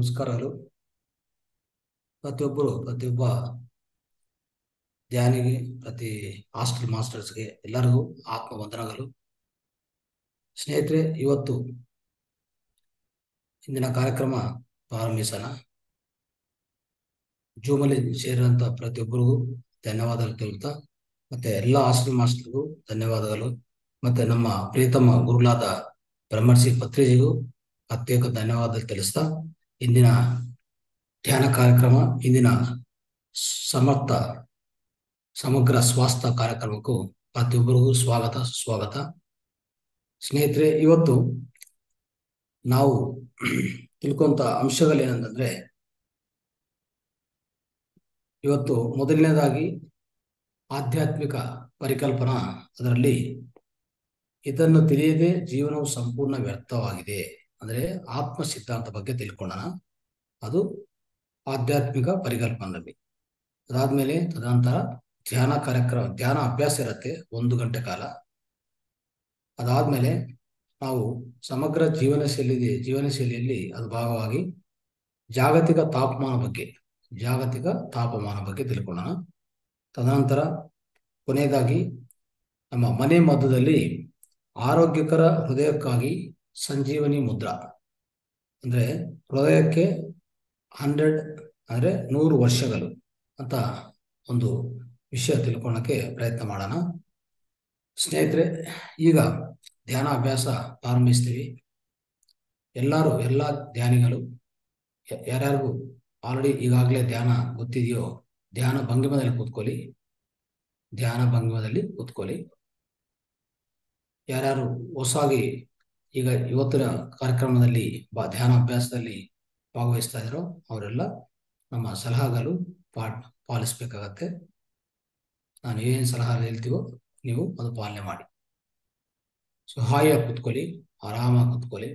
ನಮಸ್ಕಾರಗಳು ಪ್ರತಿಯೊಬ್ಬರು ಪ್ರತಿಯೊಬ್ಬ ಧ್ಯಾನಿಗೆ ಪ್ರತಿ ಹಾಸ್ಟೆಲ್ ಮಾಸ್ಟರ್ಸ್ಗೆ ಎಲ್ಲರಿಗೂ ಆತ್ಮ ವಂದನಗಳು ಸ್ನೇಹಿತರೆ ಇವತ್ತು ಇಂದಿನ ಕಾರ್ಯಕ್ರಮ ಪ್ರಾರಂಭಿಸೋಣ ಜೂಮಲ್ಲಿ ಸೇರಿದಂತ ಪ್ರತಿಯೊಬ್ಬರಿಗೂ ಧನ್ಯವಾದಗಳು ತಿಳಿತಾ ಮತ್ತೆ ಎಲ್ಲ ಹಾಸ್ಟೆಲ್ ಮಾಸ್ಟರ್ಗೂ ಧನ್ಯವಾದಗಳು ಮತ್ತೆ ನಮ್ಮ ಪ್ರೀತಮ ಗುರುಗಳಾದ ಬ್ರಹ್ಮರ್ಷಿ ಪತ್ರಿಜಿಗೂ ಪ್ರತ್ಯೇಕ ಧನ್ಯವಾದ ತಿಳಿಸ್ತಾ ಇಂದಿನ ಧ್ಯಾನ ಕಾರ್ಯಕ್ರಮ ಇಂದಿನ ಸಮರ್ಥ ಸಮಗ್ರ ಸ್ವಾಸ್ಥ್ಯ ಕಾರ್ಯಕ್ರಮಕ್ಕೂ ಪ್ರತಿಯೊಬ್ಬರಿಗೂ ಸ್ವಾಗತ ಸ್ವಾಗತ ಸ್ನೇಹಿತರೆ ಇವತ್ತು ನಾವು ತಿಳ್ಕೊಂತ ಅಂಶಗಳೇನಂತಂದ್ರೆ ಇವತ್ತು ಮೊದಲನೇದಾಗಿ ಆಧ್ಯಾತ್ಮಿಕ ಪರಿಕಲ್ಪನಾ ಅದರಲ್ಲಿ ಇದನ್ನು ತಿಳಿಯದೆ ಜೀವನವು ಸಂಪೂರ್ಣ ವ್ಯರ್ಥವಾಗಿದೆ ಅಂದ್ರೆ ಆತ್ಮ ಸಿದ್ಧಾಂತ ಬಗ್ಗೆ ತಿಳ್ಕೊಳ್ಳೋಣ ಅದು ಆಧ್ಯಾತ್ಮಿಕ ಪರಿಕಲ್ಪನೆಯಲ್ಲಿ ಅದಾದ್ಮೇಲೆ ತದನಂತರ ಧ್ಯಾನ ಕಾರ್ಯಕ್ರಮ ಧ್ಯಾನ ಅಭ್ಯಾಸ ಇರುತ್ತೆ ಒಂದು ಗಂಟೆ ಕಾಲ ಅದಾದ್ಮೇಲೆ ನಾವು ಸಮಗ್ರ ಜೀವನ ಶೈಲಿ ಜೀವನ ಶೈಲಿಯಲ್ಲಿ ಅದು ಭಾಗವಾಗಿ ಜಾಗತಿಕ ತಾಪಮಾನ ಬಗ್ಗೆ ಜಾಗತಿಕ ತಾಪಮಾನ ಬಗ್ಗೆ ತಿಳ್ಕೊಳ್ಳೋಣ ತದನಂತರ ಕೊನೆಯದಾಗಿ ನಮ್ಮ ಮನೆ ಮಧ್ಯದಲ್ಲಿ ಆರೋಗ್ಯಕರ ಹೃದಯಕ್ಕಾಗಿ ಸಂಜೀವನಿ ಮುದ್ರಾ ಅಂದ್ರೆ ಹೃದಯಕ್ಕೆ ಹಂಡ್ರೆಡ್ ಅಂದ್ರೆ ನೂರು ವರ್ಷಗಳು ಅಂತ ಒಂದು ವಿಷಯ ತಿಳ್ಕೊಳ್ಳೋಕೆ ಪ್ರಯತ್ನ ಮಾಡೋಣ ಸ್ನೇಹಿತರೆ ಈಗ ಧ್ಯಾನ ಅಭ್ಯಾಸ ಪ್ರಾರಂಭಿಸ್ತೀವಿ ಎಲ್ಲರೂ ಎಲ್ಲ ಧ್ಯಾನಿಗಳು ಯಾರ್ಯಾರಿಗೂ ಆಲ್ರೆಡಿ ಈಗಾಗಲೇ ಧ್ಯಾನ ಗೊತ್ತಿದೆಯೋ ಧ್ಯಾನ ಭಂಗಿಮದಲ್ಲಿ ಕೂತ್ಕೊಳ್ಳಿ ಧ್ಯಾನ ಭಂಗಿಮದಲ್ಲಿ ಕೂತ್ಕೊಳ್ಳಿ ಯಾರ್ಯಾರು ಹೊಸಾಗಿ ಈಗ ಇವತ್ತಿನ ಕಾರ್ಯಕ್ರಮದಲ್ಲಿ ಬಾ ಧ್ಯಾನ ಅಭ್ಯಾಸದಲ್ಲಿ ಭಾಗವಹಿಸ್ತಾ ಇದ್ರು ಅವರೆಲ್ಲ ನಮ್ಮ ಸಲಹಾಗಳು ಪಾ ಪಾಲಿಸ್ಬೇಕಾಗತ್ತೆ ನಾನು ಏನ್ ಸಲಹಾ ಹೇಳ್ತೀವೋ ನೀವು ಅದು ಪಾಲನೆ ಮಾಡಿ ಸೊ ಹಾಯಾಗಿ ಕುತ್ಕೊಳ್ಳಿ ಆರಾಮಾಗಿ ಕುತ್ಕೊಳ್ಳಿ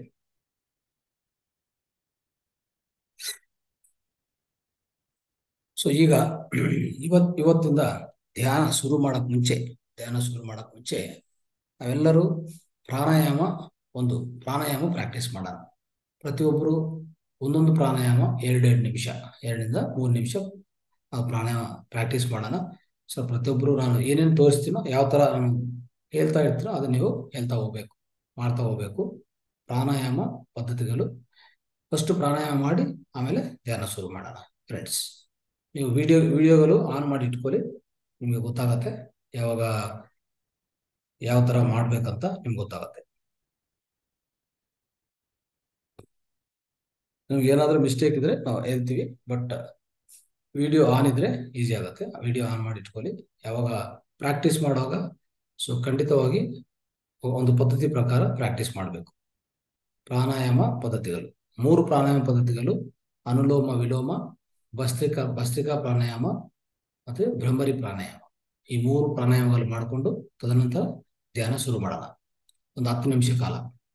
ಸೊ ಈಗ ಇವತ್ ಇವತ್ತಿಂದ ಧ್ಯಾನ ಶುರು ಮಾಡಕ್ ಮುಂಚೆ ಧ್ಯಾನ ಶುರು ಮಾಡಕ್ ಮುಂಚೆ ನಾವೆಲ್ಲರೂ ಪ್ರಾಣಾಯಾಮ ಒಂದು ಪ್ರಾಣಾಯಾಮ ಪ್ರಾಕ್ಟೀಸ್ ಮಾಡೋಣ ಪ್ರತಿಯೊಬ್ಬರು ಒಂದೊಂದು ಪ್ರಾಣಾಯಾಮ ಎರಡೆರಡು ನಿಮಿಷ ಎರಡರಿಂದ ಮೂರು ನಿಮಿಷ ಪ್ರಾಣಾಯಾಮ ಪ್ರಾಕ್ಟೀಸ್ ಮಾಡೋಣ ಸೊ ಪ್ರತಿಯೊಬ್ಬರು ನಾನು ಏನೇನು ತೋರಿಸ್ತೀನೋ ಯಾವ ಥರ ನಾನು ಹೇಳ್ತಾ ಇರ್ತೀನೋ ಅದನ್ನ ನೀವು ಹೇಳ್ತಾ ಹೋಗ್ಬೇಕು ಮಾಡ್ತಾ ಹೋಗ್ಬೇಕು ಪ್ರಾಣಾಯಾಮ ಪದ್ಧತಿಗಳು ಫಸ್ಟ್ ಪ್ರಾಣಾಯಾಮ ಮಾಡಿ ಆಮೇಲೆ ಧ್ಯಾನ ಶುರು ಮಾಡೋಣ ಫ್ರೆಂಡ್ಸ್ ನೀವು ವಿಡಿಯೋ ವಿಡಿಯೋಗಳು ಆನ್ ಮಾಡಿ ಇಟ್ಕೊಳ್ಳಿ ನಿಮಗೆ ಗೊತ್ತಾಗತ್ತೆ ಯಾವಾಗ ಯಾವ ತರ ಮಾಡ್ಬೇಕಂತ ನಿಮ್ಗೆ ಗೊತ್ತಾಗತ್ತೆ ನಿಮ್ಗೆ ಏನಾದ್ರೂ ಮಿಸ್ಟೇಕ್ ಇದ್ರೆ ನಾವು ಹೇಳ್ತೀವಿ ಬಟ್ ವಿಡಿಯೋ ಆನ್ ಇದ್ರೆ ಈಸಿ ಆಗುತ್ತೆ ವಿಡಿಯೋ ಆನ್ ಮಾಡಿ ಇಟ್ಕೊಳ್ಳಿ ಯಾವಾಗ ಪ್ರಾಕ್ಟೀಸ್ ಮಾಡುವಾಗ ಸೊ ಖಂಡಿತವಾಗಿ ಒಂದು ಪದ್ಧತಿ ಪ್ರಕಾರ ಪ್ರಾಕ್ಟೀಸ್ ಮಾಡಬೇಕು ಪ್ರಾಣಾಯಾಮ ಪದ್ಧತಿಗಳು ಮೂರು ಪ್ರಾಣಾಯಾಮ ಪದ್ಧತಿಗಳು ಅನುಲೋಮ ವಿಲೋಮ ಭಸ್ತ್ರಿಕಾ ಭಸ್ತ್ರಿಕಾ ಪ್ರಾಣಾಯಾಮ ಮತ್ತೆ ಭ್ರಮರಿ ಪ್ರಾಣಾಯಾಮ ಈ ಮೂರು ಪ್ರಾಣಾಯಾಮಗಳು ಮಾಡಿಕೊಂಡು ತದನಂತರ ಧ್ಯಾನ ಶುರು ಮಾಡೋಣ ಒಂದು ಹತ್ತು ನಿಮಿಷ ಕಾಲ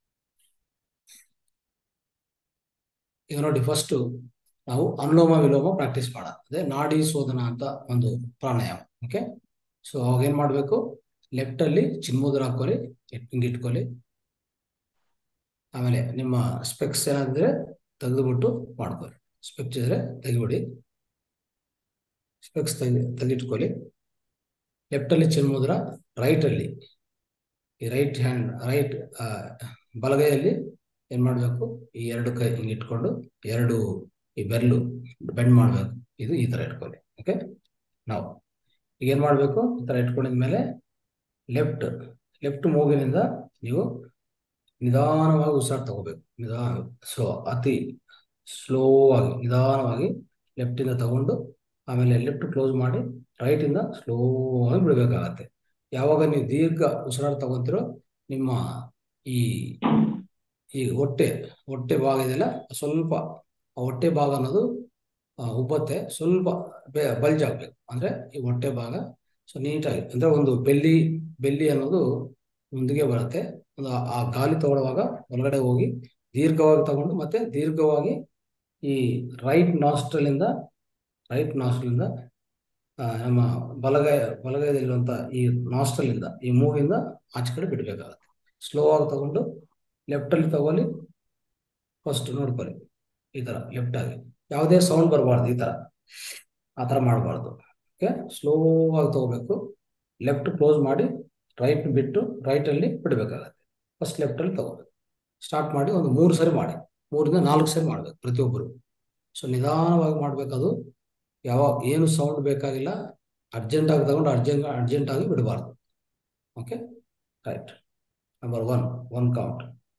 ಈಗ ನೋಡಿ ಫಸ್ಟ್ ನಾವು ಅನುಲೋಮ ವಿಲೋಮ ಪ್ರಾಕ್ಟೀಸ್ ಮಾಡೋಣ ಅದೇ ನಾಡಿ ಶೋಧನ ಅಂತ ಒಂದು ಪ್ರಾಣಾಯಾಮ ಓಕೆ ಸೊ ಅವಾಗ ಏನ್ ಮಾಡ್ಬೇಕು ಲೆಫ್ಟ್ ಅಲ್ಲಿ ಚಿನ್ಮುದ್ರ ಹಾಕೊಳ್ಳಿ ಹಿಂಗೆ ಇಟ್ಕೊಳ್ಳಿ ಆಮೇಲೆ ನಿಮ್ಮ ಸ್ಪೆಕ್ಸ್ ಏನಾದ್ರೆ ತೆಗೆದುಬಿಟ್ಟು ಮಾಡ್ಕೊಳ್ಳಿ ಸ್ಪೆಕ್ಸ್ ಇದ್ರೆ ತೆಗಿಬಿಡಿ ಸ್ಪೆಕ್ಸ್ ತೆಗಿ ತೆಗಿಟ್ಕೊಳ್ಳಿ ಲೆಫ್ಟ್ ಅಲ್ಲಿ ಚಿನ್ಮುದ್ರ ರೈಟ್ ಅಲ್ಲಿ ಈ ರೈಟ್ ಹ್ಯಾಂಡ್ ರೈಟ್ ಬಲಗೈಯಲ್ಲಿ ಏನ್ ಮಾಡ್ಬೇಕು ಈ ಎರಡು ಕೈ ಹಿಂಗೆ ಇಟ್ಕೊಂಡು ಎರಡು ಈ ಬೆರಳು ಬೆಂಡ್ ಮಾಡ್ಬೇಕು ಇದು ಈ ತರ ಇಟ್ಕೊಳ್ಳಿ ಓಕೆ ನಾವು ಈಗ ಏನ್ ಮಾಡ್ಬೇಕು ಈ ತರ ಇಟ್ಕೊಂಡಿದ್ಮೇಲೆ ಲೆಫ್ಟ್ ಲೆಫ್ಟ್ ಮೂಗಿನಿಂದ ನೀವು ನಿಧಾನವಾಗಿ ಉಸಿರಾಟ ತಗೋಬೇಕು ನಿಧಾನ ಸೊ ಅತಿ ಸ್ಲೋ ಆಗಿ ನಿಧಾನವಾಗಿ ಲೆಫ್ಟ್ ಇಂದ ತಗೊಂಡು ಆಮೇಲೆ ಲೆಫ್ಟ್ ಕ್ಲೋಸ್ ಮಾಡಿ ರೈಟ್ ಇಂದ ಸ್ಲೋ ಆಗಿ ಬಿಡಬೇಕಾಗತ್ತೆ ಯಾವಾಗ ನೀವು ದೀರ್ಘ ಉಸಿರಾಟ ತಗೊಂತಿರೋ ನಿಮ್ಮ ಈ ಈ ಹೊಟ್ಟೆ ಹೊಟ್ಟೆ ಭಾಗ ಇದೆಯಲ್ಲ ಸ್ವಲ್ಪ ಹೊಟ್ಟೆ ಭಾಗ ಅನ್ನೋದು ಉಬ್ಬತ್ತೆ ಸ್ವಲ್ಪ ಬಲ್ಜ್ ಆಗ್ಬೇಕು ಅಂದ್ರೆ ಈ ಹೊಟ್ಟೆ ಭಾಗ ಸೊ ನೀಟಾಗಿ ಅಂದ್ರೆ ಒಂದು ಬೆಲ್ಲಿ ಬೆಲ್ಲಿ ಅನ್ನೋದು ಮುಂದಿಗೆ ಬರುತ್ತೆ ಒಂದು ಆ ಗಾಳಿ ತಗೊಳ್ಳುವಾಗ ಒಳಗಡೆ ಹೋಗಿ ದೀರ್ಘವಾಗಿ ತಗೊಂಡು ಮತ್ತೆ ದೀರ್ಘವಾಗಿ ಈ ರೈಟ್ ನಾಸ್ಟ್ರಲಿಂದ ರೈಟ್ ನಾಸ್ಟ್ರಲಿಂದ ನಮ್ಮ ಬಲಗೈ ಬಲಗೈದಲ್ಲಿರುವಂತ ಈ ನಾಸ್ಟ್ರಲಿಂದ ಈ ಮೂಗಿಂದ ಆಚೆ ಕಡೆ ಬಿಡಬೇಕಾಗತ್ತೆ ಸ್ಲೋ ಆಗಿ ತಗೊಂಡು ಲೆಫ್ಟ್ ಅಲ್ಲಿ ತಗೊಳ್ಳಿ ಫಸ್ಟ್ ನೋಡ್ಕೊಳ್ಳಿ ಈ ತರ ಲೆಫ್ಟ್ ಆಗಿ ಯಾವುದೇ ಸೌಂಡ್ ಬರಬಾರ್ದು ಈ ತರ ಆ ತರ ಮಾಡಬಾರ್ದು ಓಕೆ ಸ್ಲೋ ಆಗಿ ತಗೋಬೇಕು ಲೆಫ್ಟ್ ಕ್ಲೋಸ್ ಮಾಡಿ ರೈಟ್ ಬಿಟ್ಟು ರೈಟ್ ಅಲ್ಲಿ ಬಿಡಬೇಕಾಗತ್ತೆ ಫಸ್ಟ್ ಲೆಫ್ಟ್ ಅಲ್ಲಿ ತಗೋಬೇಕು ಸ್ಟಾರ್ಟ್ ಮಾಡಿ ಒಂದು ಮೂರು ಸರಿ ಮಾಡಿ ಮೂರಿಂದ ನಾಲ್ಕು ಸರಿ ಮಾಡ್ಬೇಕು ಪ್ರತಿಯೊಬ್ಬರು ಸೊ ನಿಧಾನವಾಗಿ ಮಾಡ್ಬೇಕದು ಯಾವ ಏನು ಸೌಂಡ್ ಬೇಕಾಗಿಲ್ಲ ಅರ್ಜೆಂಟ್ ಆಗಿ ತಗೊಂಡು ಅರ್ಜೆಂಟ್ ಅರ್ಜೆಂಟ್ ಆಗಿ ಬಿಡಬಾರ್ದು okay right number one one count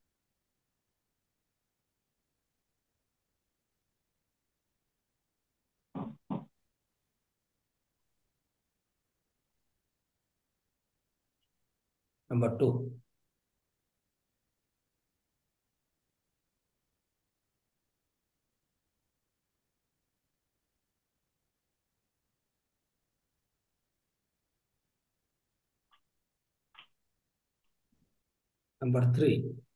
number two number three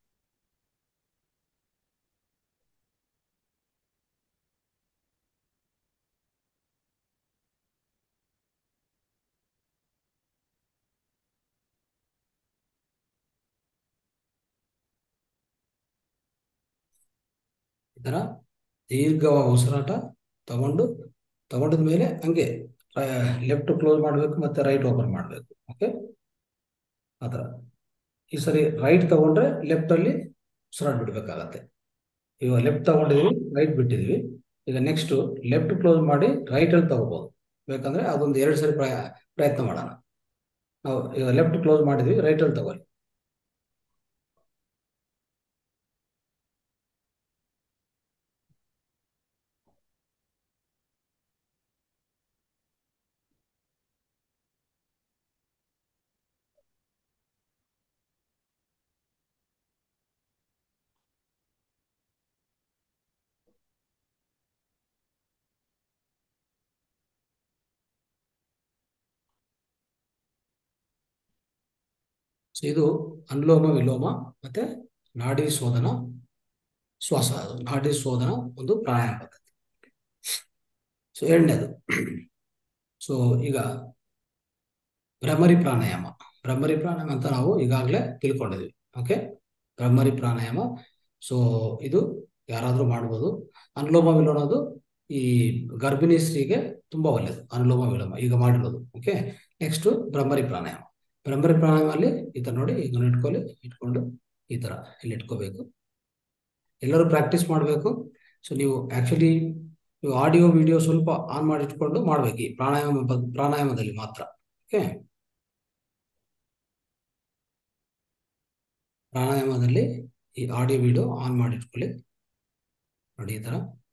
ಈ ತರ ದೀರ್ಘವಾಗಿ ಉಸಿರಾಟ ತಗೊಂಡು ತಗೊಂಡಿದ ಮೇಲೆ ಹಂಗೆ ಲೆಫ್ಟ್ ಕ್ಲೋಸ್ ಮಾಡಬೇಕು ಮತ್ತೆ ರೈಟ್ ಓಪನ್ ಮಾಡಬೇಕು ಓಕೆ ಆ ಥರ ಈ ಸರಿ ರೈಟ್ ತಗೊಂಡ್ರೆ ಲೆಫ್ಟ್ ಅಲ್ಲಿ ಉಸಿರಾಟ ಬಿಡ್ಬೇಕಾಗತ್ತೆ ಇವಾಗ ಲೆಫ್ಟ್ ತಗೊಂಡಿದೀವಿ ರೈಟ್ ಬಿಟ್ಟಿದೀವಿ ಈಗ ನೆಕ್ಸ್ಟ್ ಲೆಫ್ಟ್ ಕ್ಲೋಸ್ ಮಾಡಿ ರೈಟ್ ಅಲ್ಲಿ ತಗೋಬಹುದು ಬೇಕಂದ್ರೆ ಅದೊಂದು ಎರಡು ಸರಿ ಪ್ರಯ- ಪ್ರಯತ್ನ ಮಾಡೋಣ ನಾವು ಈಗ ಲೆಫ್ಟ್ ಕ್ಲೋಸ್ ಮಾಡಿದ್ವಿ ರೈಟ್ ಅಲ್ಲಿ ತಗೊಳ್ಳಿ ಸೊ ಇದು ಅನುಲೋಮ ವಿಲೋಮ ಮತ್ತೆ ನಾಡಿ ಶೋಧನ ಶ್ವಾಸ ಅದು ನಾಡಿ ಶೋಧನ ಒಂದು ಪ್ರಾಣಾಯಾಮ ಪದ್ಧತಿ ಸೊ ಎರಡನೇದು ಸೊ ಈಗ ಭ್ರಮರಿ ಪ್ರಾಣಾಯಾಮ ಭ್ರಮರಿ ಪ್ರಾಣಾಯಾಮ ಅಂತ ನಾವು ಈಗಾಗಲೇ ತಿಳ್ಕೊಂಡಿದ್ವಿ ಓಕೆ ಭ್ರಮರಿ ಪ್ರಾಣಾಯಾಮ ಸೊ ಇದು ಯಾರಾದರೂ ಮಾಡ್ಬೋದು ಅನುಲೋಮ ವಿಲೋಮ ಅದು ಈ ಗರ್ಭಿಣಿ ಸ್ತ್ರೀಗೆ ತುಂಬಾ ಒಳ್ಳೆಯದು ಅನುಲೋಮ ವಿಲೋಮ ಈಗ ಮಾಡಿರೋದು ಓಕೆ ನೆಕ್ಸ್ಟ್ ಭ್ರಮರಿ ಪ್ರಾಣಾಯಾಮ ಭ್ರಮರಿ ಪ್ರಾಣಾಯಾಮಲ್ಲಿ ಈ ತರ ನೋಡಿ ಈಗ ಇಟ್ಕೊಳ್ಳಿ ಇಟ್ಕೊಂಡು ಈ ತರ ಇಲ್ಲಿ ಇಟ್ಕೋಬೇಕು ಎಲ್ಲರೂ ಪ್ರಾಕ್ಟೀಸ್ ಮಾಡಬೇಕು ಸೊ ನೀವು ಆಕ್ಚುಲಿ ನೀವು ಆಡಿಯೋ ವಿಡಿಯೋ ಸ್ವಲ್ಪ ಆನ್ ಮಾಡಿ ಇಟ್ಕೊಂಡು ಮಾಡ್ಬೇಕು ಈ ಪ್ರಾಣಾಯಾಮ ಬಗ್- ಪ್ರಾಣಾಯಾಮದಲ್ಲಿ ಮಾತ್ರ ಓಕೆ ಪ್ರಾಣಾಯಾಮದಲ್ಲಿ ಈ ಆಡಿಯೋ ವಿಡಿಯೋ ಆನ್ ಮಾಡಿ ಇಟ್ಕೊಳ್ಳಿ ನೋಡಿ ಈ ತರ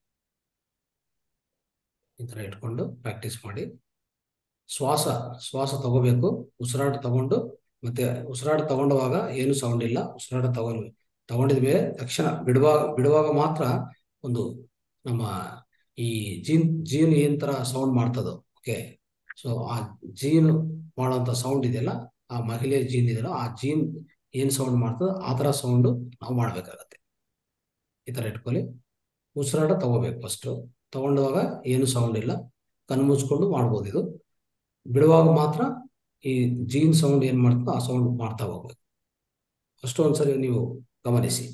ಈ ತರ ಇಟ್ಕೊಂಡು ಪ್ರಾಕ್ಟೀಸ್ ಮಾಡಿ ಶ್ವಾಸ ಶ್ವಾಸ ತಗೋಬೇಕು ಉಸಿರಾಟ ತಗೊಂಡು ಮತ್ತೆ ಉಸಿರಾಟ ತಗೊಂಡವಾಗ ಏನು ಸೌಂಡ್ ಇಲ್ಲ ಉಸಿರಾಟ ತಗೊಂಡು ತಗೊಂಡಿದ್ಮೇಲೆ ತಕ್ಷಣ ಬಿಡುವಾಗ ಬಿಡುವಾಗ ಮಾತ್ರ ಒಂದು ನಮ್ಮ ಈ ಜೀನ್ ಜೀನ್ ಏನ್ ತರ ಸೌಂಡ್ ಮಾಡ್ತದೋ ಓಕೆ ಸೊ ಆ ಜೀನ್ ಮಾಡುವಂತ ಸೌಂಡ್ ಇದೆಯಲ್ಲ ಆ ಮಹಿಳೆಯ ಜೀನ್ ಇದೆಯಲ್ಲ ಆ ಜೀನ್ ಏನ್ ಸೌಂಡ್ ಮಾಡ್ತದೋ ಆ ತರ ಸೌಂಡ್ ನಾವು ಮಾಡ್ಬೇಕಾಗತ್ತೆ ಈ ತರ ಇಟ್ಕೊಳ್ಳಿ ಉಸಿರಾಟ ತಗೋಬೇಕು ಫಸ್ಟ್ ತಗೊಂಡವಾಗ ಏನು ಸೌಂಡ್ ಇಲ್ಲ ಕಣ್ಣು ಮುಚ್ಕೊಂಡು ಮಾಡ್ಬೋದು ಇದು ಬಿಡುವಾಗ ಮಾತ್ರ ಈ ಜೀನ್ ಸೌಂಡ್ ಏನ್ ಮಾಡ್ತದೋ ಆ ಸೌಂಡ್ ಮಾಡ್ತಾ ಹೋಗ್ಬೇಕು ಅಷ್ಟು ಒಂದ್ಸರಿ ನೀವು ಗಮನಿಸಿ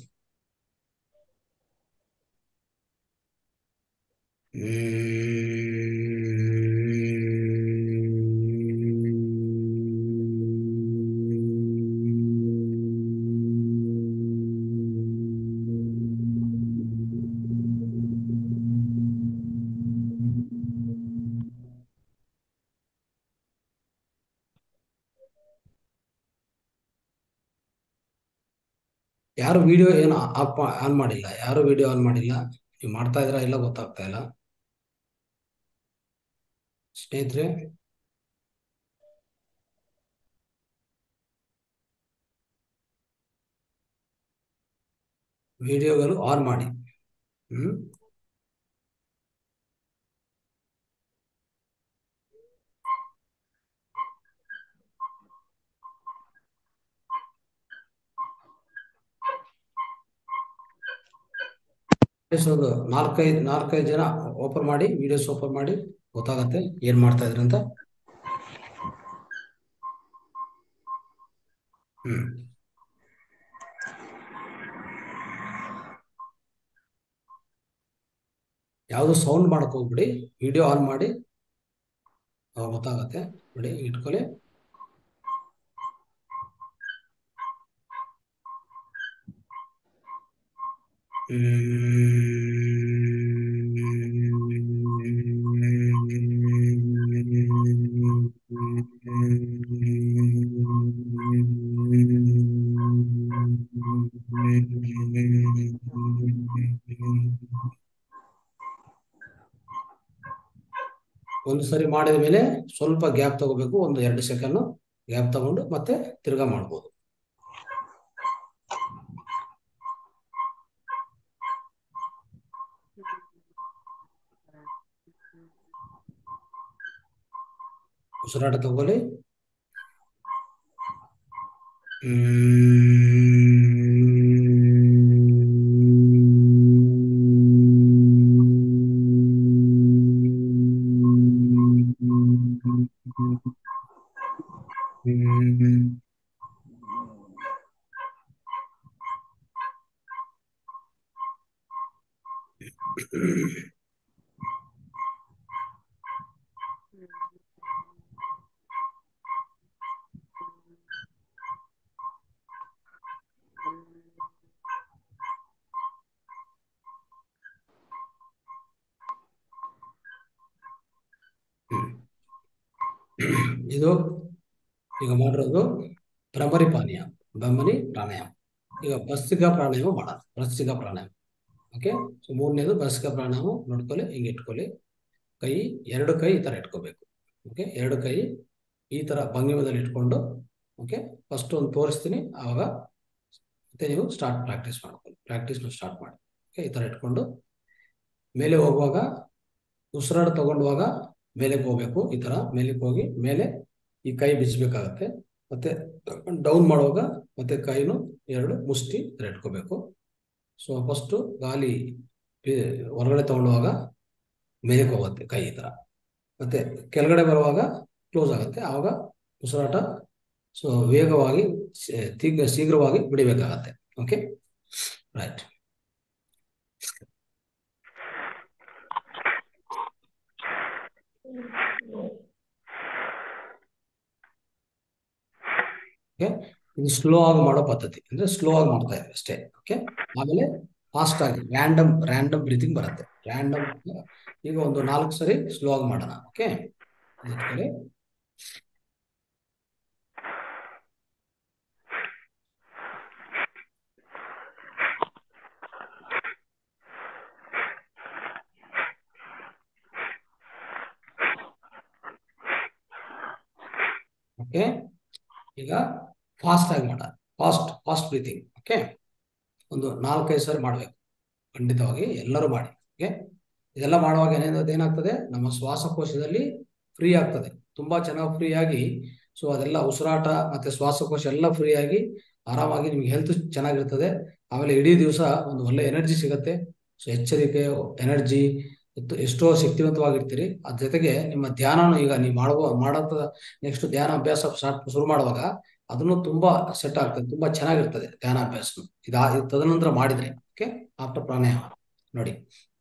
ಯಾರು ವಿಡಿಯೋ ಏನು ಆಪ್ ಆನ್ ಮಾಡಿಲ್ಲ ಯಾರು ವಿಡಿಯೋ ಆನ್ ಮಾಡಿಲ್ಲ ನೀವು ಮಾಡ್ತಾ ಇದ್ದೀರಾ ಇಲ್ಲ ಗೊತ್ತಾಗ್ತಾ ಇಲ್ಲ ಸ್ನೇಹಿತರೆ ವಿಡಿಯೋಗಳು ಆನ್ ಮಾಡಿ ಹ್ಮ್ Just ಒಂದು ನಾಲ್ಕೈದು ನಾಲ್ಕೈದು ಜನ ಓಪನ್ ಮಾಡಿ ವಿಡಿಯೋಸ್ ಓಪನ್ ಮಾಡಿ ಗೊತ್ತಾಗತ್ತೆ ಏನ್ ಮಾಡ್ತಾ ಇದ್ರಿ ಅಂತ ಹ್ಮ್ ಯಾವುದು ಸೌಂಡ್ ಮಾಡಕ್ ಹೋಗ್ಬಿಡಿ ವಿಡಿಯೋ ಆನ್ ಮಾಡಿ ಅವಾಗ ಗೊತ್ತಾಗತ್ತೆ ನೋಡಿ ಇಟ್ಕೊಳ್ಳಿ ಒಂದು ಸರಿ ಮಾಡಿದ ಮೇಲೆ ಸ್ವಲ್ಪ ಗ್ಯಾಪ್ ತಗೋಬೇಕು ಒಂದು ಎರಡು ಸೆಕೆಂಡ್ ಗ್ಯಾಪ್ ತಗೊಂಡು ಮತ್ತೆ ತಿರ್ಗಾ ಮಾಡ್ಬೋದು ಉಸಿರಾಟ ತಗೊಳ್ಳಿ ಇದು ಈಗ ಮಾಡಿರೋದು ಭ್ರಮರಿ ಪಾನೀಯ ಭ್ರಮರಿ ಪ್ರಾಣಾಯಾಮ ಈಗ ಭಸ್ತ್ರಿಕಾ ಪ್ರಾಣಾಯಾಮ ಮಾಡೋಣ ಭಸ್ತ್ರಿಕಾ ಪ್ರಾಣಾಯಾಮ ಓಕೆ ಸೊ ಮೂರನೇದು ಭಸ್ತ್ರಿಕಾ ಪ್ರಾಣಾಯಾಮ ನೋಡ್ಕೊಳ್ಳಿ ಹಿಂಗೆ ಇಟ್ಕೊಳ್ಳಿ ಕೈ ಎರಡು ಕೈ ಈ ಥರ ಇಟ್ಕೋಬೇಕು ಓಕೆ ಎರಡು ಕೈ ಈ ಥರ ಭಂಗಿಮದಲ್ಲಿ ಇಟ್ಕೊಂಡು ಓಕೆ ಫಸ್ಟ್ ಒಂದು ತೋರಿಸ್ತೀನಿ ಆವಾಗ ಮತ್ತೆ ನೀವು ಸ್ಟಾರ್ಟ್ ಪ್ರಾಕ್ಟೀಸ್ ಮಾಡ್ಕೊಳ್ಳಿ ಪ್ರಾಕ್ಟೀಸ್ನ ಸ್ಟಾರ್ಟ್ ಮಾಡಿ ಓಕೆ ಈ ಥರ ಇಟ್ಕೊಂಡು ಮೇಲೆ ಹೋಗುವಾಗ ಉಸಿರಾಟ ತಗೊಂಡುವಾಗ ಮೇಲಕ್ಕೆ ಹೋಗ್ಬೇಕು ಈ ಥರ ಮೇಲಕ್ಕೆ ಹೋಗಿ ಮೇಲೆ ಈ ಕೈ ಬಿಚ್ಚಬೇಕಾಗತ್ತೆ ಮತ್ತೆ ಡೌನ್ ಮಾಡುವಾಗ ಮತ್ತೆ ಕೈನು ಎರಡು ಮುಷ್ಟಿ ಥರ ಇಟ್ಕೋಬೇಕು ಸೊ ಫಸ್ಟು ಗಾಲಿ ಹೊರಗಡೆ ತಗೊಂಡುವಾಗ ಮೇಲಕ್ಕೆ ಹೋಗುತ್ತೆ ಕೈ ಈ ಥರ ಮತ್ತೆ ಕೆಳಗಡೆ ಬರುವಾಗ ಕ್ಲೋಸ್ ಆಗುತ್ತೆ ಆವಾಗ ಉಸಿರಾಟ ಸೊ ವೇಗವಾಗಿ ತೀಗ ಶೀಘ್ರವಾಗಿ ಬಿಡಬೇಕಾಗತ್ತೆ ಓಕೆ ರೈಟ್ ಓಕೆ ಇದು ಸ್ಲೋ ಆಗಿ ಮಾಡೋ ಪದ್ಧತಿ ಅಂದ್ರೆ ಸ್ಲೋ ಆಗಿ ಮಾಡ್ತಾ ಇದ್ವಿ ಅಷ್ಟೇ ಓಕೆ ಆಮೇಲೆ ಫಾಸ್ಟ್ ಆಗಿ ರ್ಯಾಂಡಮ್ ರ್ಯಾಂಡಮ್ ಬ್ರೀತಿಂಗ್ ಬರುತ್ತೆ ರ್ಯಾಂಡಮ್ ಈಗ ಒಂದು ನಾಲ್ಕು ಸರಿ ಸ್ಲೋ ಆಗಿ ಮಾಡೋಣ ಓಕೆ ಇಟ್ಕೊಳ್ಳಿ ಓಕೆ ಈಗ ಫಾಸ್ಟ್ ಆಗಿ ಮಾಡ ಫಾಸ್ಟ್ ಫಾಸ್ಟ್ ಬ್ರೀತಿಂಗ್ ಓಕೆ ಒಂದು ನಾಲ್ಕೈದು ಸರಿ ಮಾಡಬೇಕು ಖಂಡಿತವಾಗಿ ಎಲ್ಲರೂ ಮಾಡಿ ಓಕೆ ಇದೆಲ್ಲ ಮಾಡುವಾಗ ಏನೇನು ಏನಾಗ್ತದೆ ನಮ್ಮ ಶ್ವಾಸಕೋಶದಲ್ಲಿ ಫ್ರೀ ಆಗ್ತದೆ ತುಂಬಾ ಚೆನ್ನಾಗಿ ಫ್ರೀ ಆಗಿ ಸೊ ಅದೆಲ್ಲ ಉಸಿರಾಟ ಮತ್ತೆ ಶ್ವಾಸಕೋಶ ಎಲ್ಲ ಫ್ರೀ ಆಗಿ ಆರಾಮಾಗಿ ನಿಮ್ಗೆ ಹೆಲ್ತ್ ಚೆನ್ನಾಗಿರ್ತದೆ ಆಮೇಲೆ ಇಡೀ ದಿವಸ ಒಂದು ಒಳ್ಳೆ ಎನರ್ಜಿ ಸಿಗುತ್ತೆ ಸೊ ಎಚ್ಚರಿಕೆ ಎನರ್ಜಿ ಎಷ್ಟೋ ಶಕ್ತಿವಂತವಾಗಿರ್ತೀರಿ ಅದ್ರ ಜೊತೆಗೆ ನಿಮ್ಮ ಧ್ಯಾನನು ಈಗ ನೀವು ಮಾಡುವ ಮಾಡಂತ ನೆಕ್ಸ್ಟ್ ಧ್ಯಾನ ಅಭ್ಯಾಸ ಸ್ಟಾರ್ಟ್ ಶುರು ಮಾಡುವಾಗ ಅದನ್ನು ತುಂಬಾ ಸೆಟ್ ಆಗ್ತದೆ ತುಂಬಾ ಚೆನ್ನಾಗಿರ್ತದೆ ಧ್ಯಾನ ಅಭ್ಯಾಸ ಇದಾ ತದನಂತರ ಮಾಡಿದ್ರೆ ಓಕೆ ಆಫ್ಟರ್ ಪ್ರಾಣಾಯಾಮ ನೋಡಿ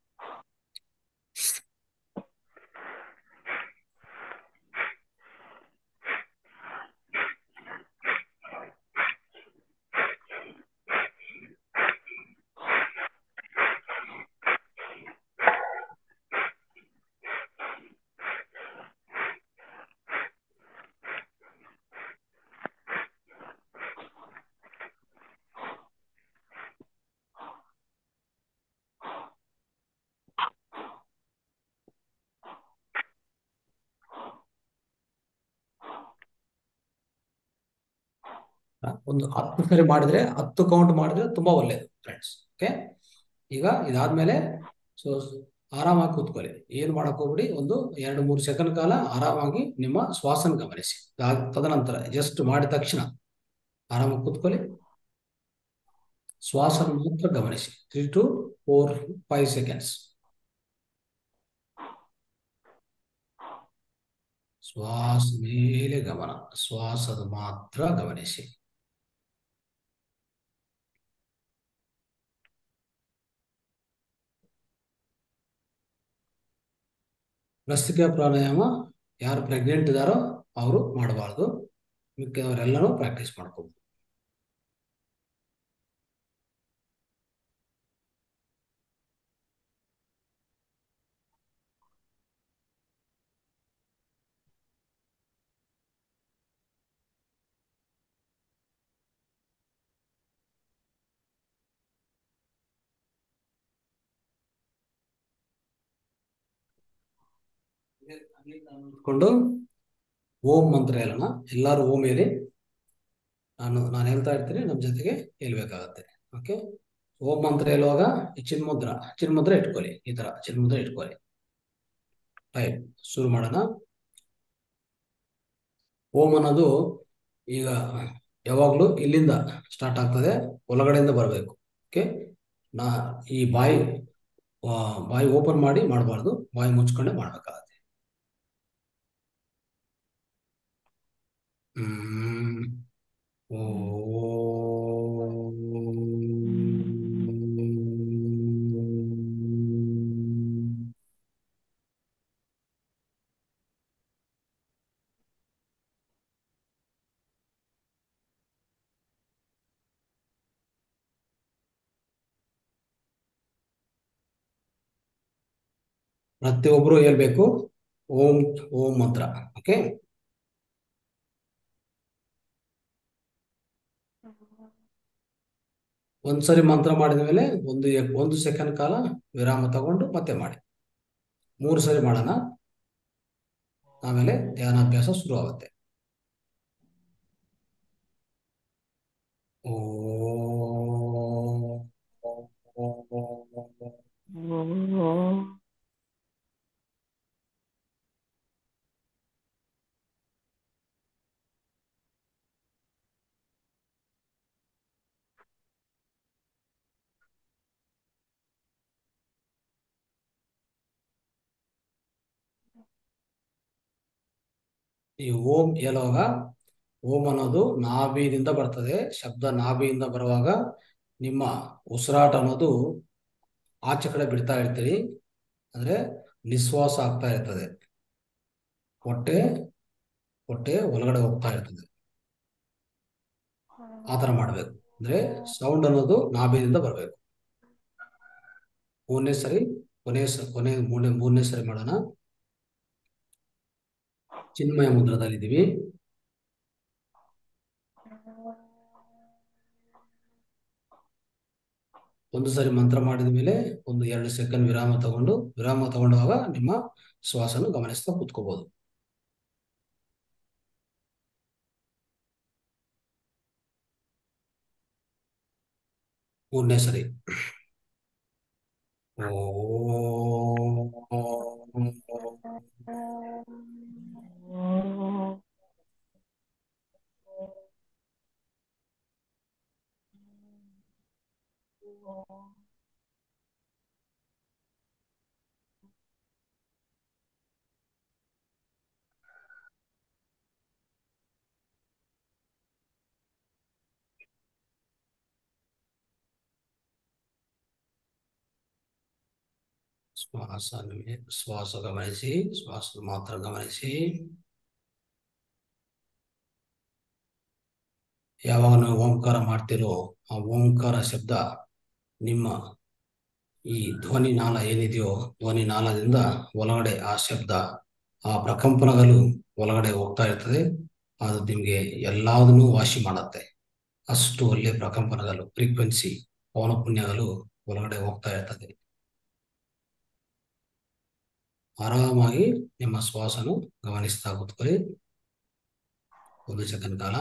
ಒಂದು ಹತ್ತು ಸರಿ ಮಾಡಿದ್ರೆ ಹತ್ತು ಕೌಂಟ್ ಮಾಡಿದ್ರೆ ತುಂಬಾ ಒಳ್ಳೇದು ಫ್ರೆಂಡ್ಸ್ ಓಕೆ ಈಗ ಇದಾದ್ಮೇಲೆ ಸೊ ಆರಾಮಾಗಿ ಕೂತ್ಕೊಳ್ಳಿ ಏನು ಮಾಡಕ್ ಹೋಗ್ಬಿಡಿ ಒಂದು ಎರಡು ಮೂರು ಸೆಕೆಂಡ್ ಕಾಲ ಆರಾಮಾಗಿ ನಿಮ್ಮ ಶ್ವಾಸನ ಗಮನಿಸಿ ತದನಂತರ ಜಸ್ಟ್ ಮಾಡಿದ ತಕ್ಷಣ ಆರಾಮಾಗಿ ಕೂತ್ಕೊಳ್ಳಿ ಶ್ವಾಸನ ಮಾತ್ರ ಗಮನಿಸಿ three two four five seconds ಶ್ವಾಸ ಮೇಲೆ ಗಮನ ಶ್ವಾಸದ ಮಾತ್ರ ಗಮನಿಸಿ ಲಸಿಕೆ ಪ್ರಾಣಾಯಾಮ ಯಾರು ಪ್ರೆಗ್ನೆಂಟ್ ಇದ್ದಾರೋ ಅವರು ಮಾಡಬಾರ್ದು ಮಿಕ್ಕಿದವರೆಲ್ಲರೂ ಪ್ರಾಕ್ಟೀಸ್ ಮಾಡ್ಕೋಬೋದು ಕೊಂಡು ಓಂ ಮಂತ್ರ ಹೇಳೋಣ ಎಲ್ಲರೂ ಓಂ ಹೇಳಿ ನಾನು ನಾನು ಹೇಳ್ತಾ ಇರ್ತೀನಿ ನಮ್ಮ ಜೊತೆಗೆ ಹೇಳ್ಬೇಕಾಗತ್ತೆ ಓಕೆ ಓಂ ಮಂತ್ರ ಹೇಳುವಾಗ ಈ ಚಿನ್ಮುದ್ರ ಚಿನ್ಮುದ್ರ ಇಟ್ಕೊಳ್ಳಿ ಈ ತರ ಚಿನ್ಮುದ್ರ ಇಟ್ಕೊಳ್ಳಿ ರೈಟ್ ಶುರು ಮಾಡೋಣ ಓಂ ಅನ್ನೋದು ಈಗ ಯಾವಾಗಲೂ ಇಲ್ಲಿಂದ ಸ್ಟಾರ್ಟ್ ಆಗ್ತದೆ ಒಳಗಡೆಯಿಂದ ಬರಬೇಕು ಓಕೆ ನಾ ಈ ಬಾಯಿ ಆ, ಬಾಯಿ ಓಪನ್ ಮಾಡಿ ಮಾಡಬಾರ್ದು ಬಾಯಿ ಮುಚ್ಕೊಂಡೆ ಮಾಡ್ಬೇಕಾಗತ್ತೆ ಹ್ಮ್ ಓಂ ಪ್ರತಿಯೊಬ್ರು ಹೇಳ್ಬೇಕು ಓಂ ಓಂ ಮಂತ್ರ ಓಕೆ ಒಂದ್ಸರಿ ಮಂತ್ರ ಮಾಡಿದ ಮೇಲೆ ಒಂದು ಒಂದು ಸೆಕೆಂಡ್ ಕಾಲ ವಿರಾಮ ತಗೊಂಡು ಮತ್ತೆ ಮಾಡಿ ಮೂರು ಸರಿ ಮಾಡೋಣ ಆಮೇಲೆ ಧ್ಯಾನಾಭ್ಯಾಸ ಶುರು ಆಗುತ್ತೆ ಓಂ ಈ ಓಂ ಹೇಳುವಾಗ ಓಂ ಅನ್ನೋದು ನಾಭಿಯಿಂದ ಬರ್ತದೆ ಶಬ್ದ ನಾಭಿಯಿಂದ ಬರುವಾಗ ನಿಮ್ಮ ಉಸಿರಾಟ ಅನ್ನೋದು ಆಚೆ ಕಡೆ ಬಿಡ್ತಾ ಇರ್ತೀರಿ ಅಂದ್ರೆ ನಿಶ್ವಾಸ ಆಗ್ತಾ ಇರ್ತದೆ ಹೊಟ್ಟೆ ಹೊಟ್ಟೆ ಒಳಗಡೆ ಹೋಗ್ತಾ ಇರ್ತದೆ ಆ ತರ ಮಾಡ್ಬೇಕು ಅಂದ್ರೆ ಸೌಂಡ್ ಅನ್ನೋದು ನಾಭಿಯಿಂದ ಬರಬೇಕು ಮೂರನೇ ಸರಿ ಕೊನೆ ಸ- ಕೊನೆ ಮೂರನೇ ಮೂರನೇ ಸರಿ ಮಾಡೋಣ ಚಿನ್ಮಯ ಮುದ್ರದಲ್ಲಿದ್ದೀವಿ ಒಂದು ಸರಿ ಮಂತ್ರ ಮಾಡಿದ ಮೇಲೆ ಒಂದು ಎರಡು ಸೆಕೆಂಡ್ ವಿರಾಮ ತಗೊಂಡು ವಿರಾಮ ತಗೊಂಡಾಗ ನಿಮ್ಮ ಶ್ವಾಸನ ಗಮನಿಸ್ತಾ ಕೂತ್ಕೋಬಹುದು ಮೂರನೇ ಸರಿ ಶ್ವಾಸ ನಿಮಗೆ ಶ್ವಾಸ ಗಮನಿಸಿ ಶ್ವಾಸ ಮಾತ್ರ ಗಮನಿಸಿ ಯಾವಾಗ ನೀವು ಓಂಕಾರ ಮಾಡ್ತಿರೋ ಆ ಓಂಕಾರ ಶಬ್ದ ನಿಮ್ಮ ಈ ಧ್ವನಿ ನಾಳ ಏನಿದೆಯೋ ಧ್ವನಿ ನಾಳದಿಂದ ಒಳಗಡೆ ಆ ಶಬ್ದ ಆ ಪ್ರಕಂಪನಗಳು ಒಳಗಡೆ ಹೋಗ್ತಾ ಇರ್ತದೆ ಅದು ನಿಮಗೆ ಎಲ್ಲದನ್ನೂ ವಾಸಿ ಮಾಡತ್ತೆ ಅಷ್ಟು ಒಳ್ಳೆ ಪ್ರಕಂಪನಗಳು ಫ್ರೀಕ್ವೆನ್ಸಿ ಪವನ ಪುಣ್ಯಗಳು ಒಳಗಡೆ ಹೋಗ್ತಾ ಇರ್ತದೆ ಆರಾಮಾಗಿ ನಿಮ್ಮ ಶ್ವಾಸನು ಗಮನಿಸ್ತಾ ಕೂತ್ಕೊಳ್ಳಿ ಒಂದು ಸೆಕೆಂಡ್ ಕಾಲ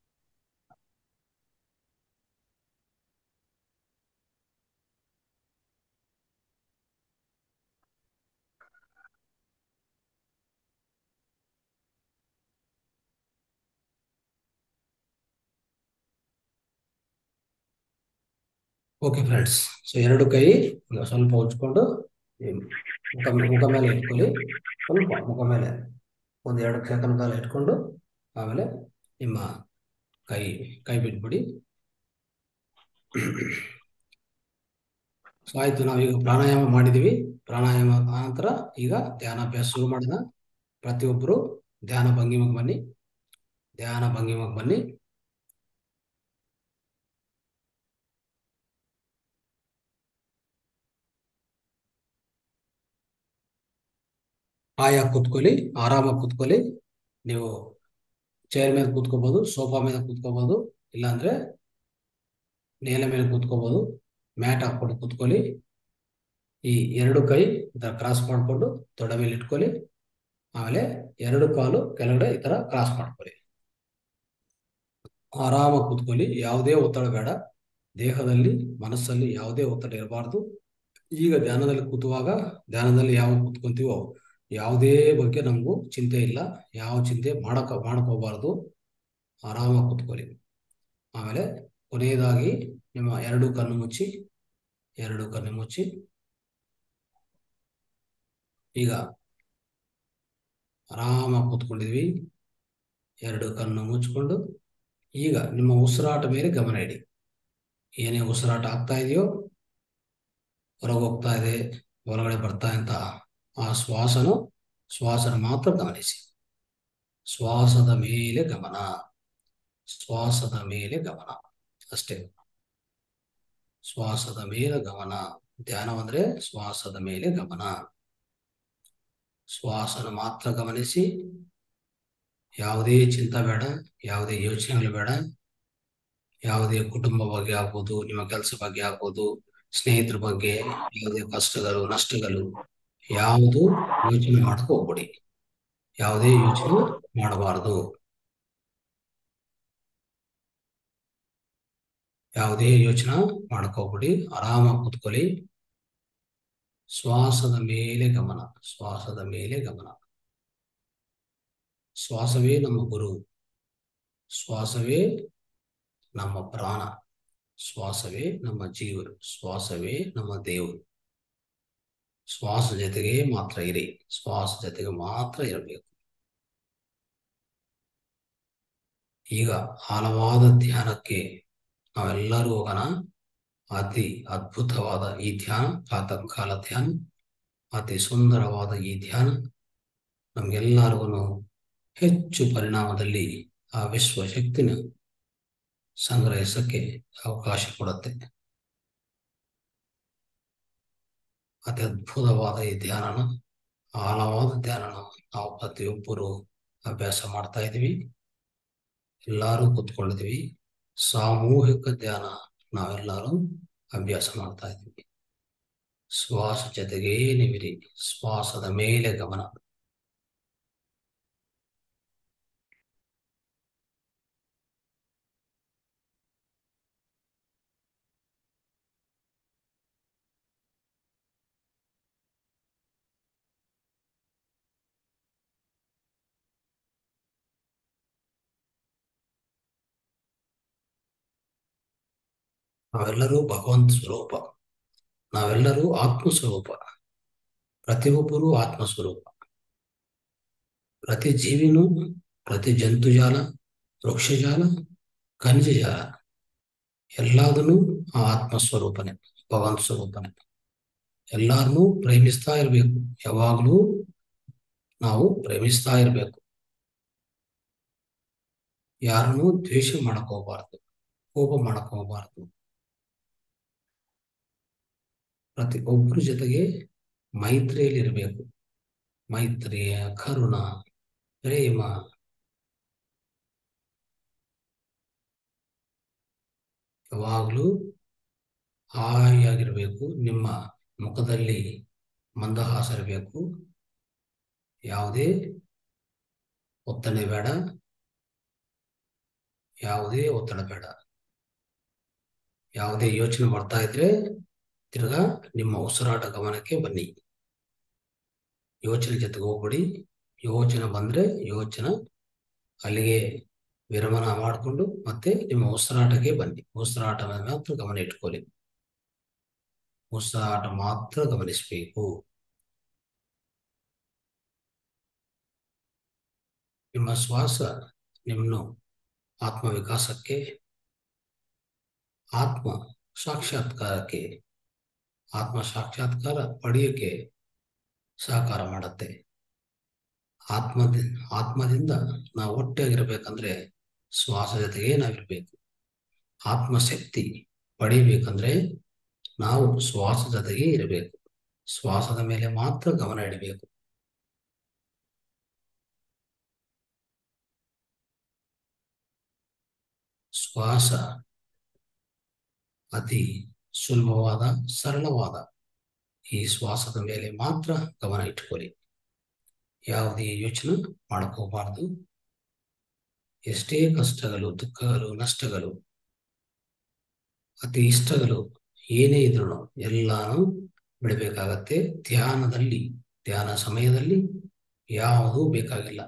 ಓಕೆ ಫ್ರೆಂಡ್ಸ್ ಸೊ ಎರಡು ಕೈ ಈಗ ಸ್ವಲ್ಪ ಉಜ್ಕೊಂಡು ಈ ಮುಖ ಮುಖ ಮೇಲೆ ಇಟ್ಕೊಳ್ಳಿ ಸ್ವಲ್ಪ ಮುಖ ಮೇಲೆ ಒಂದು ಎರಡು ಸೆಕೆಂಡ್ ಕಾಲ ಇಟ್ಕೊಂಡು ಆಮೇಲೆ ನಿಮ್ಮ ಕೈ ಕೈ ಬಿಟ್ಬಿಡಿ ಸೊ ಆಯ್ತು ನಾವೀಗ ಪ್ರಾಣಾಯಾಮ ಮಾಡಿದೀವಿ ಪ್ರಾಣಾಯಾಮ ನಂತರ ಈಗ ಧ್ಯಾನಾಭ್ಯಾಸ ಶುರು ಮಾಡೋಣ ಪ್ರತಿಯೊಬ್ಬರು ಧ್ಯಾನ ಭಂಗಿಮಕ್ಕೆ ಬನ್ನಿ ಧ್ಯಾನ ಭಂಗಿಮಕ್ಕೆ ಬನ್ನಿ ಆಯಾಗಿ ಕೂತ್ಕೊಳ್ಳಿ ಆರಾಮಾಗಿ ಕೂತ್ಕೊಳ್ಳಿ ನೀವು ಚೇರ್ ಮೇಲೆ ಕೂತ್ಕೋಬಹುದು ಸೋಫಾ ಮೇಲೆ ಕೂತ್ಕೋಬಹುದು ಇಲ್ಲಾಂದ್ರೆ ನೇಲ ಮೇಲೆ ಕೂತ್ಕೋಬಹುದು ಮ್ಯಾಟ್ ಹಾಕೊಂಡು ಕೂತ್ಕೊಳ್ಳಿ ಈ ಎರಡು ಕೈ ಕ್ರಾಸ್ ಮಾಡ್ಕೊಂಡು ತೊಡೆ ಮೇಲೆ ಇಟ್ಕೊಳ್ಳಿ ಆಮೇಲೆ ಎರಡು ಕಾಲು ಕೆಳಗಡೆ ಈ ತರ ಕ್ರಾಸ್ ಮಾಡ್ಕೊಳ್ಳಿ ಆರಾಮಾಗಿ ಕೂತ್ಕೊಳ್ಳಿ ಯಾವುದೇ ಒತ್ತಡ ಬೇಡ ದೇಹದಲ್ಲಿ ಮನಸ್ಸಲ್ಲಿ ಯಾವುದೇ ಒತ್ತಡ ಇರಬಾರ್ದು ಈಗ ಧ್ಯಾನದಲ್ಲಿ ಕೂತುವಾಗ ಧ್ಯಾನದಲ್ಲಿ ಯಾವ ಕೂತ್ಕೊಂತೀವೋ ಯಾವುದೇ ಬಗ್ಗೆ ನಮಗೂ ಚಿಂತೆ ಇಲ್ಲ ಯಾವ ಚಿಂತೆ ಮಾಡಕ ಮಾಡ್ಕೋಬಾರ್ದು ಆರಾಮಾಗಿ ಕೂತ್ಕೊಳ್ಳಿ ಆಮೇಲೆ ಕೊನೆಯದಾಗಿ ನಿಮ್ಮ ಎರಡು ಕಣ್ಣು ಮುಚ್ಚಿ ಎರಡು ಕಣ್ಣು ಮುಚ್ಚಿ ಈಗ ಆರಾಮಾಗಿ ಕೂತ್ಕೊಂಡಿದ್ವಿ ಎರಡು ಕಣ್ಣು ಮುಚ್ಕೊಂಡು ಈಗ ನಿಮ್ಮ ಉಸಿರಾಟ ಮೇಲೆ ಗಮನ ಇಡಿ ಏನೇ ಉಸಿರಾಟ ಆಗ್ತಾ ಇದೆಯೋ ಹೊರಗೆ ಹೋಗ್ತಾ ಇದೆ ಹೊರಗಡೆ ಬರ್ತಾ ಅಂತ ಆ ಶ್ವಾಸನು ಶ್ವಾಸನ ಮಾತ್ರ ಗಮನಿಸಿ ಶ್ವಾಸದ ಮೇಲೆ ಗಮನ ಶ್ವಾಸದ ಮೇಲೆ ಗಮನ ಅಷ್ಟೇ ಶ್ವಾಸದ ಮೇಲೆ ಗಮನ ಧ್ಯಾನವಂದ್ರೆ ಶ್ವಾಸದ ಮೇಲೆ ಗಮನ ಶ್ವಾಸನ ಮಾತ್ರ ಗಮನಿಸಿ ಯಾವುದೇ ಚಿಂತೆ ಬೇಡ ಯಾವುದೇ ಯೋಚನೆಗಳು ಬೇಡ ಯಾವುದೇ ಕುಟುಂಬ ಬಗ್ಗೆ ಆಗ್ಬೋದು ನಿಮ್ಮ ಕೆಲಸ ಬಗ್ಗೆ ಆಗ್ಬೋದು ಸ್ನೇಹಿತರ ಬಗ್ಗೆ ಯಾವುದೇ ಕಷ್ಟಗಳು ನಷ್ಟಗಳು ಯಾವುದು ಯೋಚನೆ ಮಾಡಕ್ಕೆ ಹೋಗ್ಬೇಡಿ ಯಾವುದೇ ಯೋಚನೆ ಮಾಡಬಾರದು ಯಾವುದೇ ಯೋಚನೆ ಮಾಡ್ಕೋಬಿಡಿ ಆರಾಮಾಗಿ ಕೂತ್ಕೊಳ್ಳಿ ಶ್ವಾಸದ ಮೇಲೆ ಗಮನ ಶ್ವಾಸದ ಮೇಲೆ ಗಮನ ಶ್ವಾಸವೇ ನಮ್ಮ ಗುರು ಶ್ವಾಸವೇ ನಮ್ಮ ಪ್ರಾಣ ಶ್ವಾಸವೇ ನಮ್ಮ ಜೀವರು ಶ್ವಾಸವೇ ನಮ್ಮ ದೇವರು ಶ್ವಾಸ ಜೊತೆಗೆ ಮಾತ್ರ ಇರಿ ಶ್ವಾಸ ಜೊತೆಗೆ ಮಾತ್ರ ಇರಬೇಕು ಈಗ ಆಳವಾದ ಧ್ಯಾನಕ್ಕೆ ನಾವೆಲ್ಲರೂ ಹೋಗೋಣ ಅತಿ ಅದ್ಭುತವಾದ ಈ ಧ್ಯಾನ ಪ್ರಾತಃಕಾಲ ಧ್ಯಾನ ಅತಿ ಸುಂದರವಾದ ಈ ಧ್ಯಾನ ನಮ್ಗೆಲ್ಲರಿಗೂ ಹೆಚ್ಚು ಪರಿಣಾಮದಲ್ಲಿ ಆ ವಿಶ್ವಶಕ್ತಿನ ಸಂಗ್ರಹಿಸಕ್ಕೆ ಅವಕಾಶ ಕೊಡುತ್ತೆ ಅತಿ ಅದ್ಭುತವಾದ ಈ ಧ್ಯಾನನ ಆಳವಾದ ಧ್ಯಾನನ ನಾವು ಪ್ರತಿಯೊಬ್ಬರು ಅಭ್ಯಾಸ ಮಾಡ್ತಾ ಇದ್ದೀವಿ ಎಲ್ಲರೂ ಕೂತ್ಕೊಂಡಿದ್ದೀವಿ ಸಾಮೂಹಿಕ ಧ್ಯಾನ ನಾವೆಲ್ಲರೂ ಅಭ್ಯಾಸ ಮಾಡ್ತಾ ಇದ್ದೀವಿ ಶ್ವಾಸ ಜೊತೆಗೇ ನೀವಿರಿ ಶ್ವಾಸದ ಮೇಲೆ ಗಮನ ನಾವೆಲ್ಲರೂ ಭಗವಂತ ಸ್ವರೂಪ ನಾವೆಲ್ಲರೂ ಆತ್ಮ ಸ್ವರೂಪ ಪ್ರತಿಯೊಬ್ಬರೂ ಆತ್ಮ ಸ್ವರೂಪ ಪ್ರತಿ ಜೀವಿನೂ ಪ್ರತಿ ಜಂತುಜಾಲ ವೃಕ್ಷಜಾಲ ಖನಿಜಜಾಲ ಎಲ್ಲದನ್ನು ಆ ಆತ್ಮ ಸ್ವರೂಪನೇ ಭಗವಂತ ಸ್ವರೂಪನೇ ಎಲ್ಲಾರನ್ನೂ ಪ್ರೇಮಿಸ್ತಾ ಇರಬೇಕು ಯಾವಾಗಲೂ ನಾವು ಪ್ರೇಮಿಸ್ತಾ ಇರಬೇಕು ಯಾರನ್ನೂ ದ್ವೇಷ ಮಾಡಕ್ ಹೋಗ್ಬಾರ್ದು ಕೋಪ ಮಾಡಕ್ ಹೋಗ್ಬಾರ್ದು ಪ್ರತಿ ಒಬ್ಬರ ಜೊತೆಗೆ ಮೈತ್ರಿಯಲ್ಲಿ ಇರಬೇಕು ಮೈತ್ರಿಯ ಕರುಣ ಪ್ರೇಮ ಯಾವಾಗಲೂ ಹಾಯಾಗಿರ್ಬೇಕು ನಿಮ್ಮ ಮುಖದಲ್ಲಿ ಮಂದಹಾಸ ಇರಬೇಕು ಯಾವುದೇ ಒತ್ತಡ ಬೇಡ ಯಾವುದೇ ಒತ್ತಡ ಬೇಡ ಯಾವುದೇ ಯೋಚನೆ ಮಾಡ್ತಾ ಇದ್ರೆ ತಿರ್ಗಾ ನಿಮ್ಮ ಉಸಿರಾಟ ಗಮನಕ್ಕೆ ಬನ್ನಿ ಯೋಚನೆ ಜೊತೆಗೆ ಹೋಗ್ಬಿಡಿ ಯೋಚನೆ ಬಂದ್ರೆ ಯೋಚನೆ ಅಲ್ಲಿಗೆ ವಿರಮಣ ಮಾಡಿಕೊಂಡು ಮತ್ತೆ ನಿಮ್ಮ ಉಸಿರಾಟಕ್ಕೆ ಬನ್ನಿ ಉಸಿರಾಟ ಮಾತ್ರ ಗಮನ ಇಟ್ಕೊಳ್ಳಿ ಉಸಿರಾಟ ಮಾತ್ರ ಗಮನಿಸಬೇಕು ನಿಮ್ಮ ಶ್ವಾಸ ನಿಮ್ಮನ್ನು ಆತ್ಮ ವಿಕಾಸಕ್ಕೆ ಆತ್ಮ ಸಾಕ್ಷಾತ್ಕಾರಕ್ಕೆ ಆತ್ಮ ಸಾಕ್ಷಾತ್ಕಾರ ಪಡೆಯೋಕ್ಕೆ ಸಹಕಾರ ಮಾಡುತ್ತೆ ಆತ್ಮದಿ ಆತ್ಮದಿಂದ ನಾವು ಒಟ್ಟಾಗಿರ್ಬೇಕಂದ್ರೆ ಶ್ವಾಸ ಜೊತೆಗೆ ನಾವಿರ್ಬೇಕು ಆತ್ಮಶಕ್ತಿ ಪಡಿಬೇಕಂದ್ರೆ ನಾವು ಶ್ವಾಸ ಜೊತೆಗೆ ಇರಬೇಕು ಶ್ವಾಸದ ಮೇಲೆ ಮಾತ್ರ ಗಮನ ಇಡಬೇಕು ಶ್ವಾಸ ಅತಿ ಸುಲಭವಾದ ಸರಳವಾದ ಈ ಶ್ವಾಸದ ಮೇಲೆ ಮಾತ್ರ ಗಮನ ಇಟ್ಕೊಳ್ಳಿ ಯಾವುದೇ ಯೋಚನೆ ಮಾಡ್ಕೋಬಾರ್ದು ಎಷ್ಟೇ ಕಷ್ಟಗಳು ದುಃಖಗಳು ನಷ್ಟಗಳು ಅತಿ ಇಷ್ಟಗಳು ಏನೇ ಇದ್ರು ಎಲ್ಲಾನು ಬಿಡಬೇಕಾಗತ್ತೆ ಧ್ಯಾನದಲ್ಲಿ ಧ್ಯಾನ ಸಮಯದಲ್ಲಿ ಯಾವುದೂ ಬೇಕಾಗಿಲ್ಲ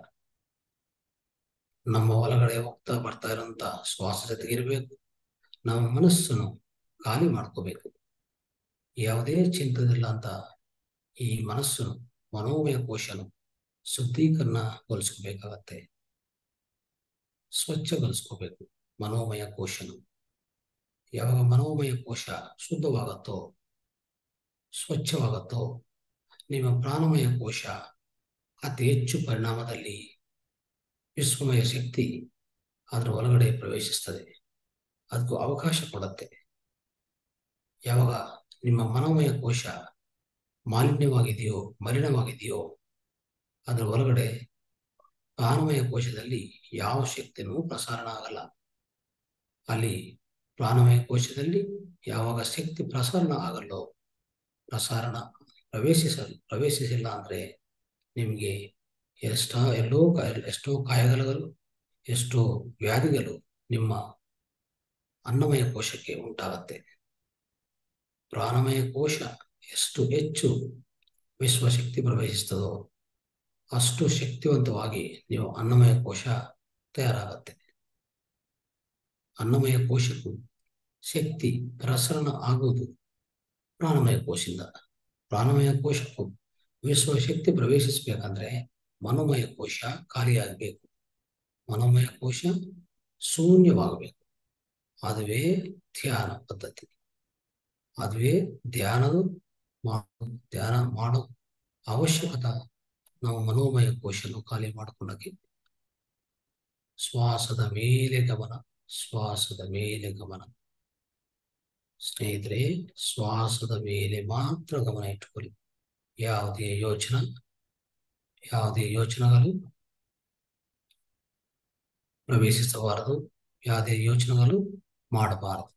ನಮ್ಮ ಒಳಗಡೆ ಹೋಗ್ತಾ ಬರ್ತಾ ಇರೋಂಥ ಶ್ವಾಸ ಜೊತೆಗಿರ್ಬೇಕು ನಮ್ಮ ಮನಸ್ಸನ್ನು ಖಾಲಿ ಮಾಡ್ಕೋಬೇಕು ಯಾವುದೇ ಚಿಂತದಿಲ್ಲ ಅಂತ ಈ ಮನಸ್ಸನ್ನು ಮನೋಮಯ ಕೋಶನು ಶುದ್ಧೀಕರಣಗೊಳಿಸ್ಕೋಬೇಕಾಗತ್ತೆ ಸ್ವಚ್ಛಗೊಳಿಸ್ಕೋಬೇಕು ಮನೋಮಯ ಕೋಶನು ಯಾವಾಗ ಮನೋಮಯ ಕೋಶ ಶುದ್ಧವಾಗತ್ತೋ ಸ್ವಚ್ಛವಾಗತ್ತೋ ನಿಮ್ಮ ಪ್ರಾಣಮಯ ಕೋಶ ಅತಿ ಹೆಚ್ಚು ಪರಿಣಾಮದಲ್ಲಿ ವಿಶ್ವಮಯ ಶಕ್ತಿ ಅದರ ಒಳಗಡೆ ಪ್ರವೇಶಿಸ್ತದೆ ಅದಕ್ಕೂ ಅವಕಾಶ ಕೊಡುತ್ತೆ ಯಾವಾಗ ನಿಮ್ಮ ಮನೋಮಯ ಕೋಶ ಮಾಲಿನ್ಯವಾಗಿದೆಯೋ ಮಲಿನವಾಗಿದೆಯೋ ಅದರ ಒಳಗಡೆ ಪ್ರಾಣಮಯ ಕೋಶದಲ್ಲಿ ಯಾವ ಶಕ್ತಿನೂ ಪ್ರಸಾರಣ ಆಗಲ್ಲ ಅಲ್ಲಿ ಪ್ರಾಣಮಯ ಕೋಶದಲ್ಲಿ ಯಾವಾಗ ಶಕ್ತಿ ಪ್ರಸರಣ ಆಗಲ್ಲೋ ಪ್ರಸಾರಣ ಪ್ರವೇಶಿಸ ಪ್ರವೇಶಿಸಿಲ್ಲ ಅಂದರೆ ನಿಮಗೆ ಎಷ್ಟ ಎಲ್ಲೋ ಎಷ್ಟೋ ಕಾಯಿಲೆಗಳು ಎಷ್ಟೋ ವ್ಯಾಧಿಗಳು ನಿಮ್ಮ ಅನ್ನಮಯ ಕೋಶಕ್ಕೆ ಉಂಟಾಗತ್ತೆ ಪ್ರಾಣಮಯ ಕೋಶ ಎಷ್ಟು ಹೆಚ್ಚು ವಿಶ್ವಶಕ್ತಿ ಪ್ರವೇಶಿಸ್ತದೋ ಅಷ್ಟು ಶಕ್ತಿವಂತವಾಗಿ ನೀವು ಅನ್ನಮಯ ಕೋಶ ತಯಾರಾಗತ್ತೆ ಅನ್ನಮಯ ಕೋಶಕ್ಕೂ ಶಕ್ತಿ ಪ್ರಸರಣ ಆಗುವುದು ಪ್ರಾಣಮಯ ಕೋಶದಿಂದ ಪ್ರಾಣಮಯ ಕೋಶಕ್ಕೂ ವಿಶ್ವಶಕ್ತಿ ಪ್ರವೇಶಿಸಬೇಕಂದ್ರೆ ಮನೋಮಯ ಕೋಶ ಖಾಲಿಯಾಗಬೇಕು ಮನೋಮಯ ಕೋಶ ಶೂನ್ಯವಾಗಬೇಕು ಅದುವೇ ಧ್ಯಾನ ಪದ್ಧತಿ ಅದುವೇ ಧ್ಯಾನದ ಧ್ಯಾನ ಮಾಡೋ ಅವಶ್ಯಕತೆ ನಾವು ಮನೋಮಯ ಕೋಶನು ಖಾಲಿ ಮಾಡಿಕೊಂಡಕ್ಕೆ ಶ್ವಾಸದ ಮೇಲೆ ಗಮನ ಶ್ವಾಸದ ಮೇಲೆ ಗಮನ ಸ್ನೇಹಿತರೆ ಶ್ವಾಸದ ಮೇಲೆ ಮಾತ್ರ ಗಮನ ಇಟ್ಟುಕೊಳ್ಳಿ ಯಾವುದೇ ಯೋಚನೆ ಯಾವುದೇ ಯೋಚನೆಗಳು ಪ್ರವೇಶಿಸಬಾರದು ಯಾವುದೇ ಯೋಚನೆಗಳು ಮಾಡಬಾರದು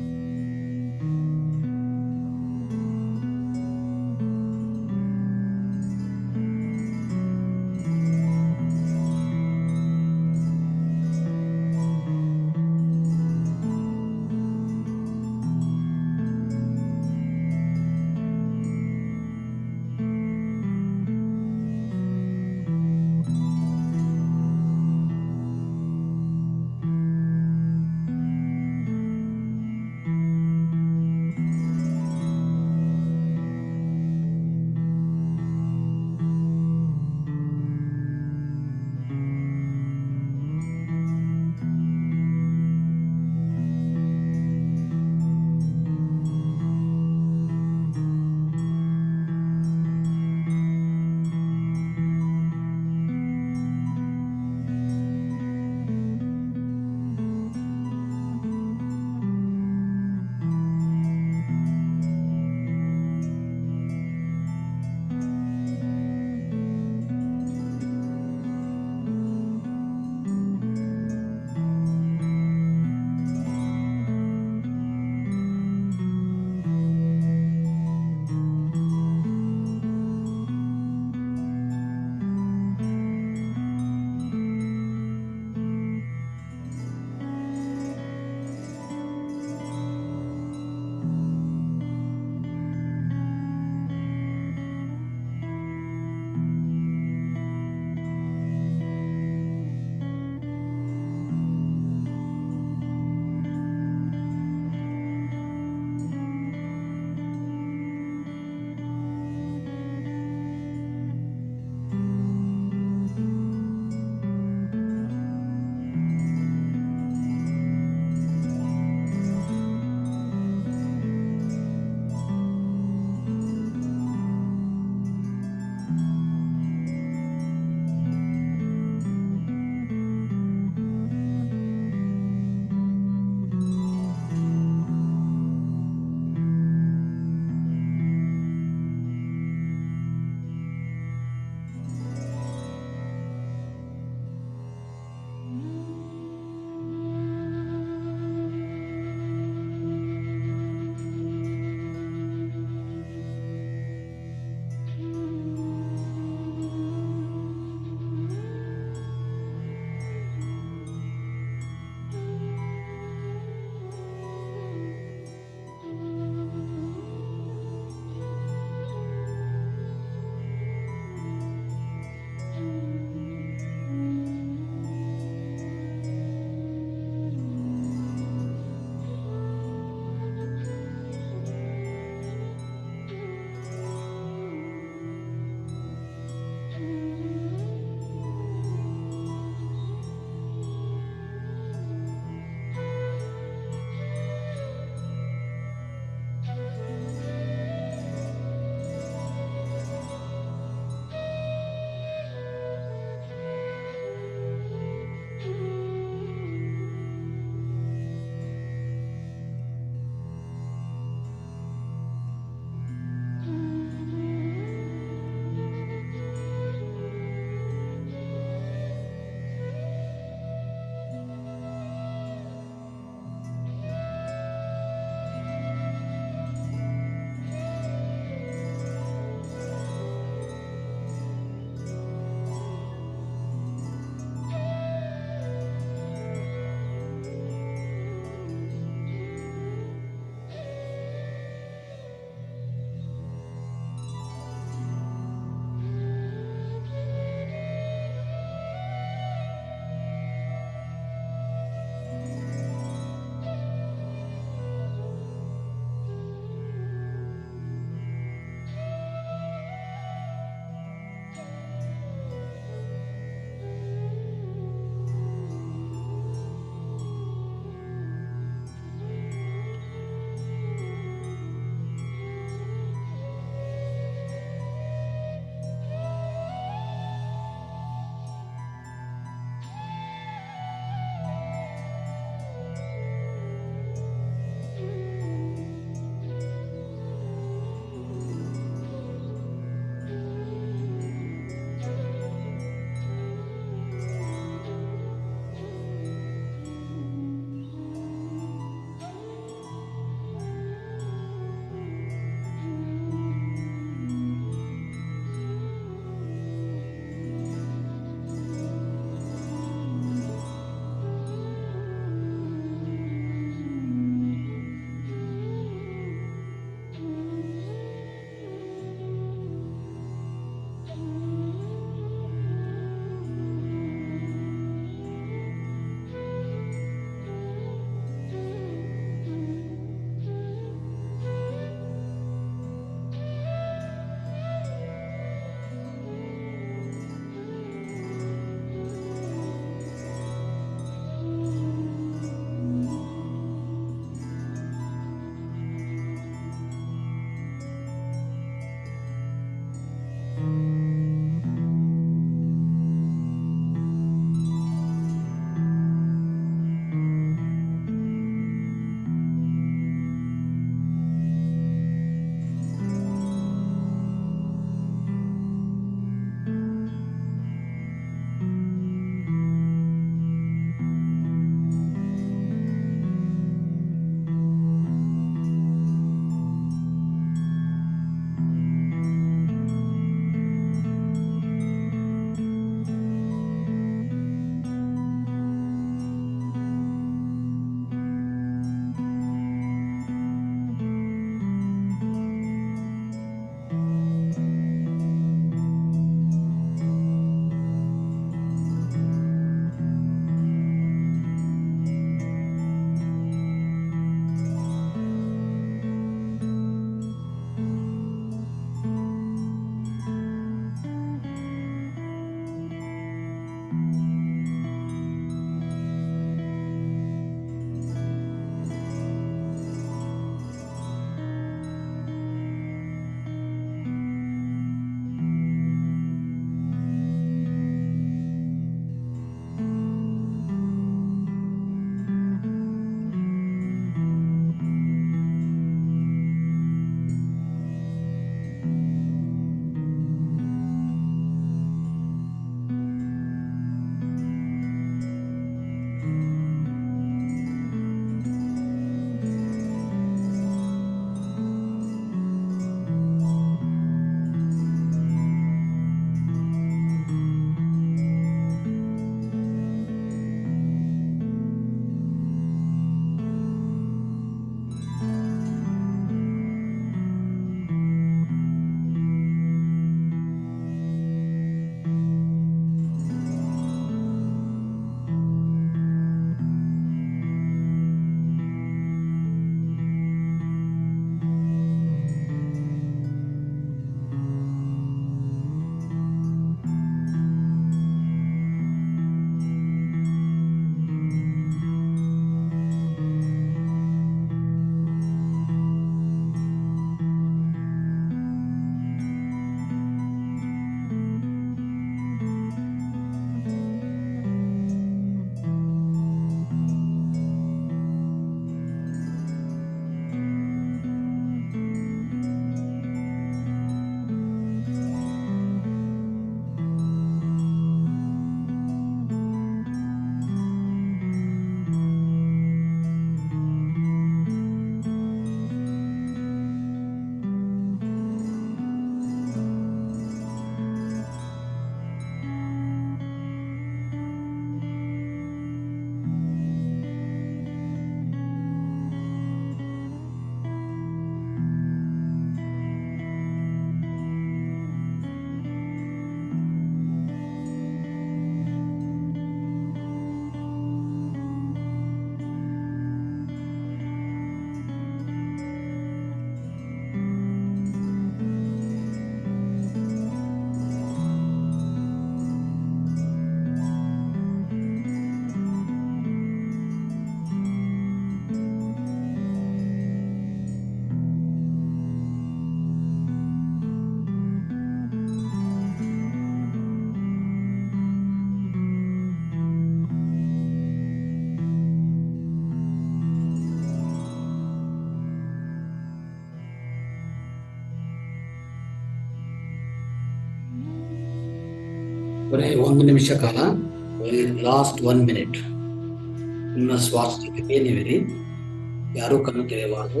ಕೊನೆ ಒಂದು ನಿಮಿಷ ಕಾಲ ಲಾಸ್ಟ್ ಒನ್ ಮಿನಿಟ್ ನಿಮ್ಮ ಶ್ವಾಸ ಜೊತೆಗೆ ನೀವಿರಿ ಯಾರೂ ಕಣ್ಣು ತೆರೆಯಬಾರದು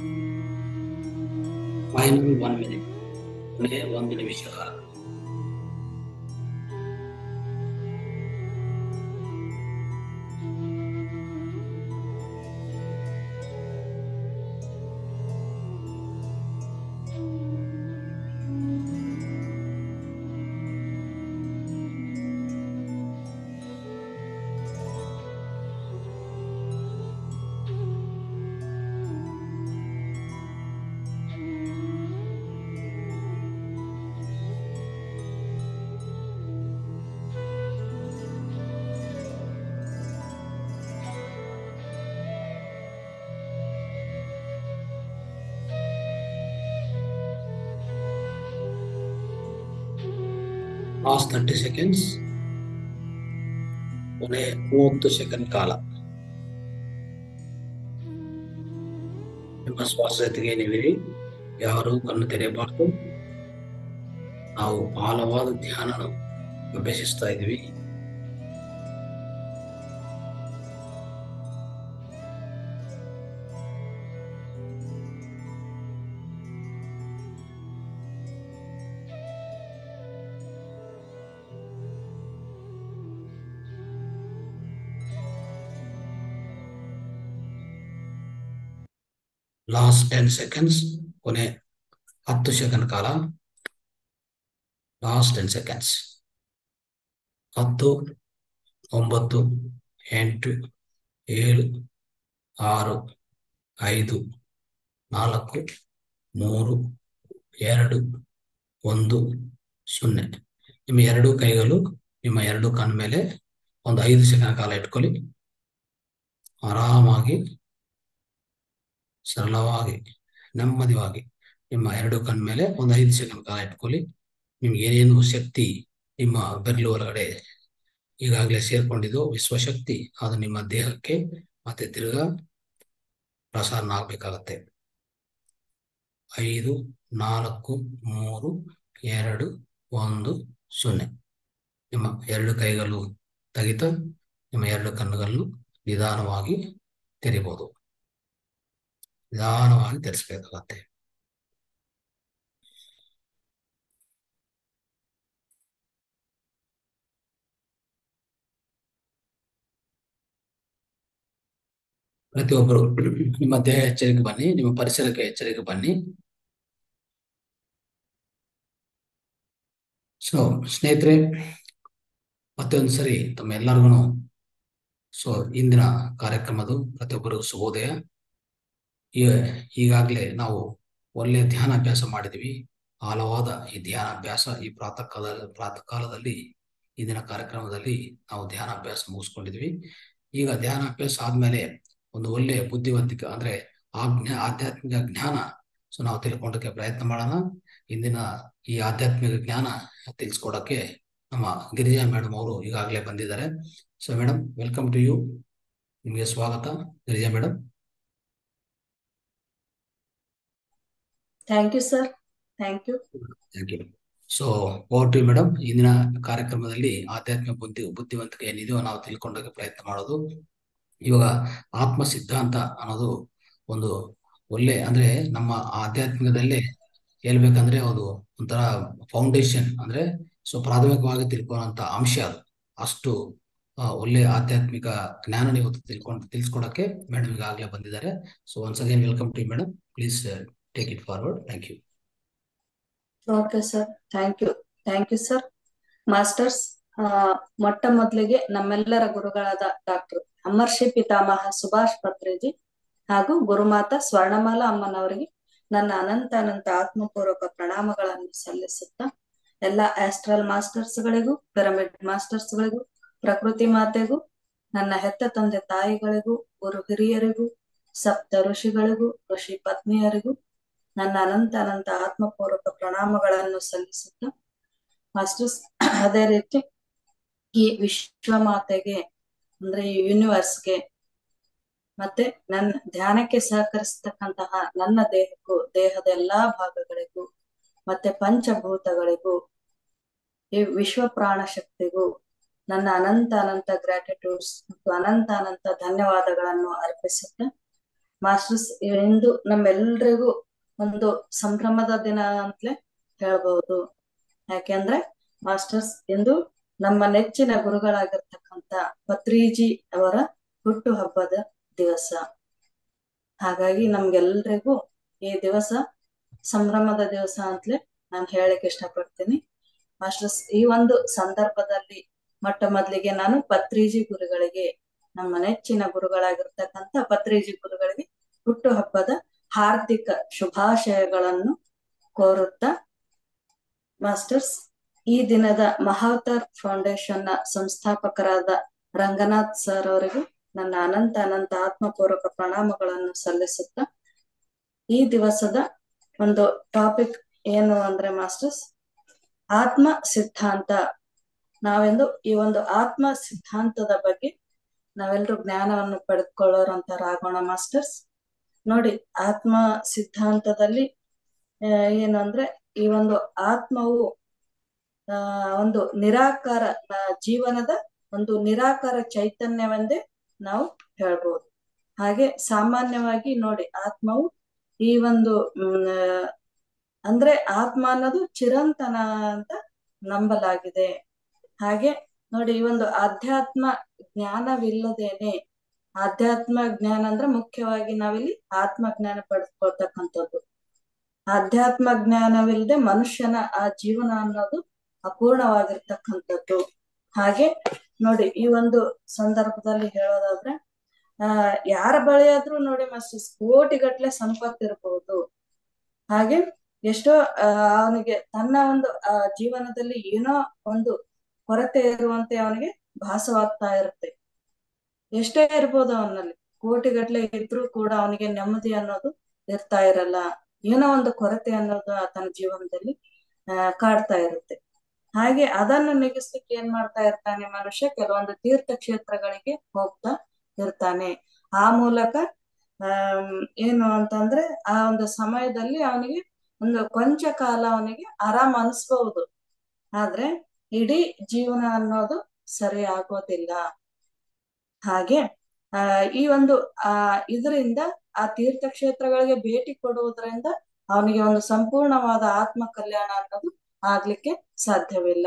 ಫೈನಲ್ ಒನ್ ಮಿನಿಟ್ ಕೊನೆ ಒಂದು ನಿಮಿಷ ಕಾಲ ಲಾಸ್ಟ್ ತರ್ಟಿ ಸೆಕೆಂಡ್ಸ್ ಕೊನೆ ಮೂವತ್ತು ಸೆಕೆಂಡ್ ಕಾಲ ನಿಮ್ಮ ಶ್ವಾಸ ಜೊತೆಗೆ ನೀವಿರಿ ಯಾರು ಕಣ್ಣು ತೆರೆಯಬಾರ್ದು ನಾವು ಆಳವಾದ ಧ್ಯಾನ ಅಭ್ಯಸಿಸ್ತಾ ಇದ್ವಿ ಲಾಸ್ಟ್ ಟೆನ್ ಸೆಕೆಂಡ್ಸ್ ಕೊನೆ ಹತ್ತು ಸೆಕೆಂಡ್ ಕಾಲ ಲಾಸ್ಟ್ ಟೆನ್ ಸೆಕೆಂಡ್ಸ್ ಹತ್ತು ಒಂಬತ್ತು ಎಂಟು ಏಳು ಆರು ಐದು ನಾಲ್ಕು ಮೂರು ಎರಡು ಒಂದು ಸೊನ್ನೆ ನಿಮ್ಮ ಎರಡು ಕೈಗಳು ನಿಮ್ಮ ಎರಡು ಕಣ್ಣ ಮೇಲೆ ಒಂದು ಐದು ಸೆಕೆಂಡ್ ಕಾಲ ಇಟ್ಕೊಳ್ಳಿ ಆರಾಮಾಗಿ ಸರಳವಾಗಿ ನೆಮ್ಮದಿಯಾಗಿ ನಿಮ್ಮ ಎರಡು ಕಣ್ಣ ಮೇಲೆ ಒಂದು ಐದು ಸೆಕೆಂಡ್ ಕಾಲ ಇಟ್ಕೊಳ್ಳಿ ನಿಮ್ಗೆ ಏನೇನು ಶಕ್ತಿ ನಿಮ್ಮ ಬೆರಳು ಒಳಗಡೆ ಈಗಾಗಲೇ ಸೇರ್ಕೊಂಡಿದ್ದು ವಿಶ್ವಶಕ್ತಿ ಅದು ನಿಮ್ಮ ದೇಹಕ್ಕೆ ಮತ್ತೆ ತಿರ್ಗಾ ಪ್ರಸಾರಣ ಆಗ್ಬೇಕಾಗತ್ತೆ ಐದು ನಾಲ್ಕು ಮೂರು ಎರಡು ಒಂದು ಸೊನ್ನೆ ನಿಮ್ಮ ಎರಡು ಕೈಗಳು ತೆಗಿತ ನಿಮ್ಮ ಎರಡು ಕಣ್ಣುಗಳನ್ನು ನಿಧಾನವಾಗಿ ತೆರಿಬಹುದು ನಿಧಾನವಾಗಿ ತೆರೆಸ್ಬೇಕಾಗತ್ತೆ ಪ್ರತಿಯೊಬ್ಬರು ನಿಮ್ಮ ದೇಹ ಎಚ್ಚರಿಕೆ ಬನ್ನಿ ನಿಮ್ಮ ಪರಿಸರಕ್ಕೆ ಎಚ್ಚರಿಕೆ ಬನ್ನಿ ಸೊ ಸ್ನೇಹಿತರೆ ಮತ್ತೆ ಒಂದ್ಸರಿ ತಮ್ಮ ಎಲ್ಲರಿಗೂ ಸೊ ಇಂದಿನ ಕಾರ್ಯಕ್ರಮದು ಪ್ರತಿಯೊಬ್ಬರಿಗೂ ಶುಭೋದಯ ಈ ಈಗಾಗಲೇ ನಾವು ಒಳ್ಳೆಯ ಧ್ಯಾನಾಭ್ಯಾಸ ಮಾಡಿದ್ವಿ ಆಳವಾದ ಈ ಧ್ಯಾನಾಭ್ಯಾಸ ಈ ಪ್ರಾತಃ ಕಾಲ ಪ್ರಾತಃ ಕಾಲದಲ್ಲಿ ಇಂದಿನ ಕಾರ್ಯಕ್ರಮದಲ್ಲಿ ನಾವು ಧ್ಯಾನಾಭ್ಯಾಸ ಮುಗಿಸ್ಕೊಂಡಿದ್ವಿ ಈಗ ಧ್ಯಾನಾಭ್ಯಾಸ ಆದ್ಮೇಲೆ ಒಂದು ಒಳ್ಳೆಯ ಬುದ್ಧಿವಂತಿಕೆ ಅಂದ್ರೆ ಆಜ್ಞಾ ಆಧ್ಯಾತ್ಮಿಕ ಜ್ಞಾನ ಸೊ ನಾವು ತಿಳ್ಕೊಂಡಕ್ಕೆ ಪ್ರಯತ್ನ ಮಾಡೋಣ ಇಂದಿನ ಈ ಆಧ್ಯಾತ್ಮಿಕ ಜ್ಞಾನ ತಿಳಿಸ್ಕೊಡಕ್ಕೆ ನಮ್ಮ ಗಿರಿಜಾ ಮೇಡಮ್ ಅವರು ಈಗಾಗಲೇ ಬಂದಿದ್ದಾರೆ so madam welcome to you ನಿಮಗೆ ಸ್ವಾಗತ Girija madam thank you sir thank you thank you so over to madam ಇಂದಿನ ಕಾರ್ಯಕ್ರಮದಲ್ಲಿ ಆಧ್ಯಾತ್ಮಿಕ ಬುದ್ಧಿ ಬುದ್ಧಿವಂತಿಕೆ ಏನಿದೆಯೋ ನಾವು ತಿಳ್ಕೊಂಡೋಕೆ ಪ್ರಯತ್ನ ಮಾಡೋದು ಇವಾಗ ಆತ್ಮ ಸಿದ್ಧಾಂತ ಅನ್ನೋದು ಒಂದು ಒಳ್ಳೆ ಅಂದ್ರೆ ನಮ್ಮ ಆಧ್ಯಾತ್ಮಿಕದಲ್ಲೇ ಹೇಳ್ಬೇಕಂದ್ರೆ ಅದು ಒಂಥರ ಫೌಂಡೇಶನ್ ಅಂದ್ರೆ ಸೊ ಪ್ರಾಥಮಿಕವಾಗಿ ತಿಳ್ಕೊಳ್ಳುವಂತ ಅಂಶ ಅದು ಅಷ್ಟು ಒಳ್ಳೆ ಆಧ್ಯಾತ್ಮಿಕ ಜ್ಞಾನ ನೀವು ತಿಳ್ಕೊಂಡು ತಿಳಿಸ್ಕೊಡಕ್ಕೆ ಮೇಡಮ್ ಈಗಾಗಲೇ ಬಂದಿದ್ದಾರೆ so once again welcome to madam please take it forward thank you okay sir thank you thank you sir masters ಮೊಟ್ಟ ಮೊದಲಿಗೆ ನಮ್ಮೆಲ್ಲರ ಗುರುಗಳಾದ ಡಾಕ್ಟರ್ ಅಮರ್ಷಿ ಪಿತಾಮಹ ಸುಭಾಷ್ ಪತ್ರಿಜಿ ಹಾಗೂ ಗುರುಮಾತಾ ಸ್ವರ್ಣಮಾಲಾ ಅಮ್ಮನವರಿಗೆ ನನ್ನ ಅನಂತ ಅನಂತ ಆತ್ಮಪೂರ್ವಕ ಪ್ರಣಾಮಗಳನ್ನು ಸಲ್ಲಿಸುತ್ತಾ ಎಲ್ಲ ಆಸ್ಟ್ರಲ್ ಮಾಸ್ಟರ್ಸ್ಗಳಿಗೂ ಪಿರಮಿಡ್ ಮಾಸ್ಟರ್ಸ್ಗಳಿಗೂ ಪ್ರಕೃತಿ ಮಾತೆಗೂ ನನ್ನ ಹೆತ್ತ ತಂದೆ ತಾಯಿಗಳಿಗೂ ಗುರು ಹಿರಿಯರಿಗೂ ಸಪ್ತ ಋಷಿಗಳಿಗೂ ಋಷಿ ಪತ್ನಿಯರಿಗೂ ನನ್ನ ಅನಂತ ಅನಂತ ಆತ್ಮಪೂರ್ವಕ ಪ್ರಣಾಮಗಳನ್ನು ಸಲ್ಲಿಸುತ್ತಾ ಮಾಸ್ಟರ್ಸ್ ಅದೇ ರೀತಿ ಈ ವಿಶ್ವ ಮಾತೆಗೆ ಅಂದ್ರೆ ಈ ಯೂನಿವರ್ಸ್ಗೆ ಮತ್ತೆ ನನ್ನ ಧ್ಯಾನಕ್ಕೆ ಸಹಕರಿಸ್ತಕ್ಕಂತಹ ನನ್ನ ದೇಹಕ್ಕೂ ದೇಹದ ಎಲ್ಲಾ ಭಾಗಗಳಿಗೂ ಮತ್ತೆ ಪಂಚಭೂತಗಳಿಗೂ ಈ ವಿಶ್ವ ಪ್ರಾಣ ಶಕ್ತಿಗೂ ನನ್ನ ಅನಂತ ಅನಂತ ಗ್ರಾಟಿಟ್ಯೂಡ್ಸ್ ಮತ್ತು ಅನಂತ ಅನಂತ ಧನ್ಯವಾದಗಳನ್ನು ಅರ್ಪಿಸುತ್ತೆ ಮಾಸ್ಟರ್ಸ್ ಇಂದು ನಮ್ಮೆಲ್ರಿಗೂ ಒಂದು ಸಂಭ್ರಮದ ದಿನ ಅಂತಲೇ ಹೇಳ್ಬಹುದು ಯಾಕೆಂದ್ರೆ ಮಾಸ್ಟರ್ಸ್ ಇಂದು ನಮ್ಮ ನೆಚ್ಚಿನ ಗುರುಗಳಾಗಿರ್ತಕ್ಕಂಥ ಪತ್ರಿಜಿ ಅವರ ಹುಟ್ಟು ಹಬ್ಬದ ದಿವಸ ಹಾಗಾಗಿ ನಮ್ಗೆಲ್ರಿಗೂ ಈ ದಿವಸ ಸಂಭ್ರಮದ ದಿವಸ ಅಂತಲೇ ನಾನು ಹೇಳಕ್ ಇಷ್ಟಪಡ್ತೀನಿ ಮಾಸ್ಟರ್ಸ್ ಈ ಒಂದು ಸಂದರ್ಭದಲ್ಲಿ ಮೊಟ್ಟ ಮೊದಲಿಗೆ ನಾನು ಪತ್ರಿಜಿ ಗುರುಗಳಿಗೆ ನಮ್ಮ ನೆಚ್ಚಿನ ಗುರುಗಳಾಗಿರ್ತಕ್ಕಂಥ ಪತ್ರಿಜಿ ಗುರುಗಳಿಗೆ ಹುಟ್ಟು ಹಬ್ಬದ ಹಾರ್ದಿಕ ಶುಭಾಶಯಗಳನ್ನು ಕೋರುತ್ತಾ ಮಾಸ್ಟರ್ಸ್ ಈ ದಿನದ ಮಹಾವತಾರ್ ಫೌಂಡೇಶನ್ ನ ಸಂಸ್ಥಾಪಕರಾದ ರಂಗನಾಥ್ ಸರ್ ಅವರಿಗೂ ನನ್ನ ಅನಂತ ಅನಂತ ಆತ್ಮಪೂರ್ವಕ ಪ್ರಣಾಮಗಳನ್ನು ಸಲ್ಲಿಸುತ್ತಾ ಈ ದಿವಸದ ಒಂದು ಟಾಪಿಕ್ ಏನು ಅಂದ್ರೆ ಮಾಸ್ಟರ್ಸ್ ಆತ್ಮ ಸಿದ್ಧಾಂತ ನಾವೆಂದು ಈ ಒಂದು ಆತ್ಮ ಸಿದ್ಧಾಂತದ ಬಗ್ಗೆ ನಾವೆಲ್ಲರೂ ಜ್ಞಾನವನ್ನು ಪಡೆದುಕೊಳ್ಳೋರಂತರಾಗೋಣ ಮಾಸ್ಟರ್ಸ್ ನೋಡಿ ಆತ್ಮ ಸಿದ್ಧಾಂತದಲ್ಲಿ ಏನು ಅಂದ್ರೆ ಈ ಒಂದು ಆತ್ಮವು ಆ ಒಂದು ನಿರಾಕಾರ ಜೀವನದ ಒಂದು ನಿರಾಕಾರ ಚೈತನ್ಯವೆಂದೇ ನಾವು ಹೇಳ್ಬೋದು ಹಾಗೆ ಸಾಮಾನ್ಯವಾಗಿ ನೋಡಿ ಆತ್ಮವು ಈ ಒಂದು ಹ್ಮ್ ಅಂದ್ರೆ ಆತ್ಮ ಅನ್ನೋದು ಚಿರಂತನ ಅಂತ ನಂಬಲಾಗಿದೆ ಹಾಗೆ ನೋಡಿ ಈ ಒಂದು ಆಧ್ಯಾತ್ಮ ಜ್ಞಾನವಿಲ್ಲದೇನೆ ಆಧ್ಯಾತ್ಮ ಜ್ಞಾನ ಅಂದ್ರೆ ಮುಖ್ಯವಾಗಿ ನಾವಿಲ್ಲಿ ಆತ್ಮ ಜ್ಞಾನ ಪಡೆದುಕೊಳ್ತಕ್ಕಂಥದ್ದು ಆಧ್ಯಾತ್ಮ ಜ್ಞಾನವಿಲ್ಲದೆ ಮನುಷ್ಯನ ಆ ಜೀವನ ಅನ್ನೋದು ಅಪೂರ್ಣವಾಗಿರ್ತಕ್ಕಂಥದ್ದು ಹಾಗೆ ನೋಡಿ ಈ ಒಂದು ಸಂದರ್ಭದಲ್ಲಿ ಹೇಳೋದಾದ್ರೆ ಆ ಯಾರ ಬಳಿಯಾದ್ರೂ ನೋಡಿ ಮಸ್ತ್ ಕೋಟಿಗಟ್ಲೆ ಸಂಪತ್ತಿರಬಹುದು ಹಾಗೆ ಎಷ್ಟೋ ಅವನಿಗೆ ತನ್ನ ಒಂದು ಆ ಜೀವನದಲ್ಲಿ ಏನೋ ಒಂದು ಕೊರತೆ ಇರುವಂತೆ ಅವನಿಗೆ ಭಾಸವಾಗ್ತಾ ಇರುತ್ತೆ ಎಷ್ಟೇ ಇರ್ಬೋದು ಅವನಲ್ಲಿ ಕೋಟಿಗಟ್ಲೆ ಇದ್ರೂ ಕೂಡ ಅವನಿಗೆ ನೆಮ್ಮದಿ ಅನ್ನೋದು ಇರ್ತಾ ಇರಲ್ಲ ಏನೋ ಒಂದು ಕೊರತೆ ಅನ್ನೋದು ತನ್ನ ಜೀವನದಲ್ಲಿ ಆ ಕಾಡ್ತಾ ಇರುತ್ತೆ ಹಾಗೆ ಅದನ್ನು ನಿಗಿಸ್ಲಿಕ್ಕೆ ಏನ್ ಮಾಡ್ತಾ ಇರ್ತಾನೆ ಮನುಷ್ಯ ಕೆಲವೊಂದು ತೀರ್ಥ ಕ್ಷೇತ್ರಗಳಿಗೆ ಹೋಗ್ತಾ ಇರ್ತಾನೆ ಆ ಮೂಲಕ ಆಹ್ ಏನು ಅಂತಂದ್ರೆ ಆ ಒಂದು ಸಮಯದಲ್ಲಿ ಅವನಿಗೆ ಒಂದು ಕೊಂಚ ಕಾಲ ಅವನಿಗೆ ಆರಾಮ್ ಅನಿಸ್ಬಹುದು ಆದ್ರೆ ಇಡೀ ಜೀವನ ಅನ್ನೋದು ಸರಿ ಆಗೋದಿಲ್ಲ ಹಾಗೆ ಆ ಈ ಒಂದು ಆ ಇದರಿಂದ ಆ ತೀರ್ಥಕ್ಷೇತ್ರಗಳಿಗೆ ಭೇಟಿ ಕೊಡುವುದರಿಂದ ಅವನಿಗೆ ಒಂದು ಸಂಪೂರ್ಣವಾದ ಆತ್ಮ ಕಲ್ಯಾಣ ಅನ್ನೋದು ಆಗ್ಲಿಕ್ಕೆ ಸಾಧ್ಯವಿಲ್ಲ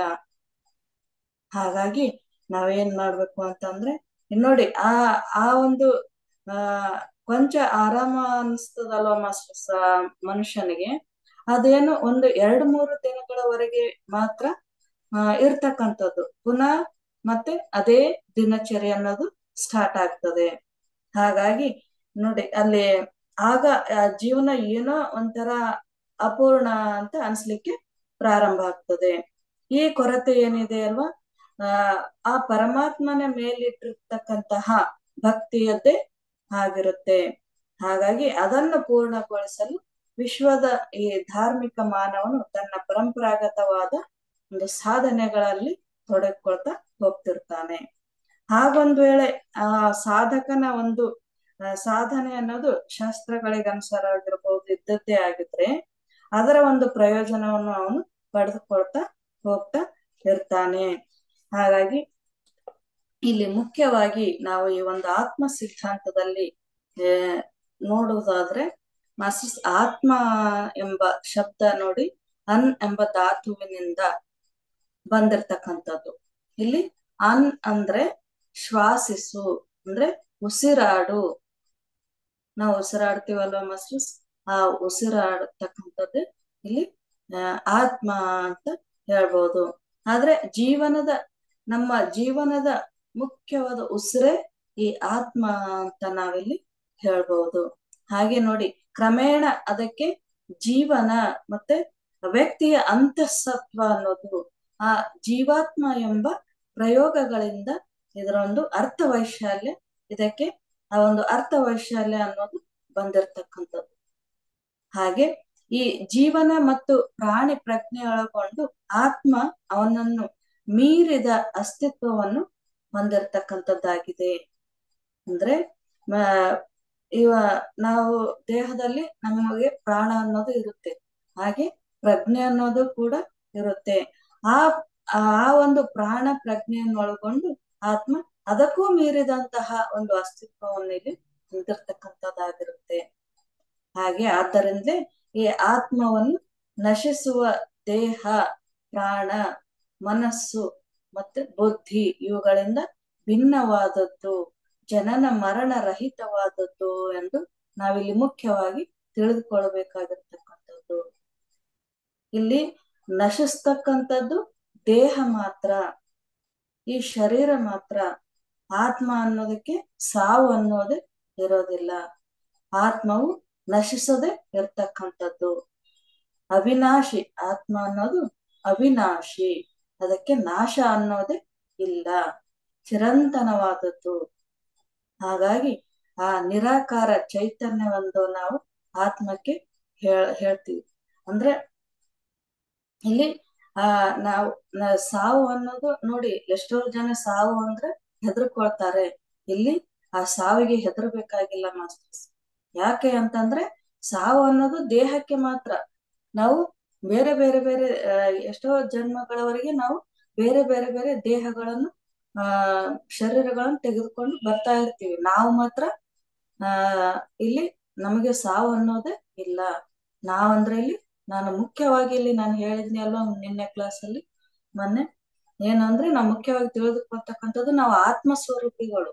ಹಾಗಾಗಿ ನಾವೇನ್ ಮಾಡ್ಬೇಕು ಅಂತಂದ್ರೆ ನೋಡಿ ಆ ಆ ಒಂದು ಆ ಕೊಂಚ ಆರಾಮ ಅನಿಸ್ತದಲ್ವ ಮಾಸ್ಟರ್ಸ್ ಮನುಷ್ಯನಿಗೆ ಅದೇನು ಒಂದು ಎರಡು ಮೂರು ದಿನಗಳವರೆಗೆ ಮಾತ್ರ ಆ ಇರ್ತಕ್ಕಂಥದ್ದು ಪುನಃ ಮತ್ತೆ ಅದೇ ದಿನಚರಿ ಅನ್ನೋದು ಸ್ಟಾರ್ಟ್ ಆಗ್ತದೆ ಹಾಗಾಗಿ ನೋಡಿ ಅಲ್ಲಿ ಆಗ ಜೀವನ ಏನೋ ಒಂಥರ ಅಪೂರ್ಣ ಅಂತ ಅನ್ಸ್ಲಿಕ್ಕೆ ಪ್ರಾರಂಭ ಆಗ್ತದೆ ಈ ಕೊರತೆ ಏನಿದೆ ಅಲ್ವಾ ಆ ಆ ಪರಮಾತ್ಮನ ಮೇಲಿಟ್ಟಿರ್ತಕ್ಕಂತಹ ಭಕ್ತಿಯದ್ದೇ ಆಗಿರುತ್ತೆ ಹಾಗಾಗಿ ಅದನ್ನು ಪೂರ್ಣಗೊಳಿಸಲು ವಿಶ್ವದ ಈ ಧಾರ್ಮಿಕ ಮಾನವನು ತನ್ನ ಪರಂಪರಾಗತವಾದ ಒಂದು ಸಾಧನೆಗಳಲ್ಲಿ ತೊಡಗಿಕೊಳ್ತಾ ಹೋಗ್ತಿರ್ತಾನೆ ಹಾಗೊಂದ್ ವೇಳೆ ಆ ಸಾಧಕನ ಒಂದು ಸಾಧನೆ ಅನ್ನೋದು ಶಾಸ್ತ್ರಗಳಿಗೆ ಅನುಸಾರ ಆಗಿರ್ಬಹುದು ಇದ್ದದ್ದೇ ಆಗಿದ್ರೆ ಅದರ ಒಂದು ಪ್ರಯೋಜನವನ್ನು ಅವನು ಪಡೆದುಕೊಳ್ತಾ ಹೋಗ್ತಾ ಇರ್ತಾನೆ ಹಾಗಾಗಿ ಇಲ್ಲಿ ಮುಖ್ಯವಾಗಿ ನಾವು ಈ ಒಂದು ಆತ್ಮ ಸಿದ್ಧಾಂತದಲ್ಲಿ ನೋಡುವುದಾದ್ರೆ ಮಾಸ್ಟರ್ಸ್ ಆತ್ಮ ಎಂಬ ಶಬ್ದ ನೋಡಿ ಅನ್ ಎಂಬ ಧಾತುವಿನಿಂದ ಬಂದಿರ್ತಕ್ಕಂಥದ್ದು ಇಲ್ಲಿ ಅನ್ ಅಂದ್ರೆ ಶ್ವಾಸಿಸು ಅಂದ್ರೆ ಉಸಿರಾಡು ನಾವು ಉಸಿರಾಡ್ತೀವಲ್ವ ಮಾಸ್ಟರ್ಸ್ ಆ ಉಸಿರಾಡತಕ್ಕಂಥದ್ದು ಇಲ್ಲಿ ಆತ್ಮ ಅಂತ ಹೇಳ್ಬೋದು ಆದ್ರೆ ಜೀವನದ ನಮ್ಮ ಜೀವನದ ಮುಖ್ಯವಾದ ಉಸಿರೇ ಈ ಆತ್ಮ ಅಂತ ನಾವಿಲ್ಲಿ ಹೇಳ್ಬಹುದು ಹಾಗೆ ನೋಡಿ ಕ್ರಮೇಣ ಅದಕ್ಕೆ ಜೀವನ ಮತ್ತೆ ವ್ಯಕ್ತಿಯ ಅಂತಃಸತ್ವ ಅನ್ನೋದು ಆ ಜೀವಾತ್ಮ ಎಂಬ ಪ್ರಯೋಗಗಳಿಂದ ಇದರ ಒಂದು ಅರ್ಥ ವೈಶಾಲ್ಯ ಇದಕ್ಕೆ ಆ ಒಂದು ಅರ್ಥ ವೈಶಾಲ್ಯ ಅನ್ನೋದು ಬಂದಿರತಕ್ಕಂಥದ್ದು ಹಾಗೆ ಈ ಜೀವನ ಮತ್ತು ಪ್ರಾಣಿ ಪ್ರಜ್ಞೆ ಒಳಗೊಂಡು ಆತ್ಮ ಅವನನ್ನು ಮೀರಿದ ಅಸ್ತಿತ್ವವನ್ನು ಹೊಂದಿರತಕ್ಕಂಥದ್ದಾಗಿದೆ ಅಂದ್ರೆ ಇವ ನಾವು ದೇಹದಲ್ಲಿ ನಮಗೆ ಪ್ರಾಣ ಅನ್ನೋದು ಇರುತ್ತೆ ಹಾಗೆ ಪ್ರಜ್ಞೆ ಅನ್ನೋದು ಕೂಡ ಇರುತ್ತೆ ಆ ಆ ಒಂದು ಪ್ರಾಣ ಪ್ರಜ್ಞೆಯನ್ನು ಒಳಗೊಂಡು ಆತ್ಮ ಅದಕ್ಕೂ ಮೀರಿದಂತಹ ಒಂದು ಅಸ್ತಿತ್ವವನ್ನು ಇಲ್ಲಿ ಹೊಂದಿರತಕ್ಕಂಥದ್ದಾಗಿರುತ್ತೆ ಹಾಗೆ ಆದ್ದರಿಂದಲೇ ಈ ಆತ್ಮವನ್ನು ನಶಿಸುವ ದೇಹ ಪ್ರಾಣ ಮನಸ್ಸು ಮತ್ತೆ ಬುದ್ಧಿ ಇವುಗಳಿಂದ ಭಿನ್ನವಾದದ್ದು ಜನನ ಮರಣ ರಹಿತವಾದದ್ದು ಎಂದು ನಾವಿಲ್ಲಿ ಮುಖ್ಯವಾಗಿ ತಿಳಿದುಕೊಳ್ಬೇಕಾಗಿರ್ತಕ್ಕಂಥದ್ದು ಇಲ್ಲಿ ನಶಿಸ್ತಕ್ಕಂಥದ್ದು ದೇಹ ಮಾತ್ರ ಈ ಶರೀರ ಮಾತ್ರ ಆತ್ಮ ಅನ್ನೋದಕ್ಕೆ ಸಾವು ಅನ್ನೋದೇ ಇರೋದಿಲ್ಲ ಆತ್ಮವು ನಶಿಸದೆ ಇರ್ತಕ್ಕಂಥದ್ದು ಅವಿನಾಶಿ ಆತ್ಮ ಅನ್ನೋದು ಅವಿನಾಶಿ ಅದಕ್ಕೆ ನಾಶ ಅನ್ನೋದೇ ಇಲ್ಲ ಚಿರಂತನವಾದದ್ದು ಹಾಗಾಗಿ ಆ ನಿರಾಕಾರ ಚೈತನ್ಯವೊಂದು ನಾವು ಆತ್ಮಕ್ಕೆ ಹೇಳ್ ಹೇಳ್ತೀವಿ ಅಂದ್ರೆ ಇಲ್ಲಿ ಆ ನಾವು ನ- ಸಾವು ಅನ್ನೋದು ನೋಡಿ ಎಷ್ಟೋ ಜನ ಸಾವು ಅಂದ್ರೆ ಹೆದರ್ಕೊಳ್ತಾರೆ ಇಲ್ಲಿ ಆ ಸಾವಿಗೆ ಹೆದರ್ಬೇಕಾಗಿಲ್ಲ ಮಾಸ್ಟರ್ಸ್ ಯಾಕೆ ಅಂತಂದ್ರೆ ಸಾವು ಅನ್ನೋದು ದೇಹಕ್ಕೆ ಮಾತ್ರ ನಾವು ಬೇರೆ ಬೇರೆ ಬೇರೆ ಆ, ಎಷ್ಟೋ ಜನ್ಮಗಳವರೆಗೆ ನಾವು ಬೇರೆ ಬೇರೆ ಬೇರೆ ದೇಹಗಳನ್ನು ಆ ಶರೀರಗಳನ್ನು ತೆಗೆದುಕೊಂಡು ಬರ್ತಾ ಇರ್ತೀವಿ ನಾವು ಮಾತ್ರ ಆ ಇಲ್ಲಿ ನಮಗೆ ಸಾವು ಅನ್ನೋದೇ ಇಲ್ಲ ನಾವಂದ್ರೆ ಇಲ್ಲಿ ನಾನು ಮುಖ್ಯವಾಗಿ ಇಲ್ಲಿ ನಾನು ಹೇಳಿದ್ನಿ ಅಲ್ವಾ ನಿನ್ನೆ ಕ್ಲಾಸ್ ಅಲ್ಲಿ ಮೊನ್ನೆ ಏನಂದ್ರೆ ನಾವು ಮುಖ್ಯವಾಗಿ ತಿಳಿದುಕೊಳ್ತಕ್ಕಂಥದ್ದು ನಾವು ಆತ್ಮ ಸ್ವರೂಪಿಗಳು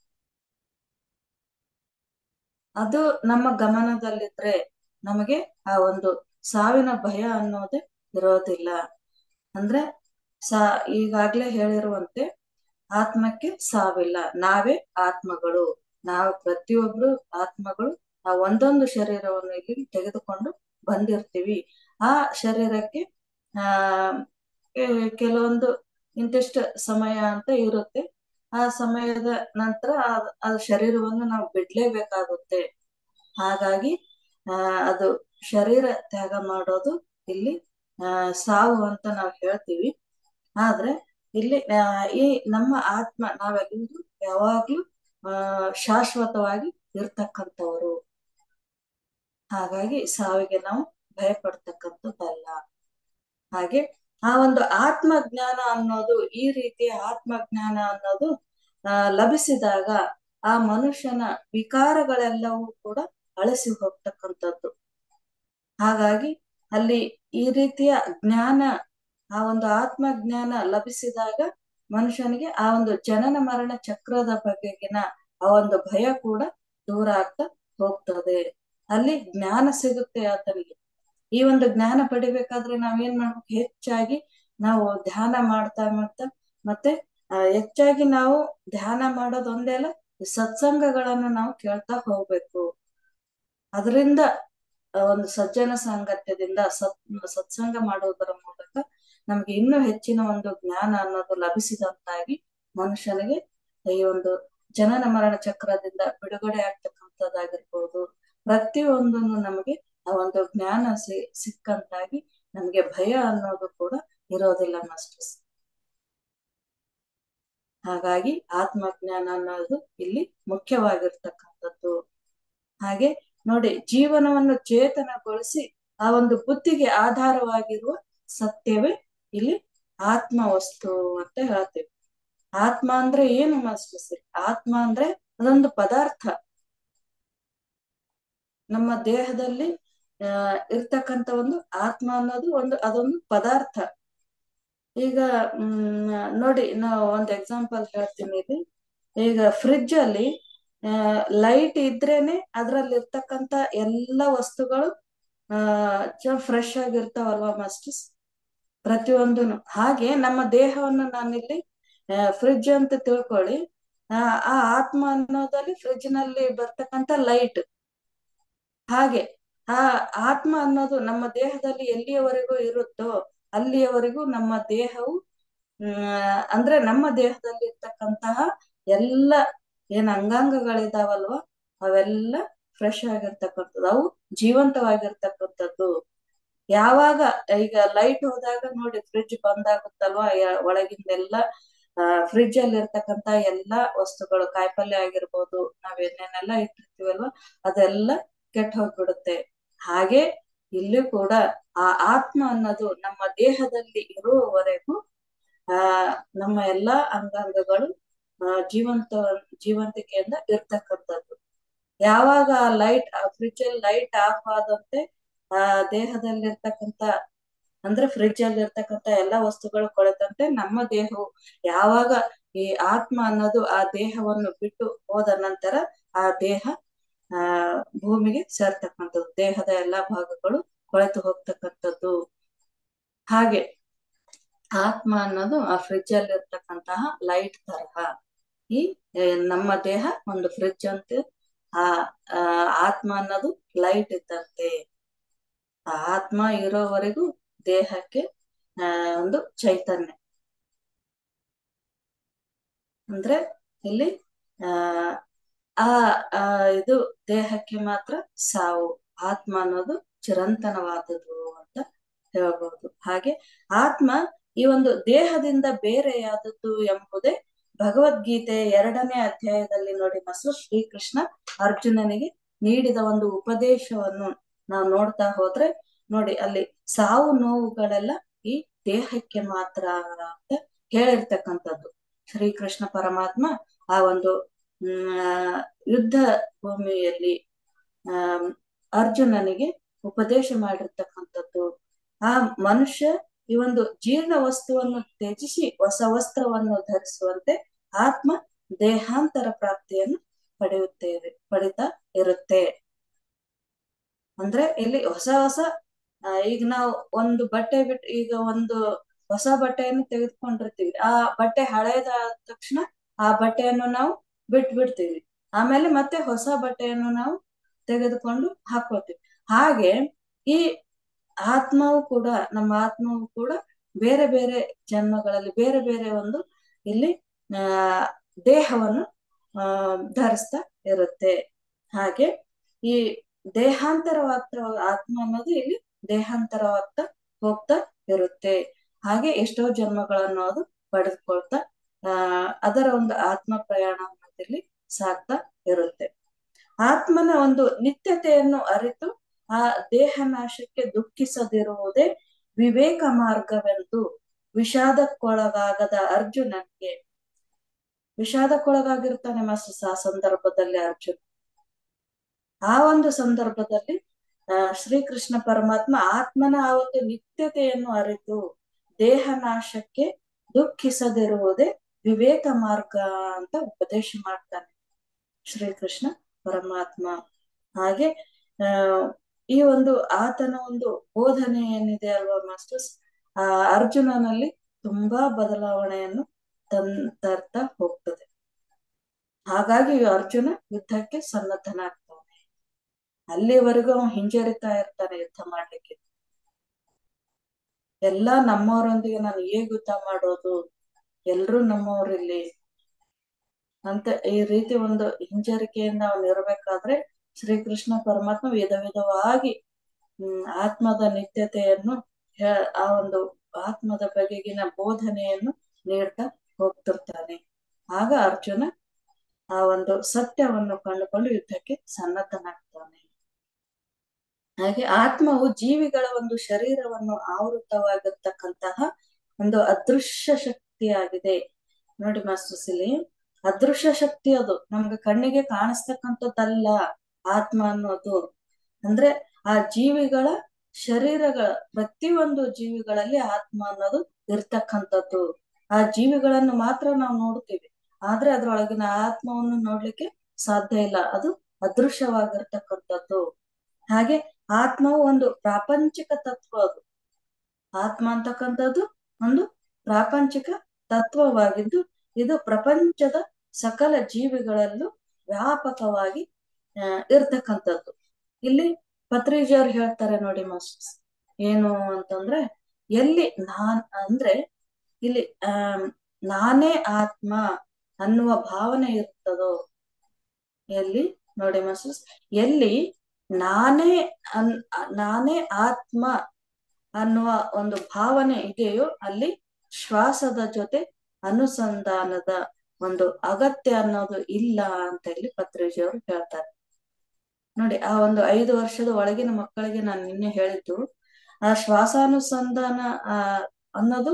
ಅದು ನಮ್ಮ ಗಮನದಲ್ಲಿದ್ರೆ ನಮಗೆ ಆ ಒಂದು ಸಾವಿನ ಭಯ ಅನ್ನೋದೇ ಇರೋದಿಲ್ಲ ಅಂದ್ರೆ ಸಾ ಈಗಾಗ್ಲೇ ಹೇಳಿರುವಂತೆ ಆತ್ಮಕ್ಕೆ ಸಾವಿಲ್ಲ ನಾವೇ ಆತ್ಮಗಳು ನಾವು ಪ್ರತಿಯೊಬ್ರು ಆತ್ಮಗಳು ಆ ಒಂದೊಂದು ಶರೀರವನ್ನು ಇಲ್ಲಿ ತೆಗೆದುಕೊಂಡು ಬಂದಿರ್ತೀವಿ ಆ ಶರೀರಕ್ಕೆ ಆ ಕೆ- ಕೆಲವೊಂದು ಇಂತಿಷ್ಟು ಸಮಯ ಅಂತ ಇರುತ್ತೆ ಆ ಸಮಯದ ನಂತರ ಆ- ಆ ಶರೀರವನ್ನು ನಾವು ಬಿಡ್ಲೇಬೇಕಾಗುತ್ತೆ ಹಾಗಾಗಿ ಆ ಅದು ಶರೀರ ತ್ಯಾಗ ಮಾಡೋದು ಇಲ್ಲಿ ಆ ಸಾವು ಅಂತ ನಾವು ಹೇಳ್ತೀವಿ ಆದ್ರೆ ಇಲ್ಲಿ ಆ, ಈ ನಮ್ಮ ಆತ್ಮ ನಾವೆಲ್ಲರೂ ಯಾವಾಗ್ಲೂ ಆ ಶಾಶ್ವತವಾಗಿ ಇರ್ತಕ್ಕಂಥವ್ರು ಹಾಗಾಗಿ ಸಾವಿಗೆ ನಾವು ಭಯ ಪಡ್ತಕ್ಕಂಥದ್ದಲ್ಲ ಹಾಗೆ ಆ ಒಂದು ಆತ್ಮಜ್ಞಾನ ಅನ್ನೋದು ಈ ರೀತಿಯ ಆತ್ಮಜ್ಞಾನ ಅನ್ನೋದು ಆ ಲಭಿಸಿದಾಗ ಆ ಮನುಷ್ಯನ ವಿಕಾರಗಳೆಲ್ಲವೂ ಕೂಡ ಅಳಿಸಿ ಹೋಗ್ತಕ್ಕಂಥದ್ದು ಹಾಗಾಗಿ ಅಲ್ಲಿ ಈ ರೀತಿಯ ಜ್ಞಾನ ಆ ಒಂದು ಆತ್ಮ ಜ್ಞಾನ ಲಭಿಸಿದಾಗ ಮನುಷ್ಯನಿಗೆ ಆ ಒಂದು ಜನನ ಮರಣ ಚಕ್ರದ ಬಗೆಗಿನ ಆ ಒಂದು ಭಯ ಕೂಡ ದೂರ ಆಗ್ತಾ ಹೋಗ್ತದೆ ಅಲ್ಲಿ ಜ್ಞಾನ ಸಿಗುತ್ತೆ ಆತನಿಗೆ ಈ ಒಂದು ಜ್ಞಾನ ಪಡಿಬೇಕಾದ್ರೆ ನಾವೇನ್ ಮಾಡ್ಬೇಕು ಹೆಚ್ಚಾಗಿ ನಾವು ಧ್ಯಾನ ಮಾಡ್ತಾ ಮಾಡ್ತಾ ಮತ್ತೆ ಆ, ಹೆಚ್ಚಾಗಿ ನಾವು ಧ್ಯಾನ ಮಾಡೋದೊಂದೇ ಅಲ್ಲ ಈ ಸತ್ಸಂಗಗಳನ್ನು ನಾವು ಕೇಳ್ತಾ ಹೋಗ್ಬೇಕು ಅದರಿಂದ ಒಂದು ಸಜ್ಜನ ಸಾಂಗತ್ಯದಿಂದ ಸತ್ ಸತ್ಸಂಗ ಮಾಡುವುದರ ಮೂಲಕ ನಮ್ಗೆ ಇನ್ನೂ ಹೆಚ್ಚಿನ ಒಂದು ಜ್ಞಾನ ಅನ್ನೋದು ಲಭಿಸಿದಂತಾಗಿ ಮನುಷ್ಯನಿಗೆ ಈ ಒಂದು ಜನನ ಮರಣ ಚಕ್ರದಿಂದ ಬಿಡುಗಡೆ ಆಗ್ತಕ್ಕಂಥದ್ದಾಗಿರ್ಬೋದು ಪ್ರತಿಯೊಂದನ್ನು ನಮಗೆ ಆ ಒಂದು ಜ್ಞಾನ ಸಿ ಸಿಕ್ಕಂತಾಗಿ ನಮ್ಗೆ ಭಯ ಅನ್ನೋದು ಕೂಡ ಇರೋದಿಲ್ಲ ಮಾಸ್ಟರ್ಸ್ ಹಾಗಾಗಿ ಆತ್ಮಜ್ಞಾನ ಅನ್ನೋದು ಇಲ್ಲಿ ಮುಖ್ಯವಾಗಿರ್ತಕ್ಕಂಥದ್ದು ಹಾಗೆ ನೋಡಿ ಜೀವನವನ್ನು ಚೇತನಗೊಳಿಸಿ ಆ ಒಂದು ಬುದ್ಧಿಗೆ ಆಧಾರವಾಗಿರುವ ಸತ್ಯವೇ ಇಲ್ಲಿ ಆತ್ಮ ವಸ್ತು ಅಂತ ಹೇಳ್ತೇವೆ ಆತ್ಮ ಅಂದ್ರೆ ಏನು ಮಾಸ್ಟರ್ಸ್ ಆತ್ಮ ಅಂದ್ರೆ ಅದೊಂದು ಪದಾರ್ಥ ನಮ್ಮ ದೇಹದಲ್ಲಿ ಆ ಇರ್ತಕ್ಕಂಥ ಒಂದು ಆತ್ಮ ಅನ್ನೋದು ಒಂದು ಅದೊಂದು ಪದಾರ್ಥ ಈಗ ಹ್ಮ್ ನೋಡಿ ನಾವು ಒಂದು ಎಕ್ಸಾಂಪಲ್ ಹೇಳ್ತೀನಿ ಇಲ್ಲಿ ಈಗ ಫ್ರಿಡ್ಜ್ ಅಲ್ಲಿ ಲೈಟ್ ಇದ್ರೇನೆ ಅದ್ರಲ್ಲಿ ಇರ್ತಕ್ಕಂತ ಎಲ್ಲ ವಸ್ತುಗಳು ಆ ಫ್ರೆಶ್ ಆಗಿರ್ತಾವಲ್ವಾ ಮಾಸ್ಟರ್ಸ್ ಪ್ರತಿಯೊಂದನು ಹಾಗೆ ನಮ್ಮ ದೇಹವನ್ನು ನಾನಿಲ್ಲಿ ಫ್ರಿಡ್ಜ್ ಅಂತ ತಿಳ್ಕೊಳ್ಳಿ ಆ ಆ ಆತ್ಮ ಅನ್ನೋದಲ್ಲಿ ಫ್ರಿಡ್ಜ್ ನಲ್ಲಿ ಬರ್ತಕ್ಕಂತ ಲೈಟ್ ಹಾಗೆ ಆ ಆತ್ಮ ಅನ್ನೋದು ನಮ್ಮ ದೇಹದಲ್ಲಿ ಎಲ್ಲಿಯವರೆಗೂ ಇರುತ್ತೋ ಅಲ್ಲಿಯವರೆಗೂ ನಮ್ಮ ದೇಹವು ಹ್ಮ್ ಅಂದ್ರೆ ನಮ್ಮ ದೇಹದಲ್ಲಿ ಇರ್ತಕ್ಕಂತಹ ಎಲ್ಲ ಏನ್ ಅಂಗಾಂಗಗಳಿದಾವಲ್ವ ಅವೆಲ್ಲ ಫ್ರೆಶ್ ಆಗಿರ್ತಕ್ಕಂಥದ್ದು ಅವು ಜೀವಂತವಾಗಿರ್ತಕ್ಕಂಥದ್ದು ಯಾವಾಗ ಈಗ ಲೈಟ್ ಹೋದಾಗ ನೋಡಿ ಫ್ರಿಡ್ಜ್ ಬಂದ್ ಆಗುತ್ತಲ್ವಾ ಒಳಗಿಂದೆಲ್ಲ ಫ್ರಿಡ್ಜ್ ಅಲ್ಲಿ ಇರ್ತಕ್ಕಂತ ಎಲ್ಲಾ ವಸ್ತುಗಳು ಕಾಯಿಪಲ್ಯ ಆಗಿರ್ಬೋದು ನಾವ್ ಏನೇನೆಲ್ಲ ಇಟ್ಟಿರ್ತೀವಲ್ವಾ ಅದೆಲ್ಲ ಕೆಟ್ಟ ಹೋಗ್ಬಿಡುತ್ತೆ ಹಾಗೆ ಇಲ್ಲಿ ಕೂಡ ಆ ಆತ್ಮ ಅನ್ನೋದು ನಮ್ಮ ದೇಹದಲ್ಲಿ ಇರುವವರೆಗೂ ಆ ನಮ್ಮ ಎಲ್ಲಾ ಅಂಗಾಂಗಗಳು ಆ ಜೀವಂತ ಜೀವಂತಿಕೆಯಿಂದ ಇರ್ತಕ್ಕಂಥದ್ದು ಯಾವಾಗ ಲೈಟ್ ಫ್ರಿಡ್ಜ್ ಅಲ್ಲಿ ಲೈಟ್ ಆಫ್ ಆದಂತೆ ಆ ದೇಹದಲ್ಲಿರ್ತಕ್ಕಂಥ ಅಂದ್ರೆ ಫ್ರಿಡ್ಜ್ ಅಲ್ಲಿ ಇರ್ತಕ್ಕಂಥ ಎಲ್ಲಾ ವಸ್ತುಗಳು ಕೊಳೆತಂತೆ ನಮ್ಮ ದೇಹವು ಯಾವಾಗ ಈ ಆತ್ಮ ಅನ್ನೋದು ಆ ದೇಹವನ್ನು ಬಿಟ್ಟು ಹೋದ ನಂತರ ಆ ದೇಹ ಆ ಭೂಮಿಗೆ ಸೇರ್ತಕ್ಕಂಥದ್ದು ದೇಹದ ಎಲ್ಲಾ ಭಾಗಗಳು ಕೊಳೆತು ಹೋಗ್ತಕ್ಕಂಥದ್ದು ಹಾಗೆ ಆತ್ಮ ಅನ್ನೋದು ಆ ಫ್ರಿಡ್ಜ್ ಅಲ್ಲಿ ಇರ್ತಕ್ಕಂತಹ ಲೈಟ್ ತರಹ ಈ ಆ, ನಮ್ಮ ದೇಹ ಒಂದು ಫ್ರಿಡ್ಜ್ ಅಂತ ಆ ಆ, ಆತ್ಮ ಅನ್ನೋದು ಲೈಟ್ ಇದ್ದಂತೆ ಆ ಆತ್ಮ ಇರೋವರೆಗೂ ದೇಹಕ್ಕೆ ಆ ಒಂದು ಚೈತನ್ಯ ಅಂದ್ರೆ ಇಲ್ಲಿ ಆ ಆ ಆ, ಇದು ದೇಹಕ್ಕೆ ಮಾತ್ರ ಸಾವು ಆತ್ಮ ಅನ್ನೋದು ಚಿರಂತನವಾದದ್ದು ಅಂತ ಹೇಳ್ಬಹುದು ಹಾಗೆ ಆತ್ಮ ಈ ಒಂದು ದೇಹದಿಂದ ಬೇರೆಯಾದದ್ದು ಎಂಬುದೇ ಭಗವದ್ಗೀತೆ ಎರಡನೇ ಅಧ್ಯಾಯದಲ್ಲಿ ನೋಡಿ ಮಸು ಶ್ರೀಕೃಷ್ಣ ಅರ್ಜುನನಿಗೆ ನೀಡಿದ ಒಂದು ಉಪದೇಶವನ್ನು ನಾವು ನೋಡ್ತಾ ಹೋದ್ರೆ ನೋಡಿ ಅಲ್ಲಿ ಸಾವು ನೋವುಗಳೆಲ್ಲ ಈ ದೇಹಕ್ಕೆ ಮಾತ್ರ ಅಂತ ಹೇಳಿರ್ತಕ್ಕಂಥದ್ದು ಶ್ರೀಕೃಷ್ಣ ಪರಮಾತ್ಮ ಆ ಒಂದು ಹ್ಮ್ ಯುದ್ಧ ಭೂಮಿಯಲ್ಲಿ ಆ ಅರ್ಜುನನಿಗೆ ಉಪದೇಶ ಮಾಡಿರ್ತಕ್ಕಂಥದ್ದು ಆ ಮನುಷ್ಯ ಈ ಒಂದು ಜೀರ್ಣ ವಸ್ತುವನ್ನು ತ್ಯಜಿಸಿ ಹೊಸ ವಸ್ತ್ರವನ್ನು ಧರಿಸುವಂತೆ ಆತ್ಮ ದೇಹಾಂತರ ಪ್ರಾಪ್ತಿಯನ್ನು ಪಡೆಯುತ್ತೇವೆ ಪಡಿತಾ ಇರುತ್ತೆ ಅಂದ್ರೆ ಇಲ್ಲಿ ಹೊಸ ಹೊಸ ಆ, ಈಗ ನಾವು ಒಂದು ಬಟ್ಟೆ ಬಿಟ್ಟು ಈಗ ಒಂದು ಹೊಸ ಬಟ್ಟೆಯನ್ನು ತೆಗೆದುಕೊಂಡಿರ್ತೀವಿ ಆ ಬಟ್ಟೆ ಹಳೇದಾದ ತಕ್ಷಣ ಆ ಬಟ್ಟೆಯನ್ನು ನಾವು ಬಿಟ್ಟು ಬಿಡ್ತೀವಿ ಆಮೇಲೆ ಮತ್ತೆ ಹೊಸ ಬಟ್ಟೆಯನ್ನು ನಾವು ತೆಗೆದುಕೊಂಡು ಹಾಕೋತೀವಿ ಹಾಗೆ ಈ ಆತ್ಮವು ಕೂಡ ನಮ್ಮ ಆತ್ಮವು ಕೂಡ ಬೇರೆ ಬೇರೆ ಜನ್ಮಗಳಲ್ಲಿ ಬೇರೆ ಬೇರೆ ಒಂದು ಇಲ್ಲಿ ಆ ದೇಹವನ್ನು ಆ ಧರಿಸ್ತಾ ಇರುತ್ತೆ ಹಾಗೆ ಈ ದೇಹಾಂತರವಾಗ್ತಾ ಆತ್ಮ ಅನ್ನೋದು ಇಲ್ಲಿ ದೇಹಾಂತರವಾಗ್ತಾ ಹೋಗ್ತಾ ಇರುತ್ತೆ ಹಾಗೆ ಎಷ್ಟೋ ಜನ್ಮಗಳನ್ನು ಅದು ಪಡೆದುಕೊಳ್ತಾ ಆ ಅದರ ಒಂದು ಆತ್ಮ ಪ್ರಯಾಣ ಅನ್ನೋದಿಲ್ಲಿ ಸಾಗ್ತಾ ಇರುತ್ತೆ ಆತ್ಮನ ಒಂದು ನಿತ್ಯತೆಯನ್ನು ಅರಿತು ಆ ದೇಹ ನಾಶಕ್ಕೆ ದುಃಖಿಸದಿರುವುದೇ ವಿವೇಕ ಮಾರ್ಗವೆಂದು ವಿಷಾದಕ್ಕೊಳಗಾಗದ ಅರ್ಜುನನ್ಗೆ ವಿಷಾದಕ್ಕೊಳಗಾಗಿರ್ತಾನೆ ಮಾಸ್ಟರ್ಸ್ ಆ ಸಂದರ್ಭದಲ್ಲಿ ಅರ್ಜುನ್ ಆ ಒಂದು ಸಂದರ್ಭದಲ್ಲಿ ಆ ಶ್ರೀಕೃಷ್ಣ ಪರಮಾತ್ಮ ಆತ್ಮನ ಆ ಒಂದು ನಿತ್ಯತೆಯನ್ನು ಅರಿತು ದೇಹ ನಾಶಕ್ಕೆ ದುಃಖಿಸದಿರುವುದೇ ವಿವೇಕ ಮಾರ್ಗ ಅಂತ ಉಪದೇಶ ಮಾಡ್ತಾನೆ ಶ್ರೀಕೃಷ್ಣ ಪರಮಾತ್ಮ ಹಾಗೆ ಆ ಈ ಒಂದು ಆತನ ಒಂದು ಬೋಧನೆ ಏನಿದೆ ಅಲ್ವಾ ಮಾಸ್ಟರ್ಸ್ ಆ ಅರ್ಜುನನಲ್ಲಿ ತುಂಬಾ ಬದಲಾವಣೆಯನ್ನು ತನ್ ತರ್ತಾ ಹೋಗ್ತದೆ ಹಾಗಾಗಿ ಅರ್ಜುನ ಯುದ್ಧಕ್ಕೆ ಸನ್ನದ್ಧನಾಗ್ತಾನೆ ಅಲ್ಲಿವರೆಗೂ ಅವನು ಹಿಂಜರಿತಾ ಇರ್ತಾನೆ ಯುದ್ಧ ಮಾಡ್ಲಿಕ್ಕೆ ಎಲ್ಲಾ ನಮ್ಮವರೊಂದಿಗೆ ನಾನು ಹೇಗ್ ಯುದ್ಧ ಮಾಡೋದು ಎಲ್ರೂ ನಮ್ಮವ್ರಿಲ್ಲಿ ಅಂತ ಈ ರೀತಿ ಒಂದು ಹಿಂಜರಿಕೆಯಿಂದ ಅವನು ಇರ್ಬೇಕಾದ್ರೆ ಶ್ರೀಕೃಷ್ಣ ಪರಮಾತ್ಮ ವಿಧ ವಿಧವಾಗಿ ಹ್ಮ್ ಆತ್ಮದ ನಿತ್ಯತೆಯನ್ನು ಹೇ- ಆ ಒಂದು ಆತ್ಮದ ಬಗೆಗಿನ ಬೋಧನೆಯನ್ನು ನೀಡ್ತಾ ಹೋಗ್ತಿರ್ತಾನೆ ಆಗ ಅರ್ಜುನ ಆ ಒಂದು ಸತ್ಯವನ್ನು ಕಂಡುಕೊಂಡು ಯುದ್ಧಕ್ಕೆ ಸನ್ನದ್ಧನಾಗ್ತಾನೆ ಹಾಗೆ ಆತ್ಮವು ಜೀವಿಗಳ ಒಂದು ಶರೀರವನ್ನು ಆವೃತವಾಗಿರ್ತಕ್ಕಂತಹ ಒಂದು ಅದೃಶ್ಯ ಶಕ್ತಿಯಾಗಿದೆ ನೋಡಿ ಮಾಸ್ಟರ್ಸ್ ಇಲ್ಲಿ ಅದೃಶ್ಯ ಶಕ್ತಿ ಅದು ನಮ್ಗೆ ಕಣ್ಣಿಗೆ ಕಾಣಿಸ್ತಕ್ಕಂಥದ್ದಲ್ಲ ಆತ್ಮ ಅನ್ನೋದು ಅಂದ್ರೆ ಆ ಜೀವಿಗಳ ಶರೀರಗಳ ಪ್ರತಿಯೊಂದು ಜೀವಿಗಳಲ್ಲಿ ಆತ್ಮ ಅನ್ನೋದು ಇರ್ತಕ್ಕಂಥದ್ದು ಆ ಜೀವಿಗಳನ್ನು ಮಾತ್ರ ನಾವು ನೋಡ್ತೀವಿ ಆದ್ರೆ ಅದ್ರೊಳಗಿನ ಆತ್ಮವನ್ನು ನೋಡ್ಲಿಕ್ಕೆ ಸಾಧ್ಯ ಇಲ್ಲ ಅದು ಅದೃಶ್ಯವಾಗಿರ್ತಕ್ಕಂಥದ್ದು ಹಾಗೆ ಆತ್ಮವು ಒಂದು ಪ್ರಾಪಂಚಿಕ ತತ್ವ ಅದು ಆತ್ಮ ಅಂತಕ್ಕಂಥದ್ದು ಒಂದು ಪ್ರಾಪಂಚಿಕ ತತ್ವವಾಗಿದ್ದು ಇದು ಪ್ರಪಂಚದ ಸಕಲ ಜೀವಿಗಳಲ್ಲೂ ವ್ಯಾಪಕವಾಗಿ ಆ, ಇರ್ತಕ್ಕಂಥದ್ದು ಇಲ್ಲಿ ಪತ್ರಿಜಿಯವ್ರು ಹೇಳ್ತಾರೆ ನೋಡಿ ಮಾಸ್ಟರ್ಸ್ ಏನು ಅಂತಂದ್ರೆ ಎಲ್ಲಿ ನಾನ್ ಅಂದ್ರೆ ಇಲ್ಲಿ ಆ ನಾನೇ ಆತ್ಮ ಅನ್ನುವ ಭಾವನೆ ಇರ್ತದೋ ಎಲ್ಲಿ ನೋಡಿ ಮಾಸ್ಟರ್ಸ್ ಎಲ್ಲಿ ನಾನೇ ಅನ್ ನಾನೇ ಆತ್ಮ ಅನ್ನುವ ಒಂದು ಭಾವನೆ ಇದೆಯೋ ಅಲ್ಲಿ ಶ್ವಾಸದ ಜೊತೆ ಅನುಸಂಧಾನದ ಒಂದು ಅಗತ್ಯ ಅನ್ನೋದು ಇಲ್ಲ ಅಂತ ಇಲ್ಲಿ ಪತ್ರಿಜಿಯವರು ಹೇಳ್ತಾರೆ ನೋಡಿ ಆ ಒಂದು ಐದು ವರ್ಷದ ಒಳಗಿನ ಮಕ್ಕಳಿಗೆ ನಾನು ನಿನ್ನೆ ಹೇಳಿದ್ದು ಆ ಶ್ವಾಸಾನುಸಂಧಾನ ಆ ಅನ್ನೋದು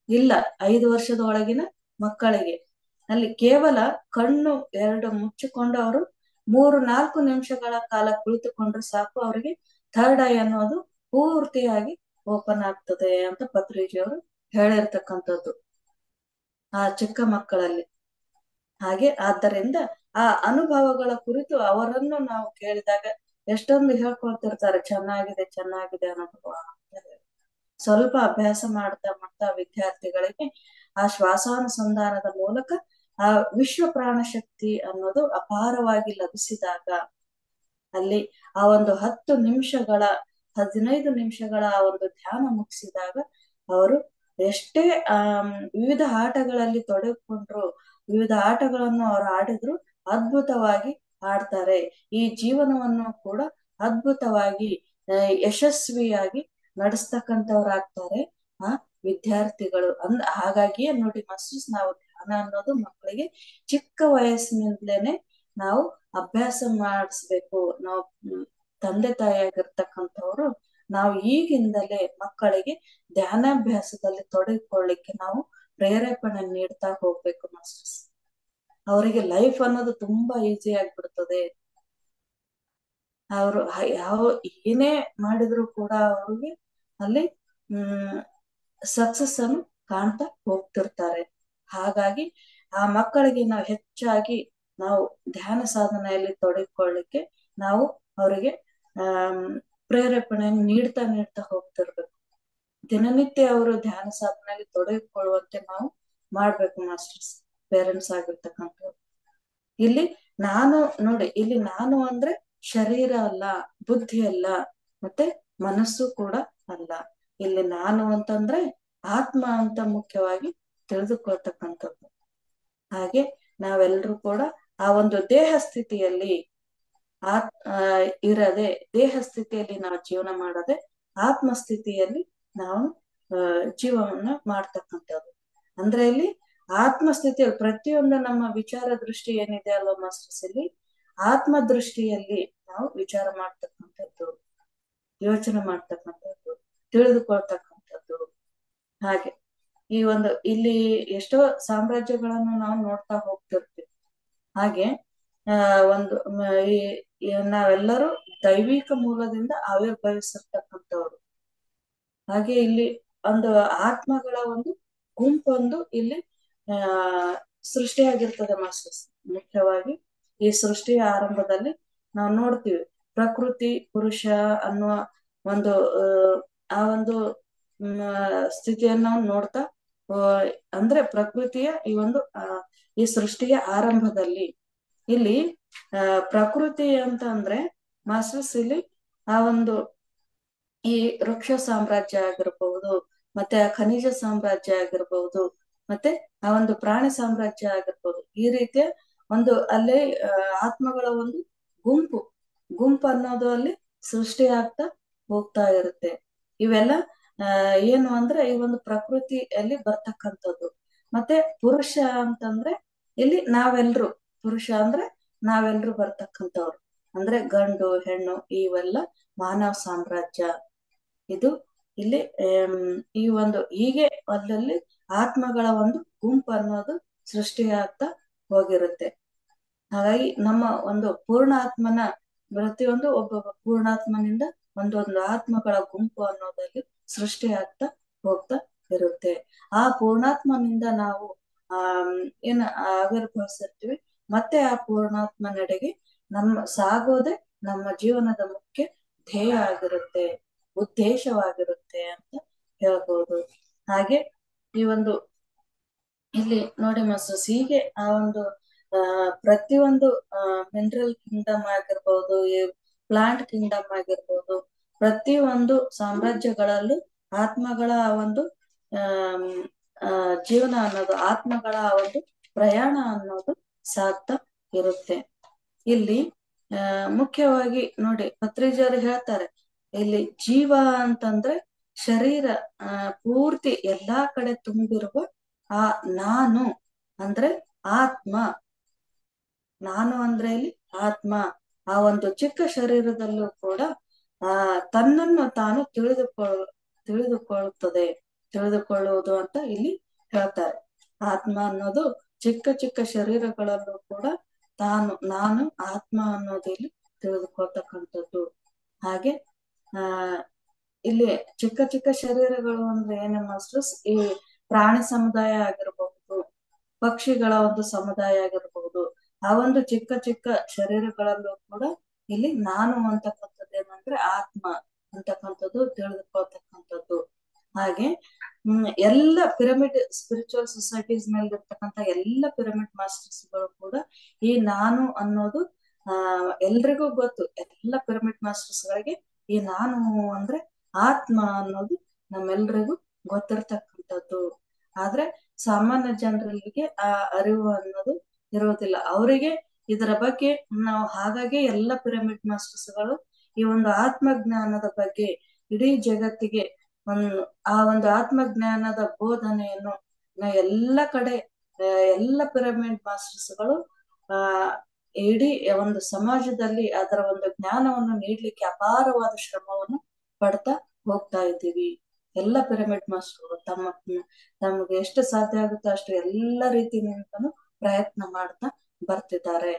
ಇಲ್ಲ ಐದು ವರ್ಷದ ಒಳಗಿನ ಮಕ್ಕಳಿಗೆ ಅಲ್ಲಿ ಕೇವಲ ಕಣ್ಣು ಎರಡು ಮುಚ್ಚಿಕೊಂಡು ಅವರು ಮೂರು ನಾಲ್ಕು ನಿಮಿಷಗಳ ಕಾಲ ಕುಳಿತುಕೊಂಡ್ರೆ ಸಾಕು ಅವರಿಗೆ ಥರ್ಡ್ ಐ ಅನ್ನೋದು ಪೂರ್ತಿಯಾಗಿ ಓಪನ್ ಆಗ್ತದೆ ಅಂತ ಪತ್ರಿಜಿಯವರು ಹೇಳಿರ್ತಕ್ಕಂಥದ್ದು ಆ ಚಿಕ್ಕ ಮಕ್ಕಳಲ್ಲಿ ಹಾಗೆ ಆದ್ದರಿಂದ ಆ ಅನುಭವಗಳ ಕುರಿತು ಅವರನ್ನು ನಾವು ಕೇಳಿದಾಗ ಎಷ್ಟೊಂದು ಹೇಳ್ಕೊಳ್ತಿರ್ತಾರೆ ಚೆನ್ನಾಗಿದೆ ಚೆನ್ನಾಗಿದೆ ಅನುಭವ ಅಂತ ಹೇಳಿ. ಸ್ವಲ್ಪ ಅಭ್ಯಾಸ ಮಾಡ್ತಾ ಮಾಡ್ತಾ ವಿದ್ಯಾರ್ಥಿಗಳಿಗೆ ಆ ಶ್ವಾಸಾನುಸಂಧಾನದ ಮೂಲಕ ಆ ವಿಶ್ವ ಪ್ರಾಣ ಶಕ್ತಿ ಅನ್ನೋದು ಅಪಾರವಾಗಿ ಲಭಿಸಿದಾಗ ಅಲ್ಲಿ ಆ ಒಂದು ಹತ್ತು ನಿಮಿಷಗಳ ಹದಿನೈದು ನಿಮಿಷಗಳ ಆ ಒಂದು ಧ್ಯಾನ ಮುಗಿಸಿದಾಗ ಅವರು ಎಷ್ಟೇ ಆ ವಿವಿಧ ಆಟಗಳಲ್ಲಿ ತೊಡಗಿಕೊಂಡ್ರು ವಿವಿಧ ಆಟಗಳನ್ನು ಅವರು ಆಡಿದ್ರು ಅದ್ಭುತವಾಗಿ ಆಡ್ತಾರೆ ಈ ಜೀವನವನ್ನು ಕೂಡ ಅದ್ಭುತವಾಗಿ ಆ, ಯಶಸ್ವಿಯಾಗಿ ನಡೆಸ್ತಕ್ಕಂಥವ್ರಾಗ್ತಾರೆ ಆ ವಿದ್ಯಾರ್ಥಿಗಳು ಅಂದ್ ಹಾಗಾಗಿಯೇ ನೋಡಿ ಮಾಸ್ಟರ್ಸ್ ನಾವು ಧ್ಯಾನ ಅನ್ನೋದು ಮಕ್ಕಳಿಗೆ ಚಿಕ್ಕ ವಯಸ್ಸಿನಿಂದಲೇನೆ ನಾವು ಅಭ್ಯಾಸ ಮಾಡಿಸ್ಬೇಕು ನಾವು ಹ್ಮ್, ತಂದೆ ತಾಯಿಯಾಗಿರ್ತಕ್ಕಂಥವ್ರು ನಾವು ಈಗಿಂದಲೇ ಮಕ್ಕಳಿಗೆ ಧ್ಯಾನಾಭ್ಯಾಸದಲ್ಲಿ ತೊಡಗಿಕೊಳ್ಳಿಕ್ಕೆ ನಾವು ಪ್ರೇರೇಪಣೆ ನೀಡ್ತಾ ಹೋಗ್ಬೇಕು ಮಾಸ್ಟರ್ಸ್ ಅವರಿಗೆ ಲೈಫ್ ಅನ್ನೋದು ತುಂಬಾ ಈಸಿ ಆಗ್ಬಿಡ್ತದೆ ಅವರು ಯಾವ ಏನೇ ಮಾಡಿದ್ರು ಕೂಡ ಅವ್ರಿಗೆ ಅಲ್ಲಿ ಹ್ಮ್ ಸಕ್ಸಸ್ ಅನ್ನು ಕಾಣ್ತಾ ಹೋಗ್ತಿರ್ತಾರೆ ಹಾಗಾಗಿ ಆ ಮಕ್ಕಳಿಗೆ ನಾವು ಹೆಚ್ಚಾಗಿ ನಾವು ಧ್ಯಾನ ಸಾಧನೆಯಲ್ಲಿ ತೊಡಗಿಕೊಳ್ಳಿಕ್ಕೆ ನಾವು ಅವರಿಗೆ ಆಮ್ ಪ್ರೇರೇಪಣೆ ನೀಡ್ತಾ ನೀಡ್ತಾ ಹೋಗ್ತಿರ್ಬೇಕು ದಿನನಿತ್ಯ ಅವರು ಧ್ಯಾನ ಸಾಧನೆಯಲ್ಲಿ ತೊಡಗಿಕೊಳ್ಳುವಂತೆ ನಾವು ಮಾಡ್ಬೇಕು ಮಾಸ್ಟರ್ಸ್ ಪೇರೆಂಟ್ಸ್ ಆಗಿರ್ತಕ್ಕಂಥವ್ರು ಇಲ್ಲಿ ನಾನು ನೋಡಿ ಇಲ್ಲಿ ನಾನು ಅಂದ್ರೆ ಶರೀರ ಅಲ್ಲ ಬುದ್ಧಿ ಅಲ್ಲ ಮತ್ತೆ ಮನಸ್ಸು ಕೂಡ ಅಲ್ಲ ಇಲ್ಲಿ ನಾನು ಅಂತಂದ್ರೆ ಆತ್ಮ ಅಂತ ಮುಖ್ಯವಾಗಿ ತಿಳಿದುಕೊಳ್ತಕ್ಕಂಥದ್ದು ಹಾಗೆ ನಾವೆಲ್ಲರೂ ಕೂಡ ಆ ಒಂದು ದೇಹ ಸ್ಥಿತಿಯಲ್ಲಿ ಆತ್ ಆ, ಇರದೆ ದೇಹ ಸ್ಥಿತಿಯಲ್ಲಿ ನಾವು ಜೀವನ ಮಾಡದೆ ಆತ್ಮ ಸ್ಥಿತಿಯಲ್ಲಿ ನಾವು ಆ, ಜೀವವನ್ನ ಮಾಡ್ತಕ್ಕಂಥದ್ದು ಅಂದ್ರೆ ಇಲ್ಲಿ ಆತ್ಮ ಸ್ಥಿತಿಯಲ್ಲಿ ಪ್ರತಿಯೊಂದು ನಮ್ಮ ವಿಚಾರ ದೃಷ್ಟಿ ಏನಿದೆ ಅಲ್ವಾ ಮಾಸ್ಟರ್ಸ್ ಇಲ್ಲಿ ಆತ್ಮ ದೃಷ್ಟಿಯಲ್ಲಿ ನಾವು ವಿಚಾರ ಮಾಡ್ತಕ್ಕಂಥದ್ದು ಯೋಚನೆ ಮಾಡ್ತಕ್ಕಂಥದ್ದು ತಿಳಿದುಕೊಳ್ತಕ್ಕಂಥದ್ದು ಹಾಗೆ ಈ ಒಂದು ಇಲ್ಲಿ ಎಷ್ಟೋ ಸಾಮ್ರಾಜ್ಯಗಳನ್ನು ನಾವು ನೋಡ್ತಾ ಹೋಗ್ತಿರ್ತೀವಿ ಹಾಗೆ ಆ ಒಂದು ಮ- ಈ- ಈ ನಾವೆಲ್ಲರೂ ದೈವಿಕ ಮೂಲದಿಂದ ಆವಿರ್ಭವಿಸಿರ್ತಕ್ಕಂಥವ್ರು ಹಾಗೆ ಇಲ್ಲಿ ಒಂದು ಆತ್ಮಗಳ ಒಂದು ಗುಂಪೊಂದು ಇಲ್ಲಿ ಆ ಸೃಷ್ಟಿಯಾಗಿರ್ತದೆ ಮಾಸ್ಟರ್ಸ್ ಮುಖ್ಯವಾಗಿ ಈ ಸೃಷ್ಟಿಯ ಆರಂಭದಲ್ಲಿ ನಾವು ನೋಡ್ತೀವಿ ಪ್ರಕೃತಿ ಪುರುಷ ಅನ್ನುವ ಒಂದು ಆ, ಆ ಒಂದು ಮ್, ಸ್ಥಿತಿಯನ್ನ ನಾವು ನೋಡ್ತಾ ಆ, ಅಂದ್ರೆ ಪ್ರಕೃತಿಯ ಈ ಒಂದು ಆ, ಈ ಸೃಷ್ಟಿಯ ಆರಂಭದಲ್ಲಿ ಇಲ್ಲಿ ಆ ಪ್ರಕೃತಿ ಅಂತ ಅಂದ್ರೆ ಮಾಸ್ಟರ್ಸ್ ಇಲ್ಲಿ ಆ ಒಂದು ಈ ವೃಕ್ಷ ಸಾಮ್ರಾಜ್ಯ ಆಗಿರ್ಬಹುದು ಮತ್ತೆ ಆ ಖನಿಜ ಸಾಮ್ರಾಜ್ಯ ಆಗಿರ್ಬಹುದು ಮತ್ತೆ ಆ ಒಂದು ಪ್ರಾಣಿ ಸಾಮ್ರಾಜ್ಯ ಆಗಿರ್ಬಹುದು ಈ ರೀತಿಯ ಒಂದು ಅಲ್ಲಿ ಆ, ಆತ್ಮಗಳ ಒಂದು ಗುಂಪು ಗುಂಪು ಅನ್ನೋದು ಅಲ್ಲಿ ಸೃಷ್ಟಿ ಆಗ್ತಾ ಹೋಗ್ತಾ ಇರುತ್ತೆ ಇವೆಲ್ಲ ಆ ಏನು ಅಂದ್ರೆ ಈ ಒಂದು ಪ್ರಕೃತಿಯಲ್ಲಿ ಬರ್ತಕ್ಕಂಥದ್ದು ಮತ್ತೆ ಪುರುಷ ಅಂತಂದ್ರೆ ಇಲ್ಲಿ ನಾವೆಲ್ರು ಪುರುಷ ಅಂದ್ರೆ ನಾವೆಲ್ರು ಬರ್ತಕ್ಕಂಥವ್ರು ಅಂದ್ರೆ ಗಂಡು ಹೆಣ್ಣು ಇವೆಲ್ಲ ಮಾನವ ಸಾಮ್ರಾಜ್ಯ ಇದು ಇಲ್ಲಿ ಆಮ್, ಈ ಒಂದು ಹೀಗೆ ಅಲ್ಲಲ್ಲಿ ಆತ್ಮಗಳ ಒಂದು ಗುಂಪು ಅನ್ನೋದು ಸೃಷ್ಟಿಯಾಗ್ತಾ ಹೋಗಿರುತ್ತೆ ಹಾಗಾಗಿ ನಮ್ಮ ಒಂದು ಪೂರ್ಣಾತ್ಮನ ಪ್ರತಿಯೊಂದು ಒಬ್ಬೊಬ್ಬ ಪೂರ್ಣಾತ್ಮನಿಂದ ಒಂದೊಂದು ಆತ್ಮಗಳ ಗುಂಪು ಅನ್ನೋದಲ್ಲಿ ಸೃಷ್ಟಿ ಆಗ್ತಾ ಹೋಗ್ತಾ ಇರುತ್ತೆ ಆ ಪೂರ್ಣಾತ್ಮನಿಂದ ನಾವು ಆ ಏನ ಆವಿರ್ಭವಿಸಿರ್ತೀವಿ ಮತ್ತೆ ಆ ಪೂರ್ಣಾತ್ಮ ನಡೆಗೆ ನಮ್ಮ ಸಾಗೋದೆ ನಮ್ಮ ಜೀವನದ ಮುಖ್ಯ ಧ್ಯೇಯ ಆಗಿರುತ್ತೆ ಉದ್ದೇಶವಾಗಿರುತ್ತೆ ಅಂತ ಹೇಳ್ಬೋದು ಹಾಗೆ ಈ ಒಂದು ಇಲ್ಲಿ ನೋಡಿ ಮಾಸ್ಟರ್ಸ್ ಹೀಗೆ ಆ ಒಂದು ಆ ಪ್ರತಿಯೊಂದು ಆ ಮಿನರಲ್ ಕಿಂಗ್ಡಮ್ ಆಗಿರ್ಬೋದು ಈ ಪ್ಲಾಂಟ್ ಕಿಂಗ್ಡಮ್ ಆಗಿರ್ಬೋದು ಪ್ರತಿಯೊಂದು ಸಾಮ್ರಾಜ್ಯಗಳಲ್ಲೂ ಆತ್ಮಗಳ ಆ ಒಂದು ಆಮ್, ಆ ಜೀವನ ಅನ್ನೋದು ಆತ್ಮಗಳ ಆ ಒಂದು ಪ್ರಯಾಣ ಅನ್ನೋದು ಸಾಗ್ತಾ ಇರುತ್ತೆ ಇಲ್ಲಿ ಆ ಮುಖ್ಯವಾಗಿ ನೋಡಿ ಪತ್ರಿಜರು ಹೇಳ್ತಾರೆ ಇಲ್ಲಿ ಜೀವ ಅಂತಂದ್ರೆ ಶರೀರ ಆ ಪೂರ್ತಿ ಎಲ್ಲಾ ಕಡೆ ತುಂಬಿರುವ ಆ ನಾನು ಅಂದ್ರೆ ಆತ್ಮ ನಾನು ಅಂದ್ರೆ ಇಲ್ಲಿ ಆತ್ಮ ಆ ಒಂದು ಚಿಕ್ಕ ಶರೀರದಲ್ಲೂ ಕೂಡ ಆ ತನ್ನನ್ನು ತಾನು ತಿಳಿದುಕೊಳ್ಳ ತಿಳಿದುಕೊಳ್ಳುತ್ತದೆ ತಿಳಿದುಕೊಳ್ಳುವುದು ಅಂತ ಇಲ್ಲಿ ಹೇಳ್ತಾರೆ ಆತ್ಮ ಅನ್ನೋದು ಚಿಕ್ಕ ಚಿಕ್ಕ ಶರೀರಗಳಲ್ಲೂ ಕೂಡ ತಾನು ನಾನು ಆತ್ಮ ಅನ್ನೋದು ಇಲ್ಲಿ ತಿಳಿದುಕೊಳ್ತಕ್ಕಂಥದ್ದು ಹಾಗೆ ಆ ಇಲ್ಲಿ ಚಿಕ್ಕ ಚಿಕ್ಕ ಶರೀರಗಳು ಅಂದ್ರೆ ಏನ ಮಾಸ್ಟರ್ಸ್ ಈ ಪ್ರಾಣಿ ಸಮುದಾಯ ಆಗಿರಬಹುದು ಪಕ್ಷಿಗಳ ಒಂದು ಸಮುದಾಯ ಆಗಿರಬಹುದು ಆ ಒಂದು ಚಿಕ್ಕ ಚಿಕ್ಕ ಶರೀರಗಳಲ್ಲೂ ಕೂಡ ಇಲ್ಲಿ ನಾನು ಅಂತಕ್ಕಂಥದ್ದು ಏನಂದ್ರೆ ಆತ್ಮ ಅಂತಕ್ಕಂಥದ್ದು ತಿಳಿದುಕೊಳ್ತಕ್ಕಂಥದ್ದು ಹಾಗೆ ಹ್ಮ್ ಎಲ್ಲ ಪಿರಮಿಡ್ ಸ್ಪಿರಿಚುವಲ್ ಸೊಸೈಟೀಸ್ ಮೇಲೆ ಇರ್ತಕ್ಕಂಥ ಎಲ್ಲ ಪಿರಮಿಡ್ ಮಾಸ್ಟರ್ಸ್ ಗಳು ಕೂಡ ಈ ನಾನು ಅನ್ನೋದು ಆ ಎಲ್ರಿಗೂ ಗೊತ್ತು ಎಲ್ಲ ಪಿರಮಿಡ್ ಮಾಸ್ಟರ್ಸ್ ಗಳಿಗೆ ಈ ನಾನು ಅಂದ್ರೆ ಆತ್ಮ ಅನ್ನೋದು ನಮ್ಮೆಲ್ರಿಗೂ ಗೊತ್ತಿರ್ತಕ್ಕಂಥದ್ದು ಆದ್ರೆ ಸಾಮಾನ್ಯ ಜನರಿಗೆ ಆ ಅರಿವು ಅನ್ನೋದು ಇರೋದಿಲ್ಲ ಅವರಿಗೆ ಇದರ ಬಗ್ಗೆ ನಾವು ಹಾಗಾಗಿ ಎಲ್ಲ ಪಿರಮಿಡ್ ಮಾಸ್ಟರ್ಸ್ ಗಳು ಈ ಒಂದು ಆತ್ಮಜ್ಞಾನದ ಬಗ್ಗೆ ಇಡೀ ಜಗತ್ತಿಗೆ ಒಂದು ಆ ಒಂದು ಆತ್ಮಜ್ಞಾನದ ಬೋಧನೆಯನ್ನು ನಾವು ಎಲ್ಲ ಕಡೆ ಎಲ್ಲ ಪಿರಮಿಡ್ ಮಾಸ್ಟರ್ಸ್ ಗಳು ಆ ಇಡೀ ಒಂದು ಸಮಾಜದಲ್ಲಿ ಅದರ ಒಂದು ಜ್ಞಾನವನ್ನು ನೀಡ್ಲಿಕ್ಕೆ ಅಪಾರವಾದ ಶ್ರಮವನ್ನು ಪಡ್ತಾ ಹೋಗ್ತಾ ಇದ್ದೀವಿ ಎಲ್ಲ ಪಿರಮಿಡ್ ಮಾಸ್ಟರ್ಗಳು ತಮ್ಮ ತಮಗೆ ಎಷ್ಟು ಸಾಧ್ಯ ಆಗುತ್ತೋ ಅಷ್ಟು ಎಲ್ಲ ರೀತಿಯಿಂದನೂ ಪ್ರಯತ್ನ ಮಾಡ್ತಾ ಬರ್ತಿದ್ದಾರೆ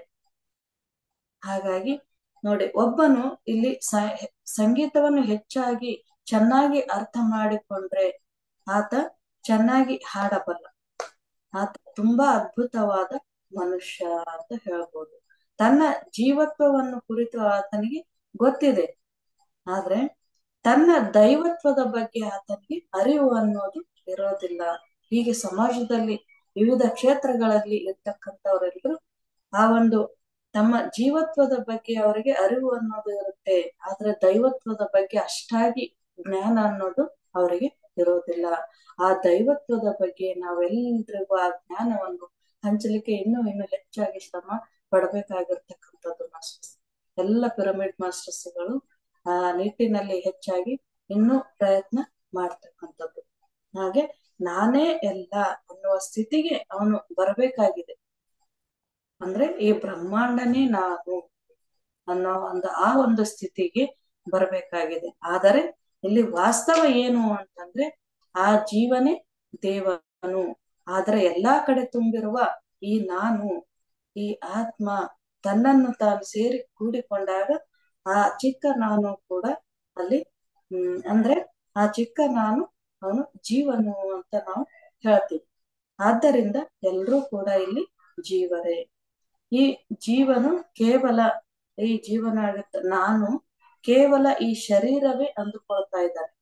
ಹಾಗಾಗಿ ನೋಡಿ ಒಬ್ಬನು ಇಲ್ಲಿ ಸಂಗೀತವನ್ನು ಹೆಚ್ಚಾಗಿ ಚೆನ್ನಾಗಿ ಅರ್ಥ ಮಾಡಿಕೊಂಡ್ರೆ ಆತ ಚೆನ್ನಾಗಿ ಹಾಡಬಲ್ಲ ಆತ ತುಂಬಾ ಅದ್ಭುತವಾದ ಮನುಷ್ಯ ಅಂತ ಹೇಳ್ಬೋದು ತನ್ನ ಜೀವತ್ವವನ್ನು ಕುರಿತು ಆತನಿಗೆ ಗೊತ್ತಿದೆ ಆದ್ರೆ ತನ್ನ ದೈವತ್ವದ ಬಗ್ಗೆ ಆತನಿಗೆ ಅರಿವು ಅನ್ನೋದು ಇರೋದಿಲ್ಲ ಹೀಗೆ ಸಮಾಜದಲ್ಲಿ ವಿವಿಧ ಕ್ಷೇತ್ರಗಳಲ್ಲಿ ಇರ್ತಕ್ಕಂಥವರೆಲ್ಲರೂ ಆ ಒಂದು ತಮ್ಮ ಜೀವತ್ವದ ಬಗ್ಗೆ ಅವರಿಗೆ ಅರಿವು ಅನ್ನೋದು ಇರುತ್ತೆ ಆದ್ರೆ ದೈವತ್ವದ ಬಗ್ಗೆ ಅಷ್ಟಾಗಿ ಜ್ಞಾನ ಅನ್ನೋದು ಅವರಿಗೆ ಇರೋದಿಲ್ಲ ಆ ದೈವತ್ವದ ಬಗ್ಗೆ ನಾವೆಲ್ಲರಿಗೂ ಆ ಜ್ಞಾನವನ್ನು ಹಂಚಲಿಕ್ಕೆ ಇನ್ನೂ ಇನ್ನೂ ಹೆಚ್ಚಾಗಿ ಶ್ರಮ ಪಡಬೇಕಾಗಿರ್ತಕ್ಕಂಥದ್ದು ಮಾಸ್ಟರ್ಸ್ ಎಲ್ಲ ಪಿರಮಿಡ್ ಮಾಸ್ಟರ್ಸ್ಗಳು ಆ ನಿಟ್ಟಿನಲ್ಲಿ ಹೆಚ್ಚಾಗಿ ಇನ್ನೂ ಪ್ರಯತ್ನ ಮಾಡ್ತಕ್ಕಂಥದ್ದು ಹಾಗೆ ನಾನೇ ಎಲ್ಲ ಅನ್ನುವ ಸ್ಥಿತಿಗೆ ಅವನು ಬರಬೇಕಾಗಿದೆ ಅಂದ್ರೆ ಈ ಬ್ರಹ್ಮಾಂಡನೇ ನಾನು ಅನ್ನೋ ಒಂದು ಆ ಒಂದು ಸ್ಥಿತಿಗೆ ಬರಬೇಕಾಗಿದೆ ಆದರೆ ಇಲ್ಲಿ ವಾಸ್ತವ ಏನು ಅಂತಂದ್ರೆ ಆ ಜೀವನೇ ದೇವನು ಆದ್ರೆ ಎಲ್ಲಾ ಕಡೆ ತುಂಬಿರುವ ಈ ನಾನು ಈ ಆತ್ಮ ತನ್ನನ್ನು ತಾನು ಸೇರಿ ಕೂಡಿಕೊಂಡಾಗ ಆ ಚಿಕ್ಕ ನಾನು ಕೂಡ ಅಲ್ಲಿ ಹ್ಮ್ ಅಂದ್ರೆ ಆ ಚಿಕ್ಕ ನಾನು ಅವನು ಜೀವನು ಅಂತ ನಾವು ಹೇಳ್ತೀವಿ ಆದ್ದರಿಂದ ಎಲ್ರೂ ಕೂಡ ಇಲ್ಲಿ ಜೀವರೇ ಈ ಜೀವನು ಕೇವಲ ಈ ಜೀವನ ಆಗುತ್ತೆ ನಾನು ಕೇವಲ ಈ ಶರೀರವೇ ಅಂದುಕೊಳ್ತಾ ಇದ್ದಾರೆ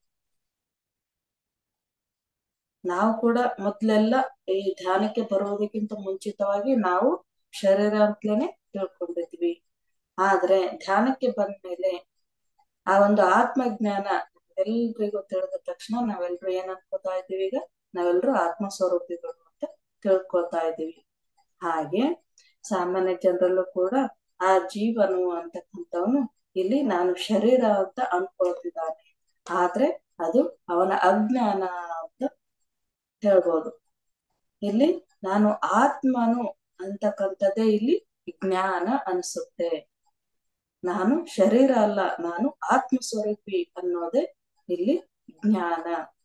ನಾವು ಕೂಡ ಮೊದ್ಲೆಲ್ಲ ಈ ಧ್ಯಾನಕ್ಕೆ ಬರುವುದಕ್ಕಿಂತ ಮುಂಚಿತವಾಗಿ ನಾವು ಶರೀರ ಅಂತಲೇನೆ ತಿಳ್ಕೊಂಡಿದ್ವಿ ಆದ್ರೆ ಧ್ಯಾನಕ್ಕೆ ಬಂದ್ಮೇಲೆ ಆ ಒಂದು ಆತ್ಮಜ್ಞಾನ ಎಲ್ರಿಗೂ ತಿಳಿದ ತಕ್ಷಣ ನಾವೆಲ್ರು ಏನ್ ಅನ್ಕೋತಾ ಇದ್ದೀವಿ ಈಗ ನಾವೆಲ್ರು ಆತ್ಮ ಸ್ವರೂಪಿಗಳು ಅಂತ ತಿಳ್ಕೊತಾ ಇದ್ದೀವಿ ಹಾಗೆ ಸಾಮಾನ್ಯ ಜನರಲ್ಲೂ ಕೂಡ ಆ ಜೀವನು ಅಂತಕ್ಕಂಥವನು ಇಲ್ಲಿ ನಾನು ಶರೀರ ಅಂತ ಅನ್ಕೊಳ್ತಿದ್ದಾನೆ ಆದ್ರೆ ಅದು ಅವನ ಅಜ್ಞಾನ ಅಂತ ಹೇಳ್ಬೋದು ಇಲ್ಲಿ ನಾನು ಆತ್ಮನು ಅಂತಕ್ಕಂಥದ್ದೇ ಇಲ್ಲಿ ಜ್ಞಾನ ಅನ್ಸುತ್ತೆ ನಾನು ಶರೀರ ಅಲ್ಲ ನಾನು ಆತ್ಮ ಸ್ವರೂಪಿ ಅನ್ನೋದೇ ಇಲ್ಲಿ ಜ್ಞಾನ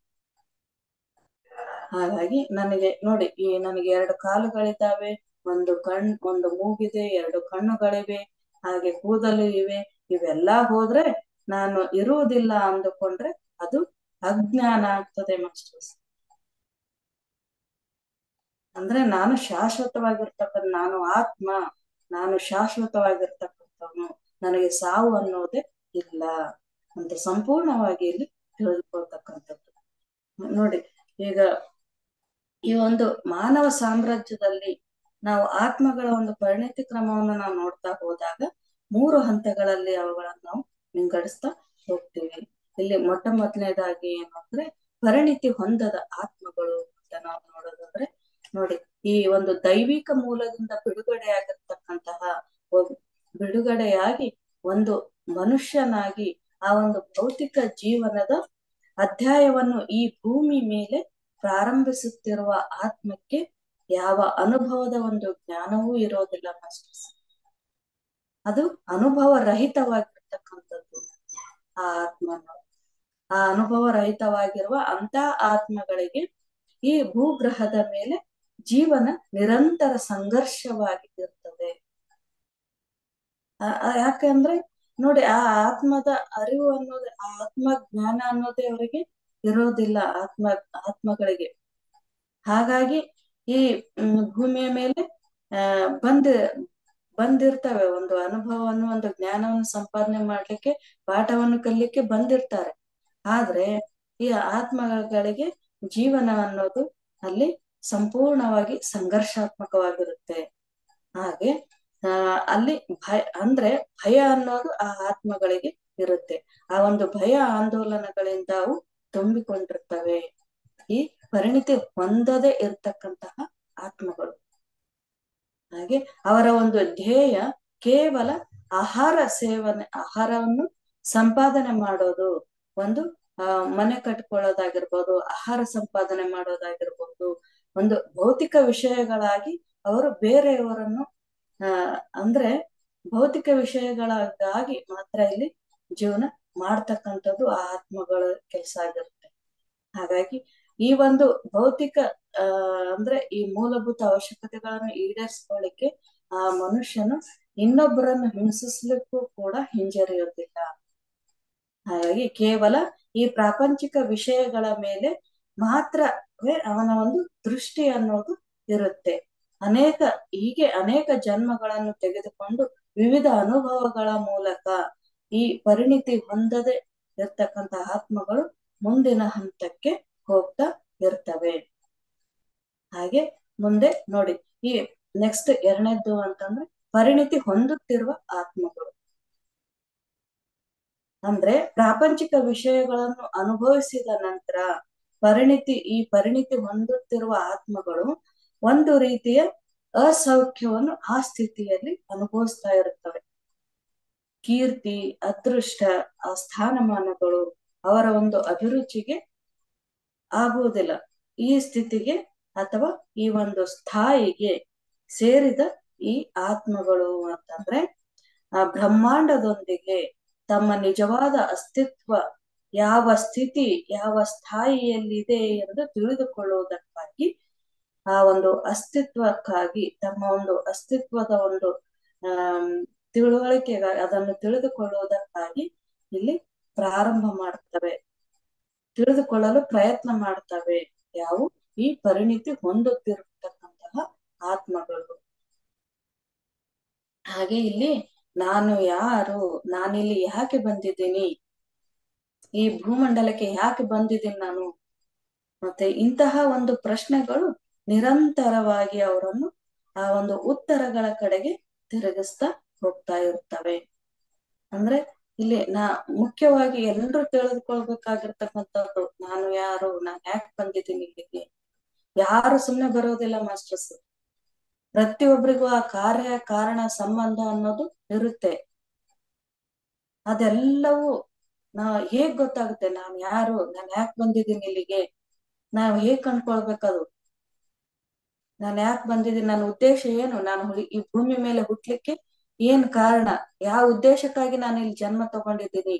ಹಾಗಾಗಿ ನನಗೆ ನೋಡಿ ಈ ನನಗೆ ಎರಡು ಕಾಲುಗಳಿದ್ದಾವೆ ಒಂದು ಕಣ್ ಒಂದು ಮೂಗಿದೆ ಎರಡು ಕಣ್ಣುಗಳಿವೆ ಹಾಗೆ ಕೂದಲು ಇವೆ ಇವೆಲ್ಲಾ ಹೋದ್ರೆ ನಾನು ಇರುವುದಿಲ್ಲ ಅಂದುಕೊಂಡ್ರೆ ಅದು ಅಜ್ಞಾನ ಆಗ್ತದೆ ಮಾಸ್ಟರ್ಸ್ ಅಂದ್ರೆ ನಾನು ಶಾಶ್ವತವಾಗಿರ್ತಕ್ಕಂಥ ನಾನು ಆತ್ಮ ನಾನು ಶಾಶ್ವತವಾಗಿರ್ತಕ್ಕಂಥವನು ನನಗೆ ಸಾವು ಅನ್ನೋದೇ ಇಲ್ಲ ಅಂತ ಸಂಪೂರ್ಣವಾಗಿ ಇಲ್ಲಿ ತಿಳಿದುಕೊಳ್ತಕ್ಕಂಥದ್ದು ನೋಡಿ ಈಗ ಈ ಒಂದು ಮಾನವ ಸಾಮ್ರಾಜ್ಯದಲ್ಲಿ ನಾವು ಆತ್ಮಗಳ ಒಂದು ಪರಿಣಿತಿ ಕ್ರಮವನ್ನು ನಾವು ನೋಡ್ತಾ ಹೋದಾಗ ಮೂರು ಹಂತಗಳಲ್ಲಿ ಅವುಗಳನ್ನು ನಾವು ವಿಂಗಡಿಸ್ತಾ ಹೋಗ್ತೀವಿ ಇಲ್ಲಿ ಮೊಟ್ಟ ಮೊದಲನೇದಾಗಿ ಏನು ಅಂದ್ರೆ ಪರಿಣಿತಿ ಹೊಂದದ ಆತ್ಮಗಳು ಅಂತ ನಾವು ನೋಡೋದಾದ್ರೆ ನೋಡಿ ಈ ಒಂದು ದೈವಿಕ ಮೂಲದಿಂದ ಬಿಡುಗಡೆಯಾಗಿರ್ತಕ್ಕಂತಹ ಬಿಡುಗಡೆಯಾಗಿ ಒಂದು ಮನುಷ್ಯನಾಗಿ ಆ ಒಂದು ಭೌತಿಕ ಜೀವನದ ಅಧ್ಯಾಯವನ್ನು ಈ ಭೂಮಿ ಮೇಲೆ ಪ್ರಾರಂಭಿಸುತ್ತಿರುವ ಆತ್ಮಕ್ಕೆ ಯಾವ ಅನುಭವದ ಒಂದು ಜ್ಞಾನವೂ ಇರೋದಿಲ್ಲ ಮಾಸ್ಟರ್ಸ್ ಅದು ಅನುಭವ ರಹಿತವಾಗಿರ್ತಕ್ಕಂಥದ್ದು ಆ ಆತ್ಮ ಆ ಅನುಭವ ರಹಿತವಾಗಿರುವ ಅಂತ ಆತ್ಮಗಳಿಗೆ ಈ ಭೂಗ್ರಹದ ಮೇಲೆ ಜೀವನ ನಿರಂತರ ಸಂಘರ್ಷವಾಗಿ ಇರ್ತದೆ ಆ- ಆ ಯಾಕಂದ್ರೆ ನೋಡಿ ಆ ಆತ್ಮದ ಅರಿವು ಅನ್ನೋದು ಆ ಆತ್ಮ ಜ್ಞಾನ ಅನ್ನೋದೇ ಅವರಿಗೆ ಇರೋದಿಲ್ಲ ಆತ್ಮ ಆತ್ಮಗಳಿಗೆ ಹಾಗಾಗಿ ಈ ಮ್, ಭೂಮಿಯ ಮೇಲೆ ಆ ಬಂದ ಬಂದಿರ್ತವೆ ಒಂದು ಅನುಭವವನ್ನು ಒಂದು ಜ್ಞಾನವನ್ನು ಸಂಪಾದನೆ ಮಾಡ್ಲಿಕ್ಕೆ ಪಾಠವನ್ನು ಕಲಿಲಿಕ್ಕೆ ಬಂದಿರ್ತಾರೆ ಆದ್ರೆ ಈ ಆತ್ಮಗಳಿಗೆ ಜೀವನ ಅನ್ನೋದು ಅಲ್ಲಿ ಸಂಪೂರ್ಣವಾಗಿ ಸಂಘರ್ಷಾತ್ಮಕವಾಗಿರುತ್ತೆ ಹಾಗೆ ಆ ಅಲ್ಲಿ ಭಯ ಅಂದ್ರೆ ಭಯ ಅನ್ನೋದು ಆ ಆತ್ಮಗಳಿಗೆ ಇರುತ್ತೆ ಆ ಒಂದು ಭಯ ಆಂದೋಲನಗಳಿಂದ ಅವು ತುಂಬಿಕೊಂಡಿರ್ತವೆ ಈ ಪರಿಣಿತಿ ಹೊಂದದೆ ಇರ್ತಕ್ಕಂತಹ ಆತ್ಮಗಳು ಹಾಗೆ ಅವರ ಒಂದು ಧ್ಯೇಯ ಕೇವಲ ಆಹಾರ ಸೇವನೆ ಆಹಾರವನ್ನು ಸಂಪಾದನೆ ಮಾಡೋದು ಒಂದು ಆ ಮನೆ ಕಟ್ಕೊಳ್ಳೋದಾಗಿರ್ಬೋದು ಆಹಾರ ಸಂಪಾದನೆ ಮಾಡೋದಾಗಿರ್ಬೋದು ಒಂದು ಭೌತಿಕ ವಿಷಯಗಳಾಗಿ ಅವರು ಬೇರೆಯವರನ್ನು ಆ ಅಂದ್ರೆ ಭೌತಿಕ ವಿಷಯಗಳಾಗಿ ಮಾತ್ರ ಇಲ್ಲಿ ಜೀವನ ಮಾಡ್ತಕ್ಕಂಥದ್ದು ಆ ಆತ್ಮಗಳ ಕೆಲಸ ಆಗಿರುತ್ತೆ ಹಾಗಾಗಿ ಈ ಒಂದು ಭೌತಿಕ ಆ ಅಂದ್ರೆ ಈ ಮೂಲಭೂತ ಅವಶ್ಯಕತೆಗಳನ್ನು ಈಡೇರಿಸ್ಕೊಳ್ಳಿಕ್ಕೆ ಆ ಮನುಷ್ಯನು ಇನ್ನೊಬ್ಬರನ್ನು ಹಿಂಸಿಸ್ಲಿಕ್ಕೂ ಕೂಡ ಹಿಂಜರಿಯೋದಿಲ್ಲ ಹಾಗಾಗಿ ಕೇವಲ ಈ ಪ್ರಾಪಂಚಿಕ ವಿಷಯಗಳ ಮೇಲೆ ಮಾತ್ರವೇ ಅವನ ಒಂದು ದೃಷ್ಟಿ ಅನ್ನೋದು ಇರುತ್ತೆ ಅನೇಕ ಹೀಗೆ ಅನೇಕ ಜನ್ಮಗಳನ್ನು ತೆಗೆದುಕೊಂಡು ವಿವಿಧ ಅನುಭವಗಳ ಮೂಲಕ ಈ ಪರಿಣಿತಿ ಹೊಂದದೆ ಇರ್ತಕ್ಕಂಥ ಆತ್ಮಗಳು ಮುಂದಿನ ಹಂತಕ್ಕೆ ಹೋಗ್ತಾ ಇರ್ತವೆ ಹಾಗೆ ಮುಂದೆ ನೋಡಿ ಈ ನೆಕ್ಸ್ಟ್ ಎರಡನೇದ್ದು ಅಂತಂದ್ರೆ ಪರಿಣಿತಿ ಹೊಂದುತ್ತಿರುವ ಆತ್ಮಗಳು ಅಂದ್ರೆ ಪ್ರಾಪಂಚಿಕ ವಿಷಯಗಳನ್ನು ಅನುಭವಿಸಿದ ನಂತರ ಪರಿಣಿತಿ ಈ ಪರಿಣಿತಿ ಹೊಂದುತ್ತಿರುವ ಆತ್ಮಗಳು ಒಂದು ರೀತಿಯ ಅಸೌಖ್ಯವನ್ನು ಆ ಸ್ಥಿತಿಯಲ್ಲಿ ಅನುಭವಿಸ್ತಾ ಇರುತ್ತವೆ ಕೀರ್ತಿ ಅದೃಷ್ಟ ಆ ಸ್ಥಾನಮಾನಗಳು ಅವರ ಒಂದು ಅಭಿರುಚಿಗೆ ಆಗುವುದಿಲ್ಲ ಈ ಸ್ಥಿತಿಗೆ ಅಥವಾ ಈ ಒಂದು ಸ್ಥಾಯಿಗೆ ಸೇರಿದ ಈ ಆತ್ಮಗಳು ಅಂತಂದ್ರೆ ಆ ಬ್ರಹ್ಮಾಂಡದೊಂದಿಗೆ ತಮ್ಮ ನಿಜವಾದ ಅಸ್ತಿತ್ವ ಯಾವ ಸ್ಥಿತಿ ಯಾವ ಸ್ಥಾಯಿಯಲ್ಲಿದೆ ಎಂದು ತಿಳಿದುಕೊಳ್ಳುವುದಕ್ಕಾಗಿ ಆ ಒಂದು ಅಸ್ತಿತ್ವಕ್ಕಾಗಿ ತಮ್ಮ ಒಂದು ಅಸ್ತಿತ್ವದ ಒಂದು ಆಮ್ ತಿಳುವಳಿಕೆಗಾಗಿ ಅದನ್ನು ತಿಳಿದುಕೊಳ್ಳುವುದಕ್ಕಾಗಿ ಇಲ್ಲಿ ಪ್ರಾರಂಭ ಮಾಡ್ತವೆ ತಿಳಿದುಕೊಳ್ಳಲು ಪ್ರಯತ್ನ ಮಾಡ್ತವೆ ಯಾವ ಈ ಪರಿಣಿತಿ ಹೊಂದುತ್ತಿರತಕ್ಕಂತಹ ಆತ್ಮಗಳು ಹಾಗೆ ಇಲ್ಲಿ ನಾನು ಯಾರು ನಾನಿಲ್ಲಿ ಯಾಕೆ ಬಂದಿದ್ದೀನಿ ಈ ಭೂಮಂಡಲಕ್ಕೆ ಯಾಕೆ ಬಂದಿದ್ದೀನಿ ನಾನು ಮತ್ತೆ ಇಂತಹ ಒಂದು ಪ್ರಶ್ನೆಗಳು ನಿರಂತರವಾಗಿ ಅವರನ್ನು ಆ ಒಂದು ಉತ್ತರಗಳ ಕಡೆಗೆ ತಿರುಗಿಸ್ತಾ ಹೋಗ್ತಾ ಇರ್ತವೆ ಅಂದ್ರೆ ಇಲ್ಲಿ ನಾ ಮುಖ್ಯವಾಗಿ ಎಲ್ರು ತಿಳಿದುಕೊಳ್ಬೇಕಾಗಿರ್ತಕ್ಕಂಥದ್ದು ನಾನು ಯಾರು ನಾನ್ ಯಾಕೆ ಬಂದಿದ್ದೀನಿ ಇಲ್ಲಿಗೆ ಯಾರು ಸುಮ್ನೆ ಬರೋದಿಲ್ಲ ಮಾಸ್ಟರ್ಸ್ ಪ್ರತಿಯೊಬ್ಬರಿಗೂ ಆ ಕಾರ್ಯ ಕಾರಣ ಸಂಬಂಧ ಅನ್ನೋದು ಇರುತ್ತೆ ಅದೆಲ್ಲವೂ ನಾ ಹೇಗ್ ಗೊತ್ತಾಗುತ್ತೆ ನಾನ್ ಯಾರು ನಾನ್ ಯಾಕೆ ಬಂದಿದ್ದೀನಿ ಇಲ್ಲಿಗೆ ನಾವ್ ಹೇಗ್ ಕಂಡ್ಕೊಳ್ಬೇಕದು ನಾನ್ ಯಾಕೆ ಬಂದಿದ್ದೀನಿ ನನ್ನ ಉದ್ದೇಶ ಏನು ನಾನು ಹುಡಿ- ಈ ಭೂಮಿ ಮೇಲೆ ಹುಟ್ಲಿಕ್ಕೆ ಏನ್ ಕಾರಣ ಯಾವ ಉದ್ದೇಶಕ್ಕಾಗಿ ನಾನು ಇಲ್ಲಿ ಜನ್ಮ ತಗೊಂಡಿದ್ದೀನಿ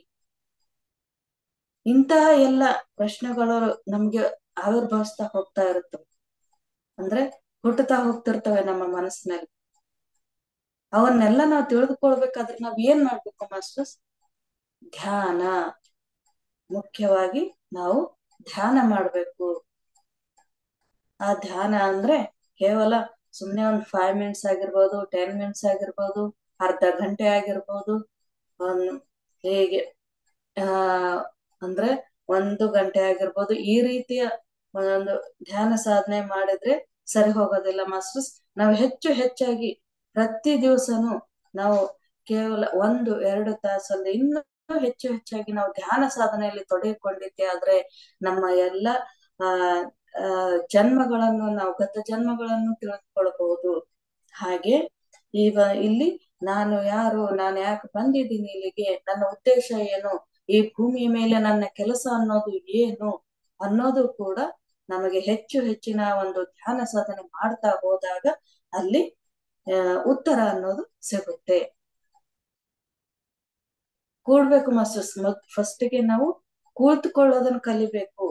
ಇಂತಹ ಎಲ್ಲ ಪ್ರಶ್ನೆಗಳು ನಮ್ಗೆ ಆವಿರ್ಭವಿಸ್ತಾ ಹೋಗ್ತಾ ಇರುತ್ತವೆ ಅಂದ್ರೆ ಹುಟ್ಟುತ್ತಾ ಹೋಗ್ತಿರ್ತವೆ ನಮ್ಮ ಮನಸ್ಸಿನಲ್ಲಿ ಅವನ್ನೆಲ್ಲ ನಾವು ತಿಳಿದುಕೊಳ್ಬೇಕಾದ್ರೆ ನಾವ್ ಏನ್ ಮಾಡ್ಬೇಕು ಮಾಸ್ಟರ್ಸ್ ಧ್ಯಾನ ಮುಖ್ಯವಾಗಿ ನಾವು ಧ್ಯಾನ ಮಾಡ್ಬೇಕು ಆ ಧ್ಯಾನ ಅಂದ್ರೆ ಕೇವಲ ಸುಮ್ನೆ ಒಂದ್ ಫೈವ್ ಮಿನಿಟ್ಸ್ ಆಗಿರ್ಬೋದು ಟೆನ್ ಮಿನಿಟ್ಸ್ ಆಗಿರ್ಬೋದು ಅರ್ಧ ಗಂಟೆ ಆಗಿರ್ಬೋದು ಒಂದ್ ಹೇಗೆ ಆ ಅಂದ್ರೆ ಒಂದು ಗಂಟೆ ಆಗಿರ್ಬೋದು ಈ ರೀತಿಯ ಒಂದೊಂದು ಧ್ಯಾನ ಸಾಧನೆ ಮಾಡಿದ್ರೆ ಸರಿ ಹೋಗೋದಿಲ್ಲ ಮಾಸ್ಟರ್ಸ್ ನಾವು ಹೆಚ್ಚು ಹೆಚ್ಚಾಗಿ ಪ್ರತಿ ದಿವಸನು ನಾವು ಕೇವಲ ಒಂದು ಎರಡು ತಾಸಲ್ಲಿ ಇನ್ನೂ ಹೆಚ್ಚು ಹೆಚ್ಚಾಗಿ ನಾವು ಧ್ಯಾನ ಸಾಧನೆಯಲ್ಲಿ ತೊಡಗಿಕೊಂಡಿದ್ದೆ ಆದ್ರೆ ನಮ್ಮ ಎಲ್ಲ ಆ ಆ ಜನ್ಮಗಳನ್ನು ನಾವು ಗತ ಜನ್ಮಗಳನ್ನು ತಿಳಿದುಕೊಳ್ಳಬಹುದು ಹಾಗೆ ಈಗ ಇಲ್ಲಿ ನಾನು ಯಾರು ನಾನು ಯಾಕೆ ಬಂದಿದ್ದೀನಿ ಇಲ್ಲಿಗೆ ನನ್ನ ಉದ್ದೇಶ ಏನು ಈ ಭೂಮಿಯ ಮೇಲೆ ನನ್ನ ಕೆಲಸ ಅನ್ನೋದು ಏನು ಅನ್ನೋದು ಕೂಡ ನಮಗೆ ಹೆಚ್ಚು ಹೆಚ್ಚಿನ ಒಂದು ಧ್ಯಾನ ಸಾಧನೆ ಮಾಡ್ತಾ ಹೋದಾಗ ಅಲ್ಲಿ ಆ ಉತ್ತರ ಅನ್ನೋದು ಸಿಗುತ್ತೆ ಕೂಡ್ಬೇಕು ಮಾಸ್ಟರ್ಸ್ ಫಸ್ಟ್ಗೆ ನಾವು ಕೂತ್ಕೊಳ್ಳೋದನ್ನ ಕಲಿಬೇಕು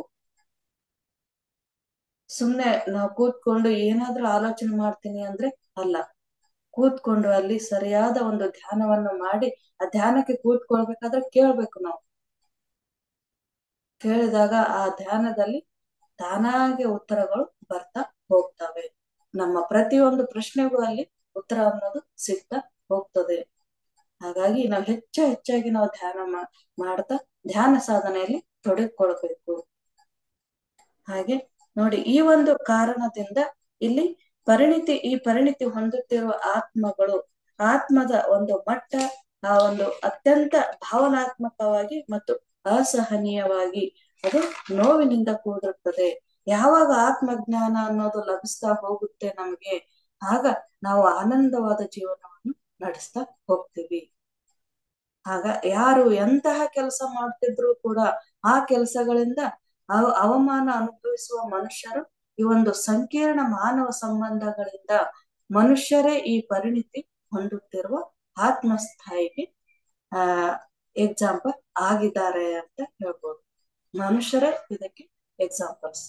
ಸುಮ್ನೆ ನಾವು ಕೂತ್ಕೊಂಡು ಏನಾದ್ರೂ ಆಲೋಚನೆ ಮಾಡ್ತೀನಿ ಅಂದ್ರೆ ಅಲ್ಲ ಕೂತ್ಕೊಂಡು ಅಲ್ಲಿ ಸರಿಯಾದ ಒಂದು ಧ್ಯಾನವನ್ನು ಮಾಡಿ ಆ ಧ್ಯಾನಕ್ಕೆ ಕೂತ್ಕೊಳ್ಬೇಕಾದ್ರೆ ಕೇಳ್ಬೇಕು ನಾವು ಕೇಳಿದಾಗ ಆ ಧ್ಯಾನದಲ್ಲಿ ತಾನಾಗೆ ಉತ್ತರಗಳು ಬರ್ತಾ ಹೋಗ್ತವೆ ನಮ್ಮ ಪ್ರತಿಯೊಂದು ಪ್ರಶ್ನೆಗೂ ಅಲ್ಲಿ ಉತ್ತರ ಅನ್ನೋದು ಸಿಗ್ತಾ ಹೋಗ್ತದೆ ಹಾಗಾಗಿ ನಾವು ಹೆಚ್ಚು ಹೆಚ್ಚಾಗಿ ನಾವು ಧ್ಯಾನ ಮಾಡ್ತಾ ಧ್ಯಾನ ಸಾಧನೆಯಲ್ಲಿ ತೊಡಗಿಕೊಳ್ಬೇಕು ಹಾಗೆ ನೋಡಿ ಈ ಒಂದು ಕಾರಣದಿಂದ ಇಲ್ಲಿ ಪರಿಣಿತಿ ಈ ಪರಿಣಿತಿ ಹೊಂದುತ್ತಿರುವ ಆತ್ಮಗಳು ಆತ್ಮದ ಒಂದು ಮಟ್ಟ ಆ ಒಂದು ಅತ್ಯಂತ ಭಾವನಾತ್ಮಕವಾಗಿ ಮತ್ತು ಅಸಹನೀಯವಾಗಿ ಅದು ನೋವಿನಿಂದ ಕೂಡಿರುತ್ತದೆ ಯಾವಾಗ ಆತ್ಮಜ್ಞಾನ ಅನ್ನೋದು ಲಭಿಸ್ತಾ ಹೋಗುತ್ತೆ ನಮ್ಗೆ ಆಗ ನಾವು ಆನಂದವಾದ ಜೀವನವನ್ನು ನಡೆಸ್ತಾ ಹೋಗ್ತೀವಿ ಆಗ ಯಾರು ಎಂತಹ ಕೆಲಸ ಮಾಡ್ತಿದ್ರು ಕೂಡ ಆ ಕೆಲಸಗಳಿಂದ ಅವ ಅವಮಾನ ಅನುಭವಿಸುವ ಮನುಷ್ಯರು ಈ ಒಂದು ಸಂಕೀರ್ಣ ಮಾನವ ಸಂಬಂಧಗಳಿಂದ ಮನುಷ್ಯರೇ ಈ ಪರಿಣಿತಿ ಹೊಂದುತ್ತಿರುವ ಆತ್ಮಸ್ಥಾಯಿಗೆ ಆ ಎಕ್ಸಾಂಪಲ್ ಆಗಿದ್ದಾರೆ ಅಂತ ಹೇಳ್ಬೋದು ಮನುಷ್ಯರೇ ಇದಕ್ಕೆ ಎಕ್ಸಾಂಪಲ್ಸ್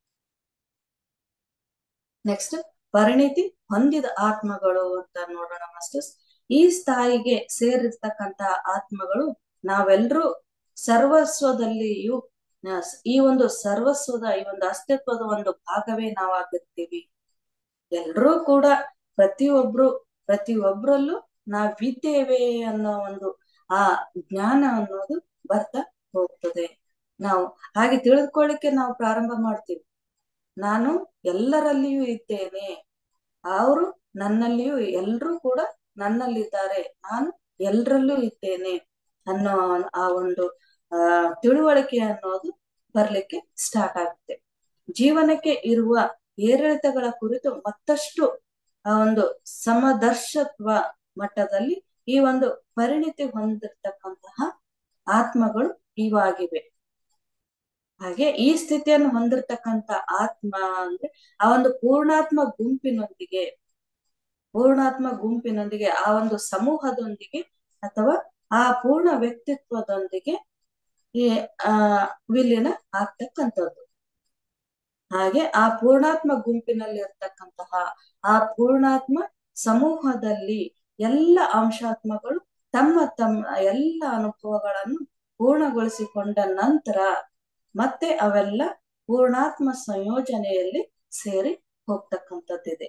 ನೆಕ್ಸ್ಟ್ ಪರಿಣಿತಿ ಹೊಂದಿದ ಆತ್ಮಗಳು ಅಂತ ನೋಡೋಣ ಮಾಸ್ಟರ್ಸ್ ಈ ಸ್ಥಾಯಿಗೆ ಸೇರಿರ್ತಕ್ಕಂತ ಆತ್ಮಗಳು ನಾವೆಲ್ಲರೂ ಸರ್ವಸ್ವದಲ್ಲಿಯೂ ಈ ಒಂದು ಸರ್ವಸ್ವದ ಈ ಒಂದು ಅಸ್ತಿತ್ವದ ಒಂದು ಭಾಗವೇ ನಾವಾಗಿರ್ತೀವಿ ಎಲ್ರೂ ಕೂಡ ಪ್ರತಿಯೊಬ್ರು ಪ್ರತಿಯೊಬ್ರಲ್ಲೂ ನಾವಿದ್ದೇವೆ ಅನ್ನೋ ಒಂದು ಆ ಜ್ಞಾನ ಅನ್ನೋದು ಬರ್ತಾ ಹೋಗ್ತದೆ ನಾವು ಹಾಗೆ ತಿಳಿದುಕೊಳ್ಳಿಕ್ಕೆ ನಾವು ಪ್ರಾರಂಭ ಮಾಡ್ತೀವಿ ನಾನು ಎಲ್ಲರಲ್ಲಿಯೂ ಇದ್ದೇನೆ ಅವರು ನನ್ನಲ್ಲಿಯೂ ಎಲ್ರೂ ಕೂಡ ನನ್ನಲ್ಲಿದ್ದಾರೆ ನಾನು ಎಲ್ರಲ್ಲೂ ಇದ್ದೇನೆ ಅನ್ನೋ ಆ ಒಂದು ಆ ತಿಳುವಳಿಕೆ ಅನ್ನೋದು ಬರ್ಲಿಕ್ಕೆ ಸ್ಟಾರ್ಟ್ ಆಗುತ್ತೆ ಜೀವನಕ್ಕೆ ಇರುವ ಏರಿಳಿತಗಳ ಕುರಿತು ಮತ್ತಷ್ಟು ಆ ಒಂದು ಸಮದರ್ಶತ್ವ ಮಟ್ಟದಲ್ಲಿ ಈ ಒಂದು ಪರಿಣಿತಿ ಹೊಂದಿರ್ತಕ್ಕಂತಹ ಆತ್ಮಗಳು ಇವಾಗಿವೆ ಹಾಗೆ ಈ ಸ್ಥಿತಿಯನ್ನು ಹೊಂದಿರತಕ್ಕಂತ ಆತ್ಮ ಅಂದ್ರೆ ಆ ಒಂದು ಪೂರ್ಣಾತ್ಮ ಗುಂಪಿನೊಂದಿಗೆ ಪೂರ್ಣಾತ್ಮ ಗುಂಪಿನೊಂದಿಗೆ ಆ ಒಂದು ಸಮೂಹದೊಂದಿಗೆ ಅಥವಾ ಆ ಪೂರ್ಣ ವ್ಯಕ್ತಿತ್ವದೊಂದಿಗೆ ಈ ಆ ವಿಲೀನ ಆಗ್ತಕ್ಕಂಥದ್ದು ಹಾಗೆ ಆ ಪೂರ್ಣಾತ್ಮ ಗುಂಪಿನಲ್ಲಿ ಇರ್ತಕ್ಕಂತಹ ಆ ಪೂರ್ಣಾತ್ಮ ಸಮೂಹದಲ್ಲಿ ಎಲ್ಲ ಅಂಶಾತ್ಮಗಳು ತಮ್ಮ ತಮ್ಮ ಎಲ್ಲ ಅನುಭವಗಳನ್ನು ಪೂರ್ಣಗೊಳಿಸಿಕೊಂಡ ನಂತರ ಮತ್ತೆ ಅವೆಲ್ಲ ಪೂರ್ಣಾತ್ಮ ಸಂಯೋಜನೆಯಲ್ಲಿ ಸೇರಿ ಹೋಗ್ತಕ್ಕಂಥದ್ದಿದೆ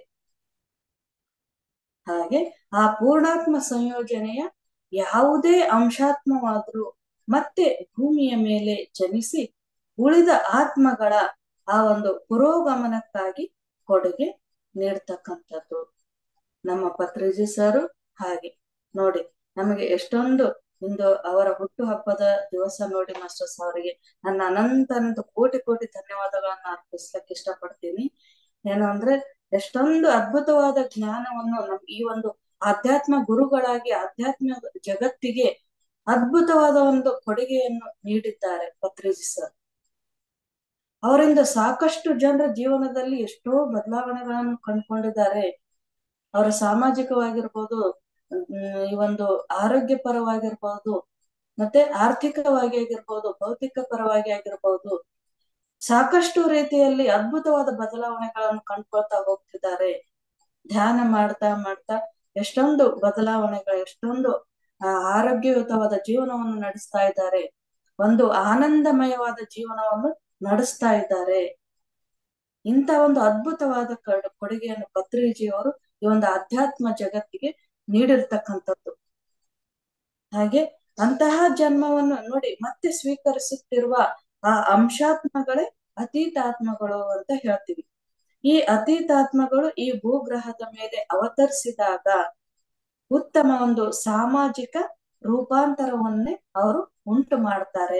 ಹಾಗೆ ಆ ಪೂರ್ಣಾತ್ಮ ಸಂಯೋಜನೆಯ ಯಾವುದೇ ಅಂಶಾತ್ಮವಾದ್ರೂ ಮತ್ತೆ ಭೂಮಿಯ ಮೇಲೆ ಜನಿಸಿ ಉಳಿದ ಆತ್ಮಗಳ ಆ ಒಂದು ಪುರೋಗಮನಕ್ಕಾಗಿ ಕೊಡುಗೆ ನೀಡ್ತಕ್ಕಂಥದ್ದು ನಮ್ಮ ಪತ್ರಿಜಿ ಸರು ಹಾಗೆ ನೋಡಿ ನಮಗೆ ಎಷ್ಟೊಂದು ಇಂದು ಅವರ ಹುಟ್ಟು ಹಬ್ಬದ ದಿವಸ ನೋಡಿ ಮಾಸ್ಟರ್ಸ್ ಅವರಿಗೆ ನನ್ನ ಅನಂತ ಅನಂತ ಕೋಟಿ ಕೋಟಿ ಧನ್ಯವಾದಗಳನ್ನ ಅರ್ಪಿಸ್ಲಕ್ಕೆ ಇಷ್ಟಪಡ್ತೀನಿ ಏನು ಅಂದ್ರೆ ಎಷ್ಟೊಂದು ಅದ್ಭುತವಾದ ಜ್ಞಾನವನ್ನು ನಮ್ ಈ ಒಂದು ಆಧ್ಯಾತ್ಮ ಗುರುಗಳಾಗಿ ಆಧ್ಯಾತ್ಮ ಜಗತ್ತಿಗೆ ಅದ್ಭುತವಾದ ಒಂದು ಕೊಡುಗೆಯನ್ನು ನೀಡಿದ್ದಾರೆ ಪತ್ರಿಜಿ ಸರ್ ಅವರಿಂದ ಸಾಕಷ್ಟು ಜನರ ಜೀವನದಲ್ಲಿ ಎಷ್ಟೋ ಬದಲಾವಣೆಗಳನ್ನು ಕಂಡುಕೊಂಡಿದ್ದಾರೆ ಅವರ ಸಾಮಾಜಿಕವಾಗಿರ್ಬೋದು ಈ ಒಂದು ಆರೋಗ್ಯ ಪರವಾಗಿರ್ಬೋದು ಮತ್ತೆ ಆರ್ಥಿಕವಾಗಿ ಆಗಿರ್ಬೋದು ಭೌತಿಕ ಪರವಾಗಿ ಆಗಿರ್ಬೋದು ಸಾಕಷ್ಟು ರೀತಿಯಲ್ಲಿ ಅದ್ಭುತವಾದ ಬದಲಾವಣೆಗಳನ್ನು ಕಂಡ್ಕೊಳ್ತಾ ಹೋಗ್ತಿದ್ದಾರೆ ಧ್ಯಾನ ಮಾಡ್ತಾ ಮಾಡ್ತಾ ಎಷ್ಟೊಂದು ಬದಲಾವಣೆಗಳು ಎಷ್ಟೊಂದು ಆರೋಗ್ಯಯುತವಾದ ಜೀವನವನ್ನು ನಡೆಸ್ತಾ ಇದ್ದಾರೆ ಒಂದು ಆನಂದಮಯವಾದ ಜೀವನವನ್ನು ನಡೆಸ್ತಾ ಇದ್ದಾರೆ ಇಂಥ ಒಂದು ಅದ್ಭುತವಾದ ಕೊಡುಗೆಯನ್ನು ಪತ್ರಿಜಿಯವರು ಈ ಒಂದು ಆಧ್ಯಾತ್ಮ ಜಗತ್ತಿಗೆ ನೀಡಿರ್ತಕ್ಕಂಥದ್ದು ಹಾಗೆ ಅಂತಹ ಜನ್ಮವನ್ನು ನೋಡಿ ಮತ್ತೆ ಸ್ವೀಕರಿಸುತ್ತಿರುವ ಆ ಅಂಶಾತ್ಮಗಳೇ ಅತೀತಾತ್ಮಗಳು ಅಂತ ಹೇಳ್ತೀವಿ ಈ ಅತೀತಾತ್ಮಗಳು ಈ ಭೂಗ್ರಹದ ಮೇಲೆ ಅವತರಿಸಿದಾಗ ಉತ್ತಮ ಒಂದು ಸಾಮಾಜಿಕ ರೂಪಾಂತರವನ್ನೇ ಅವರು ಉಂಟು ಮಾಡ್ತಾರೆ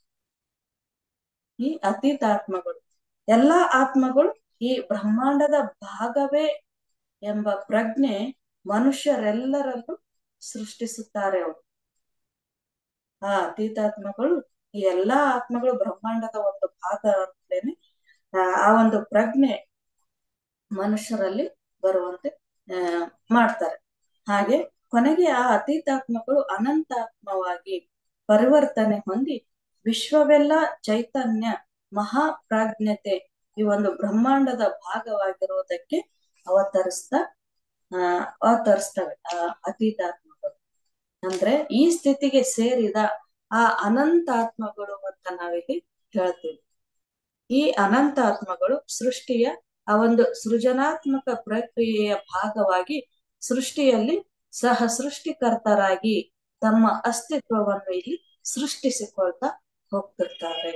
ಈ ಅತೀತಾತ್ಮಗಳು ಎಲ್ಲಾ ಆತ್ಮಗಳು ಈ ಬ್ರಹ್ಮಾಂಡದ ಭಾಗವೇ ಎಂಬ ಪ್ರಜ್ಞೆ ಮನುಷ್ಯರೆಲ್ಲರಲ್ಲೂ ಸೃಷ್ಟಿಸುತ್ತಾರೆ ಅವರು ಆ ಅತೀತಾತ್ಮಗಳು ಈ ಎಲ್ಲಾ ಆತ್ಮಗಳು ಬ್ರಹ್ಮಾಂಡದ ಒಂದು ಭಾಗ ಅಂತೇನೆ ಆ ಒಂದು ಪ್ರಜ್ಞೆ ಮನುಷ್ಯರಲ್ಲಿ ಬರುವಂತೆ ಆ ಮಾಡ್ತಾರೆ ಹಾಗೆ ಕೊನೆಗೆ ಆ ಅತೀತಾತ್ಮಗಳು ಅನಂತಾತ್ಮವಾಗಿ ಪರಿವರ್ತನೆ ಹೊಂದಿ ವಿಶ್ವವೆಲ್ಲ ಚೈತನ್ಯ ಮಹಾಪ್ರಾಜ್ಞತೆ ಈ ಒಂದು ಬ್ರಹ್ಮಾಂಡದ ಭಾಗವಾಗಿರುವುದಕ್ಕೆ ಅವತರಿಸ್ತಾ ಆ ಅವತರಿಸ್ತವೆ ಆ ಅತೀತಾತ್ಮಗಳು ಅಂದ್ರೆ ಈ ಸ್ಥಿತಿಗೆ ಸೇರಿದ ಆ ಅನಂತಾತ್ಮಗಳು ಅಂತ ನಾವಿಲ್ಲಿ ಹೇಳ್ತೀವಿ ಈ ಅನಂತಾತ್ಮಗಳು ಸೃಷ್ಟಿಯ ಆ ಒಂದು ಸೃಜನಾತ್ಮಕ ಪ್ರಕ್ರಿಯೆಯ ಭಾಗವಾಗಿ ಸೃಷ್ಟಿಯಲ್ಲಿ ಸಹ ಸೃಷ್ಟಿಕರ್ತರಾಗಿ ತಮ್ಮ ಅಸ್ತಿತ್ವವನ್ನು ಇಲ್ಲಿ ಸೃಷ್ಟಿಸಿಕೊಳ್ತಾ ಹೋಗ್ತಿರ್ತಾರೆ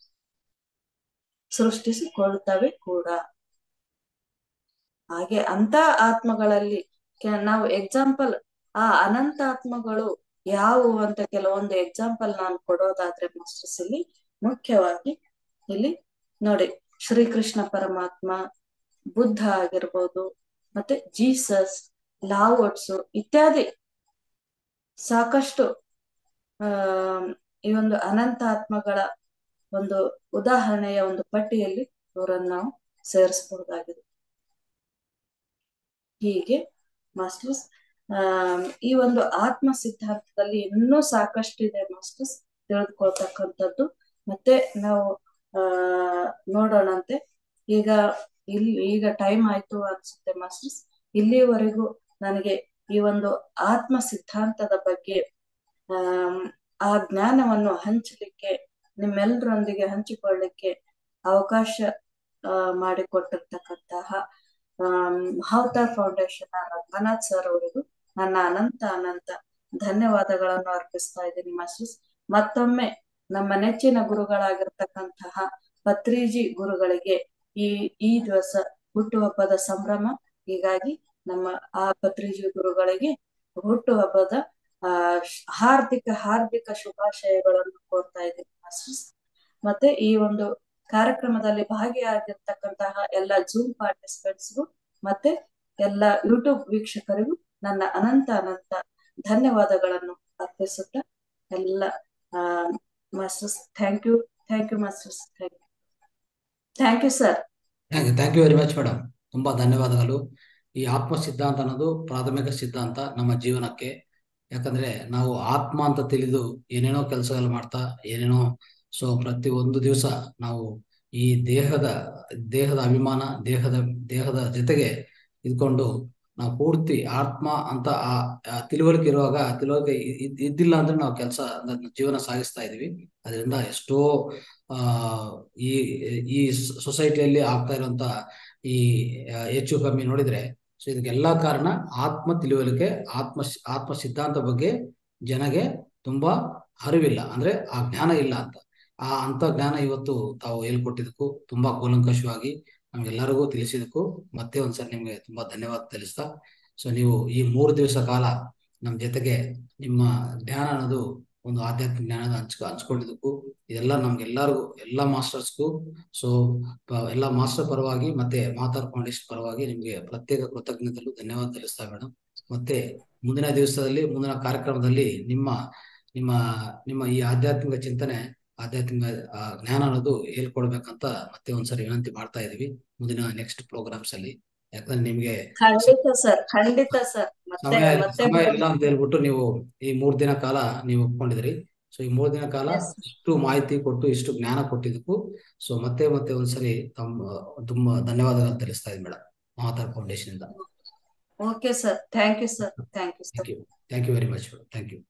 ಸೃಷ್ಟಿಸಿಕೊಳ್ತವೆ ಕೂಡ ಹಾಗೆ ಅಂತ ಆತ್ಮಗಳಲ್ಲಿ ಕೆ- ನಾವು ಎಕ್ಸಾಂಪಲ್ ಆ ಅನಂತ ಆತ್ಮಗಳು ಯಾವುವು ಅಂತ ಕೆಲವೊಂದು ಎಕ್ಸಾಂಪಲ್ ನಾನು ಕೊಡೋದಾದ್ರೆ ಮಾಸ್ಟರ್ಸ್ ಇಲ್ಲಿ ಮುಖ್ಯವಾಗಿ ಇಲ್ಲಿ ನೋಡಿ ಶ್ರೀಕೃಷ್ಣ ಪರಮಾತ್ಮ ಬುದ್ಧ ಆಗಿರ್ಬೋದು ಮತ್ತೆ ಜೀಸಸ್ ಲಾವೋಟ್ಸು ಇತ್ಯಾದಿ ಸಾಕಷ್ಟು ಆ ಈ ಒಂದು ಅನಂತ ಆತ್ಮಗಳ ಒಂದು ಉದಾಹರಣೆಯ ಒಂದು ಪಟ್ಟಿಯಲ್ಲಿ ಅವರನ್ನು ನಾವು ಸೇರಿಸಬಹುದಾಗಿದೆ ಹೀಗೆ ಮಾಸ್ಟರ್ಸ್ ಆ ಈ ಒಂದು ಆತ್ಮ ಸಿದ್ಧಾಂತದಲ್ಲಿ ಇನ್ನೂ ಸಾಕಷ್ಟಿದೆ ಮಾಸ್ಟರ್ಸ್ ತಿಳಿದುಕೊಳ್ತಕ್ಕಂಥದ್ದು ಮತ್ತೆ ನಾವು ಆ ನೋಡೋಣಂತೆ ಈಗ ಇಲ್ಲಿ ಈಗ ಟೈಮ್ ಆಯ್ತು ಅನ್ಸುತ್ತೆ ಮಾಸ್ಟರ್ಸ್ ಇಲ್ಲಿವರೆಗೂ ನನಗೆ ಈ ಒಂದು ಆತ್ಮ ಸಿದ್ಧಾಂತದ ಬಗ್ಗೆ ಆ ಆ ಜ್ಞಾನವನ್ನು ಹಂಚಲಿಕ್ಕೆ ನಿಮ್ಮೆಲ್ಲರೊಂದಿಗೆ ಹಂಚಿಕೊಳ್ಳಿಕ್ಕೆ ಅವಕಾಶ ಆ ಮಾಡಿಕೊಟ್ಟಿರ್ತಕ್ಕಂತಹ ಮಹಾವತಾರ್ ಫೌಂಡೇಶನ್ ರಂಗನಾಥ್ ಸರ್ ಅವರಿಗೂ ನನ್ನ ಅನಂತ ಅನಂತ ಧನ್ಯವಾದಗಳನ್ನು ಅರ್ಪಿಸ್ತಾ ಇದ್ದೀನಿ ಮಾಸ್ಟರ್ಸ್ ಮತ್ತೊಮ್ಮೆ ನಮ್ಮ ನೆಚ್ಚಿನ ಗುರುಗಳಾಗಿರ್ತಕ್ಕಂತಹ ಪತ್ರಿಜಿ ಗುರುಗಳಿಗೆ ಈ ಈ ದಿವಸ ಹುಟ್ಟುಹಬ್ಬದ ಸಂಭ್ರಮ ಹೀಗಾಗಿ ನಮ್ಮ ಆ ಪತ್ರಿಜಿ ಗುರುಗಳಿಗೆ ಹುಟ್ಟುಹಬ್ಬದ ಆ ಹಾರ್ದಿಕ ಹಾರ್ದಿಕ ಶುಭಾಶಯಗಳನ್ನು ಕೋರ್ತಾ ಇದ್ದೀನಿ ಮಾಸ್ಟರ್ಸ್ ಮತ್ತೆ ಈ ಒಂದು ಕಾರ್ಯಕ್ರಮದಲ್ಲಿ ಭಾಗಿಯಾಗಿರ್ತಕ್ಕಂತಹ ಎಲ್ಲ ಜೂಮ್ ಪಾರ್ಟಿಸಿಪೆಂಟ್ಸ್ಗೂ ಮತ್ತೆ ಎಲ್ಲ ಯೂಟ್ಯೂಬ್ ವೀಕ್ಷಕರಿಗೂ ನನ್ನ ಅನಂತ ಅನಂತ ಧನ್ಯವಾದಗಳನ್ನು ಅರ್ಪಿಸುತ್ತಾ ಎಲ್ಲ ಆ masters thank you thank you masters thank you thank you sir thank you thank you very much madam ತುಂಬಾ ಧನ್ಯವಾದಗಳು ಈ ಆತ್ಮ ಸಿದ್ಧಾಂತ ಅನ್ನೋದು ಪ್ರಾಥಮಿಕ ಸಿದ್ಧಾಂತ ನಮ್ಮ ಜೀವನಕ್ಕೆ ಯಾಕಂದ್ರೆ ನಾವು ಆತ್ಮ ಅಂತ ತಿಳಿದು ಏನೇನೋ ಕೆಲಸಗಳು ಮಾಡ್ತಾ ಏನೇನೋ ಸೊ ಪ್ರತಿ ಒಂದು ದಿವಸ ನಾವು ಈ ದೇಹದ ದೇಹದ ಅಭಿಮಾನ ದೇಹದ ದೇಹದ ಜೊತೆಗೆ ಇದ್ಕೊಂಡು ನಾವು ಪೂರ್ತಿ ಆತ್ಮ ಅಂತ ಆ ಆ ತಿಳುವಳಿಕೆ ಇರುವಾಗ ಆ ತಿಳುವಳಿಕೆ ಇ- ಇದ್- ಇದ್ದಿಲ್ಲ ಅಂದ್ರೆ ನಾವು ಕೆಲಸ ಜೀವನ ಸಾಗಿಸ್ತಾ ಇದೀವಿ ಅದರಿಂದ ಎಷ್ಟೋ ಆ ಈ ಈ ಸೊಸೈಟಿಯಲ್ಲಿ ಆಗ್ತಾ ಇರುವಂತ ಈ ಆ, ಹೆಚ್ಚು ಕಮ್ಮಿ ನೋಡಿದ್ರೆ ಸೊ ಇದಕ್ಕೆಲ್ಲಾ ಕಾರಣ ಆತ್ಮ ತಿಳುವಳಿಕೆ ಆತ್ಮ ಆತ್ಮ ಸಿದ್ಧಾಂತ ಬಗ್ಗೆ ಜನಗೆ ತುಂಬಾ ಅರಿವಿಲ್ಲ ಅಂದ್ರೆ ಆ ಜ್ಞಾನ ಇಲ್ಲ ಅಂತ ಆ ಅಂತ ಜ್ಞಾನ ಇವತ್ತು ತಾವು ಹೇಳ್ಕೊಟ್ಟಿದ್ದಕ್ಕೂ ತುಂಬಾ ಕೂಲಂಕಷವಾಗಿ ನಮ್ಗೆಲ್ಲರಿಗೂ ತಿಳಿಸಿದಕ್ಕೂ ಮತ್ತೆ ಒಂದ್ಸರಿ ನಿಮ್ಗೆ ತುಂಬಾ ಧನ್ಯವಾದ ತಿಳಿಸ್ತಾ ಸೊ ನೀವು ಈ ಮೂರು ದಿವಸ ಕಾಲ ನಮ್ ಜೊತೆಗೆ ನಿಮ್ಮ ಜ್ಞಾನ ಅನ್ನೋದು ಒಂದು ಆಧ್ಯಾತ್ಮಿಕ ಜ್ಞಾನದ ಹಂಚ್ ಹಂಚ್ಕೊಂಡಿದ್ದಕ್ಕೂ ಇದೆಲ್ಲ ನಮ್ಗೆಲ್ಲರಿಗೂ ಎಲ್ಲ ಮಾಸ್ಟರ್ಸ್ಗೂ ಸೊ ಎಲ್ಲ ಮಾಸ್ಟರ್ ಪರವಾಗಿ ಮತ್ತೆ ಮಾತಾರ್ ಫೌಂಡೇಶನ್ ಪರವಾಗಿ ನಿಮ್ಗೆ ಪ್ರತ್ಯೇಕ ಕೃತಜ್ಞತೆಗಳು ಧನ್ಯವಾದ ತಿಳಿಸ್ತಾ ಮೇಡಮ್ ಮತ್ತೆ ಮುಂದಿನ ದಿವಸದಲ್ಲಿ ಮುಂದಿನ ಕಾರ್ಯಕ್ರಮದಲ್ಲಿ ನಿಮ್ಮ ನಿಮ್ಮ ನಿಮ್ಮ ಈ ಆಧ್ಯಾತ್ಮಿಕ ಚಿಂತನೆ ಆಧ್ಯಾತ್ಮಿಕ ಆ, ಜ್ಞಾನ ಅನ್ನೋದು ಹೇಳ್ಕೊಡ್ಬೇಕಂತ ಮತ್ತೆ ಒಂದ್ಸರಿ ವಿನಂತಿ ಮಾಡ್ತಾ ಇದೀವಿ ಮುಂದಿನ ನೆಕ್ಸ್ಟ್ ಪ್ರೋಗ್ರಾಮ್ಸ್ ಅಲ್ಲಿ ಯಾಕಂದ್ರೆ ನಿಮ್ಗೆ ಖಂಡಿತ ಸರ್ ಖಂಡಿತ ಸರ್ ಮತ್ತೆ ಸಮಯ ಮತ್ತೆ ಸಮಯ ಇಲ್ಲ ಅಂತ ಹೇಳ್ಬಿಟ್ಟು ನೀವು ಈ ಮೂರ್ ದಿನ ಕಾಲ ನೀವು ಒಪ್ಕೊಂಡಿದ್ರಿ ಸೊ ಈ ಮೂರ್ ದಿನ ಕಾಲ Yes. ಇಷ್ಟು ಮಾಹಿತಿ ಕೊಟ್ಟು ಇಷ್ಟು ಜ್ಞಾನ ಕೊಟ್ಟಿದ್ದಕ್ಕೂ ಸೊ ಮತ್ತೆ ಮತ್ತೆ ಒಂದ್ಸರಿ ತಮ್ಮ ತುಂಬಾ ಧನ್ಯವಾದಗಳು ತಿಳಿಸ್ತಾ ಇದ್ದೀನಿ ಮೇಡಮ್ ಮಹಾತಾರ್ ಫೌಂಡೇಶನ್ ಇಂದ okay sir thank you sir thank you sir thank you thank you very much thank you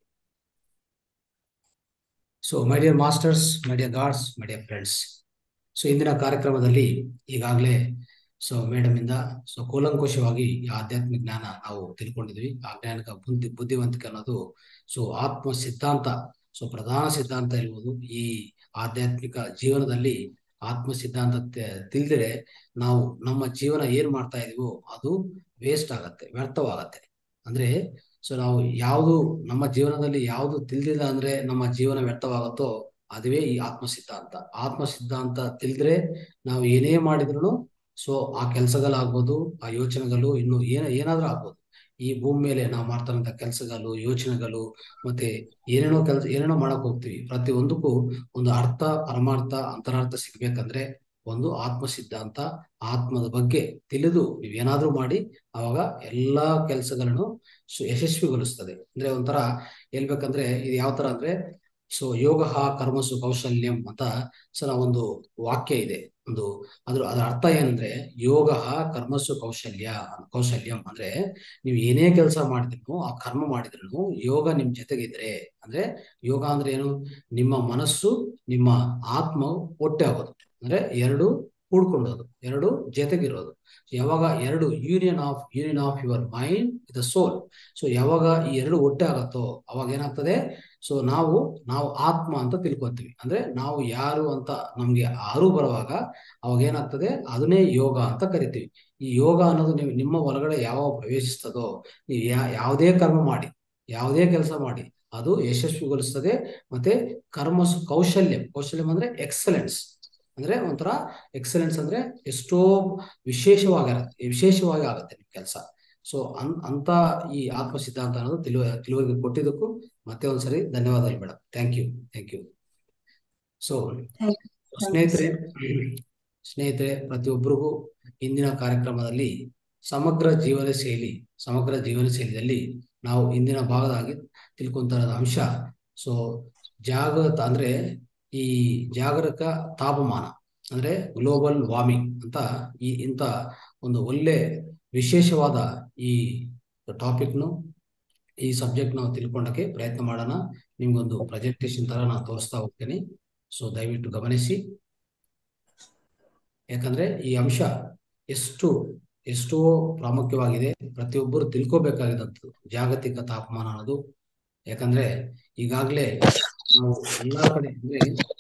so my dear masters my dear gods my dear friends so ಇಂದಿನ ಕಾರ್ಯಕ್ರಮದಲ್ಲಿ ಈಗಾಗಲೇ ಸೊ ಮೇಡಮ್ ಇಂದ so ಕೂಲಂಕುಷವಾಗಿ ಈ ಆಧ್ಯಾತ್ಮಿಕ ಜ್ಞಾನ ನಾವು ತಿಳ್ಕೊಂಡಿದ್ವಿ ಆ ಜ್ಞಾನಕ ಬುದ್ಧಿ ಬುದ್ಧಿವಂತಿಕೆ ಅನ್ನೋದು ಸೊ ಆತ್ಮ ಸಿದ್ಧಾಂತ ಸೊ ಪ್ರಧಾನ ಸಿದ್ಧಾಂತ ಇರುವುದು ಈ ಆಧ್ಯಾತ್ಮಿಕ ಜೀವನದಲ್ಲಿ ಆತ್ಮ ಸಿದ್ಧಾಂತ ತೆ- ತಿಳಿದರೆ ನಾವು ನಮ್ಮ ಜೀವನ ಏನ್ ಮಾಡ್ತಾ ಇದೀವೋ ಅದು ವೇಸ್ಟ್ ಆಗತ್ತೆ ವ್ಯರ್ಥವಾಗತ್ತೆ ಅಂದ್ರೆ ಸೊ ನಾವು ಯಾವುದು ನಮ್ಮ ಜೀವನದಲ್ಲಿ ಯಾವುದು ತಿಳಿದಿಲ್ಲ ಅಂದ್ರೆ ನಮ್ಮ ಜೀವನ ವ್ಯರ್ಥವಾಗುತ್ತೋ ಅದುವೇ ಈ ಆತ್ಮ ಸಿದ್ಧಾಂತ ಆತ್ಮ ಸಿದ್ಧಾಂತ ತಿಳಿದ್ರೆ ನಾವು ಏನೇ ಮಾಡಿದ್ರು ಸೊ ಆ ಕೆಲಸಗಳಾಗ್ಬೋದು ಆ ಯೋಚನೆಗಳು ಇನ್ನು ಏನ ಏನಾದ್ರೂ ಆಗ್ಬೋದು ಈ ಭೂಮಿ ಮೇಲೆ ನಾವು ಮಾಡ್ತಾರಂತ ಕೆಲಸಗಳು ಯೋಚನೆಗಳು ಮತ್ತೆ ಏನೇನೋ ಕೆಲಸ ಏನೇನೋ ಮಾಡಕ್ ಹೋಗ್ತೀವಿ ಪ್ರತಿ ಒಂದಕ್ಕೂ ಒಂದು ಅರ್ಥ ಪರಮಾರ್ಥ ಅಂತರಾರ್ಥ ಸಿಗ್ಬೇಕಂದ್ರೆ ಒಂದು ಆತ್ಮ ಸಿದ್ಧಾಂತ ಆತ್ಮದ ಬಗ್ಗೆ ತಿಳಿದು ನೀವೇನಾದ್ರೂ ಮಾಡಿ ಅವಾಗ ಎಲ್ಲಾ ಕೆಲಸಗಳನ್ನು ಯಶಸ್ವಿಗೊಳಿಸ್ತದೆ ಅಂದ್ರೆ ಒಂಥರ ಹೇಳ್ಬೇಕಂದ್ರೆ ಇದು ಯಾವ ತರ ಅಂದ್ರೆ ಸೊ ಯೋಗ ಕರ್ಮಸು ಕೌಶಲ್ಯಂ ಅಂತ ಸಲ ಒಂದು ವಾಕ್ಯ ಇದೆ ಒಂದು ಅದ್ರ ಅದರ ಅರ್ಥ ಏನಂದ್ರೆ ಯೋಗ ಕರ್ಮಸು ಕೌಶಲ್ಯ ಕೌಶಲ್ಯಂ ಅಂದ್ರೆ ನೀವು ಏನೇ ಕೆಲಸ ಮಾಡಿದ್ರು ಆ ಕರ್ಮ ಮಾಡಿದ್ರು ಯೋಗ ನಿಮ್ ಜೊತೆಗಿದ್ರೆ ಅಂದ್ರೆ ಯೋಗ ಅಂದ್ರೆ ಏನು ನಿಮ್ಮ ಮನಸ್ಸು ನಿಮ್ಮ ಆತ್ಮ ಒಟ್ಟೆ ಆಗೋದು ಅಂದ್ರೆ ಎರಡು ಕೂಡ್ಕೊಂಡೋದು ಎರಡು ಜೊತೆಗಿರೋದು ಯಾವಾಗ ಎರಡು union of union of your mind with soul so ಯಾವಾಗ ಈ ಎರಡು ಒಟ್ಟೆ ಆಗತ್ತೋ ಅವಾಗ ಏನಾಗ್ತದೆ ಸೊ ನಾವು ನಾವು ಆತ್ಮ ಅಂತ ತಿಳ್ಕೊತೀವಿ ಅಂದ್ರೆ ನಾವು ಯಾರು ಅಂತ ನಮ್ಗೆ ಆರು ಬರುವಾಗ ಅವಾಗ ಏನಾಗ್ತದೆ ಅದನ್ನೇ ಯೋಗ ಅಂತ ಕರಿತೀವಿ ಈ ಯೋಗ ಅನ್ನೋದು ನೀವು ನಿಮ್ಮ ಒಳಗಡೆ ಯಾವಾಗ ಪ್ರವೇಶಿಸ್ತದೋ ನೀವು ಯಾ ಯಾವುದೇ ಕರ್ಮ ಮಾಡಿ ಯಾವುದೇ ಕೆಲಸ ಮಾಡಿ ಅದು ಯಶಸ್ವಿಗೊಳಿಸ್ತದೆ ಮತ್ತೆ ಕರ್ಮ ಕೌಶಲ್ಯ ಕೌಶಲ್ಯಂ ಅಂದ್ರೆ ಎಕ್ಸಲೆನ್ಸ್ ಅಂದ್ರೆ ಒಂಥರ ಎಕ್ಸಲೆನ್ಸ್ ಅಂದ್ರೆ ಎಷ್ಟೋ ವಿಶೇಷವಾಗಿರತ್ತೆ ವಿಶೇಷವಾಗಿ ಆಗುತ್ತೆ ನಿಮ್ ಕೆಲಸ ಸೊ ಅನ್ ಅಂತ ಈ ಆತ್ಮ ಸಿದ್ಧಾಂತ ಅನ್ನೋದು ತಿಳುವ ತಿಳುವಳಿಕೆ ಕೊಟ್ಟಿದ್ದಕ್ಕೂ ಮತ್ತೆ ಒಂದ್ಸರಿ ಧನ್ಯವಾದಗಳು madam thank you thank you so Thank you. ಸ್ನೇಹಿತರೆ ಸ್ನೇಹಿತರೆ ಪ್ರತಿಯೊಬ್ಬರಿಗೂ ಇಂದಿನ ಕಾರ್ಯಕ್ರಮದಲ್ಲಿ ಸಮಗ್ರ ಜೀವನ ಶೈಲಿ ಸಮಗ್ರ ಜೀವನ ಶೈಲಿಯಲ್ಲಿ ನಾವು ಇಂದಿನ ಭಾಗದಾಗಿ ತಿಳ್ಕೊಂತ ಇರೋದು ಅಂಶ ಸೊ ಜಾಗೃತ ಅಂದ್ರೆ ಈ ಜಾಗರಕ ತಾಪಮಾನ ಅಂದ್ರೆ ಗ್ಲೋಬಲ್ ವಾರ್ಮಿಂಗ್ ಅಂತ ಈ ಇಂಥ ಒಂದು ಒಳ್ಳೆ ವಿಶೇಷವಾದ ಈ ಟಾಪಿಕ್ನು ಈ ಸಬ್ಜೆಕ್ಟ್ ನಾವು ತಿಳ್ಕೊಂಡಕ್ಕೆ ಪ್ರಯತ್ನ ಮಾಡೋಣ ನಿಮ್ಗೊಂದು ಪ್ರೆಸೆಂಟೇಶನ್ ತರ ನಾನು ತೋರಿಸ್ತಾ ಹೋಗ್ತೀನಿ ಸೊ ದಯವಿಟ್ಟು ಗಮನಿಸಿ ಯಾಕಂದ್ರೆ ಈ ಅಂಶ ಎಷ್ಟು ಎಷ್ಟೋ ಪ್ರಾಮುಖ್ಯವಾಗಿದೆ ಪ್ರತಿಯೊಬ್ಬರು ತಿಳ್ಕೋಬೇಕಾಗಿದಂಥದ್ದು ಜಾಗತಿಕ ತಾಪಮಾನ ಅನ್ನೋದು ಯಾಕಂದ್ರೆ ಈಗಾಗಲೇ ನಾವು ಎಲ್ಲಾ ಕಡೆ ಅಂದ್ರೆ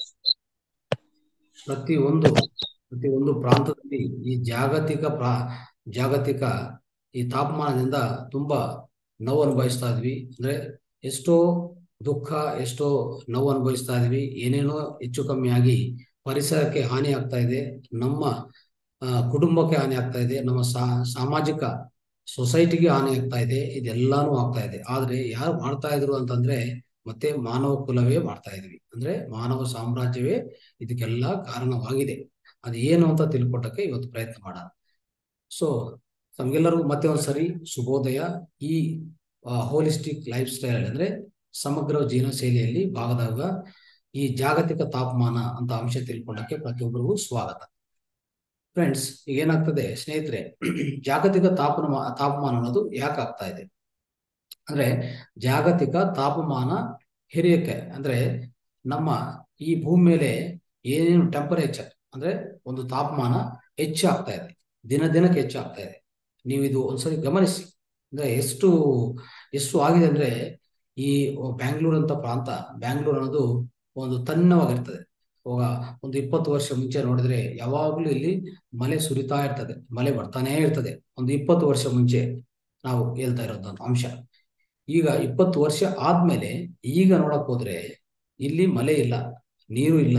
ಪ್ರತಿ ಒಂದು ಪ್ರತಿ ಒಂದು ಪ್ರಾಂತದಲ್ಲಿ ಈ ಜಾಗತಿಕ ಪ್ರಾ ಜಾಗತಿಕ ಈ ತಾಪಮಾನದಿಂದ ತುಂಬಾ ನೋವು ಅನುಭವಿಸ್ತಾ ಇದ್ವಿ ಅಂದ್ರೆ ಎಷ್ಟೋ ದುಃಖ ಎಷ್ಟೋ ನೋವು ಅನುಭವಿಸ್ತಾ ಇದ್ವಿ ಏನೇನೋ ಹೆಚ್ಚು ಕಮ್ಮಿ ಆಗಿ ಪರಿಸರಕ್ಕೆ ಹಾನಿ ಆಗ್ತಾ ಇದೆ ನಮ್ಮ ಆ, ಕುಟುಂಬಕ್ಕೆ ಹಾನಿ ಆಗ್ತಾ ಇದೆ ನಮ್ಮ ಸಾ ಸಾಮಾಜಿಕ ಸೊಸೈಟಿಗೆ ಹಾನಿ ಆಗ್ತಾ ಇದೆ ಇದೆಲ್ಲಾನು ಆಗ್ತಾ ಇದೆ ಆದ್ರೆ ಯಾರು ಮಾಡ್ತಾ ಇದ್ರು ಅಂತಂದ್ರೆ ಮತ್ತೆ ಮಾನವ ಕುಲವೇ ಮಾಡ್ತಾ ಇದ್ವಿ ಅಂದ್ರೆ ಮಾನವ ಸಾಮ್ರಾಜ್ಯವೇ ಇದಕ್ಕೆಲ್ಲ ಕಾರಣವಾಗಿದೆ ಅದು ಏನು ಅಂತ ತಿಳ್ಕೊಟ್ಟಕ್ಕೆ ಇವತ್ತು ಪ್ರಯತ್ನ ಮಾಡೋಣ ಸೊ ತಮ್ಗೆಲ್ಲರಿಗೂ ಮತ್ತೆ ಒಂದ್ಸರಿ ಶುಭೋದಯ ಈ ಹೋಲಿಸ್ಟಿಕ್ ಲೈಫ್ ಸ್ಟೈಲ್ ಅಂದ್ರೆ ಸಮಗ್ರ ಜೀವನ ಶೈಲಿಯಲ್ಲಿ ಭಾಗದಾಗ ಈ ಜಾಗತಿಕ ತಾಪಮಾನ ಅಂತ ಅಂಶ ತಿಳ್ಕೊಂಡಕ್ಕೆ ಪ್ರತಿಯೊಬ್ಬರಿಗೂ ಸ್ವಾಗತ ಫ್ರೆಂಡ್ಸ್ ಈಗ ಏನಾಗ್ತದೆ ಸ್ನೇಹಿತರೆ ಜಾಗತಿಕ ತಾಪನ ತಾಪಮಾನ ಅನ್ನೋದು ಯಾಕೆ ಆಗ್ತಾ ಇದೆ ಅಂದ್ರೆ ಜಾಗತಿಕ ತಾಪಮಾನ ಹಿರಿಯಕ್ಕೆ ಅಂದ್ರೆ ನಮ್ಮ ಈ ಭೂಮಿ ಮೇಲೆ ಏನೇನು ಟೆಂಪರೇಚರ್ ಅಂದ್ರೆ ಒಂದು ತಾಪಮಾನ ಹೆಚ್ಚಾಗ್ತಾ ಇದೆ ದಿನ ದಿನಕ್ಕೆ ಹೆಚ್ಚಾಗ್ತಾ ಇದೆ ನೀವು ಇದು ಒಂದ್ಸರಿ ಗಮನಿಸಿ ಅಂದ್ರೆ ಎಷ್ಟು ಎಷ್ಟು ಆಗಿದೆ ಅಂದ್ರೆ ಈ ಬ್ಯಾಂಗ್ಳೂರ್ ಅಂತ ಪ್ರಾಂತ ಬ್ಯಾಂಗ್ಳೂರ್ ಅನ್ನೋದು ಒಂದು ತನ್ನವಾಗಿರ್ತದೆ ಇವಾಗ ಒಂದು ಇಪ್ಪತ್ತು ವರ್ಷ ಮುಂಚೆ ನೋಡಿದ್ರೆ ಯಾವಾಗ್ಲೂ ಇಲ್ಲಿ ಮಳೆ ಸುರಿತಾ ಇರ್ತದೆ ಮಳೆ ಬರ್ತಾನೇ ಇರ್ತದೆ ಒಂದು ಇಪ್ಪತ್ತು ವರ್ಷ ಮುಂಚೆ ನಾವು ಹೇಳ್ತಾ ಇರೋದು ಅಂಶ ಈಗ ಇಪ್ಪತ್ತು ವರ್ಷ ಆದ್ಮೇಲೆ ಈಗ ನೋಡಕ್ ಹೋದ್ರೆ ಇಲ್ಲಿ ಮಳೆ ಇಲ್ಲ ನೀರು ಇಲ್ಲ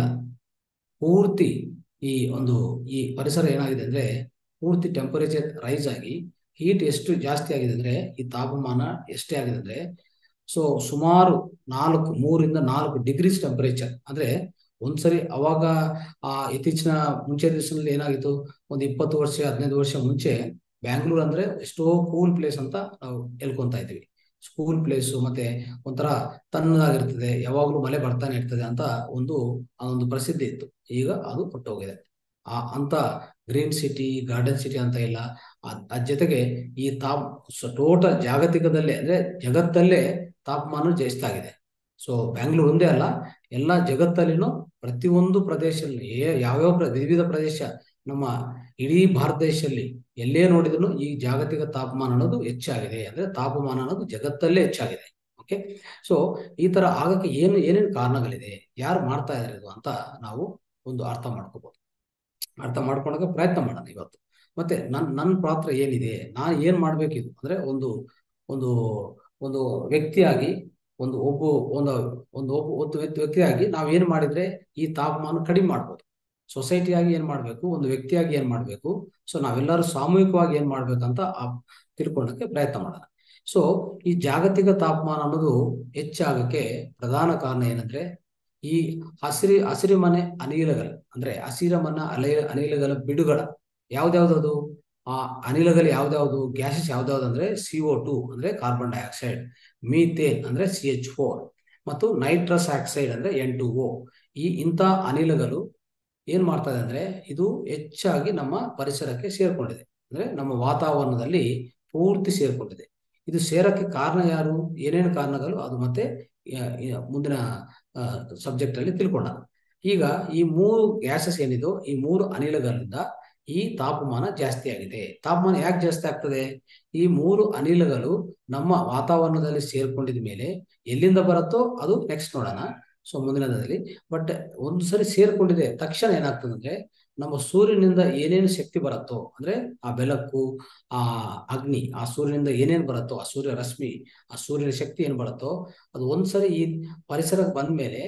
ಪೂರ್ತಿ ಈ ಒಂದು ಈ ಪರಿಸರ ಏನಾಗಿದೆ ಅಂದ್ರೆ ಪೂರ್ತಿ ಟೆಂಪರೇಚರ್ ರೈಸ್ ಆಗಿ ಹೀಟ್ ಎಷ್ಟು ಜಾಸ್ತಿ ಆಗಿದೆ ಅಂದ್ರೆ ಈ ತಾಪಮಾನ ಎಷ್ಟೇ ಆಗಿದೆ ಅಂದ್ರೆ ಸೊ ಸುಮಾರು ನಾಲ್ಕು ಮೂರಿಂದ ನಾಲ್ಕು ಡಿಗ್ರೀಸ್ ಟೆಂಪರೇಚರ್ ಅಂದ್ರೆ ಒಂದ್ಸರಿ ಅವಾಗ ಆ ಇತ್ತೀಚಿನ ಮುಂಚೆ ದಿವಸದಲ್ಲಿ ಏನಾಗಿತ್ತು ಒಂದು ಇಪ್ಪತ್ತು ವರ್ಷ ಹದಿನೈದು ವರ್ಷ ಮುಂಚೆ ಬ್ಯಾಂಗ್ಳೂರ್ ಅಂದ್ರೆ ಎಷ್ಟೋ ಕೂಲ್ ಪ್ಲೇಸ್ ಅಂತ ನಾವು ಹೇಳ್ಕೊಂತ ಇದ್ವಿ ಸ್ಕೂಲ್ ಪ್ಲೇಸ್ ಮತ್ತೆ ಒಂಥರ ತಣ್ಣಗಾಗಿರ್ತದೆ ಯಾವಾಗ್ಲೂ ಮಳೆ ಬರ್ತಾನೆ ಇರ್ತದೆ ಅಂತ ಒಂದು ಆ ಒಂದು ಪ್ರಸಿದ್ಧಿ ಇತ್ತು ಈಗ ಅದು ಕೊಟ್ಟೋಗಿದೆ ಆ ಅಂತ ಗ್ರೀನ್ ಸಿಟಿ ಗಾರ್ಡನ್ ಸಿಟಿ ಅಂತ ಇಲ್ಲ ಅದ್ ಜೊತೆಗೆ ಈ ತಾಪ್ ಟೋಟಲ್ ಜಾಗತಿಕದಲ್ಲೇ ಅಂದ್ರೆ ಜಗತ್ತಲ್ಲೇ ತಾಪಮಾನ ಜಾಸ್ತಿ ಆಗಿದೆ ಸೊ ಬ್ಯಾಂಗ್ಳೂರ್ ಒಂದೇ ಅಲ್ಲ ಎಲ್ಲಾ ಜಗತ್ತಲ್ಲಿನೂ ಪ್ರತಿಯೊಂದು ಪ್ರದೇಶದಲ್ಲಿ ಯಾವ್ಯಾವ ಪ್ರ- ವಿವಿಧ ಪ್ರದೇಶ ನಮ್ಮ ಇಡೀ ಭಾರತ ದೇಶದಲ್ಲಿ ಎಲ್ಲೇ ನೋಡಿದ್ರು ಈ ಜಾಗತಿಕ ತಾಪಮಾನ ಅನ್ನೋದು ಹೆಚ್ಚಾಗಿದೆ ಅಂದ್ರೆ ತಾಪಮಾನ ಅನ್ನೋದು ಜಗತ್ತಲ್ಲೇ ಹೆಚ್ಚಾಗಿದೆ ಓಕೆ ಸೊ ಈ ತರ ಆಗಕ್ಕೆ ಏನು ಏನೇನು ಕಾರಣಗಳಿದೆ ಯಾರು ಮಾಡ್ತಾ ಇದಾರೆ ಇದು ಅಂತ ನಾವು ಒಂದು ಅರ್ಥ ಮಾಡ್ಕೋಬಹುದು ಅರ್ಥ ಮಾಡ್ಕೊಳಕ್ಕೆ ಪ್ರಯತ್ನ ಮಾಡೋಣ ಇವತ್ತು ಮತ್ತೆ ನನ್ ನನ್ನ ಪಾತ್ರ ಏನಿದೆ ನಾನು ಏನ್ ಮಾಡ್ಬೇಕಿದು ಅಂದ್ರೆ ಒಂದು ಒಂದು ಒಂದು ವ್ಯಕ್ತಿಯಾಗಿ ಒಂದು ಒಬ್ಬ ಒಂದು ಒಂದು ಒಬ್ಬ ಒಂದು ವ್ಯಕ್ತಿ ವ್ಯಕ್ತಿಯಾಗಿ ನಾವ್ ಏನ್ ಮಾಡಿದ್ರೆ ಈ ತಾಪಮಾನ ಕಡಿಮೆ ಮಾಡ್ಬೋದು ಸೊಸೈಟಿಯಾಗಿ ಏನ್ ಮಾಡ್ಬೇಕು ಒಂದು ವ್ಯಕ್ತಿಯಾಗಿ ಏನ್ ಮಾಡ್ಬೇಕು ಸೊ ನಾವೆಲ್ಲರೂ ಸಾಮೂಹಿಕವಾಗಿ ಏನ್ ಮಾಡ್ಬೇಕಂತ ಆ ತಿಳ್ಕೊಳ್ಳಕ್ಕೆ ಪ್ರಯತ್ನ ಮಾಡೋಣ ಸೊ ಈ ಜಾಗತಿಕ ತಾಪಮಾನ ಅನ್ನೋದು ಹೆಚ್ಚಾಗಕ್ಕೆ ಪ್ರಧಾನ ಕಾರಣ ಏನಂದ್ರೆ ಈ ಹಸಿರಿ ಹಸಿರುಮನೆ ಅನಿಲಗಳು ಅಂದ್ರೆ ಹಸಿರಮನ ಅಲೆ ಅನಿಲಗಳ ಬಿಡುಗಡ ಯಾವ್ದ್ಯಾವ್ದದು ಆ ಅನಿಲಗಳು ಯಾವ್ದ್ಯಾವ್ದು ಗ್ಯಾಸಸ್ ಯಾವ್ದ್ಯಾವ್ದು ಅಂದ್ರೆ ಸಿ ಒ ಟು ಅಂದ್ರೆ ಕಾರ್ಬನ್ ಡೈಆಕ್ಸೈಡ್ ಮೀಥೇನ್ ಅಂದ್ರೆ ಸಿ ಎಚ್ ಫೋರ್ ಮತ್ತು ನೈಟ್ರಸ್ ಆಕ್ಸೈಡ್ ಅಂದ್ರೆ ಎನ್ ಟು ಓ ಈ ಇಂಥ ಅನಿಲಗಳು ಏನ್ ಮಾಡ್ತದೆ ಅಂದ್ರೆ ಇದು ಹೆಚ್ಚಾಗಿ ನಮ್ಮ ಪರಿಸರಕ್ಕೆ ಸೇರ್ಕೊಂಡಿದೆ ಅಂದ್ರೆ ನಮ್ಮ ವಾತಾವರಣದಲ್ಲಿ ಪೂರ್ತಿ ಸೇರ್ಕೊಂಡಿದೆ ಇದು ಸೇರಕ್ಕೆ ಕಾರಣ ಯಾರು ಏನೇನು ಕಾರಣಗಳು ಅದು ಮತ್ತೆ ಮುಂದಿನ ಸಬ್ಜೆಕ್ಟ್ ಅಲ್ಲಿ ತಿಳ್ಕೊಂಡ ಈಗ ಈ ಮೂರು ಗ್ಯಾಸಸ್ ಏನಿದೋ ಈ ಮೂರು ಅನಿಲಗಳಿಂದ ಈ ತಾಪಮಾನ ಜಾಸ್ತಿ ಆಗಿದೆ ತಾಪಮಾನ ಯಾಕೆ ಜಾಸ್ತಿ ಆಗ್ತದೆ ಈ ಮೂರು ಅನಿಲಗಳು ನಮ್ಮ ವಾತಾವರಣದಲ್ಲಿ ಸೇರ್ಕೊಂಡಿದ ಮೇಲೆ ಎಲ್ಲಿಂದ ಬರುತ್ತೋ ಅದು ನೆಕ್ಸ್ಟ್ ನೋಡೋಣ ಸೊ ಮುಂದಿನದಲ್ಲಿ ಬಟ್ ಒಂದು ಸರಿ ಸೇರ್ಕೊಂಡಿದೆ ತಕ್ಷಣ ಏನಾಗ್ತದೆ ಅಂದ್ರೆ ನಮ್ಮ ಸೂರ್ಯನಿಂದ ಏನೇನು ಶಕ್ತಿ ಬರುತ್ತೋ ಅಂದ್ರೆ ಆ ಬೆಳಕು ಆ ಅಗ್ನಿ ಆ ಸೂರ್ಯನಿಂದ ಏನೇನು ಬರುತ್ತೋ ಆ ಸೂರ್ಯ ರಶ್ಮಿ ಆ ಸೂರ್ಯನ ಶಕ್ತಿ ಏನ್ ಬರುತ್ತೋ ಅದು ಒಂದ್ಸರಿ ಈ ಪರಿಸರಕ್ಕೆ ಬಂದ್ಮೇಲೆ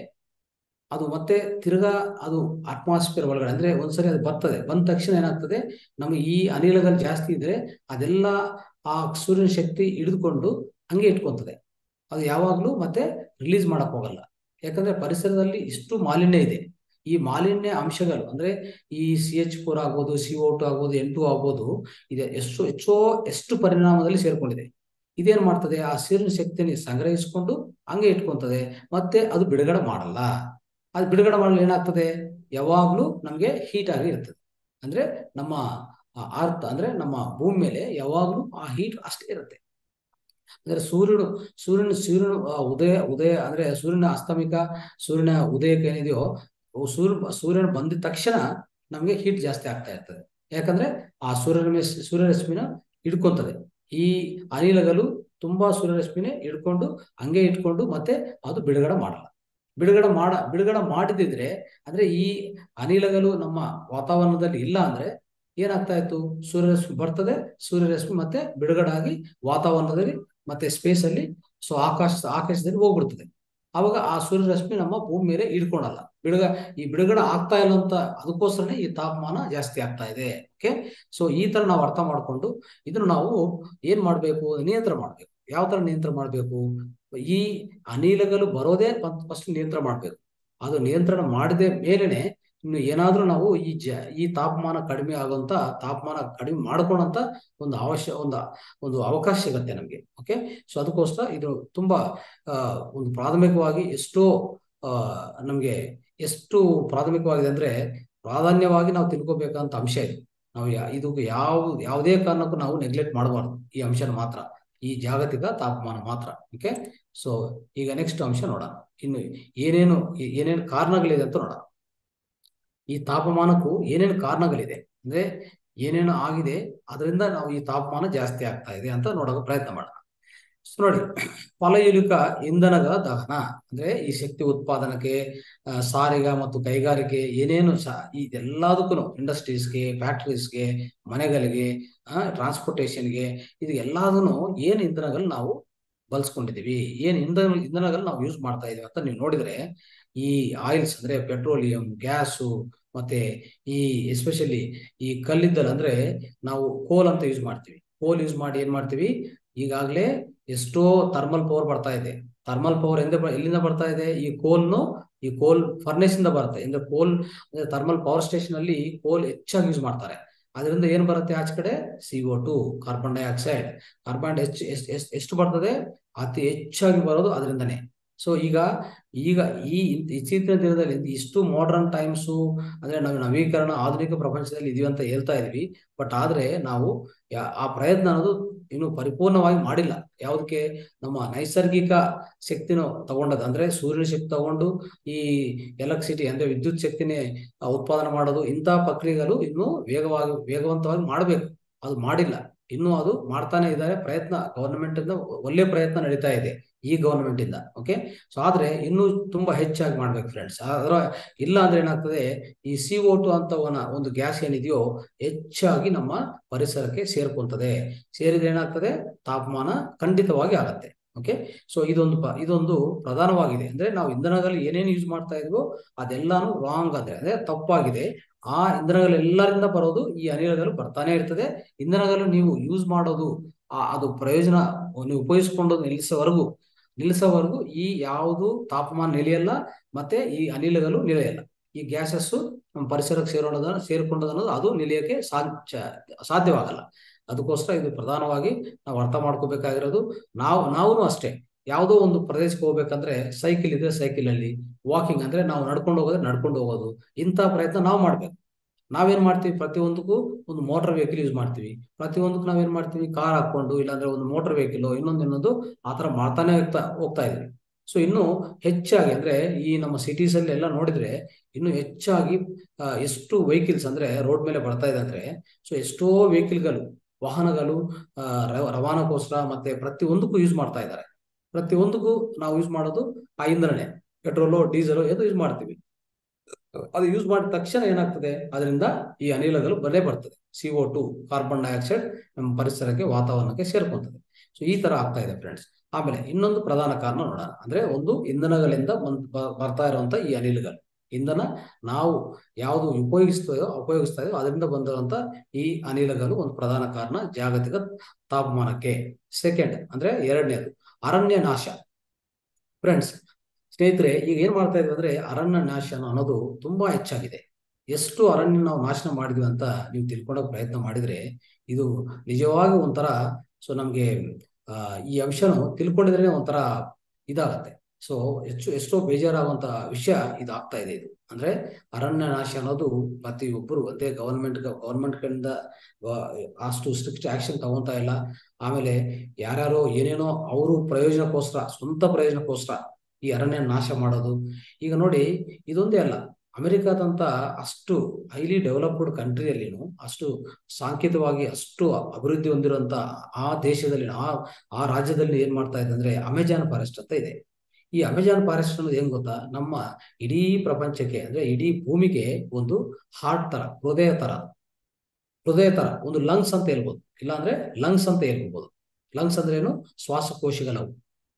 ಅದು ಮತ್ತೆ ತಿರ್ಗಾ ಅದು ಅಟ್ಮಾಸ್ಫಿಯರ್ ಒಳಗಡೆ ಅಂದ್ರೆ ಒಂದ್ಸರಿ ಅದು ಬರ್ತದೆ ಬಂದ ತಕ್ಷಣ ಏನಾಗ್ತದೆ ನಮಗೆ ಈ ಅನಿಲಗಳು ಜಾಸ್ತಿ ಇದ್ರೆ ಅದೆಲ್ಲ ಆ ಸೂರ್ಯನ ಶಕ್ತಿ ಹಿಡಿದುಕೊಂಡು ಹಂಗೆ ಇಟ್ಕೊಂತದೆ ಅದು ಯಾವಾಗ್ಲೂ ಮತ್ತೆ ರಿಲೀಸ್ ಮಾಡಕ್ ಹೋಗಲ್ಲ ಯಾಕಂದ್ರೆ ಪರಿಸರದಲ್ಲಿ ಇಷ್ಟು ಮಾಲಿನ್ಯ ಇದೆ ಈ ಮಾಲಿನ್ಯ ಅಂಶಗಳು ಅಂದ್ರೆ ಈ ಸಿ ಎಚ್ ಫೋರ್ ಆಗ್ಬೋದು ಸಿ ಓ ಟು ಆಗ್ಬೋದು ಎನ್ ಟು ಆಗ್ಬೋದು ಇದೆ ಎಷ್ಟು ಹೆಚ್ಚೋ ಎಷ್ಟು ಪರಿಣಾಮದಲ್ಲಿ ಸೇರ್ಕೊಂಡಿದೆ ಇದೇನ್ ಮಾಡ್ತದೆ ಆ ಸೂರ್ಯನ ಶಕ್ತಿಯನ್ನು ಸಂಗ್ರಹಿಸಿಕೊಂಡು ಹಂಗೆ ಇಟ್ಕೊಂತದೆ ಮತ್ತೆ ಅದು ಬಿಡುಗಡೆ ಮಾಡಲ್ಲ ಅದು ಬಿಡುಗಡೆ ಮಾಡಲು ಏನಾಗ್ತದೆ ಯಾವಾಗ್ಲೂ ನಮ್ಗೆ ಹೀಟ್ ಆಗಿ ಇರ್ತದೆ ಅಂದ್ರೆ ನಮ್ಮ ಅರ್ಥ ಅಂದ್ರೆ ನಮ್ಮ ಭೂಮಿ ಮೇಲೆ ಯಾವಾಗ್ಲೂ ಆ ಹೀಟ್ ಅಷ್ಟೇ ಇರುತ್ತೆ ಅಂದ್ರೆ ಸೂರ್ಯನು ಸೂರ್ಯನ ಸೂರ್ಯನ ಉದಯ ಉದಯ ಅಂದ್ರೆ ಸೂರ್ಯನ ಅಸ್ತಮಿಕ ಸೂರ್ಯನ ಉದಯಕ್ಕೆ ಏನಿದೆಯೋ ಸೂರ್ಯ ಸೂರ್ಯನ ಬಂದಿದ ತಕ್ಷಣ ನಮ್ಗೆ ಹೀಟ್ ಜಾಸ್ತಿ ಆಗ್ತಾ ಇರ್ತದೆ ಯಾಕಂದ್ರೆ ಆ ಸೂರ್ಯರಶ್ಮಿ ಸೂರ್ಯರಶ್ಮಿನ ಹಿಡ್ಕೊಂತದೆ ಈ ಅನಿಲಗಳು ತುಂಬಾ ಸೂರ್ಯರಶ್ಮಿನೇ ಹಿಡ್ಕೊಂಡು ಹಂಗೆ ಇಟ್ಕೊಂಡು ಮತ್ತೆ ಅದು ಬಿಡುಗಡೆ ಮಾಡಲ್ಲ ಬಿಡುಗಡೆ ಮಾಡ ಬಿಡುಗಡೆ ಮಾಡಿದಿದ್ರೆ ಅಂದ್ರೆ ಈ ಅನಿಲಗಳು ನಮ್ಮ ವಾತಾವರಣದಲ್ಲಿ ಇಲ್ಲ ಅಂದ್ರೆ ಏನಾಗ್ತಾ ಇತ್ತು ಸೂರ್ಯರಶ್ಮಿ ಬರ್ತದೆ ಸೂರ್ಯರಶ್ಮಿ ಮತ್ತೆ ಬಿಡುಗಡೆ ಆಗಿ ವಾತಾವರಣದಲ್ಲಿ ಮತ್ತೆ ಸ್ಪೇಸ್ ಅಲ್ಲಿ ಸೊ ಆಕಾಶ ಆಕಾಶದಲ್ಲಿ ಹೋಗ್ಬಿಡ್ತದೆ ಅವಾಗ ಆ ಸೂರ್ಯರಶ್ಮಿ ನಮ್ಮ ಭೂಮಿ ಮೇಲೆ ಹಿಡ್ಕೊಳಲ್ಲ ಬಿಡುಗ ಈ ಬಿಡುಗಡೆ ಆಗ್ತಾ ಇಲ್ಲ ಅಂತ ಅದಕ್ಕೋಸ್ಕರನೇ ಈ ತಾಪಮಾನ ಜಾಸ್ತಿ ಆಗ್ತಾ ಇದೆ ಓಕೆ ಸೊ ಈ ತರ ನಾವು ಅರ್ಥ ಮಾಡ್ಕೊಂಡು ಇದನ್ನು ನಾವು ಏನ್ ಮಾಡ್ಬೇಕು ನಿಯಂತ್ರಣ ಮಾಡ್ಬೇಕು ಯಾವ ತರ ನಿಯಂತ್ರಣ ಮಾಡ್ಬೇಕು ಈ ಅನಿಲಗಳು ಬರೋದೇ ಫಸ್ಟ್ ನಿಯಂತ್ರಣ ಮಾಡ್ಬೇಕು ಅದು ನಿಯಂತ್ರಣ ಮಾಡಿದ ಮೇಲೆನೆ ಇನ್ನು ಏನಾದ್ರೂ ನಾವು ಈ ಜ ಈ ತಾಪಮಾನ ಕಡಿಮೆ ಆಗುವಂತ ತಾಪಮಾನ ಕಡಿಮೆ ಮಾಡ್ಕೊಳ್ಳೋಂತ ಒಂದು ಅವಶ್ಯ ಒಂದು ಒಂದು ಅವಕಾಶ ಸಿಗತ್ತೆ ನಮ್ಗೆ ಓಕೆ ಸೊ ಅದಕ್ಕೋಸ್ಕರ ಇದು ತುಂಬಾ ಒಂದು ಪ್ರಾಥಮಿಕವಾಗಿ ಎಷ್ಟೋ ನಮ್ಗೆ ಎಷ್ಟು ಪ್ರಾಥಮಿಕವಾಗಿದೆ ಅಂದ್ರೆ ಪ್ರಾಧಾನ್ಯವಾಗಿ ನಾವು ತಿಳ್ಕೊಬೇಕಂತ ಅಂಶ ಇದು ನಾವು ಇದು ಯಾವ ಯಾವುದೇ ಕಾರಣಕ್ಕೂ ನಾವು ನೆಗ್ಲೆಕ್ಟ್ ಮಾಡಬಾರ್ದು ಈ ಅಂಶನ ಮಾತ್ರ ಈ ಜಾಗತಿಕ ತಾಪಮಾನ ಮಾತ್ರ ಓಕೆ ಸೊ ಈಗ ನೆಕ್ಸ್ಟ್ ಅಂಶ ನೋಡೋಣ ಇನ್ನು ಏನೇನು ಏನೇನು ಕಾರಣಗಳಿದೆ ಅಂತ ನೋಡೋಣ ಈ ತಾಪಮಾನಕ್ಕೂ ಏನೇನು ಕಾರಣಗಳಿದೆ ಅಂದ್ರೆ ಏನೇನು ಆಗಿದೆ ಅದರಿಂದ ನಾವು ಈ ತಾಪಮಾನ ಜಾಸ್ತಿ ಆಗ್ತಾ ಇದೆ ಅಂತ ನೋಡೋಕೆ ಪ್ರಯತ್ನ ಮಾಡೋಣ ನೋಡಿ ಫಲಯುಲಿಕ ಇಂಧನಗಳ ದಹನ ಅಂದ್ರೆ ಈ ಶಕ್ತಿ ಉತ್ಪಾದನೆಗೆ ಸಾರಿಗೆ ಮತ್ತು ಕೈಗಾರಿಕೆ ಏನೇನು ಇದೆಲ್ಲದಕ್ಕೂ ಇಂಡಸ್ಟ್ರೀಸ್ಗೆ ಫ್ಯಾಕ್ಟ್ರೀಸ್ಗೆ ಮನೆಗಳಿಗೆ ಟ್ರಾನ್ಸ್ಪೋರ್ಟೇಷನ್ಗೆ ಇದು ಎಲ್ಲದನ್ನು ಏನ್ ಇಂಧನಗಳು ನಾವು ಬಳಸ್ಕೊಂಡಿದೀವಿ ಏನ್ ಇಂಧನ ಇಂಧನಗಳು ನಾವು ಯೂಸ್ ಮಾಡ್ತಾ ಇದೀವಿ ಅಂತ ನೀವು ನೋಡಿದ್ರೆ ಈ ಆಯಿಲ್ಸ್ ಅಂದ್ರೆ ಪೆಟ್ರೋಲಿಯಂ ಗ್ಯಾಸು ಮತ್ತೆ ಈ ಎಸ್ಪೆಷಲಿ ಈ ಕಲ್ಲಿದ್ದಲು ಅಂದ್ರೆ ನಾವು ಕೋಲ್ ಅಂತ ಯೂಸ್ ಮಾಡ್ತೀವಿ ಕೋಲ್ ಯೂಸ್ ಮಾಡಿ ಏನ್ ಮಾಡ್ತೀವಿ ಈಗಾಗಲೇ ಎಷ್ಟೋ ಥರ್ಮಲ್ ಪವರ್ ಬರ್ತಾ ಇದೆ ಥರ್ಮಲ್ ಪವರ್ ಎಂದ ಎಲ್ಲಿಂದ ಬರ್ತಾ ಇದೆ ಈ ಕೋಲ್ನು ಈ ಕೋಲ್ ಫರ್ನೇಸ್ ಇಂದ ಬರುತ್ತೆ ಅಂದ್ರೆ ಕೋಲ್ ಥರ್ಮಲ್ ಪವರ್ ಸ್ಟೇಷನ್ ಅಲ್ಲಿ ಕೋಲ್ ಹೆಚ್ಚಾಗಿ ಯೂಸ್ ಮಾಡ್ತಾರೆ ಅದರಿಂದ ಏನ್ ಬರುತ್ತೆ ಆಚೆ ಕಡೆ C O two carbon dioxide carbon ಹೆಚ್ಚು ಎಷ್ಟು ಬರ್ತದೆ ಅತಿ ಹೆಚ್ಚಾಗಿ ಬರೋದು ಅದರಿಂದನೇ ಸೊ ಈಗ ಈಗ ಈ ಇತ್ತೀಚಿನ ದಿನದಲ್ಲಿ ಇಷ್ಟು ಮಾಡರ್ನ್ ಟೈಮ್ಸು ಅಂದ್ರೆ ನಾವು ನವೀಕರಣ ಆಧುನಿಕ ಪ್ರಪಂಚದಲ್ಲಿ ಇದೀವಿ ಅಂತ ಹೇಳ್ತಾ ಇದೀವಿ ಬಟ್ ಆದ್ರೆ ನಾವು ಆ ಪ್ರಯತ್ನ ಅನ್ನೋದು ಇನ್ನು ಪರಿಪೂರ್ಣವಾಗಿ ಮಾಡಿಲ್ಲ ಯಾವುದಕ್ಕೆ ನಮ್ಮ ನೈಸರ್ಗಿಕ ಶಕ್ತಿನ ತಗೊಂಡದ ಅಂದ್ರೆ ಸೂರ್ಯನ ಶಕ್ತಿ ತಗೊಂಡು ಈ ಎಲೆಕ್ಟ್ರಿಸಿಟಿ ಅಂದ್ರೆ ವಿದ್ಯುತ್ ಶಕ್ತಿನೇ ಉತ್ಪಾದನೆ ಮಾಡೋದು ಇಂತಹ ಪ್ರಕ್ರಿಯೆಗಳು ಇನ್ನು ವೇಗವಾಗಿ ವೇಗವಂತವಾಗಿ ಮಾಡಬೇಕು ಅದು ಮಾಡಿಲ್ಲ ಇನ್ನು ಅದು ಮಾಡ್ತಾನೆ ಇದ್ದಾರೆ ಪ್ರಯತ್ನ ಗವರ್ನಮೆಂಟ್ ಇಂದ ಒಳ್ಳೆ ಪ್ರಯತ್ನ ನಡೀತಾ ಇದೆ ಈ ಗವರ್ನಮೆಂಟ್ ಇಂದ ಓಕೆ ಸೊ ಆದ್ರೆ ಇನ್ನು ತುಂಬಾ ಹೆಚ್ಚಾಗಿ ಮಾಡ್ಬೇಕು ಫ್ರೆಂಡ್ಸ್ ಅದರ ಇಲ್ಲ ಅಂದ್ರೆ ಏನಾಗ್ತದೆ ಈ ಸಿ ಓ ಟು ಅಂತ ಒಂದು ಗ್ಯಾಸ್ ಏನಿದೆಯೋ ಹೆಚ್ಚಾಗಿ ನಮ್ಮ ಪರಿಸರಕ್ಕೆ ಸೇರ್ಕೊಂತದೆ ಸೇರಿದ್ರೆ ಏನಾಗ್ತದೆ ತಾಪಮಾನ ಖಂಡಿತವಾಗಿ ಆಗತ್ತೆ ಓಕೆ ಸೊ ಇದೊಂದು ಇದೊಂದು ಪ್ರಧಾನವಾಗಿದೆ ಅಂದ್ರೆ ನಾವು ಇಂಧನಗಳು ಏನೇನು ಯೂಸ್ ಮಾಡ್ತಾ ಇದ್ವೋ ಅದೆಲ್ಲಾನು ರಾಂಗ್ ಅಂದ್ರೆ ಅಂದ್ರೆ ತಪ್ಪಾಗಿದೆ ಆ ಇಂಧನಗಳೆಲ್ಲರಿಂದ ಬರೋದು ಈ ಅನಿಲಗಳು ಬರ್ತಾನೆ ಇರ್ತದೆ ಇಂಧನಗಳು ನೀವು ಯೂಸ್ ಮಾಡೋದು ಅದು ಪ್ರಯೋಜನ ನೀವು ಉಪಯೋಗಿಸ್ಕೊಂಡು ನಿಲ್ಲಿಸೋವರೆಗೂ ನಿಲ್ಲಿಸೋವರೆಗೂ ಈ ಯಾವುದು ತಾಪಮಾನ ನಿಲಿಯಲ್ಲ ಮತ್ತೆ ಈ ಅನಿಲಗಳು ನಿಲೆಯಲ್ಲ ಈ ಗ್ಯಾಸಸ್ ನಮ್ಮ ಪರಿಸರಕ್ಕೆ ಸೇರೋದ ಸೇರ್ಕೊಂಡದನ್ನೋದು ಅದು ನಿಲಿಯಕ್ಕೆ ಸಾಧ್ಯ ಸಾಧ್ಯವಾಗಲ್ಲ ಅದಕ್ಕೋಸ್ಕರ ಇದು ಪ್ರಧಾನವಾಗಿ ನಾವು ಅರ್ಥ ಮಾಡ್ಕೋಬೇಕಾಗಿರೋದು ನಾವು ನಾವು ಅಷ್ಟೇ ಯಾವುದೋ ಒಂದು ಪ್ರದೇಶಕ್ಕೆ ಹೋಗ್ಬೇಕಂದ್ರೆ ಸೈಕಲ್ ಇದ್ರೆ ಸೈಕಲ್ ಅಲ್ಲಿ ವಾಕಿಂಗ್ ಅಂದ್ರೆ ನಾವು ನಡ್ಕೊಂಡು ಹೋಗೋದ್ರೆ ನಡ್ಕೊಂಡು ಹೋಗೋದು ಇಂಥ ಪ್ರಯತ್ನ ನಾವು ಮಾಡ್ಬೇಕು ನಾವೇನ್ ಮಾಡ್ತೀವಿ ಪ್ರತಿಯೊಂದಕ್ಕೂ ಒಂದು ಮೋಟಾರ್ ವೆಹಿಕಲ್ ಯೂಸ್ ಮಾಡ್ತೀವಿ ಪ್ರತಿಯೊಂದಕ್ಕೂ ನಾವೇನ್ ಮಾಡ್ತೀವಿ ಕಾರ್ ಹಾಕೊಂಡು ಇಲ್ಲಾಂದ್ರೆ ಒಂದು ಮೋಟಾರ್ ವೆಹಿಕಲ್ ಇನ್ನೊಂದು ಇನ್ನೊಂದು ಆ ತರ ಮಾಡ್ತಾನೆ ಹೋಗ್ತಾ ಹೋಗ್ತಾ ಇದ್ವಿ ಸೊ ಇನ್ನು ಹೆಚ್ಚಾಗಿ ಅಂದ್ರೆ ಈ ನಮ್ಮ ಸಿಟೀಸ್ ಅಲ್ಲಿ ಎಲ್ಲ ನೋಡಿದ್ರೆ ಇನ್ನು ಹೆಚ್ಚಾಗಿ ಆ, ಎಷ್ಟು ವೆಹಿಕಲ್ಸ್ ಅಂದ್ರೆ ರೋಡ್ ಮೇಲೆ ಬರ್ತಾ ಇದೆ ಅಂದ್ರೆ ಸೊ ಎಷ್ಟೋ ವೆಹಿಕಲ್ಗಳು ವಾಹನಗಳು ಆ, ರವ- ರವಾನಕ್ಕೋಸ್ಕರ ಮತ್ತೆ ಪ್ರತಿಯೊಂದಕ್ಕೂ ಯೂಸ್ ಮಾಡ್ತಾ ಇದ್ದಾರೆ ಪ್ರತಿಯೊಂದಕ್ಕೂ ನಾವು ಯೂಸ್ ಮಾಡೋದು ಆ ಇಂಧನನೇ ಪೆಟ್ರೋಲು ಡೀಸೆಲ್ ಇದು ಯೂಸ್ ಮಾಡ್ತೀವಿ ಅದು ಯೂಸ್ ಮಾಡಿದ ತಕ್ಷಣ ಏನಾಗ್ತದೆ ಅದರಿಂದ ಈ ಅನಿಲಗಳು ಬರೇ ಬರ್ತದೆ C O two carbon dioxide ನಮ್ಮ ಪರಿಸರಕ್ಕೆ ವಾತಾವರಣಕ್ಕೆ ಸೇರ್ಕೊಂತದೆ ಸೊ ಈ ತರ ಆಗ್ತಾ ಇದೆ ಫ್ರೆಂಡ್ಸ್ ಆಮೇಲೆ ಇನ್ನೊಂದು ಪ್ರಧಾನ ಕಾರಣ ನೋಡೋಣ ಅಂದ್ರೆ ಒಂದು ಇಂಧನಗಳಿಂದ ಬಂದ್ ಬ- ಬರ್ತಾ ಇರುವಂತ ಈ ಅನಿಲಗಳು ಇಂಧನ ನಾವು ಯಾವುದು ಉಪಯೋಗಿಸ್ತೇವೋ ಉಪಯೋಗಿಸ್ತಾ ಇದೆಯೋ ಅದರಿಂದ ಬಂದಿರುವಂತ ಈ ಅನಿಲಗಳು ಒಂದು ಪ್ರಧಾನ ಕಾರಣ ಜಾಗತಿಕ ತಾಪಮಾನಕ್ಕೆ ಸೆಕೆಂಡ್ ಅಂದ್ರೆ ಎರಡನೇದು ಅರಣ್ಯ ನಾಶ ಫ್ರೆಂಡ್ಸ್ ಸ್ನೇಹಿತರೆ ಈಗ ಏನ್ ಮಾಡ್ತಾ ಇದ್ವಿ ಅಂದ್ರೆ ಅರಣ್ಯ ನಾಶ ಅನ್ನೋದು ತುಂಬಾ ಹೆಚ್ಚಾಗಿದೆ ಎಷ್ಟು ಅರಣ್ಯ ನಾವು ನಾಶನ ಮಾಡಿದ್ವಿ ಅಂತ ನೀವು ತಿಳ್ಕೊಳ್ಳೋಕೆ ಪ್ರಯತ್ನ ಮಾಡಿದ್ರೆ ಇದು ನಿಜವಾಗಿ ಒಂಥರ ಸೊ ನಮ್ಗೆ ಆ, ಈ ಅಂಶನು ತಿಳ್ಕೊಂಡಿದ್ರೆ ಒಂಥರ ಇದಾಗತ್ತೆ ಸೊ ಹೆಚ್ಚು ಎಷ್ಟೋ ಬೇಜಾರಾಗುವಂತ ವಿಷಯ ಇದಾಗ್ತಾ ಇದೆ ಇದು ಅಂದ್ರೆ ಅರಣ್ಯ ನಾಶ ಅನ್ನೋದು ಪ್ರತಿಯೊಬ್ಬರು ಅದೇ ಗವರ್ಮೆಂಟ್ ಗವರ್ಮೆಂಟ್ ಕಡೆಯಿಂದ ವ- ಅಷ್ಟು ಸ್ಟ್ರಿಕ್ಟ್ ಆಕ್ಷನ್ ತಗೊಂತಾ ಇಲ್ಲ ಆಮೇಲೆ ಯಾರ್ಯಾರೋ ಏನೇನೋ ಅವರು ಪ್ರಯೋಜನಕ್ಕೋಸ್ಕರ ಸ್ವಂತ ಪ್ರಯೋಜನಕ್ಕೋಸ್ಕರ ಈ ಅರಣ್ಯ ನಾಶ ಮಾಡೋದು ಈಗ ನೋಡಿ ಇದೊಂದೇ ಅಲ್ಲ ಅಮೆರಿಕಾದಂತ ಅಷ್ಟು ಹೈಲಿ ಡೆವಲಪ್ಡ್ ಕಂಟ್ರಿಯಲ್ಲಿನು ಅಷ್ಟು ಸಾಂಕೇತಿಕವಾಗಿ ಅಷ್ಟು ಅಭಿವೃದ್ಧಿ ಹೊಂದಿರುವಂತ ಆ ದೇಶದಲ್ಲಿ ಆ ಆ ರಾಜ್ಯದಲ್ಲಿ ಏನ್ ಮಾಡ್ತಾ ಇದೆ ಅಂದ್ರೆ ಅಮೆಜಾನ್ ಫಾರೆಸ್ಟ್ ಅಂತ ಇದೆ ಈ ಅಮೆಜಾನ್ ಫಾರೆಸ್ಟ್ ಅನ್ನೋದು ಏನ್ ಗೊತ್ತಾ ನಮ್ಮ ಇಡೀ ಪ್ರಪಂಚಕ್ಕೆ ಅಂದ್ರೆ ಇಡೀ ಭೂಮಿಗೆ ಒಂದು ಹಾರ್ಟ್ ತರ ಹೃದಯ ತರ ಹೃದಯ ತರ ಒಂದು ಲಂಗ್ಸ್ ಅಂತ ಹೇಳ್ಬೋದು ಇಲ್ಲಾಂದ್ರೆ ಲಂಗ್ಸ್ ಅಂತ ಹೇಳ್ಬೋದು ಲಂಗ್ಸ್ ಅಂದ್ರೆ ಏನು ಶ್ವಾಸಕೋಶಗಳವು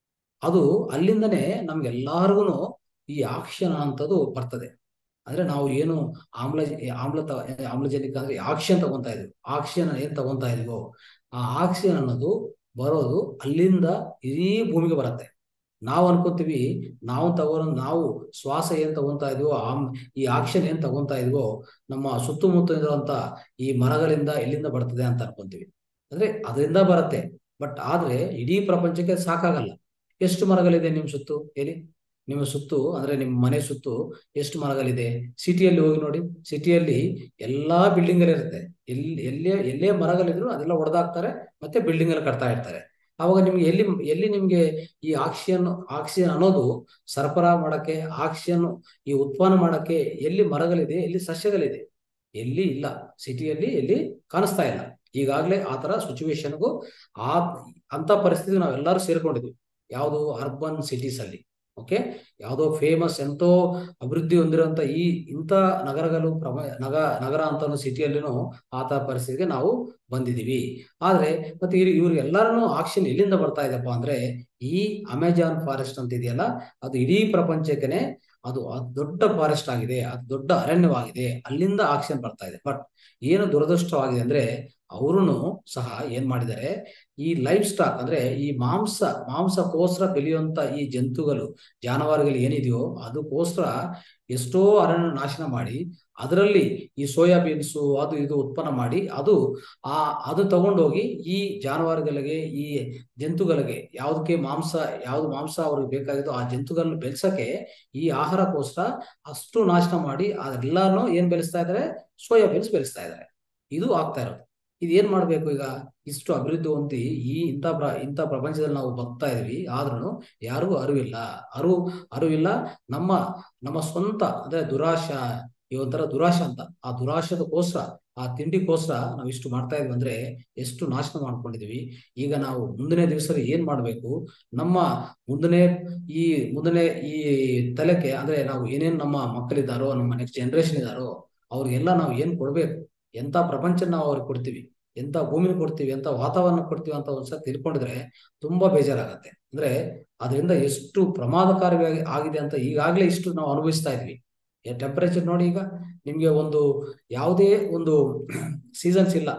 ಅದು ಅಲ್ಲಿಂದನೇ ನಮ್ಗೆಲ್ಲಾರ್ಗು ಈ ಆಕ್ಷನ್ ಅಂತದ್ದು ಬರ್ತದೆ ಅಂದ್ರೆ ನಾವು ಏನು ಆಮ್ಲ ಆಮ್ಲ ತ- ಆಮ್ಲಜನಕ ಅಂದ್ರೆ ಆಕ್ಷನ್ ತಗೊಂತಾ ಇದೀವಿ ಆಕ್ಷನ್ ಏನ್ ತಗೊಂತಾ ಇದೀವೋ ಆ ಆಕ್ಸಿಜನ್ ಅನ್ನೋದು ಬರೋದು ಅಲ್ಲಿಂದ ಇಡೀ ಭೂಮಿಗೆ ಬರುತ್ತೆ ನಾವು ಅನ್ಕೊಂತೀವಿ ನಾವು ತಗೋ ನಾವು ಶ್ವಾಸ ಏನ್ ತಗೊಂತಾ ಇದೀವೋ ಆಮ್ ಈ ಆಕ್ಷನ್ ಏನ್ ತಗೊಂತಾ ಇದೀವೋ ನಮ್ಮ ಸುತ್ತಮುತ್ತ ಇರುವಂತ ಈ ಮರಗಳಿಂದ ಎಲ್ಲಿಂದ ಬರ್ತದೆ ಅಂತ ಅನ್ಕೊಂತೀವಿ ಅಂದ್ರೆ ಅದರಿಂದ ಬರುತ್ತೆ ಬಟ್ ಆದ್ರೆ ಇಡೀ ಪ್ರಪಂಚಕ್ಕೆ ಸಾಕಾಗಲ್ಲ ಎಷ್ಟು ಮರಗಳಿದೆ ನಿಮ್ ಸುತ್ತು ಹೇಳಿ ನಿಮ್ಮ ಸುತ್ತು ಅಂದ್ರೆ ನಿಮ್ಮ ಮನೆ ಸುತ್ತು ಎಷ್ಟು ಮರಗಳಿದೆ ಸಿಟಿಯಲ್ಲಿ ಹೋಗಿ ನೋಡಿ ಸಿಟಿಯಲ್ಲಿ ಎಲ್ಲಾ ಬಿಲ್ಡಿಂಗ್ ಇರುತ್ತೆ ಎಲ್ಲಿ ಎಲ್ಲೇ ಎಲ್ಲೇ ಮರಗಳಿದ್ರು ಅದೆಲ್ಲ ಹೊಡೆದಾಕ್ತಾರೆ ಮತ್ತೆ ಬಿಲ್ಡಿಂಗ್ ಅಲ್ಲಿ ಕಟ್ತಾ ಇರ್ತಾರೆ ಅವಾಗ ನಿಮ್ಗೆ ಎಲ್ಲಿ ಎಲ್ಲಿ ನಿಮ್ಗೆ ಈ ಆಕ್ಸಿಜನ್ ಆಕ್ಸಿಜನ್ ಅನ್ನೋದು ಸರಬರಾಜು ಮಾಡಕ್ಕೆ ಆಕ್ಸಿಜನ್ ಈ ಉತ್ಪನ್ನ ಮಾಡಕ್ಕೆ ಎಲ್ಲಿ ಮರಗಳಿದೆ ಎಲ್ಲಿ ಸಸ್ಯಗಳಿದೆ ಎಲ್ಲಿ ಇಲ್ಲ ಸಿಟಿಯಲ್ಲಿ ಎಲ್ಲಿ ಕಾಣಿಸ್ತಾ ಇಲ್ಲ ಈಗಾಗಲೇ ಆ ತರ ಸಿಚುವೇಶನ್ಗೂ ಆ ಅಂತ ಪರಿಸ್ಥಿತಿ ನಾವೆಲ್ಲರೂ ಸೇರ್ಕೊಂಡಿದ್ವಿ ಯಾವುದು ಅರ್ಬನ್ ಸಿಟೀಸ್ ಅಲ್ಲಿ ಓಕೆ ಯಾವುದೋ ಫೇಮಸ್ ಎಂತೋ ಅಭಿವೃದ್ಧಿ ಹೊಂದಿರುವಂತ ಈ ಇಂಥ ನಗರಗಳು ಪ್ರಮ ನಗ ನಗರ ಅಂತ ಸಿಟಿಯಲ್ಲಿನೂ ಆತ ಪರಿಸ್ಥಿತಿಗೆ ನಾವು ಬಂದಿದೀವಿ ಆದ್ರೆ ಮತ್ತೆ ಇವ್ರು ಇವ್ರಿಗೆಲ್ಲರನ್ನು ಆಕ್ಷನ್ ಎಲ್ಲಿಂದ ಬರ್ತಾ ಇದೆಪ್ಪ ಅಂದ್ರೆ ಈ ಅಮೆಜಾನ್ ಫಾರೆಸ್ಟ್ ಅಂತ ಇದೆಯಲ್ಲ ಅದು ಇಡೀ ಪ್ರಪಂಚಕ್ಕೆನೆ ಅದು ಅದ್ ದೊಡ್ಡ ಫಾರೆಸ್ಟ್ ಆಗಿದೆ ಅದು ದೊಡ್ಡ ಅರಣ್ಯವಾಗಿದೆ ಅಲ್ಲಿಂದ ಆಕ್ಷನ್ ಬರ್ತಾ ಇದೆ ಬಟ್ ಏನು ದುರದೃಷ್ಟವಾಗಿದೆ ಅಂದ್ರೆ ಅವರುನು ಸಹ ಏನ್ ಮಾಡಿದ್ದಾರೆ ಈ ಲೈಫ್ ಸ್ಟಾಕ್ ಅಂದ್ರೆ ಈ ಮಾಂಸ ಮಾಂಸಕ್ಕೋಸ್ಕರ ಬೆಳೆಯುವಂತ ಈ ಜಂತುಗಳು ಜಾನುವಾರುಗಳು ಏನಿದೆಯೋ ಅದಕ್ಕೋಸ್ಕರ ಎಷ್ಟೋ ಅರಣ್ಯ ನಾಶನ ಮಾಡಿ ಅದರಲ್ಲಿ ಈ ಸೋಯಾಬೀನ್ಸು ಅದು ಇದು ಉತ್ಪನ್ನ ಮಾಡಿ ಅದು ಆ ಅದು ತಗೊಂಡೋಗಿ ಈ ಜಾನುವಾರುಗಳಿಗೆ ಈ ಜಂತುಗಳಿಗೆ ಯಾವುದಕ್ಕೆ ಮಾಂಸ ಯಾವ್ದು ಮಾಂಸ ಅವ್ರಿಗೆ ಬೇಕಾಗಿದ್ದು ಆ ಜಂತುಗಳನ್ನ ಬೆಳೆಸಕ್ಕೆ ಈ ಆಹಾರಕ್ಕೋಸ್ಕರ ಅಷ್ಟು ನಾಶನ ಮಾಡಿ ಅದೆಲ್ಲಾನು ಏನ್ ಬೆಳೆಸ್ತಾ ಇದಾರೆ ಸೋಯಾಬೀನ್ಸ್ ಬೆಳೆಸ್ತಾ ಇದಾರೆ ಇದು ಆಗ್ತಾ ಇರೋದು ಇದು ಏನ್ ಮಾಡ್ಬೇಕು ಈಗ ಇಷ್ಟು ಅಭಿವೃದ್ಧಿ ಹೊಂದಿ ಈ ಇಂಥ ಪ್ರ ಇಂಥ ಪ್ರಪಂಚದಲ್ಲಿ ನಾವು ಬದುಕ್ತಾ ಇದೀವಿ ಆದ್ರೂ ಯಾರಿಗೂ ಅರಿವಿಲ್ಲ ಅರಿವು ಅರಿವಿಲ್ಲ ನಮ್ಮ ನಮ್ಮ ಸ್ವಂತ ಅಂದ್ರೆ ದುರಾಶ ಈ ಒಂಥರ ದುರಾಶ ಅಂತ ಆ ದುರಾಶದಕ್ಕೋಸ್ಕರ ಆ ತಿಂಡಿಗೋಸ್ಕರ ನಾವು ಇಷ್ಟು ಮಾಡ್ತಾ ಇದ್ವಿ ಅಂದ್ರೆ ಎಷ್ಟು ನಾಶನ ಮಾಡ್ಕೊಂಡಿದೀವಿ ಈಗ ನಾವು ಮುಂದಿನ ದಿವಸದಲ್ಲಿ ಏನ್ ಮಾಡ್ಬೇಕು ನಮ್ಮ ಮುಂದನೆ ಈ ಮುಂದನೆ ಈ ತಲೆಗೆ ಅಂದ್ರೆ ನಾವು ಏನೇನ್ ನಮ್ಮ ಮಕ್ಕಳಿದ್ದಾರೋ ನಮ್ಮ ನೆಕ್ಸ್ಟ್ ಜನರೇಷನ್ ಇದ್ದಾರೋ ಅವ್ರಿಗೆಲ್ಲ ನಾವು ಏನ್ ಕೊಡ್ಬೇಕು ಎಂತ ಪ್ರಪಂಚ ನಾವು ಅವ್ರಿಗೆ ಕೊಡ್ತೀವಿ ಎಂತ ಭೂಮಿನ ಕೊಡ್ತೀವಿ ಎಂತ ವಾತಾವರಣ ಕೊಡ್ತೀವಿ ಅಂತ ಒಂದ್ಸಲ ತಿಳ್ಕೊಂಡಿದ್ರೆ ತುಂಬಾ ಬೇಜಾರಾಗತ್ತೆ ಅಂದ್ರೆ ಅದರಿಂದ ಎಷ್ಟು ಪ್ರಮಾದಕಾರಿಯಾಗಿ ಆಗಿದೆ ಅಂತ ಈಗಾಗಲೇ ಇಷ್ಟು ನಾವು ಅನುಭವಿಸ್ತಾ ಇದ್ವಿ ಟೆಂಪರೇಚರ್ ನೋಡಿ ಈಗ ನಿಮ್ಗೆ ಒಂದು ಯಾವುದೇ ಒಂದು ಸೀಸನ್ಸ್ ಇಲ್ಲ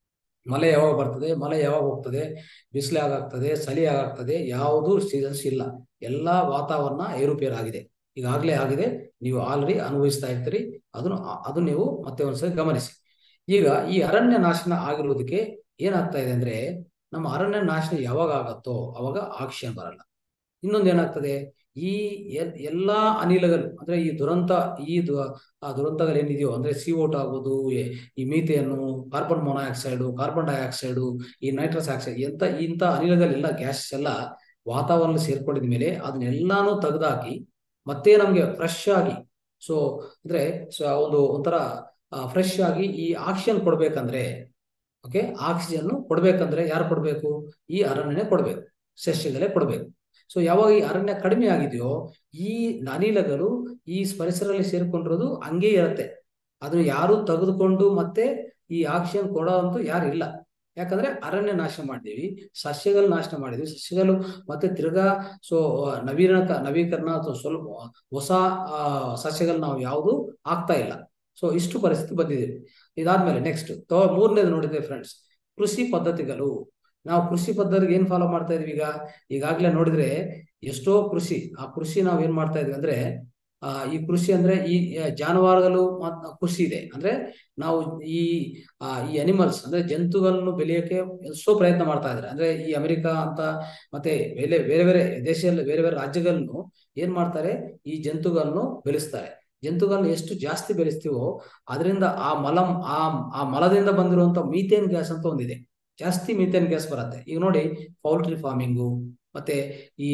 ಮಳೆ ಯಾವಾಗ ಬರ್ತದೆ ಮಳೆ ಯಾವಾಗ ಹೋಗ್ತದೆ ಬಿಸಿಲು ಯಾವಾಗ್ತದೆ ಚಳಿ ಯಾವಾಗ್ತದೆ ಯಾವುದು ಸೀಸನ್ಸ್ ಇಲ್ಲ ಎಲ್ಲಾ ವಾತಾವರಣ ಏರುಪೇರಾಗಿದೆ ಈಗಾಗಲೇ ಆಗಿದೆ ನೀವು ಆಲ್ರೆಡಿ ಅನುಭವಿಸ್ತಾ ಇರ್ತೀರಿ ಅದನ್ನು ಅದನ್ನ ನೀವು ಮತ್ತೆ ಒಂದ್ಸರಿ ಗಮನಿಸಿ ಈಗ ಈ ಅರಣ್ಯ ನಾಶನ ಆಗಿರೋದಕ್ಕೆ ಏನಾಗ್ತಾ ಇದೆ ಅಂದ್ರೆ ನಮ್ಮ ಅರಣ್ಯ ನಾಶನ ಯಾವಾಗ ಆಗತ್ತೋ ಅವಾಗ ಆಕ್ಷನ್ ಬರಲ್ಲ ಇನ್ನೊಂದು ಏನಾಗ್ತದೆ ಈ ಎಲ್- ಎಲ್ಲಾ ಅನಿಲಗಳು ಅಂದ್ರೆ ಈ ದುರಂತ ಈ ದು- ಆ ದುರಂತಗಳು ಏನಿದೆಯೋ ಅಂದ್ರೆ ಸಿ ಓಟ್ ಆಗ್ಬೋದು ಎ- ಈ methane carbon monoxide carbon dioxide ಈ ನೈಟ್ರಸ್ ಆಕ್ಸೈಡ್ ಎಂತ ಇಂಥ ಅನಿಲಗಳೆಲ್ಲ ಗ್ಯಾಸ್ ಎಲ್ಲ ವಾತಾವರಣ ಸೇರ್ಕೊಂಡಿದ ಮೇಲೆ ಅದನ್ನೆಲ್ಲಾನು ತೆಗೆದಾಕಿ ಮತ್ತೆ ನಮ್ಗೆ ಫ್ರೆಶ್ ಆಗಿ ಸೊ ಅಂದ್ರೆ ಸೊ ಒಂದು ಒಂಥರ ಫ್ರೆಶ್ ಆಗಿ ಈ ಆಕ್ಸಿಜನ್ ಕೊಡ್ಬೇಕಂದ್ರೆ ಓಕೆ ಆಕ್ಸಿಜನ್ ಕೊಡ್ಬೇಕಂದ್ರೆ ಯಾರು ಕೊಡ್ಬೇಕು ಈ ಅರಣ್ಯನೇ ಕೊಡ್ಬೇಕು ಸಸ್ಯಗಳೇ ಕೊಡ್ಬೇಕು ಸೊ ಯಾವಾಗ ಈ ಅರಣ್ಯ ಕಡಿಮೆ ಆಗಿದೆಯೋ ಈ ಅನಿಲಗಳು ಈ ಪರಿಸರದಲ್ಲಿ ಸೇರ್ಕೊಂಡಿರೋದು ಹಂಗೆ ಇರುತ್ತೆ ಅದು ಯಾರು ತೆಗೆದುಕೊಂಡು ಮತ್ತೆ ಈ ಆಕ್ಸಿಜನ್ ಕೊಡೋವಂತೂ ಯಾರು ಇಲ್ಲ ಯಾಕಂದ್ರೆ ಅರಣ್ಯ ನಾಶ ಮಾಡಿದೀವಿ ಸಸ್ಯಗಳು ನಾಶ ಮಾಡಿದ್ವಿ ಸಸ್ಯಗಳು ಮತ್ತೆ ತಿರ್ಗಾ ಸೊ ನವೀನ ನವೀಕರಣ ಅಥವಾ ಸ್ವಲ್ಪ ಹೊಸ ಆ, ಸಸ್ಯಗಳು ನಾವು ಯಾವುದು ಆಗ್ತಾ ಇಲ್ಲ ಸೊ ಇಷ್ಟು ಪರಿಸ್ಥಿತಿ ಬಂದಿದೆ ಇದಾದ್ಮೇಲೆ ನೆಕ್ಸ್ಟ್ ಮೂರನೇದು ನೋಡಿದ್ವಿ ಫ್ರೆಂಡ್ಸ್ ಕೃಷಿ ಪದ್ಧತಿಗಳು ನಾವು ಕೃಷಿ ಪದ್ಧತಿಗೆ ಏನ್ ಫಾಲೋ ಮಾಡ್ತಾ ಇದೀವಿ ಈಗ ಈಗಾಗಲೇ ನೋಡಿದ್ರೆ ಎಷ್ಟೋ ಕೃಷಿ ಆ ಕೃಷಿ ನಾವ್ ಏನ್ ಮಾಡ್ತಾ ಇದೀವಿ ಅಂದ್ರೆ ಆ ಈ ಕೃಷಿ ಅಂದ್ರೆ ಈ ಆ, ಜಾನುವಾರುಗಳು ಮತ್ ಕೃಷಿ ಇದೆ ಅಂದ್ರೆ ನಾವು ಈ ಆ, ಈ ಅನಿಮಲ್ಸ್ ಅಂದ್ರೆ ಜಂತುಗಳನ್ನು ಬೆಳೆಯಕ್ಕೆ ಎಷ್ಟೋ ಪ್ರಯತ್ನ ಮಾಡ್ತಾ ಇದ್ದಾರೆ ಅಂದ್ರೆ ಈ ಅಮೆರಿಕ ಅಂತ ಮತ್ತೆ ಬೇರೆ ಬೇರೆ ಬೇರೆ ದೇಶದಲ್ಲಿ ಬೇರೆ ಬೇರೆ ರಾಜ್ಯಗಳನ್ನು ಏನ್ ಮಾಡ್ತಾರೆ ಈ ಜಂತುಗಳನ್ನು ಬೆಳೆಸ್ತಾರೆ ಜಂತುಗಳನ್ನು ಎಷ್ಟು ಜಾಸ್ತಿ ಬೆಳೆಸ್ತೀವೋ ಅದರಿಂದ ಆ ಮಲ ಆ ಆ ಮಲದಿಂದ ಬಂದಿರುವಂತ ಮೀಥೇನ್ ಗ್ಯಾಸ್ ಅಂತ ಒಂದಿದೆ ಜಾಸ್ತಿ ಮೀಥೇನ್ ಗ್ಯಾಸ್ ಬರುತ್ತೆ ಈಗ ನೋಡಿ ಪೌಲ್ಟ್ರಿ ಫಾರ್ಮಿಂಗು ಮತ್ತೆ ಈ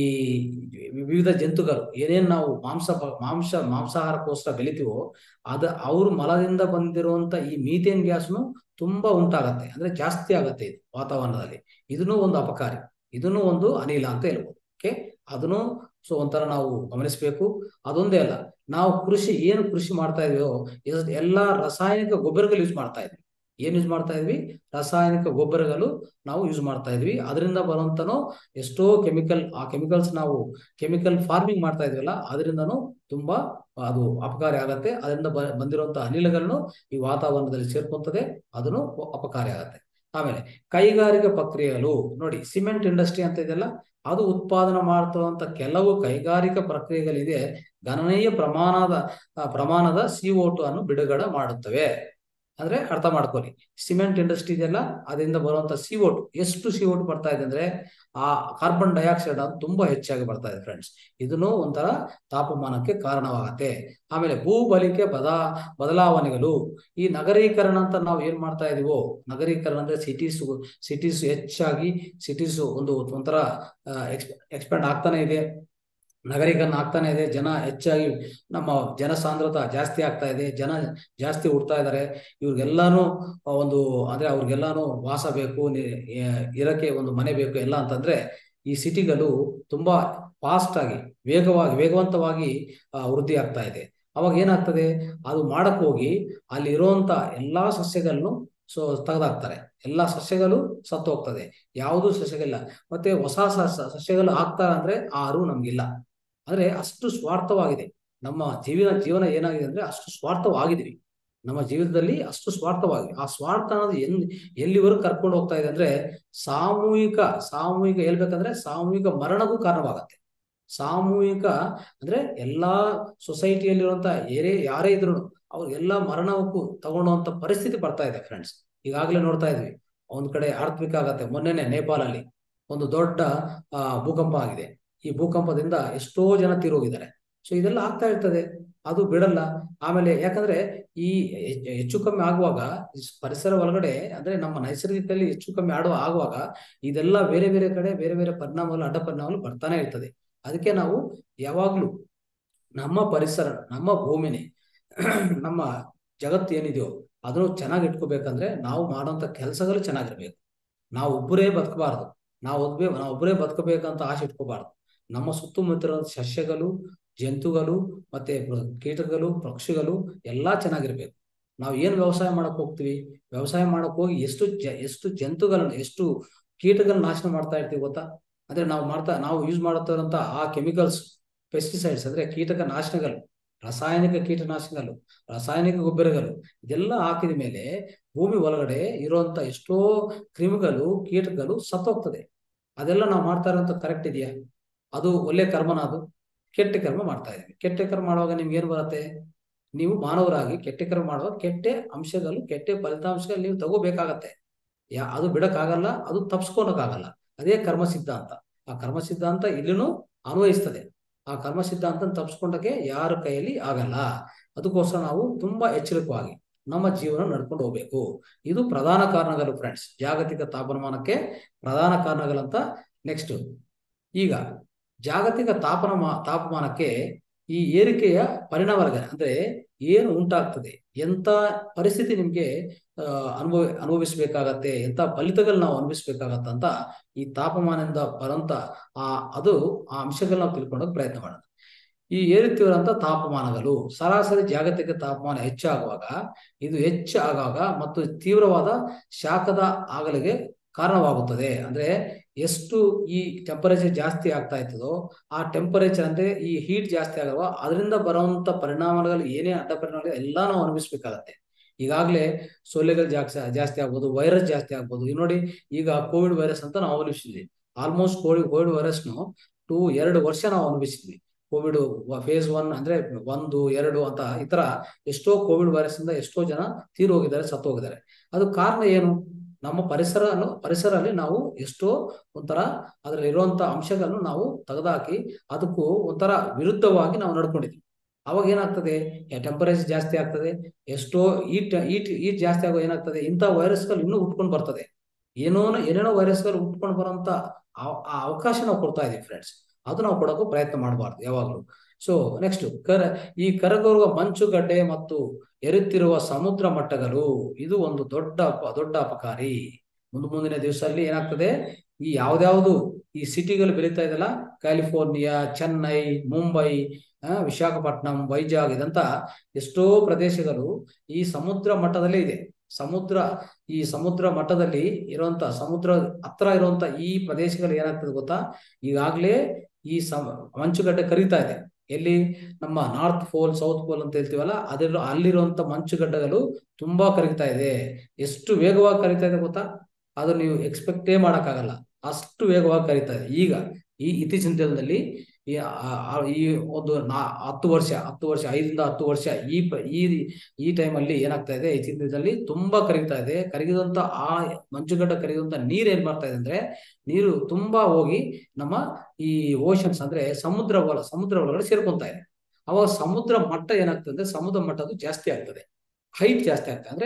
ವಿವಿಧ ಜಂತುಗಳು ಏನೇನ್ ನಾವು ಮಾಂಸ ಮಾಂಸ ಮಾಂಸಾಹಾರಕ್ಕೋಸ್ಕರ ಬೆಳಿತೀವೋ ಅದ ಅವ್ರ ಮಲದಿಂದ ಬಂದಿರುವಂತ ಈ ಮೀಥೇನ್ ಗ್ಯಾಸ್ನು ತುಂಬಾ ಉಂಟಾಗತ್ತೆ ಅಂದ್ರೆ ಜಾಸ್ತಿ ಆಗತ್ತೆ ಇದು ವಾತಾವರಣದಲ್ಲಿ ಇದನ್ನು ಒಂದು ಅಪಕಾರಿ ಇದನ್ನು ಒಂದು ಅನಿಲ ಅಂತ ಹೇಳ್ಬೋದು ಓಕೆ ಅದನ್ನು ಸೊ ಒಂಥರ ನಾವು ಗಮನಿಸಬೇಕು ಅದೊಂದೇ ಅಲ್ಲ ನಾವು ಕೃಷಿ ಏನು ಕೃಷಿ ಮಾಡ್ತಾ ಇದೀವೋ ಇದ್ ಎಲ್ಲಾ ರಾಸಾಯನಿಕ ಗೊಬ್ಬರಗಳು ಯೂಸ್ ಮಾಡ್ತಾ ಇದ್ವಿ ಏನ್ ಯೂಸ್ ಮಾಡ್ತಾ ಇದ್ವಿ ರಾಸಾಯನಿಕ ಗೊಬ್ಬರಗಳು ನಾವು ಯೂಸ್ ಮಾಡ್ತಾ ಇದ್ವಿ ಅದರಿಂದ ಬರುವಂತನೋ ಎಷ್ಟೋ ಕೆಮಿಕಲ್ ಆ ಕೆಮಿಕಲ್ಸ್ ನಾವು ಕೆಮಿಕಲ್ ಫಾರ್ಮಿಂಗ್ ಮಾಡ್ತಾ ಇದ್ವಲ್ಲ ಅದರಿಂದನೂ ತುಂಬಾ ಅದು ಅಪಕಾರಿ ಆಗತ್ತೆ ಅದರಿಂದ ಬ ಬಂದಿರುವಂತ ಅನಿಲಗಳನ್ನು ಈ ವಾತಾವರಣದಲ್ಲಿ ಸೇರ್ಕೊಂತದೆ ಅದನ್ನು ಅಪಕಾರಿ ಆಗತ್ತೆ ಆಮೇಲೆ ಕೈಗಾರಿಕಾ ಪ್ರಕ್ರಿಯೆಗಳು ನೋಡಿ ಸಿಮೆಂಟ್ ಇಂಡಸ್ಟ್ರಿ ಅಂತ ಇದೆಯಲ್ಲ ಅದು ಉತ್ಪಾದನೆ ಮಾಡ್ತಿರುವಂತ ಕೆಲವು ಕೈಗಾರಿಕಾ ಪ್ರಕ್ರಿಯೆಗಳಿದೆ ಗಣನೀಯ ಪ್ರಮಾಣದ ಆ, ಪ್ರಮಾಣದ ಸಿ ಅನ್ನು ಬಿಡುಗಡೆ ಮಾಡುತ್ತವೆ ಅಂದ್ರೆ ಅರ್ಥ ಮಾಡ್ಕೊಳ್ಳಿ ಸಿಮೆಂಟ್ ಇಂಡಸ್ಟ್ರಿ ಇದೆಯಲ್ಲ ಅದರಿಂದ ಬರುವಂತ ಸಿ ಎಷ್ಟು ಸಿ ಬರ್ತಾ ಇದೆ ಅಂದ್ರೆ ಆ ಕಾರ್ಬನ್ ಡೈಆಕ್ಸೈಡ್ ಅದು ತುಂಬಾ ಹೆಚ್ಚಾಗಿ ಬರ್ತಾ ಇದೆ ಫ್ರೆಂಡ್ಸ್ ಇದನ್ನು ಒಂಥರ ತಾಪಮಾನಕ್ಕೆ ಕಾರಣವಾಗತ್ತೆ ಆಮೇಲೆ ಭೂಬಲಿಕೆ ಬದ ಬದಲಾವಣೆಗಳು ಈ ನಗರೀಕರಣ ಅಂತ ನಾವು ಏನ್ ಮಾಡ್ತಾ ಇದೀವೋ ನಗರೀಕರಣ ಅಂದ್ರೆ ಸಿಟೀಸ್ ಸಿಟೀಸ್ ಹೆಚ್ಚಾಗಿ ಸಿಟೀಸ್ ಒಂದು ಒಂಥರ ಎಕ್ಸ್ಪ್ಯಾಂಡ್ ಆಗ್ತಾನೆ ಇದೆ ನಗರೀಕರಣ ಆಗ್ತಾನೆ ಇದೆ ಜನ ಹೆಚ್ಚಾಗಿ ನಮ್ಮ ಜನಸಾಂದ್ರತ ಜಾಸ್ತಿ ಆಗ್ತಾ ಇದೆ ಜನ ಜಾಸ್ತಿ ಹುಡ್ತಾ ಇದ್ದಾರೆ ಇವ್ರಿಗೆಲ್ಲಾನು ಒಂದು ಅಂದ್ರೆ ಅವ್ರಿಗೆಲ್ಲಾನು ವಾಸ ಬೇಕು ನಿ- ಎ- ಇರಕ್ಕೆ ಒಂದು ಮನೆ ಬೇಕು ಎಲ್ಲ ಅಂತಂದ್ರೆ ಈ ಸಿಟಿಗಳು ತುಂಬಾ ಫಾಸ್ಟ್ ಆಗಿ ವೇಗವಾಗಿ ವೇಗವಂತವಾಗಿ ಆ, ವೃದ್ಧಿ ಆಗ್ತಾ ಇದೆ ಅವಾಗ ಏನಾಗ್ತದೆ ಅದು ಮಾಡಕ್ ಹೋಗಿ ಅಲ್ಲಿ ಇರುವಂತ ಎಲ್ಲಾ ಸಸ್ಯಗಳನ್ನು ಸೊ ತೆಗೆದಾಕ್ತಾರೆ ಎಲ್ಲಾ ಸಸ್ಯಗಳು ಸತ್ತು ಹೋಗ್ತದೆ ಯಾವುದೂ ಸಸ್ಯಗಳಿಲ್ಲ ಮತ್ತೆ ಹೊಸ ಸಸ್ಯ ಸಸ್ಯಗಳು ಆಗ್ತಾ ಅಂದ್ರೆ ಆ ಅರಿವು ನಮ್ಗಿಲ್ಲ ಅಂದ್ರೆ ಅಷ್ಟು ಸ್ವಾರ್ಥವಾಗಿದೆ ನಮ್ಮ ಜೀವನ ಜೀವನ ಏನಾಗಿದೆ ಅಂದ್ರೆ ಅಷ್ಟು ಸ್ವಾರ್ಥವಾಗಿದ್ವಿ ನಮ್ಮ ಜೀವಿತದಲ್ಲಿ ಅಷ್ಟು ಸ್ವಾರ್ಥವಾಗಿದೆ ಆ ಸ್ವಾರ್ಥ ಅನ್ನೋದು ಎನ್ ಎಲ್ಲಿವರೆಗೂ ಕರ್ಕೊಂಡು ಹೋಗ್ತಾ ಇದೆ ಅಂದ್ರೆ ಸಾಮೂಹಿಕ ಸಾಮೂಹಿಕ ಹೇಳ್ಬೇಕಂದ್ರೆ ಸಾಮೂಹಿಕ ಮರಣಕ್ಕೂ ಕಾರಣವಾಗತ್ತೆ ಸಾಮೂಹಿಕ ಅಂದ್ರೆ ಎಲ್ಲಾ ಸೊಸೈಟಿಯಲ್ಲಿರುವಂತ ಏರೇ ಯಾರೇ ಇದ್ರು ಅವ್ರಿಗೆಲ್ಲ ಮರಣಕ್ಕೂ ತಗೊಳ್ಳುವಂತ ಪರಿಸ್ಥಿತಿ ಬರ್ತಾ ಇದೆ ಫ್ರೆಂಡ್ಸ್ ಈಗಾಗಲೇ ನೋಡ್ತಾ ಇದ್ವಿ ಒಂದ್ ಕಡೆ ಆರ್ಥಿಕ ಆಗತ್ತೆ ಮೊನ್ನೆನೆ ನೇಪಾಳಲ್ಲಿ ಒಂದು ದೊಡ್ಡ ಆ ಭೂಕಂಪ ಆಗಿದೆ ಈ ಭೂಕಂಪದಿಂದ ಎಷ್ಟೋ ಜನ ತೀರೋಗಿದ್ದಾರೆ ಸೊ ಇದೆಲ್ಲ ಆಗ್ತಾ ಇರ್ತದೆ ಅದು ಬಿಡಲ್ಲ ಆಮೇಲೆ ಯಾಕಂದ್ರೆ ಈ ಹೆಚ್- ಹೆಚ್ಚು ಕಮ್ಮಿ ಆಗುವಾಗ ಈ ಪರಿಸರ ಒಳಗಡೆ ಅಂದ್ರೆ ನಮ್ಮ ನೈಸರ್ಗಿಕದಲ್ಲಿ ಹೆಚ್ಚು ಕಮ್ಮಿ ಆಡುವ ಆಗುವಾಗ ಇದೆಲ್ಲ ಬೇರೆ ಬೇರೆ ಕಡೆ ಬೇರೆ ಬೇರೆ ಪರಿಣಾಮಗಳು ಅಡ್ಡ ಪರಿಣಾಮಗಳು ಬರ್ತಾನೆ ಇರ್ತದೆ ಅದಕ್ಕೆ ನಾವು ಯಾವಾಗ್ಲೂ ನಮ್ಮ ಪರಿಸರ ನಮ್ಮ ಭೂಮಿನೇ ನಮ್ಮ ಜಗತ್ತು ಏನಿದೆಯೋ ಅದನ್ನು ಚೆನ್ನಾಗಿ ಇಟ್ಕೋಬೇಕಂದ್ರೆ ನಾವು ಮಾಡುವಂತ ಕೆಲಸಗಳು ಚೆನ್ನಾಗಿರ್ಬೇಕು ನಾವು ಒಬ್ಬರೇ ಬದುಕಬಾರ್ದು ನಾವು ಒಬ್ಬರೇ ನಾವು ಒಬ್ಬರೇ ಬದುಕಬೇಕಂತ ಆಸೆ ಇಟ್ಕೋಬಾರ್ದು ನಮ್ಮ ಸುತ್ತಮುತ್ತ ಸಸ್ಯಗಳು ಜಂತುಗಳು ಮತ್ತೆ ಪ್ರ- ಕೀಟಗಳು ಪಕ್ಷಿಗಳು ಎಲ್ಲಾ ಚೆನ್ನಾಗಿರ್ಬೇಕು ನಾವು ಏನ್ ವ್ಯವಸಾಯ ಮಾಡಕ್ ಹೋಗ್ತೀವಿ ವ್ಯವಸಾಯ ಮಾಡಕ್ ಹೋಗಿ ಎಷ್ಟು ಜ ಎಷ್ಟು ಜಂತುಗಳನ್ನ ಎಷ್ಟು ಕೀಟಗಳನ್ನ ನಾಶನ ಮಾಡ್ತಾ ಇರ್ತೀವಿ ಗೊತ್ತಾ ಅಂದ್ರೆ ನಾವು ಮಾಡ್ತಾ ನಾವು ಯೂಸ್ ಮಾಡುತ್ತಿರುವಂತ ಆ ಕೆಮಿಕಲ್ಸ್ ಪೆಸ್ಟಿಸೈಡ್ಸ್ ಅಂದ್ರೆ ಕೀಟಕ ನಾಶನಗಳು ರಾಸಾಯನಿಕ ಕೀಟನಾಶಕಗಳು ರಾಸಾಯನಿಕ ಗೊಬ್ಬರಗಳು ಇದೆಲ್ಲ ಹಾಕಿದ ಮೇಲೆ ಭೂಮಿ ಒಳಗಡೆ ಇರುವಂತ ಎಷ್ಟೋ ಕ್ರಿಮಿಗಳು ಕೀಟಗಳು ಸತ್ತೋಗ್ತದೆ ಅದೆಲ್ಲ ನಾವು ಮಾಡ್ತಾ ಇರೋಂಥ ಕರೆಕ್ಟ್ ಇದೆಯಾ ಅದು ಒಳ್ಳೆ ಕರ್ಮನ ಅದು ಕೆಟ್ಟ ಕರ್ಮ ಮಾಡ್ತಾ ಇದೀವಿ ಕೆಟ್ಟ ಕರ್ಮ ಮಾಡುವಾಗ ನಿಮ್ಗೆ ಏನ್ ಬರುತ್ತೆ ನೀವು ಮಾನವರಾಗಿ ಕೆಟ್ಟ ಕರ್ಮ ಮಾಡುವಾಗ ಕೆಟ್ಟ ಅಂಶಗಳು ಕೆಟ್ಟ ಫಲಿತಾಂಶಗಳು ನೀವು ತಗೋಬೇಕಾಗತ್ತೆ ಯಾ ಅದು ಬಿಡಕ್ಕಾಗಲ್ಲ ಅದು ತಪ್ಸ್ಕೊಳಕ್ಕಾಗಲ್ಲ ಅದೇ ಕರ್ಮ ಸಿದ್ಧಾಂತ ಆ ಕರ್ಮ ಸಿದ್ಧಾಂತ ಇಲ್ಲಿನೂ ಅನ್ವಯಿಸ್ತದೆ ಆ ಕರ್ಮ ಸಿದ್ಧಾಂತ ತಪ್ಪಿಸ್ಕೊಂಡಕ್ಕೆ ಯಾರ ಕೈಯಲ್ಲಿ ಆಗಲ್ಲ ಅದಕ್ಕೋಸ್ಕರ ನಾವು ತುಂಬಾ ಎಚ್ಚರಿಕವಾಗಿ ನಮ್ಮ ಜೀವನ ನಡ್ಕೊಂಡು ಹೋಗ್ಬೇಕು ಇದು ಪ್ರಧಾನ ಕಾರಣಗಳು ಫ್ರೆಂಡ್ಸ್ ಜಾಗತಿಕ ತಾಪಮಾನಕ್ಕೆ ಪ್ರಧಾನ ಕಾರಣಗಳಂತ ನೆಕ್ಸ್ಟ್ ಈಗ ಜಾಗತಿಕ ತಾಪನ ತಾಪಮಾನಕ್ಕೆ ಈ ಏರಿಕೆಯ ಪರಿಣಾಮಗಳು ಅಂದ್ರೆ ಏನು ಉಂಟಾಗ್ತದೆ ಎಂತ ಪರಿಸ್ಥಿತಿ ನಿಮ್ಗೆ ಅಹ್ ಅನುಭವ ಅನುಭವಿಸ್ಬೇಕಾಗತ್ತೆ ಎಂತ ಫಲಿತಗಳು ನಾವು ಅನುಭವಿಸ್ಬೇಕಾಗತ್ತ ಅಂತ ಈ ತಾಪಮಾನದಿಂದ ಬರಂತ ಆ ಅದು ಆ ಅಂಶಗಳನ್ನ ನಾವು ತಿಳ್ಕೊಂಡೋಗಿ ಪ್ರಯತ್ನ ಮಾಡೋಣ ಈ ಏರುತ್ತಿರುವಂತ ತಾಪಮಾನಗಳು ಸರಾಸರಿ ಜಾಗತಿಕ ತಾಪಮಾನ ಹೆಚ್ಚಾಗುವಾಗ ಇದು ಹೆಚ್ಚಾಗುವಾಗ ಮತ್ತು ತೀವ್ರವಾದ ಶಾಖದ ಆಗಲಿಗೆ ಕಾರಣವಾಗುತ್ತದೆ ಅಂದ್ರೆ ಎಷ್ಟು ಈ ಟೆಂಪರೇಚರ್ ಜಾಸ್ತಿ ಆಗ್ತಾ ಇರ್ತದೋ ಆ ಟೆಂಪರೇಚರ್ ಅಂದ್ರೆ ಈ ಹೀಟ್ ಜಾಸ್ತಿ ಆಗವ ಅದರಿಂದ ಬರುವಂತ ಪರಿಣಾಮಗಳು ಏನೇ ಅಡ್ಡ ಪರಿಣಾಮಗಳು ಎಲ್ಲ ನಾವು ಅನುಭವಿಸ್ಬೇಕಾಗತ್ತೆ ಈಗಾಗಲೇ ಸೊಳ್ಳೆಗಳು ಜಾಸ್ತಿ ಜಾಸ್ತಿ ಆಗ್ಬೋದು ವೈರಸ್ ಜಾಸ್ತಿ ಆಗ್ಬೋದು ಈಗ ನೋಡಿ ಈಗ ಕೋವಿಡ್ ವೈರಸ್ ಅಂತ ನಾವು ಅನುಭವಿಸಿದ್ವಿ ಆಲ್ಮೋಸ್ಟ್ ಕೋವಿಡ್ ಕೋವಿಡ್ ವೈರಸ್ನು ಟು ಎರಡು ವರ್ಷ ನಾವು ಅನುಭವಿಸಿದ್ವಿ ಕೋವಿಡ್ ಫೇಸ್ ಒನ್ ಅಂದ್ರೆ ಒಂದು ಎರಡು ಅಂತ ಈ ತರ ಎಷ್ಟೋ ಕೋವಿಡ್ ವೈರಸ್ ಇಂದ ಎಷ್ಟೋ ಜನ ತೀರು ಹೋಗಿದ್ದಾರೆ ಸತ್ತು ಹೋಗಿದ್ದಾರೆ ಅದು ಕಾರಣ ಏನು ನಮ್ಮ ಪರಿಸರ ಪರಿಸರಲ್ಲಿ ನಾವು ಎಷ್ಟೋ ಒಂಥರ ಅದರಲ್ಲಿ ಇರುವಂತ ಅಂಶಗಳನ್ನು ನಾವು ತೆಗೆದುಹಾಕಿ ಅದಕ್ಕೂ ಒಂಥರ ವಿರುದ್ಧವಾಗಿ ನಾವು ನಡ್ಕೊಂಡಿದ್ವಿ ಅವಾಗ ಏನಾಗ್ತದೆ ಟೆಂಪರೇಚರ್ ಜಾಸ್ತಿ ಆಗ್ತದೆ ಎಷ್ಟೋ ಈಟ್ ಈಟ್ ಈಟ್ ಜಾಸ್ತಿ ಆಗೋ ಏನಾಗ್ತದೆ ಇಂಥ ವೈರಸ್ಗಳು ಇನ್ನೂ ಉಟ್ಕೊಂಡು ಬರ್ತದೆ ಏನೋ ಏನೇನೋ ವೈರಸ್ಗಳು ಉಟ್ಕೊಂಡು ಬರೋಂತ ಆ ಅವಕಾಶ ನಾವು ಕೊಡ್ತಾ ಇದೀವಿ ಫ್ರೆಂಡ್ಸ್ ಅದು ನಾವು ಕೊಡೋಕ್ಕೂ ಪ್ರಯತ್ನ ಮಾಡಬಾರ್ದು ಯಾವಾಗಲೂ ಸೊ ನೆಕ್ಸ್ಟ್ ಕರ ಈ ಕರಗುವ ಮಂಚುಗಡ್ಡೆ ಮತ್ತು ಎರುತ್ತಿರುವ ಸಮುದ್ರ ಮಟ್ಟಗಳು ಇದು ಒಂದು ದೊಡ್ಡ ದೊಡ್ಡ ಅಪಕಾರಿ ಮುಂದೆ ಮುಂದಿನ ದಿವಸದಲ್ಲಿ ಏನಾಗ್ತದೆ ಈ ಯಾವ್ದಾವ್ದು ಈ ಸಿಟಿಗಳು ಬೆಳೀತಾ ಇದೆಲ್ಲ ಕ್ಯಾಲಿಫೋರ್ನಿಯಾ ಚೆನ್ನೈ ಮುಂಬೈ ವಿಶಾಖಪಟ್ಟಣಂ ವೈಜಾಗ್ ಇದಂತ ಎಷ್ಟೋ ಪ್ರದೇಶಗಳು ಈ ಸಮುದ್ರ ಮಟ್ಟದಲ್ಲೇ ಇದೆ ಸಮುದ್ರ ಈ ಸಮುದ್ರ ಮಟ್ಟದಲ್ಲಿ ಇರುವಂತ ಸಮುದ್ರ ಹತ್ರ ಇರುವಂತ ಈ ಪ್ರದೇಶಗಳು ಏನಾಗ್ತದೆ ಗೊತ್ತಾ ಈಗಾಗ್ಲೇ ಈ ಸಮ ಮಂಚುಗಡ್ಡೆ ಕರೀತಾ ಇದೆ ಎಲ್ಲಿ ನಮ್ಮ ನಾರ್ತ್ ಪೋಲ್ ಸೌತ್ ಪೋಲ್ ಅಂತ ಹೇಳ್ತೀವಲ್ಲ ಅದ್ರ ಅಲ್ಲಿರುವಂತ ಮಂಚುಗಡ್ಡೆಗಳು ತುಂಬಾ ಕರಗ್ತಾ ಇದೆ ಎಷ್ಟು ವೇಗವಾಗಿ ಕರೀತಾ ಇದೆ ಗೊತ್ತಾ ಅದು ನೀವು ಎಕ್ಸ್ಪೆಕ್ಟೇ ಮಾಡಕ್ಕಾಗಲ್ಲ ಅಷ್ಟು ವೇಗವಾಗಿ ಕರೀತಾ ಇದೆ ಈಗ ಈ ಇತ್ತೀಚಿನ ದಿನದಲ್ಲಿ ಈ ಈ ಒಂದು ನಾ ಹತ್ತು ವರ್ಷ ಹತ್ತು ವರ್ಷ ಐದರಿಂದ ಹತ್ತು ವರ್ಷ ಈ ಈ ಈ ಟೈಮಲ್ಲಿ ಏನಾಗ್ತಾ ಇದೆ ಇತ್ತೀಚಿನ ದಿನದಲ್ಲಿ ತುಂಬಾ ಕರಗ್ತಾ ಇದೆ ಕರಗಿದಂತ ಆ ಮಂಜುಗಡ್ಡ ಕರಗಿದಂತ ನೀರ್ ಏನ್ ಮಾಡ್ತಾ ಇದೆ ಅಂದ್ರೆ ನೀರು ತುಂಬಾ ಹೋಗಿ ನಮ್ಮ ಈ ಓಷನ್ಸ್ ಅಂದ್ರೆ ಸಮುದ್ರ ಒಳ ಸಮುದ್ರ ಒಳಗಡೆ ಸೇರ್ಕೊಂತಾ ಇದೆ ಅವಾಗ ಸಮುದ್ರ ಮಟ್ಟ ಏನಾಗ್ತದೆ ಅಂದ್ರೆ ಸಮುದ್ರ ಮಟ್ಟ ಅದು ಜಾಸ್ತಿ ಆಗ್ತದೆ ಹೈಟ್ ಜಾಸ್ತಿ ಆಗ್ತದೆ ಅಂದ್ರೆ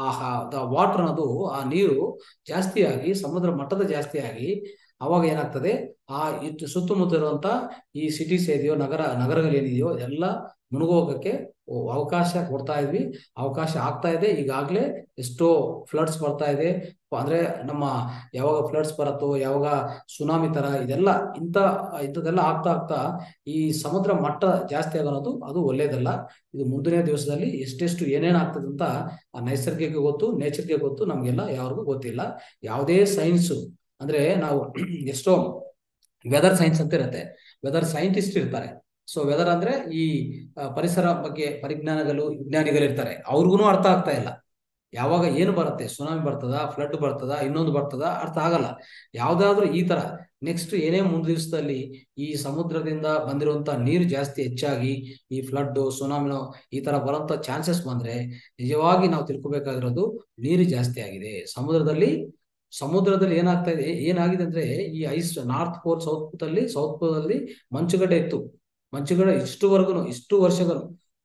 ಆ ವಾಟರ್ ಅನ್ನೋದು ಆ ನೀರು ಜಾಸ್ತಿ ಆಗಿ ಸಮುದ್ರ ಮಟ್ಟದ ಜಾಸ್ತಿ ಆಗಿ ಅವಾಗ ಏನಾಗ್ತದೆ ಆ ಇಟ್ಟು ಸುತ್ತಮುತ್ತ ಇರುವಂತ ಈ ಸಿಟೀಸ್ ಇದೆಯೋ ನಗರ ನಗರಗಳು ಏನಿದೆಯೋ ಎಲ್ಲ ಮುಳುಗೋಗಕ್ಕೆ ಅವಕಾಶ ಕೊಡ್ತಾ ಇದ್ವಿ ಅವಕಾಶ ಆಗ್ತಾ ಇದೆ ಈಗಾಗ್ಲೇ ಎಷ್ಟೋ ಫ್ಲಡ್ಸ್ ಬರ್ತಾ ಇದೆ ಅಂದ್ರೆ ನಮ್ಮ ಯಾವಾಗ ಫ್ಲಡ್ಸ್ ಬರತ್ತೋ ಯಾವಾಗ ಸುನಾಮಿ ತರ ಇದೆಲ್ಲ ಇಂಥ ಇಂಥದ್ದೆಲ್ಲ ಆಗ್ತಾ ಆಗ್ತಾ ಈ ಸಮುದ್ರ ಮಟ್ಟ ಜಾಸ್ತಿ ಆಗೋದು ಅದು ಒಳ್ಳೇದಲ್ಲ ಇದು ಮುಂದಿನ ದಿವಸದಲ್ಲಿ ಎಷ್ಟೆಷ್ಟು ಏನೇನ್ ಆಗ್ತದೆ ಅಂತ ಆ ನೈಸರ್ಗಿಕ ಗೊತ್ತು ನೇಚರ್ಗೆ ಗೊತ್ತು ನಮ್ಗೆಲ್ಲ ಯಾರಿಗೂ ಗೊತ್ತಿಲ್ಲ ಯಾವುದೇ ಸೈನ್ಸು ಅಂದ್ರೆ ನಾವು ಎಷ್ಟೋ ವೆದರ್ ಸೈನ್ಸ್ ಅಂತ ಇರುತ್ತೆ ವೆದರ್ ಸೈಂಟಿಸ್ಟ್ ಇರ್ತಾರೆ ಸೊ ವೆದರ್ ಅಂದ್ರೆ ಈ ಪರಿಸರ ಬಗ್ಗೆ ಪರಿಜ್ಞಾನಗಳು ವಿಜ್ಞಾನಿಗಳು ಇರ್ತಾರೆ ಅವ್ರಿಗೂ ಅರ್ಥ ಆಗ್ತಾ ಇಲ್ಲ ಯಾವಾಗ ಏನು ಬರುತ್ತೆ ಸುನಾಮಿ ಬರ್ತದ ಫ್ಲಡ್ ಬರ್ತದ ಇನ್ನೊಂದು ಬರ್ತದ ಅರ್ಥ ಆಗಲ್ಲ ಯಾವ್ದಾದ್ರು ಈ ತರ ನೆಕ್ಸ್ಟ್ ಏನೇ ಮುಂದೆ ದಿವಸದಲ್ಲಿ ಈ ಸಮುದ್ರದಿಂದ ಬಂದಿರುವಂತ ನೀರು ಜಾಸ್ತಿ ಹೆಚ್ಚಾಗಿ ಈ ಫ್ಲಡ್ ಸುನಾಮಿನೋ ಈ ತರ ಬರೋಂತ ಚಾನ್ಸಸ್ ಬಂದ್ರೆ ನಿಜವಾಗಿ ನಾವು ತಿಳ್ಕೊಬೇಕಾಗಿರೋದು ನೀರು ಜಾಸ್ತಿ ಆಗಿದೆ ಸಮುದ್ರದಲ್ಲಿ ಸಮುದ್ರದಲ್ಲಿ ಏನಾಗ್ತಾ ಇದೆ ಏನಾಗಿದೆ ಅಂದ್ರೆ ಈ ice north pole south pole ಅಲ್ಲಿ ಸೌತ್ ಪೋಲ್ ಅಲ್ಲಿ ಮಂಚುಗಡ್ಡೆ ಇತ್ತು ಮಂಚುಗಡ್ಡೆ ಇಷ್ಟುವರೆಗೂ ಇಷ್ಟು ವರ್ಷಗಳು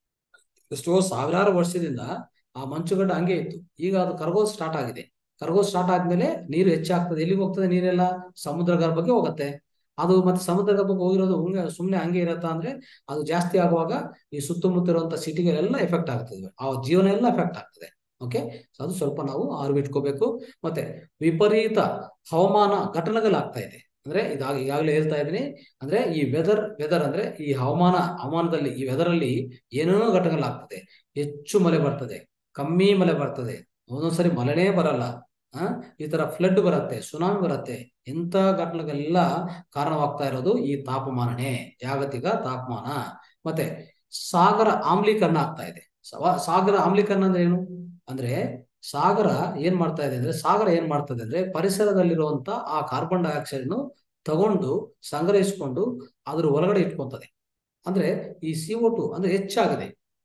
ಎಷ್ಟೋ ಸಾವಿರಾರು ವರ್ಷದಿಂದ ಆ ಮಂಚುಗಡ್ಡೆ ಹಂಗೆ ಇತ್ತು ಈಗ ಅದು ಕರಗೋದು ಸ್ಟಾರ್ಟ್ ಆಗಿದೆ ಕರಗೋದು ಸ್ಟಾರ್ಟ್ ಆದ್ಮೇಲೆ ನೀರು ಹೆಚ್ಚಾಗ್ತದೆ ಎಲ್ಲಿಗೆ ಹೋಗ್ತದೆ ನೀರೆಲ್ಲ ಸಮುದ್ರ ಗರ್ಭಕ್ಕೆ ಹೋಗುತ್ತೆ ಅದು ಮತ್ತೆ ಸಮುದ್ರ ಗರ್ಭಕ್ಕೆ ಹೋಗಿರೋದು ಹಂಗೆ ಸುಮ್ಮನೆ ಹಂಗೆ ಇರತ್ತಾ ಅಂದ್ರೆ ಅದು ಜಾಸ್ತಿ ಆಗುವಾಗ ಈ ಸುತ್ತಮುತ್ತ ಇರುವಂತ ಸಿಟಿಗಳೆಲ್ಲ ಎಫೆಕ್ಟ್ ಆಗ್ತದೆ ಆ ಜೀವನ ಎಲ್ಲ ಎಫೆಕ್ಟ್ ಆಗ್ತದೆ ಓಕೆ ಅದು ಸ್ವಲ್ಪ ನಾವು ಅರಿವಿಟ್ಕೋಬೇಕು ಮತ್ತೆ ವಿಪರೀತ ಹವಾಮಾನ ಘಟನೆಗಳಾಗ್ತಾ ಇದೆ ಅಂದ್ರೆ ಇದಾಗ ಈಗಾಗಲೇ ಹೇಳ್ತಾ ಇದ್ದೀನಿ ಅಂದ್ರೆ ಈ ವೆದರ್ ವೆದರ್ ಅಂದ್ರೆ ಈ ಹವಾಮಾನ ಹವಾಮಾನದಲ್ಲಿ ಈ ವೆದರ್ ಅಲ್ಲಿ ಏನೇನೋ ಘಟನೆಗಳಾಗ್ತದೆ ಹೆಚ್ಚು ಮಳೆ ಬರ್ತದೆ ಕಮ್ಮಿ ಮಳೆ ಬರ್ತದೆ ಒಂದೊಂದ್ಸರಿ ಮಳೆನೇ ಬರಲ್ಲ ಆ ಈ ತರ ಫ್ಲಡ್ ಬರುತ್ತೆ ಸುನಾಮಿ ಬರುತ್ತೆ ಇಂಥ ಘಟನೆಗಳೆಲ್ಲ ಕಾರಣವಾಗ್ತಾ ಇರೋದು ಈ ತಾಪಮಾನನೇ ಜಾಗತಿಕ ತಾಪಮಾನ ಮತ್ತೆ ಸಾಗರ ಆಮ್ಲೀಕರಣ ಆಗ್ತಾ ಇದೆ ಸಾಗರ ಆಮ್ಲೀಕರಣ ಅಂದ್ರೆ ಏನು ಅಂದ್ರೆ ಸಾಗರ ಏನ್ ಮಾಡ್ತಾ ಇದೆ ಅಂದ್ರೆ ಸಾಗರ ಏನ್ ಮಾಡ್ತದೆ ಅಂದ್ರೆ ಪರಿಸರದಲ್ಲಿರುವಂತ ಆ ಕಾರ್ಬನ್ ಡೈಆಕ್ಸೈಡ್ ನು ತಗೊಂಡು ಸಂಗ್ರಹಿಸಿಕೊಂಡು ಅದ್ರ ಒಳಗಡೆ ಇಟ್ಕೊಂತದೆ ಅಂದ್ರೆ ಈ ಸಿ ಟು ಅಂದ್ರೆ ಹೆಚ್ಚಾಗಿದೆ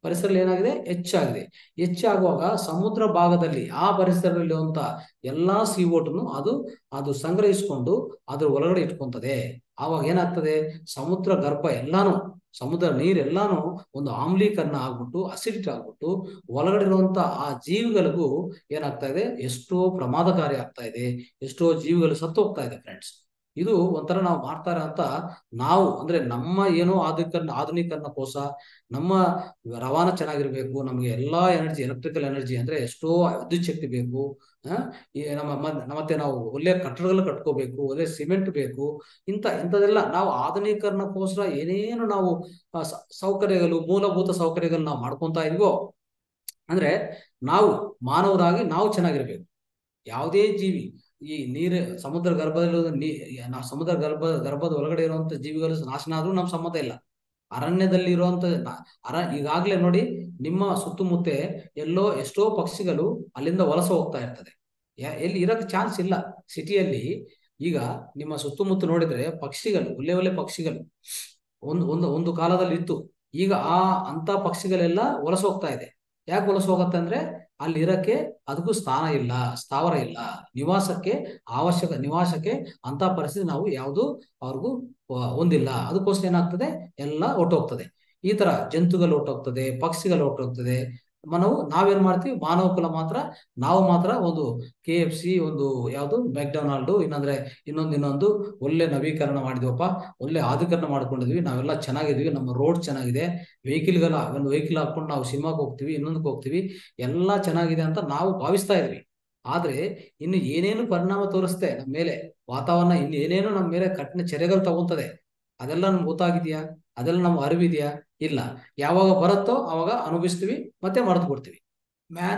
ಪರಿಸರದಲ್ಲಿ ಏನಾಗಿದೆ ಹೆಚ್ಚಾಗಿದೆ ಹೆಚ್ಚಾಗುವಾಗ ಸಮುದ್ರ ಭಾಗದಲ್ಲಿ ಆ ಪರಿಸರದಲ್ಲಿರುವಂತ ಎಲ್ಲಾ ಸಿ ಓಟನ್ನು ಅದು ಅದು ಸಂಗ್ರಹಿಸಿಕೊಂಡು ಅದ್ರ ಒಳಗಡೆ ಇಟ್ಕೊಂತದೆ ಆವಾಗ ಏನಾಗ್ತದೆ ಸಮುದ್ರ ಗರ್ಭ ಎಲ್ಲಾನು ಸಮುದ್ರ ನೀರೆಲ್ಲಾನು ಒಂದು ಆಮ್ಲೀಕರಣ ಆಗ್ಬಿಟ್ಟು ಅಸಿಡಿಟಿ ಆಗ್ಬಿಟ್ಟು ಒಳಗಡೆ ಇರುವಂತ ಆ ಜೀವಿಗಳಿಗೂ ಏನಾಗ್ತಾ ಇದೆ ಎಷ್ಟೋ ಪ್ರಮಾದಕಾರಿ ಆಗ್ತಾ ಇದೆ ಎಷ್ಟೋ ಜೀವಿಗಳು ಸತ್ತು ಹೋಗ್ತಾ ಇದೆ ಫ್ರೆಂಡ್ಸ್ ಇದು ಒಂಥರ ನಾವು ಮಾಡ್ತಾರೆ ಅಂತ ನಾವು ಅಂದ್ರೆ ನಮ್ಮ ಏನೋ ಆಧುನಿಕರಣ ಆಧುನೀಕರಣಕ್ಕೋಸ ನಮ್ಮ ರವಾನ ಚೆನ್ನಾಗಿರ್ಬೇಕು ನಮಗೆ ಎಲ್ಲಾ ಎನರ್ಜಿ ಎಲೆಕ್ಟ್ರಿಕಲ್ ಎನರ್ಜಿ ಅಂದ್ರೆ ಎಷ್ಟೋ ವಿದ್ಯುತ್ ಶಕ್ತಿ ಬೇಕು ಆ ಈ ನಮ್ಮ ಮ- ಮತ್ತೆ ನಾವು ಒಳ್ಳೆ ಕಟ್ಟಡಗಳು ಕಟ್ಕೋಬೇಕು ಒಳ್ಳೆ ಸಿಮೆಂಟ್ ಬೇಕು ಇಂಥ ಇಂಥದೆಲ್ಲ ನಾವು ಆಧುನೀಕರಣಕ್ಕೋಸ್ಕರ ಏನೇನು ನಾವು ಆ, ಸ- ಸೌಕರ್ಯಗಳು ಮೂಲಭೂತ ಸೌಕರ್ಯಗಳು ನಾವು ಮಾಡ್ಕೊಂತಾ ಇದೀವೋ ಅಂದ್ರೆ ನಾವು ಮಾನವರಾಗಿ ನಾವು ಚೆನ್ನಾಗಿರ್ಬೇಕು ಯಾವುದೇ ಜೀವಿ ಈ ನೀರು ಸಮುದ್ರ ಗರ್ಭದಲ್ಲಿರುವ ನೀ ನಾವು ಸಮುದ್ರ ಗರ್ಭ ಗರ್ಭದ ಒಳಗಡೆ ಇರುವಂತ ಜೀವಿಗಳು ನಾಶನ ಆದ್ರೂ ನಮ್ ಸಂಬಂಧ ಇಲ್ಲ ಅರಣ್ಯದಲ್ಲಿ ಇರುವಂತ ಅರ ಈಗಾಗ್ಲೇ ನೋಡಿ ನಿಮ್ಮ ಸುತ್ತಮುತ್ತ ಎಲ್ಲೋ ಎಷ್ಟೋ ಪಕ್ಷಿಗಳು ಅಲ್ಲಿಂದ ವಲಸೆ ಹೋಗ್ತಾ ಇರ್ತದೆ ಯಾ- ಎಲ್ಲಿ ಇರಕ್ಕೆ ಚಾನ್ಸ್ ಇಲ್ಲ ಸಿಟಿಯಲ್ಲಿ ಈಗ ನಿಮ್ಮ ಸುತ್ತಮುತ್ತ ನೋಡಿದ್ರೆ ಪಕ್ಷಿಗಳು ಒಳ್ಳೆ ಒಳ್ಳೆ ಪಕ್ಷಿಗಳು ಒಂದು ಒಂದು ಒಂದು ಕಾಲದಲ್ಲಿ ಇತ್ತು ಈಗ ಆ ಅಂತ ಪಕ್ಷಿಗಳೆಲ್ಲ ವಲಸೆ ಹೋಗ್ತಾ ಇದೆ ಯಾಕೆ ವಲಸೆ ಹೋಗುತ್ತೆ ಅಂದ್ರೆ ಅಲ್ಲಿ ಇರಕ್ಕೆ ಅದಕ್ಕೂ ಸ್ಥಾನ ಇಲ್ಲ ಸ್ಥಾವರ ಇಲ್ಲ ನಿವಾಸಕ್ಕೆ ಅವಶ್ಯಕ ನಿವಾಸಕ್ಕೆ ಅಂತ ಪರಿಸ್ಥಿತಿ ನಾವು ಯಾವುದು ಅವ್ರಿಗೂ ಆ, ಹೊಂದಿಲ್ಲ ಅದಕ್ಕೋಸ್ಕರ ಏನಾಗ್ತದೆ ಎಲ್ಲ ಹೊಟ್ಟೋಗ್ತದೆ ಈ ತರ ಜಂತುಗಳು ಹೊಟ್ಟೋಗ್ತದೆ ಪಕ್ಷಿಗಳು ಹೊಟ್ಟೋಗ್ತದೆ ನಾವು ನಾವೇನ್ ಮಾಡ್ತೀವಿ ಮಾನವ ಕುಲ ಮಾತ್ರ ನಾವು ಮಾತ್ರ ಒಂದು ಕೆ ಎಫ್ ಸಿ ಒಂದು ಯಾವುದು ಮೆಕ್ಡೊನಾಲ್ಡ್ ಇನ್ನಂದ್ರೆ ಇನ್ನೊಂದು ಇನ್ನೊಂದು ಒಳ್ಳೆ ನವೀಕರಣ ಮಾಡಿದ್ವಪ್ಪ ಒಳ್ಳೆ ಆಧುಕರಣ ಮಾಡ್ಕೊಂಡಿದ್ವಿ ನಾವೆಲ್ಲ ಚೆನ್ನಾಗಿದ್ವಿ ನಮ್ಮ ರೋಡ್ ಚೆನ್ನಾಗಿದೆ ವೆಹಿಕಲ್ಗಳ ಒಂದು ವೆಹಿಕಲ್ ಹಾಕೊಂಡು ನಾವು ಸಿನಿಮಾಗೆ ಹೋಗ್ತೀವಿ ಇನ್ನೊಂದಕ್ಕೆ ಹೋಗ್ತೀವಿ ಎಲ್ಲ ಚೆನ್ನಾಗಿದೆ ಅಂತ ನಾವು ಭಾವಿಸ್ತಾ ಇದ್ವಿ ಆದ್ರೆ ಇನ್ನು ಏನೇನು ಪರಿಣಾಮ ತೋರಿಸ್ತೆ ನಮ್ಮ ಮೇಲೆ ವಾತಾವರಣ ಇನ್ನು ಏನೇನು ನಮ್ಮ ಮೇಲೆ ಕಠಿಣ ಚರ್ಯಗಳು ತಗೊಂತದೆ ಅದೆಲ್ಲ ನಮ್ಗೆ ಗೊತ್ತಾಗಿದ್ಯಾ ಅದೆಲ್ಲ ನಮ್ಗೆ ಅರಿವಿದ್ಯಾ ಇಲ್ಲ ಯಾವಾಗ ಬರುತ್ತೋ ಅವಾಗ ಅನುಭವಿಸ್ತೀವಿ ಮತ್ತೆ ಮರೆತು ಬಿಡ್ತೀವಿ ಮ್ಯಾನ್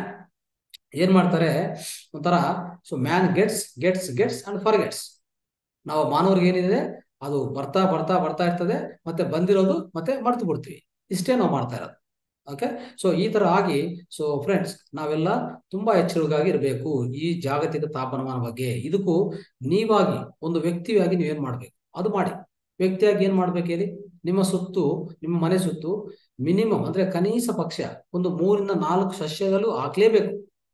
ಏನ್ ಮಾಡ್ತಾರೆ ಒಂಥರ so man gets gets gets and for gets ನಾವು ಮಾನವರಿಗೆ ಏನಿದೆ ಅದು ಬರ್ತಾ ಬರ್ತಾ ಬರ್ತಾ ಇರ್ತದೆ ಮತ್ತೆ ಬಂದಿರೋದು ಮತ್ತೆ ಮರ್ತು ಬಿಡ್ತೀವಿ ಇಷ್ಟೇ ನಾವು ಮಾಡ್ತಾ ಇರೋದು ಓಕೆ ಸೊ ಈ ತರ ಆಗಿ ಸೊ ಫ್ರೆಂಡ್ಸ್ ನಾವೆಲ್ಲ ತುಂಬಾ ಎಚ್ಚರಿಕೆಯಾಗಿ ಇರಬೇಕು ಈ ಜಾಗತಿಕ ತಾಪಮಾನ ಬಗ್ಗೆ ಇದಕ್ಕೂ ನೀವಾಗಿ ಒಂದು ವ್ಯಕ್ತಿಯಾಗಿ ನೀವೇನ್ ಮಾಡ್ಬೇಕು ಅದು ಮಾಡಿ ವ್ಯಕ್ತಿಯಾಗಿ ಏನ್ ಮಾಡ್ಬೇಕು ಹೇಳಿ ನಿಮ್ಮ ಸುತ್ತು ನಿಮ್ಮ ಮನೆ ಸುತ್ತು ಮಿನಿಮಮ್ ಅಂದ್ರೆ ಕನಿಷ್ಠ ಪಕ್ಷ ಒಂದು ಮೂರಿಂದ ನಾಲ್ಕು ಸಸ್ಯಗಳು ಹಾಕ್ಲೇಬೇಕು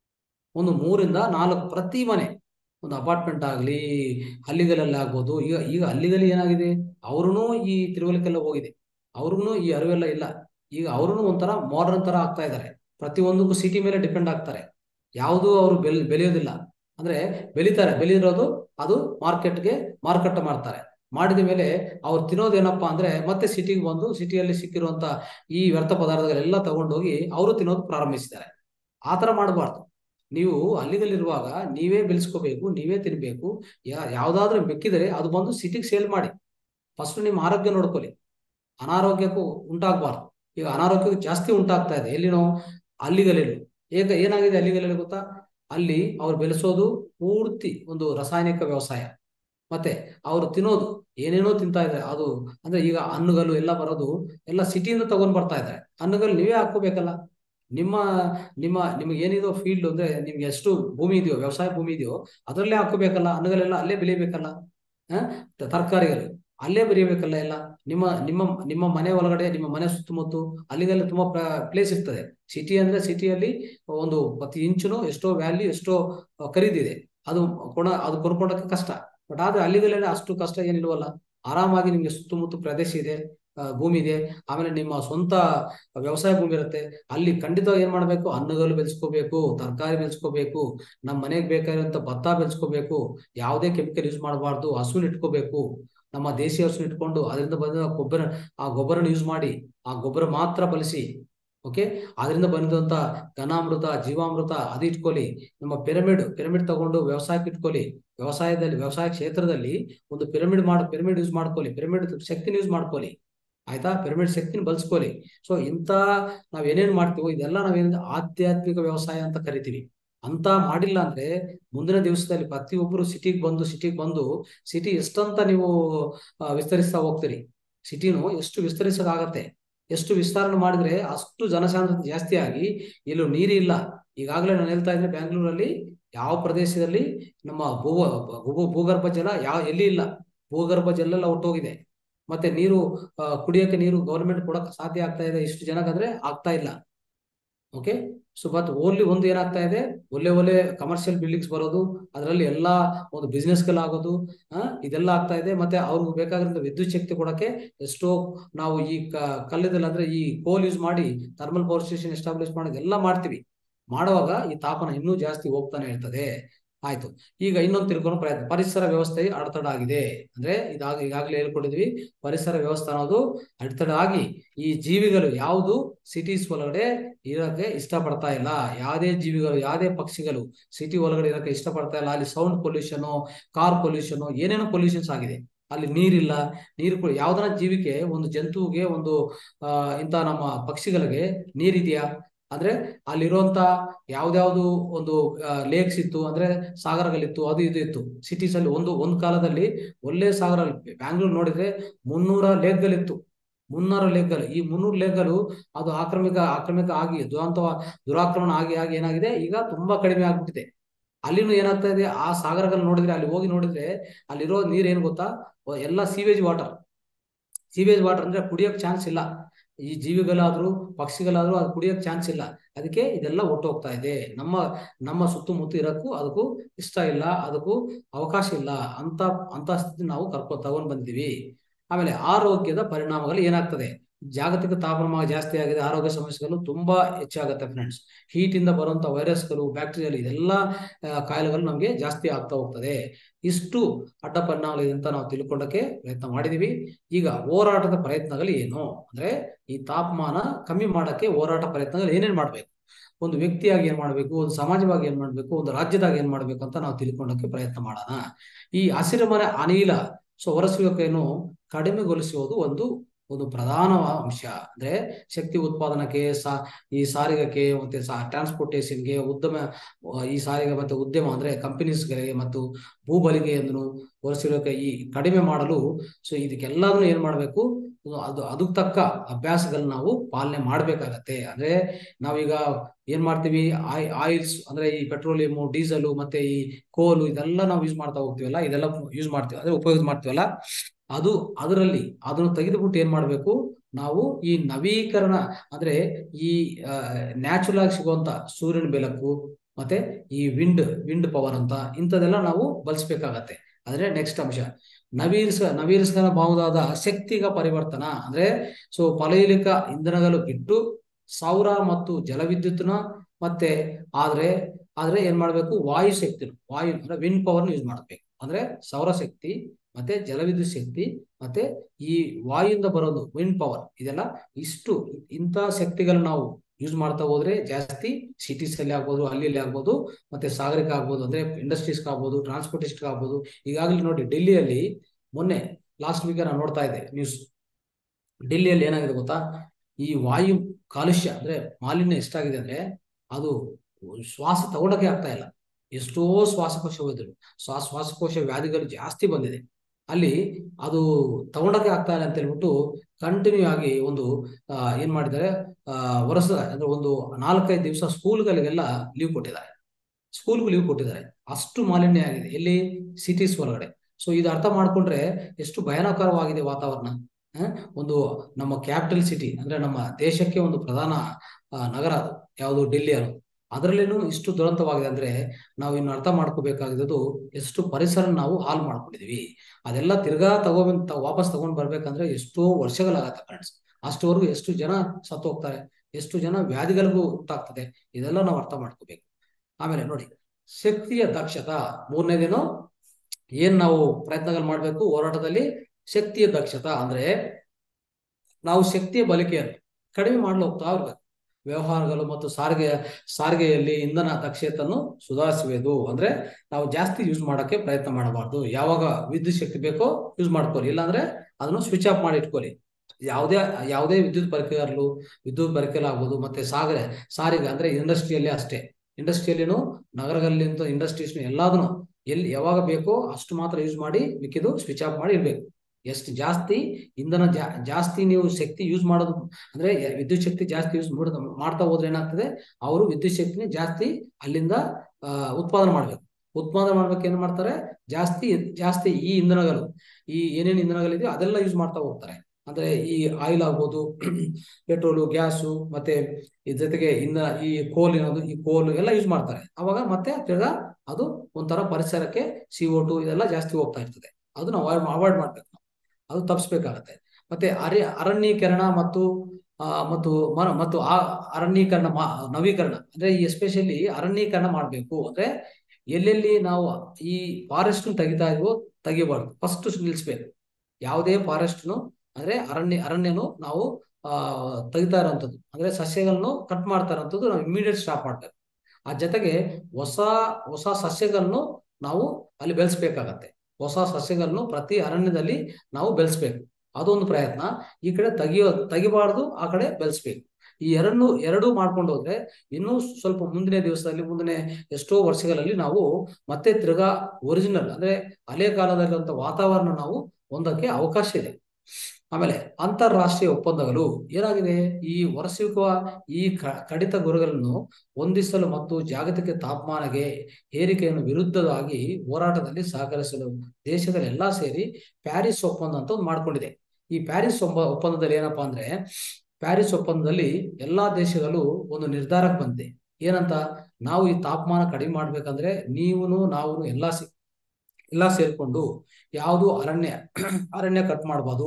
ಒಂದು ಮೂರಿಂದ ನಾಲ್ಕು ಪ್ರತಿ ಮನೆ ಒಂದು ಅಪಾರ್ಟ್ಮೆಂಟ್ ಆಗ್ಲಿ ಹಳ್ಳಿಗಳಲ್ಲಿ ಆಗ್ಬೋದು ಈಗ ಈಗ ಹಳ್ಳಿಗಲ್ಲಿ ಏನಾಗಿದೆ ಅವ್ರೂ ಈ ತಿಳುವಳಿಕೆಲ್ಲ ಹೋಗಿದೆ ಅವ್ರಿಗೂ ಈ ಅರಿವೆಲ್ಲ ಇಲ್ಲ ಈಗ ಅವ್ರೂ ಒಂಥರ ಮಾಡರ್ನ್ ತರ ಆಗ್ತಾ ಇದ್ದಾರೆ ಪ್ರತಿಯೊಂದಕ್ಕೂ ಸಿಟಿ ಮೇಲೆ ಡಿಪೆಂಡ್ ಆಗ್ತಾರೆ ಯಾವುದೂ ಅವರು ಬೆಲ್ ಬೆಳೆಯೋದಿಲ್ಲ ಅಂದ್ರೆ ಬೆಳಿತಾರೆ ಬೆಳೆದಿರೋದು ಅದು ಮಾರ್ಕೆಟ್ಗೆ ಮಾರುಕಟ್ಟೆ ಮಾಡ್ತಾರೆ ಮಾಡಿದ ಮೇಲೆ ಅವ್ರು ತಿನ್ನೋದೇನಪ್ಪಾ ಅಂದ್ರೆ ಮತ್ತೆ ಸಿಟಿಗೆ ಬಂದು ಸಿಟಿಯಲ್ಲಿ ಸಿಕ್ಕಿರುವಂತ ಈ ವ್ಯರ್ಥ ಪದಾರ್ಥಗಳೆಲ್ಲ ತಗೊಂಡೋಗಿ ಅವರು ತಿನ್ನೋದು ಪ್ರಾರಂಭಿಸಿದ್ದಾರೆ ಆ ತರ ಮಾಡಬಾರ್ದು ನೀವು ಹಳ್ಳಿಗಳಿರುವಾಗ ನೀವೇ ಬೆಳೆಸ್ಕೋಬೇಕು ನೀವೇ ತಿನ್ಬೇಕು ಯಾ ಯಾವ್ದಾದ್ರು ಮಿಕ್ಕಿದರೆ ಅದು ಬಂದು ಸಿಟಿಗೆ ಸೇಲ್ ಮಾಡಿ ಫಸ್ಟ್ ನಿಮ್ಮ ಆರೋಗ್ಯ ನೋಡ್ಕೊಳ್ಳಿ ಅನಾರೋಗ್ಯಕ್ಕೂ ಉಂಟಾಗಬಾರ್ದು ಈಗ ಅನಾರೋಗ್ಯ ಜಾಸ್ತಿ ಉಂಟಾಗ್ತಾ ಇದೆ ಎಲ್ಲಿ ನಾವು ಹಳ್ಳಿಗಳಲ್ಲಿ ಈಗ ಏನಾಗಿದೆ ಹಳ್ಳಿಗಳಲ್ಲಿ ಗೊತ್ತಾ ಅಲ್ಲಿ ಅವ್ರು ಬೆಳೆಸೋದು ಪೂರ್ತಿ ಒಂದು ರಾಸಾಯನಿಕ ವ್ಯವಸಾಯ ಮತ್ತೆ ಅವ್ರು ತಿನ್ನೋದು ಏನೇನೋ ತಿಂತಾ ಇದ್ದಾರೆ ಅದು ಅಂದ್ರೆ ಈಗ ಹಣ್ಣುಗಳು ಎಲ್ಲ ಬರೋದು ಎಲ್ಲ ಸಿಟಿಯಿಂದ ತಗೊಂಡ್ ಬರ್ತಾ ಇದ್ದಾರೆ ಹಣ್ಣುಗಳು ನೀವೇ ಹಾಕೋಬೇಕಲ್ಲ ನಿಮ್ಮ ನಿಮ್ಮ ನಿಮ್ಗೆ ಏನಿದೋ ಫೀಲ್ಡ್ ಅಂದ್ರೆ ನಿಮ್ಗೆ ಎಷ್ಟು ಭೂಮಿ ಇದೆಯೋ ವ್ಯವಸಾಯ ಭೂಮಿ ಇದೆಯೋ ಅದರಲ್ಲೇ ಹಾಕೋಬೇಕಲ್ಲ ಹಣ್ಣುಗಳೆಲ್ಲ ಅಲ್ಲೇ ಬೆಳಿಬೇಕಲ್ಲ ಆ ತರಕಾರಿಗಳು ಅಲ್ಲೇ ಬೆಳಿಬೇಕಲ್ಲ ಎಲ್ಲ ನಿಮ್ಮ ನಿಮ್ಮ ನಿಮ್ಮ ಮನೆ ಒಳಗಡೆ ನಿಮ್ಮ ಮನೆ ಸುತ್ತಮುತ್ತ ಅಲ್ಲಿಗೆಲ್ಲ ತುಂಬಾ ಪ್ಲೇಸ್ ಇರ್ತದೆ ಸಿಟಿ ಅಂದ್ರೆ ಸಿಟಿಯಲ್ಲಿ ಒಂದು ಪ್ರತಿ ಇಂಚುನು ಎಷ್ಟೋ ವ್ಯಾಲ್ಯೂ ಎಷ್ಟೋ ಖರೀದಿದೆ ಅದು ಕೊಡ ಅದು ಕೊಂಡ್ಕೊಳಕ್ಕೆ ಕಷ್ಟ ಬಟ್ ಆದ್ರೆ ಹಳ್ಳಿಗಳಲ್ಲಿ ಅಷ್ಟು ಕಷ್ಟ ಏನಿಲ್ವಲ್ಲ ಆರಾಮಾಗಿ ನಿಮ್ಗೆ ಸುತ್ತಮುತ್ತ ಪ್ರದೇಶ ಇದೆ ಭೂಮಿ ಇದೆ ಆಮೇಲೆ ನಿಮ್ಮ ಸ್ವಂತ ವ್ಯವಸಾಯ ಭೂಮಿ ಇರುತ್ತೆ ಅಲ್ಲಿ ಖಂಡಿತವಾಗಿ ಏನ್ ಮಾಡ್ಬೇಕು ಹಣ್ಣುಗಳು ಬೆಳೆಸ್ಕೋಬೇಕು ತರಕಾರಿ ಬೆಳೆಸ್ಕೋಬೇಕು ನಮ್ಮ ಮನೆಗೆ ಬೇಕಾಗಿರುವಂತ ಭತ್ತ ಬೆಳೆಸ್ಕೋಬೇಕು ಯಾವುದೇ ಕೆಮಿಕಲ್ ಯೂಸ್ ಮಾಡಬಾರ್ದು ಹಸುನ ಇಟ್ಕೋಬೇಕು ನಮ್ಮ ದೇಶಿ ಹಸುನ ಇಟ್ಕೊಂಡು ಅದರಿಂದ ಬಂದ ಗೊಬ್ಬರ ಆ ಗೊಬ್ಬರನ ಯೂಸ್ ಮಾಡಿ ಆ ಗೊಬ್ಬರ ಮಾತ್ರ ಬಳಸಿ ಓಕೆ ಅದರಿಂದ ಬಂದಂತ ಘನಾಮೃತ ಜೀವಾಮೃತ ಅದು ಇಟ್ಕೊಳ್ಳಿ ನಮ್ಮ ಪಿರಮಿಡ್ ಪಿರಮಿಡ್ ತಗೊಂಡು ವ್ಯವಸಾಯಕ್ಕೆ ಇಟ್ಕೊಳ್ಳಿ ವ್ಯವಸಾಯದಲ್ಲಿ ವ್ಯವಸಾಯ ಕ್ಷೇತ್ರದಲ್ಲಿ ಒಂದು ಪಿರಮಿಡ್ ಮಾಡ ಪಿರಮಿಡ್ ಯೂಸ್ ಮಾಡ್ಕೊಳ್ಳಿ ಪಿರಮಿಡ್ ಶಕ್ತಿನ ಯೂಸ್ ಮಾಡ್ಕೊಳ್ಳಿ ಆಯ್ತಾ ಪಿರಮಿಡ್ ಶಕ್ತಿನ ಬಳಸ್ಕೊಳ್ಳಿ ಸೊ ಇಂಥ ನಾವ್ ಏನೇನ್ ಮಾಡ್ತೀವೋ ಇದೆಲ್ಲ ನಾವೇನ ಆಧ್ಯಾತ್ಮಿಕ ವ್ಯವಸಾಯ ಅಂತ ಕರಿತೀವಿ ಅಂತ ಮಾಡಿಲ್ಲ ಅಂದ್ರೆ ಮುಂದಿನ ದಿವಸದಲ್ಲಿ ಪ್ರತಿಯೊಬ್ಬರು ಸಿಟಿಗೆ ಬಂದು ಸಿಟಿಗೆ ಬಂದು ಸಿಟಿ ಎಷ್ಟಂತ ನೀವು ವಿಸ್ತರಿಸ್ತಾ ಹೋಗ್ತೀರಿ ಸಿಟಿನು ಎಷ್ಟು ವಿಸ್ತರಿಸೋದಾಗತ್ತೆ ಎಷ್ಟು ವಿಸ್ತರಣೆ ಮಾಡಿದ್ರೆ ಅಷ್ಟು ಜನಸಾಂದ್ರತೆ ಜಾಸ್ತಿ ಆಗಿ ಇಲ್ಲೂ ನೀರು ಇಲ್ಲ ಈಗಾಗಲೇ ನಾನು ಹೇಳ್ತಾ ಇದ್ರೆ ಬ್ಯಾಂಗ್ಳೂರಲ್ಲಿ ಯಾವ ಪ್ರದೇಶದಲ್ಲಿ ನಮ್ಮ ಭೂ ಭೂ ಭೂಗರ್ಭ ಜಲ ಯಾವ ಎಲ್ಲಿ ಇಲ್ಲ ಭೂಗರ್ಭ ಜಲ ಎಲ್ಲ ಹೊಟ್ಟೋಗಿದೆ ಮತ್ತೆ ನೀರು ಆ, ಕುಡಿಯೋಕೆ ನೀರು ಗೌರ್ಮೆಂಟ್ ಕೊಡಕ್ ಸಾಧ್ಯ ಆಗ್ತಾ ಇದೆ ಇಷ್ಟು ಜನಕ್ಕಂದ್ರೆ ಆಗ್ತಾ ಇಲ್ಲ ಓಕೆ ಸೊ ಬಟ್ ಓನ್ಲಿ ಒಂದು ಏನಾಗ್ತಾ ಇದೆ ಒಳ್ಳೆ ಒಳ್ಳೆ ಕಮರ್ಷಿಯಲ್ ಬಿಲ್ಡಿಂಗ್ಸ್ ಬರೋದು ಅದರಲ್ಲಿ ಎಲ್ಲಾ ಒಂದು ಬಿಸ್ನೆಸ್ ಆಗೋದು ಆ, ಇದೆಲ್ಲ ಆಗ್ತಾ ಇದೆ ಮತ್ತೆ ಅವ್ರಿಗೆ ಬೇಕಾಗಿರೋ ವಿದ್ಯುತ್ ಶಕ್ತಿ ಕೊಡಕ್ಕೆ ಎಷ್ಟೋ ನಾವು ಈ ಕ- ಕಲ್ಲಿದ್ದಲು ಅಂದ್ರೆ ಈ ಕೋಲ್ ಯೂಸ್ ಮಾಡಿ ಥರ್ಮಲ್ ಪವರ್ ಸ್ಟೇಷನ್ ಎಸ್ಟಾಬ್ಲಿಷ್ ಮಾಡೋದು ಎಲ್ಲ ಮಾಡ್ತೀವಿ ಮಾಡುವಾಗ ಈ ತಾಪನ ಇನ್ನೂ ಜಾಸ್ತಿ ಹೋಗ್ತಾನೆ ಇರ್ತದೆ ಆಯ್ತು ಈಗ ಇನ್ನೊಂದು ತಿಳ್ಕೊಳ್ಳೋ ಪ್ರಯತ್ನ ಪರಿಸರ ವ್ಯವಸ್ಥೆ ಅಡೆತಡೆ ಆಗಿದೆ ಅಂದ್ರೆ ಇದಾಗ ಈಗಾಗಲೇ ಹೇಳ್ಕೊಂಡಿದ್ವಿ ಪರಿಸರ ವ್ಯವಸ್ಥೆ ಅನ್ನೋದು ಅಡೆತಡೆ ಆಗಿ ಈ ಜೀವಿಗಳು ಯಾವುದು ಸಿಟೀಸ್ ಒಳಗಡೆ ಇರೋಕೆ ಇಷ್ಟಪಡ್ತಾ ಇಲ್ಲ ಯಾವುದೇ ಜೀವಿಗಳು ಯಾವುದೇ ಪಕ್ಷಿಗಳು ಸಿಟಿ ಒಳಗಡೆ ಇರೋಕೆ ಇಷ್ಟಪಡ್ತಾ ಇಲ್ಲ ಅಲ್ಲಿ ಸೌಂಡ್ ಪೊಲ್ಯೂಷನ್ ಕಾರ್ ಪೊಲ್ಯೂಷನ್ ಏನೇನೋ ಪೊಲ್ಯೂಷನ್ಸ್ ಆಗಿದೆ ಅಲ್ಲಿ ನೀರಿಲ್ಲ ನೀರು ಕೂಡ ಯಾವ್ದನ ಜೀವಿಗೆ ಒಂದು ಜಂತುವಿಗೆ ಒಂದು ಆ ಇಂಥ ನಮ್ಮ ಪಕ್ಷಿಗಳಿಗೆ ನೀರಿದೆಯಾ ಅಂದ್ರೆ ಅಲ್ಲಿರುವಂತ ಯಾವ್ದಾವ್ದು ಒಂದು ಲೇಕ್ಸ್ ಇತ್ತು ಅಂದ್ರೆ ಸಾಗರಗಳಿತ್ತು ಅದು ಇದು ಇತ್ತು ಸಿಟೀಸ್ ಅಲ್ಲಿ ಒಂದು ಒಂದ್ ಕಾಲದಲ್ಲಿ ಒಳ್ಳೆ ಸಾಗರ ಬ್ಯಾಂಗ್ಳೂರ್ ನೋಡಿದ್ರೆ ಮುನ್ನೂರ ಲೇಕ್ಗಳಿತ್ತು ಮುನ್ನೂರ ಲೇಕ್ಗಳು ಈ ಮುನ್ನೂರು ಲೇಕ್ಗಳು ಅದು ಆಕ್ರಮಿಕ ಆಕ್ರಮಿಕ ಆಗಿ ದುರಂತ ದುರಾಕ್ರಮಣ ಆಗಿ ಆಗಿ ಏನಾಗಿದೆ ಈಗ ತುಂಬಾ ಕಡಿಮೆ ಆಗ್ಬಿಟ್ಟಿದೆ ಅಲ್ಲಿನೂ ಏನಾಗ್ತಾ ಇದೆ ಆ ಸಾಗರಗಳು ನೋಡಿದ್ರೆ ಅಲ್ಲಿ ಹೋಗಿ ನೋಡಿದ್ರೆ ಅಲ್ಲಿರೋ ನೀರ್ ಏನ್ ಗೊತ್ತಾ ಎಲ್ಲ ಸೀವೇಜ್ ವಾಟರ್ ಸೀವೇಜ್ ವಾಟರ್ ಅಂದ್ರೆ ಕುಡಿಯೋಕ್ ಚಾನ್ಸ್ ಇಲ್ಲ ಈ ಜೀವಿಗಳಾದ್ರೂ ಪಕ್ಷಿಗಳಾದ್ರೂ ಅದು ಕುಡಿಯೋಕ್ ಚಾನ್ಸ್ ಇಲ್ಲ ಅದಕ್ಕೆ ಇದೆಲ್ಲ ಒಟ್ಟು ಹೋಗ್ತಾ ಇದೆ ನಮ್ಮ ನಮ್ಮ ಸುತ್ತಮುತ್ತ ಇರಕ್ಕೂ ಅದಕ್ಕೂ ಇಷ್ಟ ಇಲ್ಲ ಅದಕ್ಕೂ ಅವಕಾಶ ಇಲ್ಲ ಅಂತ ಅಂತ ಸ್ಥಿತಿ ನಾವು ಕರ್ಕೊ ತಗೊಂಡ್ ಬಂದಿದೀವಿ ಆಮೇಲೆ ಆರೋಗ್ಯದ ಪರಿಣಾಮಗಳು ಏನಾಗ್ತದೆ ಜಾಗತಿಕ ತಾಪಮಾನ ಜಾಸ್ತಿ ಆಗಿದೆ ಆರೋಗ್ಯ ಸಮಸ್ಯೆಗಳು ತುಂಬಾ ಹೆಚ್ಚಾಗುತ್ತೆ ಫ್ರೆಂಡ್ಸ್ ಹೀಟ್ ಇಂದ ಬರುವಂತ ವೈರಸ್ಗಳು ಬ್ಯಾಕ್ಟೀರಿಯಲ್ ಇದೆಲ್ಲ ಆ, ಕಾಯಿಲೆಗಳು ನಮಗೆ ಜಾಸ್ತಿ ಆಗ್ತಾ ಹೋಗ್ತದೆ ಇಷ್ಟು ಅಡ್ಡ ಪರಿಣಾಮಗಳಿದೆ ಅಂತ ನಾವು ತಿಳ್ಕೊಂಡಕ್ಕೆ ಪ್ರಯತ್ನ ಮಾಡಿದೀವಿ ಈಗ ಹೋರಾಟದ ಪ್ರಯತ್ನಗಳು ಏನು ಅಂದ್ರೆ ಈ ತಾಪಮಾನ ಕಮ್ಮಿ ಮಾಡಕ್ಕೆ ಹೋರಾಟ ಪ್ರಯತ್ನಗಳು ಏನೇನ್ ಮಾಡ್ಬೇಕು ಒಂದು ವ್ಯಕ್ತಿಯಾಗಿ ಏನ್ ಮಾಡ್ಬೇಕು ಒಂದು ಸಮಾಜವಾಗಿ ಏನ್ ಮಾಡ್ಬೇಕು ಒಂದು ರಾಜ್ಯದಾಗ ಏನ್ ಮಾಡ್ಬೇಕು ಅಂತ ನಾವು ತಿಳ್ಕೊಂಡಕ್ಕೆ ಪ್ರಯತ್ನ ಮಾಡೋಣ ಈ ಹಸಿರುಮನೆ ಅನಿಲ ಸೊ ಹೊರಸೂಸುವಿಕೆಯನ್ನು ಕಡಿಮೆಗೊಳಿಸುವುದು ಒಂದು ಒಂದು ಪ್ರಧಾನ ಅಂಶ ಅಂದ್ರೆ ಶಕ್ತಿ ಉತ್ಪಾದನಕ್ಕೆ ಸಾ ಈ ಸಾರಿಗೆಗೆ ಮತ್ತೆ ಟ್ರಾನ್ಸ್ಪೋರ್ಟೇಷನ್ಗೆ ಉದ್ಯಮ ಆ, ಈ ಸಾರಿಗೆ ಮತ್ತೆ ಉದ್ಯಮ ಅಂದ್ರೆ ಕಂಪನೀಸ್ಗೆ ಮತ್ತು ಭೂಬಲಿಗೆಯನ್ನು ಹೊರಸೂಸುವಿಕೆ ಈ ಕಡಿಮೆ ಮಾಡಲು ಸೊ ಇದಕ್ಕೆಲ್ಲದನ್ನು ಏನ್ ಮಾಡ್ಬೇಕು ಅದು ಅದಕ್ಕೆ ತಕ್ಕ ಅಭ್ಯಾಸಗಳನ್ನ ನಾವು ಪಾಲನೆ ಮಾಡ್ಬೇಕಾಗತ್ತೆ ಅಂದ್ರೆ ನಾವೀಗ ಏನ್ ಮಾಡ್ತೀವಿ ಆಯ್ ಆಯಿಲ್ಸ್ ಅಂದ್ರೆ ಈ ಪೆಟ್ರೋಲಿಯಂ ಡೀಸೆಲ್ ಮತ್ತೆ ಈ ಕೋಲು ಇದೆಲ್ಲ ನಾವು ಯೂಸ್ ಮಾಡ್ತಾ ಹೋಗ್ತೀವಲ್ಲ ಇದೆಲ್ಲ ಯೂಸ್ ಮಾಡ್ತೀವಿ ಅಂದ್ರೆ ಉಪಯೋಗ ಮಾಡ್ತೀವಲ್ಲ ಅದು ಅದರಲ್ಲಿ ಅದನ್ನು ತೆಗೆದುಬಿಟ್ಟು ಏನ್ ಮಾಡ್ಬೇಕು ನಾವು ಈ ನವೀಕರಣ ಅಂದ್ರೆ ಈ ನ್ಯಾಚುರಲ್ ಆಗಿ ಸಿಗುವಂತ ಸೂರ್ಯನ ಬೆಳಕು ಮತ್ತೆ ಈ ವಿಂಡ್ ವಿಂಡ್ ಪವರ್ ಅಂತ ಇಂಥದೆಲ್ಲ ನಾವು ಬಳಸ್ಬೇಕಾಗತ್ತೆ ಅಂದ್ರೆ ನೆಕ್ಸ್ಟ್ ಅಂಶ ನವೀರ್ಸ ನವೀಕರಿಸಬಹುದಾದ ಶಕ್ತಿಗ ಪರಿವರ್ತನಾ ಅಂದ್ರೆ ಸೊ ಫಲೈಲಿಕ ಇಂಧನಗಳು ಬಿಟ್ಟು ಸೌರ ಮತ್ತು ಜಲವಿದ್ಯುತ್ನ ಮತ್ತೆ ಆದ್ರೆ ಆದ್ರೆ ಏನ್ ಮಾಡ್ಬೇಕು ವಾಯು ಶಕ್ತಿ ವಾಯು ಅಂದ್ರೆ ವಿಂಡ್ ಪವರ್ ಯೂಸ್ ಮಾಡ್ಬೇಕು ಅಂದ್ರೆ ಸೌರಶಕ್ತಿ ಮತ್ತೆ ಜಲವಿದ್ಯುತ್ ಶಕ್ತಿ ಮತ್ತೆ ಈ ವಾಯುವಿಂದ ಬರೋದು ವಿಂಡ್ ಪವರ್ ಇದೆಲ್ಲ ಇಷ್ಟು ಇಂಥ ಶಕ್ತಿಗಳನ್ನ ನಾವು ಯೂಸ್ ಮಾಡ್ತಾ ಹೋದ್ರೆ ಜಾಸ್ತಿ ಸಿಟೀಸ್ ಅಲ್ಲಿ ಆಗ್ಬೋದು ಅಲ್ಲಿ ಇಲ್ಲಿ ಆಗ್ಬೋದು ಮತ್ತೆ ಸಾಗರಿಕ ಆಗ್ಬೋದು ಅಂದ್ರೆ ಇಂಡಸ್ಟ್ರೀಸ್ ಆಗ್ಬೋದು ಟ್ರಾನ್ಸ್ಪೋರ್ಟೇಷನ್ ಆಗ್ಬೋದು ಈಗಾಗಲೇ ನೋಡಿ ಡೆಲ್ಲಿಯಲ್ಲಿ ಮೊನ್ನೆ ಲಾಸ್ಟ್ ವೀಕ್ ನಾನು ನೋಡ್ತಾ ಇದ್ದೆ ನ್ಯೂಸ್ ಡೆಲ್ಲಿಯಲ್ಲಿ ಏನಾಗಿದೆ ಗೊತ್ತಾ ಈ ವಾಯು ಕಾಲುಷ್ಯ ಅಂದ್ರೆ ಮಾಲಿನ್ಯ ಎಷ್ಟಾಗಿದೆ ಅಂದ್ರೆ ಅದು ಶ್ವಾಸ ತಗೊಳಕ್ಕೆ ಆಗ್ತಾ ಇಲ್ಲ ಎಷ್ಟೋ ಶ್ವಾಸಕೋಶ ಹೋದ್ರು ಶ್ವಾಸ ಶ್ವಾಸಕೋಶ ವ್ಯಾಧಿಗಳು ಜಾಸ್ತಿ ಬಂದಿದೆ ಅಲ್ಲಿ ಅದು ತಗೊಂಡಕ್ಕೆ ಆಗ್ತಾ ಇಲ್ಲ ಅಂತ ಹೇಳ್ಬಿಟ್ಟು ಕಂಟಿನ್ಯೂ ಆಗಿ ಒಂದು ಆ, ಏನ್ ಮಾಡಿದ್ದಾರೆ ಆ ವರ್ಷ ಅಂದ್ರೆ ಒಂದು ನಾಲ್ಕೈದು ದಿವಸ ಸ್ಕೂಲ್ಗಳಿಗೆಲ್ಲ ಲೀವ್ ಕೊಟ್ಟಿದ್ದಾರೆ ಸ್ಕೂಲ್ಗೂ ಲೀವ್ ಕೊಟ್ಟಿದ್ದಾರೆ ಅಷ್ಟು ಮಾಲಿನ್ಯ ಆಗಿದೆ ಎಲ್ಲಿ ಸಿಟೀಸ್ ಒಳಗಡೆ ಸೊ ಇದು ಅರ್ಥ ಮಾಡ್ಕೊಂಡ್ರೆ ಎಷ್ಟು ಭಯಾನಕರವಾಗಿದೆ ವಾತಾವರಣ ಆ, ಒಂದು ನಮ್ಮ ಕ್ಯಾಪಿಟಲ್ ಸಿಟಿ ಅಂದ್ರೆ ನಮ್ಮ ದೇಶಕ್ಕೆ ಒಂದು ಪ್ರಧಾನ ಆ, ನಗರ ಅದು ಯಾವುದು ಡೆಲ್ಲಿ ಅನ್ನೋದು ಅದರಲ್ಲೇನು ಇಷ್ಟು ದುರಂತವಾಗಿದೆ ಅಂದ್ರೆ ನಾವು ಇನ್ನು ಅರ್ಥ ಮಾಡ್ಕೋಬೇಕಾಗಿರೋದು ಎಷ್ಟು ಪರಿಸರ ನಾವು ಹಾಳು ಮಾಡ್ಕೊಂಡಿದೀವಿ ಅದೆಲ್ಲ ತಿರ್ಗಾ ತಗೋಬಂದ್ ವಾಪಸ್ ತಗೊಂಡ್ ಬರ್ಬೇಕಂದ್ರೆ ಎಷ್ಟೋ ವರ್ಷಗಳಾಗತ್ತೆ ಫ್ರೆಂಡ್ಸ್ ಅಷ್ಟುವರೆಗೂ ಎಷ್ಟು ಜನ ಸತ್ತು ಹೋಗ್ತಾರೆ ಎಷ್ಟು ಜನ ವ್ಯಾಧಿಗಳಿಗೂ ಉಂಟಾಗ್ತದೆ ಇದೆಲ್ಲ ನಾವು ಅರ್ಥ ಮಾಡ್ಕೋಬೇಕು ಆಮೇಲೆ ನೋಡಿ ಶಕ್ತಿಯ ದಕ್ಷತಾ ಮೂರನೇದೇನು ಏನ್ ನಾವು ಪ್ರಯತ್ನಗಳು ಮಾಡ್ಬೇಕು ಹೋರಾಟದಲ್ಲಿ ಶಕ್ತಿಯ ದಕ್ಷತಾ ಅಂದ್ರೆ ನಾವು ಶಕ್ತಿಯ ಬಳಕೆಯನ್ನು ಕಡಿಮೆ ಮಾಡಲು ಹೋಗ್ತಾ ಇರ್ಬೇಕು ವ್ಯವಹಾರಗಳು ಮತ್ತು ಸಾರಿಗೆ ಸಾರಿಗೆಯಲ್ಲಿ ಇಂಧನ ದಕ್ಷತೆಯನ್ನು ಸುಧಾರಿಸುವುದು ಅಂದ್ರೆ ನಾವು ಜಾಸ್ತಿ ಯೂಸ್ ಮಾಡಕ್ಕೆ ಪ್ರಯತ್ನ ಮಾಡಬಾರ್ದು ಯಾವಾಗ ವಿದ್ಯುತ್ ಶಕ್ತಿ ಬೇಕೋ ಯೂಸ್ ಮಾಡ್ಕೊಳ್ಳಿ ಇಲ್ಲಾಂದ್ರೆ ಅದನ್ನು ಸ್ವಿಚ್ ಆಫ್ ಮಾಡಿ ಇಟ್ಕೊಳ್ಳಿ ಯಾವುದೇ ಯಾವುದೇ ವಿದ್ಯುತ್ ಬಳಕೆಗಾರರು ವಿದ್ಯುತ್ ಬಳಕೆಲಾಗ್ಬೋದು ಮತ್ತೆ ಸಾಗರೆ ಸಾರಿಗೆ ಅಂದ್ರೆ ಇಂಡಸ್ಟ್ರಿಯಲ್ಲಿ ಅಷ್ಟೇ ಇಂಡಸ್ಟ್ರಿಯಲ್ಲಿನೂ ನಗರಗಳಿಂದ ಇಂಡಸ್ಟ್ರೀಸ್ ಎಲ್ಲಾದನ್ನು ಎಲ್ಲಿ ಯಾವಾಗ ಬೇಕೋ ಅಷ್ಟು ಮಾತ್ರ ಯೂಸ್ ಮಾಡಿ ಮಿಕ್ಕಿದು ಸ್ವಿಚ್ ಆಫ್ ಮಾಡಿ ಇಡ್ಬೇಕು ಎಷ್ಟು ಜಾಸ್ತಿ ಇಂಧನ ಜಾ ಜಾಸ್ತಿ ನೀವು ಶಕ್ತಿ ಯೂಸ್ ಮಾಡೋದು ಅಂದ್ರೆ ವಿದ್ಯುತ್ ಶಕ್ತಿ ಜಾಸ್ತಿ ಯೂಸ್ ಮಾಡ್ತಾ ಹೋದ್ರೆ ಏನಾಗ್ತದೆ ಅವರು ವಿದ್ಯುತ್ ಶಕ್ತಿನ ಜಾಸ್ತಿ ಅಲ್ಲಿಂದ ಆ, ಉತ್ಪಾದನೆ ಮಾಡ್ಬೇಕು ಉತ್ಪಾದನೆ ಮಾಡ್ಬೇಕು ಏನ್ ಮಾಡ್ತಾರೆ ಜಾಸ್ತಿ ಜಾಸ್ತಿ ಈ ಇಂಧನಗಳು ಈ ಏನೇನು ಇಂಧನಗಳಿದೆಯೋ ಅದೆಲ್ಲ ಯೂಸ್ ಮಾಡ್ತಾ ಹೋಗ್ತಾರೆ ಅಂದ್ರೆ ಈ ಆಯಿಲ್ ಆಗ್ಬೋದು ಪೆಟ್ರೋಲು ಗ್ಯಾಸು ಮತ್ತೆ ಈ ಜೊತೆಗೆ ಇಂಧನ ಈ ಕೋಲ್ ಏನದು ಈ ಕೋಲ್ ಎಲ್ಲ ಯೂಸ್ ಮಾಡ್ತಾರೆ ಅವಾಗ ಮತ್ತೆ ತಿರ್ಗಾ ಅದು ಒಂಥರ ಪರಿಸರಕ್ಕೆ ಸಿ ಓ ಟು ಇದೆಲ್ಲ ಜಾಸ್ತಿ ಹೋಗ್ತಾ ಇರ್ತದೆ ಅದು ನಾವು ಅವಾಯ್ಡ್ ಮಾಡ್ಬೇಕು ನಾವು ಅದು ತಪ್ಪಿಸ್ಬೇಕಾಗತ್ತೆ ಮತ್ತೆ ಅರಣ್ಯ ಅರಣ್ಯೀಕರಣ ಮತ್ತು ಆ, ಮತ್ತು ಮ- ಮತ್ತು ಆ ಅರಣ್ಯೀಕರಣ ಮಾ- ನವೀಕರಣ ಅಂದ್ರೆ ಈ ಎಸ್ಪೆಷಲಿ ಅರಣ್ಯೀಕರಣ ಮಾಡಬೇಕು ಅಂದ್ರೆ ಎಲ್ಲೆಲ್ಲಿ ನಾವು ಈ ಫಾರೆಸ್ಟ್ ತೆಗಿತಾ ಇದೀವೋ ತೆಗಿಬಾರ್ದು ಫಸ್ಟ್ ನಿಲ್ಲಿಸ್ಬೇಕು ಯಾವುದೇ ಫಾರೆಸ್ಟ್ನು ಅಂದ್ರೆ ಅರಣ್ಯ ಅರಣ್ಯನು ನಾವು ಆ ತೆಗಿತಾ ಇರೋಂಥದ್ದು ಅಂದ್ರೆ ಸಸ್ಯಗಳನ್ನು ಕಟ್ ಮಾಡ್ತಾ ಇರೋಂಥದ್ದು ನಾವು ಇಮಿಡಿಯೇಟ್ ಸ್ಟಾಪ್ ಮಾಡ್ಬೇಕು ಆ ಜೊತೆಗೆ ಹೊಸ ಹೊಸ ಸಸ್ಯಗಳನ್ನು ನಾವು ಅಲ್ಲಿ ಬೆಳೆಸ್ಬೇಕಾಗತ್ತೆ ಹೊಸ ಸಸ್ಯಗಳನ್ನು ಪ್ರತಿ ಅರಣ್ಯದಲ್ಲಿ ನಾವು ಬೆಳೆಸ್ಬೇಕು ಅದೊಂದು ಪ್ರಯತ್ನ ಈ ಕಡೆ ತೆಗಿಯೋ ತೆಗಿಬಾರ್ದು ಆ ಕಡೆ ಬೆಳೆಸ್ಬೇಕು ಈ ಎರಡನ್ನು ಎರಡೂ ಮಾಡ್ಕೊಂಡು ಹೋದ್ರೆ ಇನ್ನೂ ಸ್ವಲ್ಪ ಮುಂದಿನ ದಿವಸದಲ್ಲಿ ಮುಂದಿನ ಎಷ್ಟೋ ವರ್ಷಗಳಲ್ಲಿ ನಾವು ಮತ್ತೆ ತಿರ್ಗಾ ಒರಿಜಿನಲ್ ಅಂದ್ರೆ ಹಳೆ ಕಾಲದಲ್ಲಿರುವಂತ ವಾತಾವರಣ ನಾವು ಹೊಂದಕ್ಕೆ ಅವಕಾಶ ಇದೆ ಆಮೇಲೆ ಅಂತಾರಾಷ್ಟ್ರೀಯ ಒಪ್ಪಂದಗಳು ಏನಾಗಿದೆ ಈ ಹೊರಸೂಸುವ ಈ ಕ- ಕಡಿತ ಗುರುಗಳನ್ನು ಹೊಂದಿಸಲು ಮತ್ತು ಜಾಗತಿಕ ತಾಪಮಾನಗೆ ಏರಿಕೆಯನ್ನು ವಿರುದ್ಧವಾಗಿ ಹೋರಾಟದಲ್ಲಿ ಸಹಕರಿಸಲು ದೇಶಗಳೆಲ್ಲಾ ಸೇರಿ ಪ್ಯಾರಿಸ್ ಒಪ್ಪಂದ ಅಂತ ಒಂದು ಮಾಡ್ಕೊಂಡಿದೆ ಈ ಪ್ಯಾರಿಸ್ ಒಪ್ಪ ಒಪ್ಪಂದದಲ್ಲಿ ಏನಪ್ಪಾ ಅಂದ್ರೆ ಪ್ಯಾರಿಸ್ ಒಪ್ಪಂದದಲ್ಲಿ ಎಲ್ಲಾ ದೇಶಗಳು ಒಂದು ನಿರ್ಧಾರಕ್ಕೆ ಬಂದಿದೆ ಏನಂತ ನಾವು ಈ ತಾಪಮಾನ ಕಡಿಮೆ ಮಾಡ್ಬೇಕಂದ್ರೆ ನೀವುನು ನಾವು ಎಲ್ಲಾ ಸೇ ಎಲ್ಲಾ ಸೇರ್ಕೊಂಡು ಯಾವುದು ಅರಣ್ಯ ಅರಣ್ಯ ಕಟ್ ಮಾಡ್ಬೋದು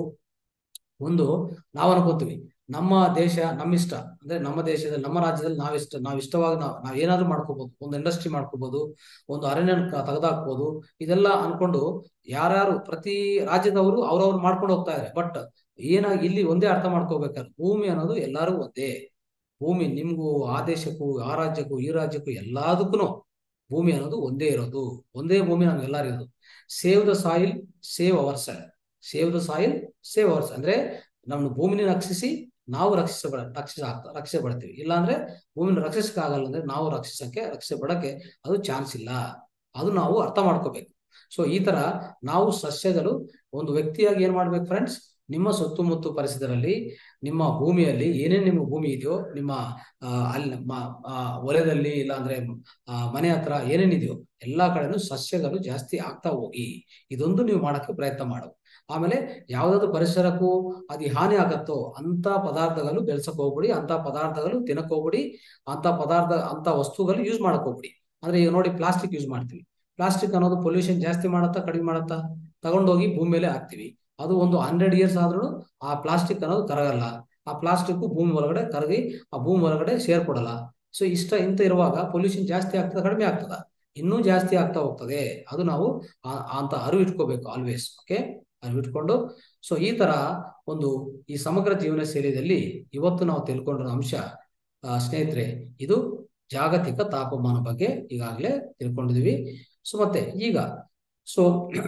ಒಂದು ನಾವು ಅನ್ಕೋತೀವಿ ನಮ್ಮ ದೇಶ ನಮ್ಮ ಇಷ್ಟ ಅಂದ್ರೆ ನಮ್ಮ ದೇಶದಲ್ಲಿ ನಮ್ಮ ರಾಜ್ಯದಲ್ಲಿ ನಾವ್ ಇಷ್ಟ ನಾವ್ ಇಷ್ಟವಾಗಿ ನಾವ್ ನಾವ್ ಏನಾದ್ರೂ ಮಾಡ್ಕೋಬಹುದು ಒಂದು ಇಂಡಸ್ಟ್ರಿ ಮಾಡ್ಕೋಬಹುದು ಒಂದು ಅರಣ್ಯ ತೆಗೆದಾಕ್ಬೋದು ಇದೆಲ್ಲ ಅನ್ಕೊಂಡು ಯಾರ್ಯಾರು ಪ್ರತಿ ರಾಜ್ಯದವರು ಅವ್ರವ್ರು ಮಾಡ್ಕೊಂಡು ಹೋಗ್ತಾ ಇದಾರೆ ಬಟ್ ಏನಾಗಿ ಇಲ್ಲಿ ಒಂದೇ ಅರ್ಥ ಮಾಡ್ಕೋಬೇಕಾದ್ರೆ ಭೂಮಿ ಅನ್ನೋದು ಎಲ್ಲಾರು ಒಂದೇ ಭೂಮಿ ನಿಮ್ಗೂ ಆ ದೇಶಕ್ಕೂ ಆ ರಾಜ್ಯಕ್ಕೂ ಈ ರಾಜ್ಯಕ್ಕೂ ಎಲ್ಲದಕ್ಕೂ ಭೂಮಿ ಅನ್ನೋದು ಒಂದೇ ಇರೋದು ಒಂದೇ ಭೂಮಿ ನಮ್ಗೆ ಎಲ್ಲಾರು ಇರೋದು save the soil save our cell save the soil save ours ಅಂದ್ರೆ ನಮ್ಮ ಭೂಮಿನ ರಕ್ಷಿಸಿ ನಾವು ರಕ್ಷಿಸ ರಕ್ಷಿಸ ರಕ್ಷಿಸ ಪಡ್ತೀವಿ ಇಲ್ಲಾಂದ್ರೆ ಭೂಮಿನ ರಕ್ಷಿಸಕ್ ಆಗಲ್ಲ ಅಂದ್ರೆ ನಾವು ರಕ್ಷಿಸಕ್ಕೆ ರಕ್ಷಿಸ ಪಡಕ್ಕೆ ಅದು ಚಾನ್ಸ್ ಇಲ್ಲ ಅದು ನಾವು ಅರ್ಥ ಮಾಡ್ಕೋಬೇಕು ಸೊ ಈ ತರ ನಾವು ಸಸ್ಯಗಳು ಒಂದು ವ್ಯಕ್ತಿಯಾಗಿ ಏನ್ ಮಾಡ್ಬೇಕು ಫ್ರೆಂಡ್ಸ್ ನಿಮ್ಮ ಸುತ್ತಮುತ್ತ ಪರಿಸರದಲ್ಲಿ ನಿಮ್ಮ ಭೂಮಿಯಲ್ಲಿ ಏನೇನ್ ನಿಮ್ಮ ಭೂಮಿ ಇದೆಯೋ ನಿಮ್ಮ ಆ, ಅಲ್ಲಿ ನಮ್ಮ ಆ, ಹೊಲದಲ್ಲಿ ಇಲ್ಲಾಂದ್ರೆ ಆ, ಮನೆ ಹತ್ರ ಏನೇನಿದೆಯೋ ಎಲ್ಲಾ ಕಡೆನೂ ಸಸ್ಯಗಳು ಜಾಸ್ತಿ ಆಗ್ತಾ ಹೋಗಿ ಇದೊಂದು ನೀವು ಮಾಡಕ್ಕೆ ಪ್ರಯತ್ನ ಮಾಡು ಆಮೇಲೆ ಯಾವ್ದಾದ್ರು ಪರಿಸರಕ್ಕೂ ಅದು ಹಾನಿ ಆಗತ್ತೋ ಅಂತ ಪದಾರ್ಥಗಳು ಬೆಳ್ಸಕ್ ಹೋಗ್ಬಿಡಿ ಅಂತ ಪದಾರ್ಥಗಳು ತಿನ್ನಕ್ ಹೋಗ್ಬಿಡಿ ಅಂತ ಪದಾರ್ಥ ಅಂತ ವಸ್ತುಗಳು ಯೂಸ್ ಮಾಡಕ್ ಹೋಗ್ಬಿಡಿ ಅಂದ್ರೆ ಈಗ ನೋಡಿ ಪ್ಲಾಸ್ಟಿಕ್ ಯೂಸ್ ಮಾಡ್ತೀವಿ ಪ್ಲಾಸ್ಟಿಕ್ ಅನ್ನೋದು ಪೊಲ್ಯೂಷನ್ ಜಾಸ್ತಿ ಮಾಡತ್ತಾ ಕಡಿಮೆ ಮಾಡತ್ತಾ ತಗೊಂಡೋಗಿ ಭೂಮಿ ಮೇಲೆ ಹಾಕ್ತಿವಿ ಅದು ಒಂದು ಹಂಡ್ರೆಡ್ ಇಯರ್ಸ್ ಆದ್ರೂ ಆ ಪ್ಲಾಸ್ಟಿಕ್ ಅನ್ನೋದು ಕರಗಲ್ಲ ಆ ಪ್ಲಾಸ್ಟಿಕ್ ಭೂಮಿ ಒಳಗಡೆ ಕರಗಿ ಆ ಭೂಮಿ ಒಳಗಡೆ ಸೇರ್ಕೊಡಲ್ಲ ಸೊ ಇಷ್ಟ ಇಂತ ಇರುವಾಗ ಪೊಲ್ಯೂಷನ್ ಜಾಸ್ತಿ ಆಗ್ತದ ಕಡಿಮೆ ಆಗ್ತದ ಇನ್ನೂ ಜಾಸ್ತಿ ಆಗ್ತಾ ಹೋಗ್ತದೆ ಅದು ನಾವು ಆ- ಅಂತ ಅರಿವು ಇಟ್ಕೋಬೇಕು ಆಲ್ವೇಸ್ ಓಕೆ ಅರಿವು ಇಟ್ಕೊಂಡು ಸೊ ಈ ತರ ಒಂದು ಈ ಸಮಗ್ರ ಜೀವನ ಶೈಲಿಯಲ್ಲಿ ಇವತ್ತು ನಾವು ತಿಳ್ಕೊಂಡಿರೋ ಅಂಶ ಆ, ಸ್ನೇಹಿತರೆ ಇದು ಜಾಗತಿಕ ತಾಪಮಾನ ಬಗ್ಗೆ ಈಗಾಗಲೇ ತಿಳ್ಕೊಂಡಿದೀವಿ ಸೊ ಮತ್ತೆ ಈಗ ಸೊ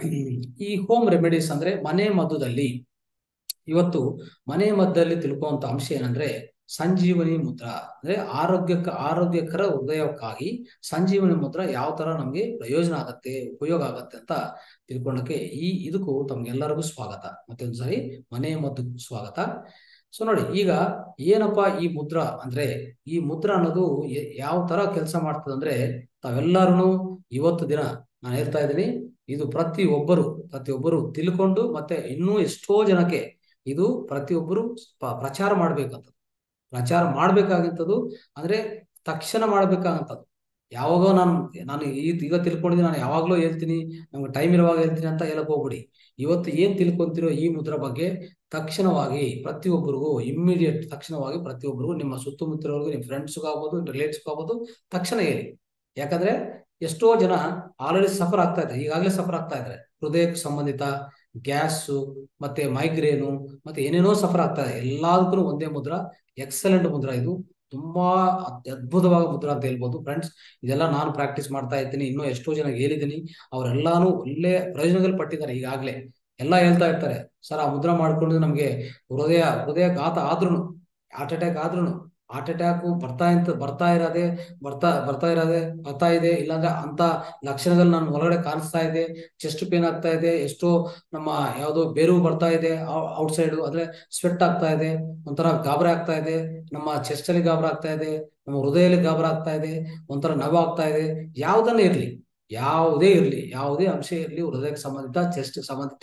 ಈ ಹೋಮ್ ರೆಮಿಡೀಸ್ ಅಂದ್ರೆ ಮನೆ ಮದ್ದುದಲ್ಲಿ ಇವತ್ತು ಮನೆ ಮದ್ದಲ್ಲಿ ತಿಳ್ಕೊಳ್ಳುವಂತ ಅಂಶ ಏನಂದ್ರೆ ಸಂಜೀವನಿ ಮುದ್ರಾ ಅಂದ್ರೆ ಆರೋಗ್ಯಕ್ಕೆ ಆರೋಗ್ಯಕರ ಹೃದಯಕ್ಕಾಗಿ ಸಂಜೀವನಿ ಮುದ್ರಾ ಯಾವ ತರ ನಮ್ಗೆ ಪ್ರಯೋಜನ ಆಗತ್ತೆ ಉಪಯೋಗ ಆಗತ್ತೆ ಅಂತ ತಿಳ್ಕೊಳ್ಳಕ್ಕೆ ಈ ಇದಕ್ಕೂ ತಮ್ಗೆಲ್ಲರಿಗೂ ಸ್ವಾಗತ ಮತ್ತೊಂದ್ಸರಿ ಮನೆ ಮದ್ದು ಸ್ವಾಗತ ಸೊ ನೋಡಿ ಈಗ ಏನಪ್ಪಾ ಈ ಮುದ್ರಾ ಅಂದ್ರೆ ಈ ಮುದ್ರಾ ಅನ್ನೋದು ಯ- ಯಾವ ತರ ಕೆಲಸ ಮಾಡ್ತದೆ ಅಂದ್ರೆ ತಾವೆಲ್ಲರೂ ಇವತ್ತು ದಿನ ನಾನು ಹೇಳ್ತಾ ಇದ್ದೀನಿ ಇದು ಪ್ರತಿಯೊಬ್ಬರು ಪ್ರತಿಯೊಬ್ಬರು ತಿಳ್ಕೊಂಡು ಮತ್ತೆ ಇನ್ನೂ ಎಷ್ಟೋ ಜನಕ್ಕೆ ಇದು ಪ್ರತಿಯೊಬ್ಬರು ಪ- ಪ್ರಚಾರ ಮಾಡ್ಬೇಕಂತ ಪ್ರಚಾರ ಮಾಡ್ಬೇಕಾಗಿತ್ತದು ಅಂದ್ರೆ ತಕ್ಷಣ ಮಾಡ್ಬೇಕಾಗಂತದ್ದು ಯಾವಾಗೋ ನಾನು ನಾನು ಈ- ಈಗ ತಿಳ್ಕೊಂಡಿದ್ದೀನಿ ನಾನು ಯಾವಾಗ್ಲೂ ಹೇಳ್ತೀನಿ ನಮ್ಗೆ ಟೈಮ್ ಇರುವಾಗ ಹೇಳ್ತೀನಿ ಅಂತ ಹೇಳಕ್ ಹೋಗ್ಬಿಡಿ ಇವತ್ತು ಏನ್ ತಿಳ್ಕೊಂತಿರೋ ಈ ಮುದ್ರಾ ಬಗ್ಗೆ ತಕ್ಷಣವಾಗಿ ಪ್ರತಿಯೊಬ್ಬರಿಗೂ ಇಮ್ಮಿಡಿಯೇಟ್ ತಕ್ಷಣವಾಗಿ ಪ್ರತಿಯೊಬ್ಬರಿಗೂ ನಿಮ್ಮ ಸುತ್ತಮುತ್ತಲವರೆಗೂ ನಿಮ್ಮ ಫ್ರೆಂಡ್ಸ್ಗೂ ಆಗ್ಬೋದು ರಿಲೇಟಿವ್ಸ್ಗೂ ಆಗ್ಬೋದು ತಕ್ಷಣ ಹೇಳಿ ಯಾಕಂದ್ರೆ ಎಷ್ಟೋ ಜನ ಆಲ್ರೆಡಿ ಸಫರ್ ಆಗ್ತಾ ಇದ್ದಾರೆ ಈಗಾಗಲೇ ಸಫರ್ ಆಗ್ತಾ ಇದ್ದಾರೆ ಹೃದಯಕ್ಕೆ ಸಂಬಂಧಿತ ಗ್ಯಾಸು ಮತ್ತೆ ಮೈಗ್ರೇನು ಮತ್ತೆ ಏನೇನೋ ಸಫರ್ ಆಗ್ತಾ ಇದೆ ಎಲ್ಲದಕ್ಕೂ ಒಂದೇ ಮುದ್ರಾ ಎಕ್ಸಲೆಂಟ್ ಮುದ್ರಾ ಇದು ತುಂಬಾ ಅತ್ಯ- ಅದ್ಭುತವಾದ ಮುದ್ರಾ ಅಂತ ಹೇಳ್ಬೋದು ಫ್ರೆಂಡ್ಸ್ ಇದೆಲ್ಲ ನಾನು ಪ್ರಾಕ್ಟೀಸ್ ಮಾಡ್ತಾ ಇದ್ದೀನಿ ಇನ್ನೂ ಎಷ್ಟೋ ಜನ ಹೇಳಿದ್ದೀನಿ ಅವರೆಲ್ಲಾನು ಒಳ್ಳೆ ಪ್ರಯೋಜನಗಳು ಪಟ್ಟಿದ್ದಾರೆ ಈಗಾಗಲೇ ಎಲ್ಲ ಹೇಳ್ತಾ ಇರ್ತಾರೆ ಸರ್ ಆ ಮುದ್ರಾ ಮಾಡ್ಕೊಂಡು ನಮ್ಗೆ ಹೃದಯ ಹೃದಯಘಾತ ಆದ್ರೂನು ಹಾರ್ಟ್ ಅಟ್ಯಾಕ್ ಆದ್ರೂನು ಹಾರ್ಟ್ ಅಟ್ಯಾಕ್ ಬರ್ತಾ ಇಂತ ಬರ್ತಾ ಇರೋದೇ ಬರ್ತಾ ಬರ್ತಾ ಇರೋದೇ ಬರ್ತಾ ಇದೆ ಇಲ್ಲಾಂದ್ರೆ ಅಂತ ಲಕ್ಷಣಗಳು ನನ್ನ ಒಳಗಡೆ ಕಾಣಿಸ್ತಾ ಇದೆ ಚೆಸ್ಟ್ ಪೇನ್ ಆಗ್ತಾ ಇದೆ ಎಷ್ಟೋ ನಮ್ಮ ಯಾವ್ದೋ ಬೇರು ಬರ್ತಾ ಇದೆ ಔಟ್ ಸೈಡ್ ಅಂದ್ರೆ ಸ್ವೆಟ್ ಆಗ್ತಾ ಇದೆ ಒಂಥರ ಗಾಬರಿ ಆಗ್ತಾ ಇದೆ ನಮ್ಮ ಚೆಸ್ಟ್ ಅಲ್ಲಿ ಗಾಬರಿ ಆಗ್ತಾ ಇದೆ ನಮ್ಮ ಹೃದಯದಲ್ಲಿ ಗಾಬರಿ ಆಗ್ತಾ ಇದೆ ಒಂಥರ ನೋವು ಆಗ್ತಾ ಇದೆ ಯಾವ್ದನ್ನ ಇರ್ಲಿ ಯಾವುದೇ ಇರಲಿ ಯಾವುದೇ ಅಂಶ ಇರಲಿ ಹೃದಯಕ್ಕೆ ಸಂಬಂಧಿತ ಚೆಸ್ಟ್ ಸಂಬಂಧಿತ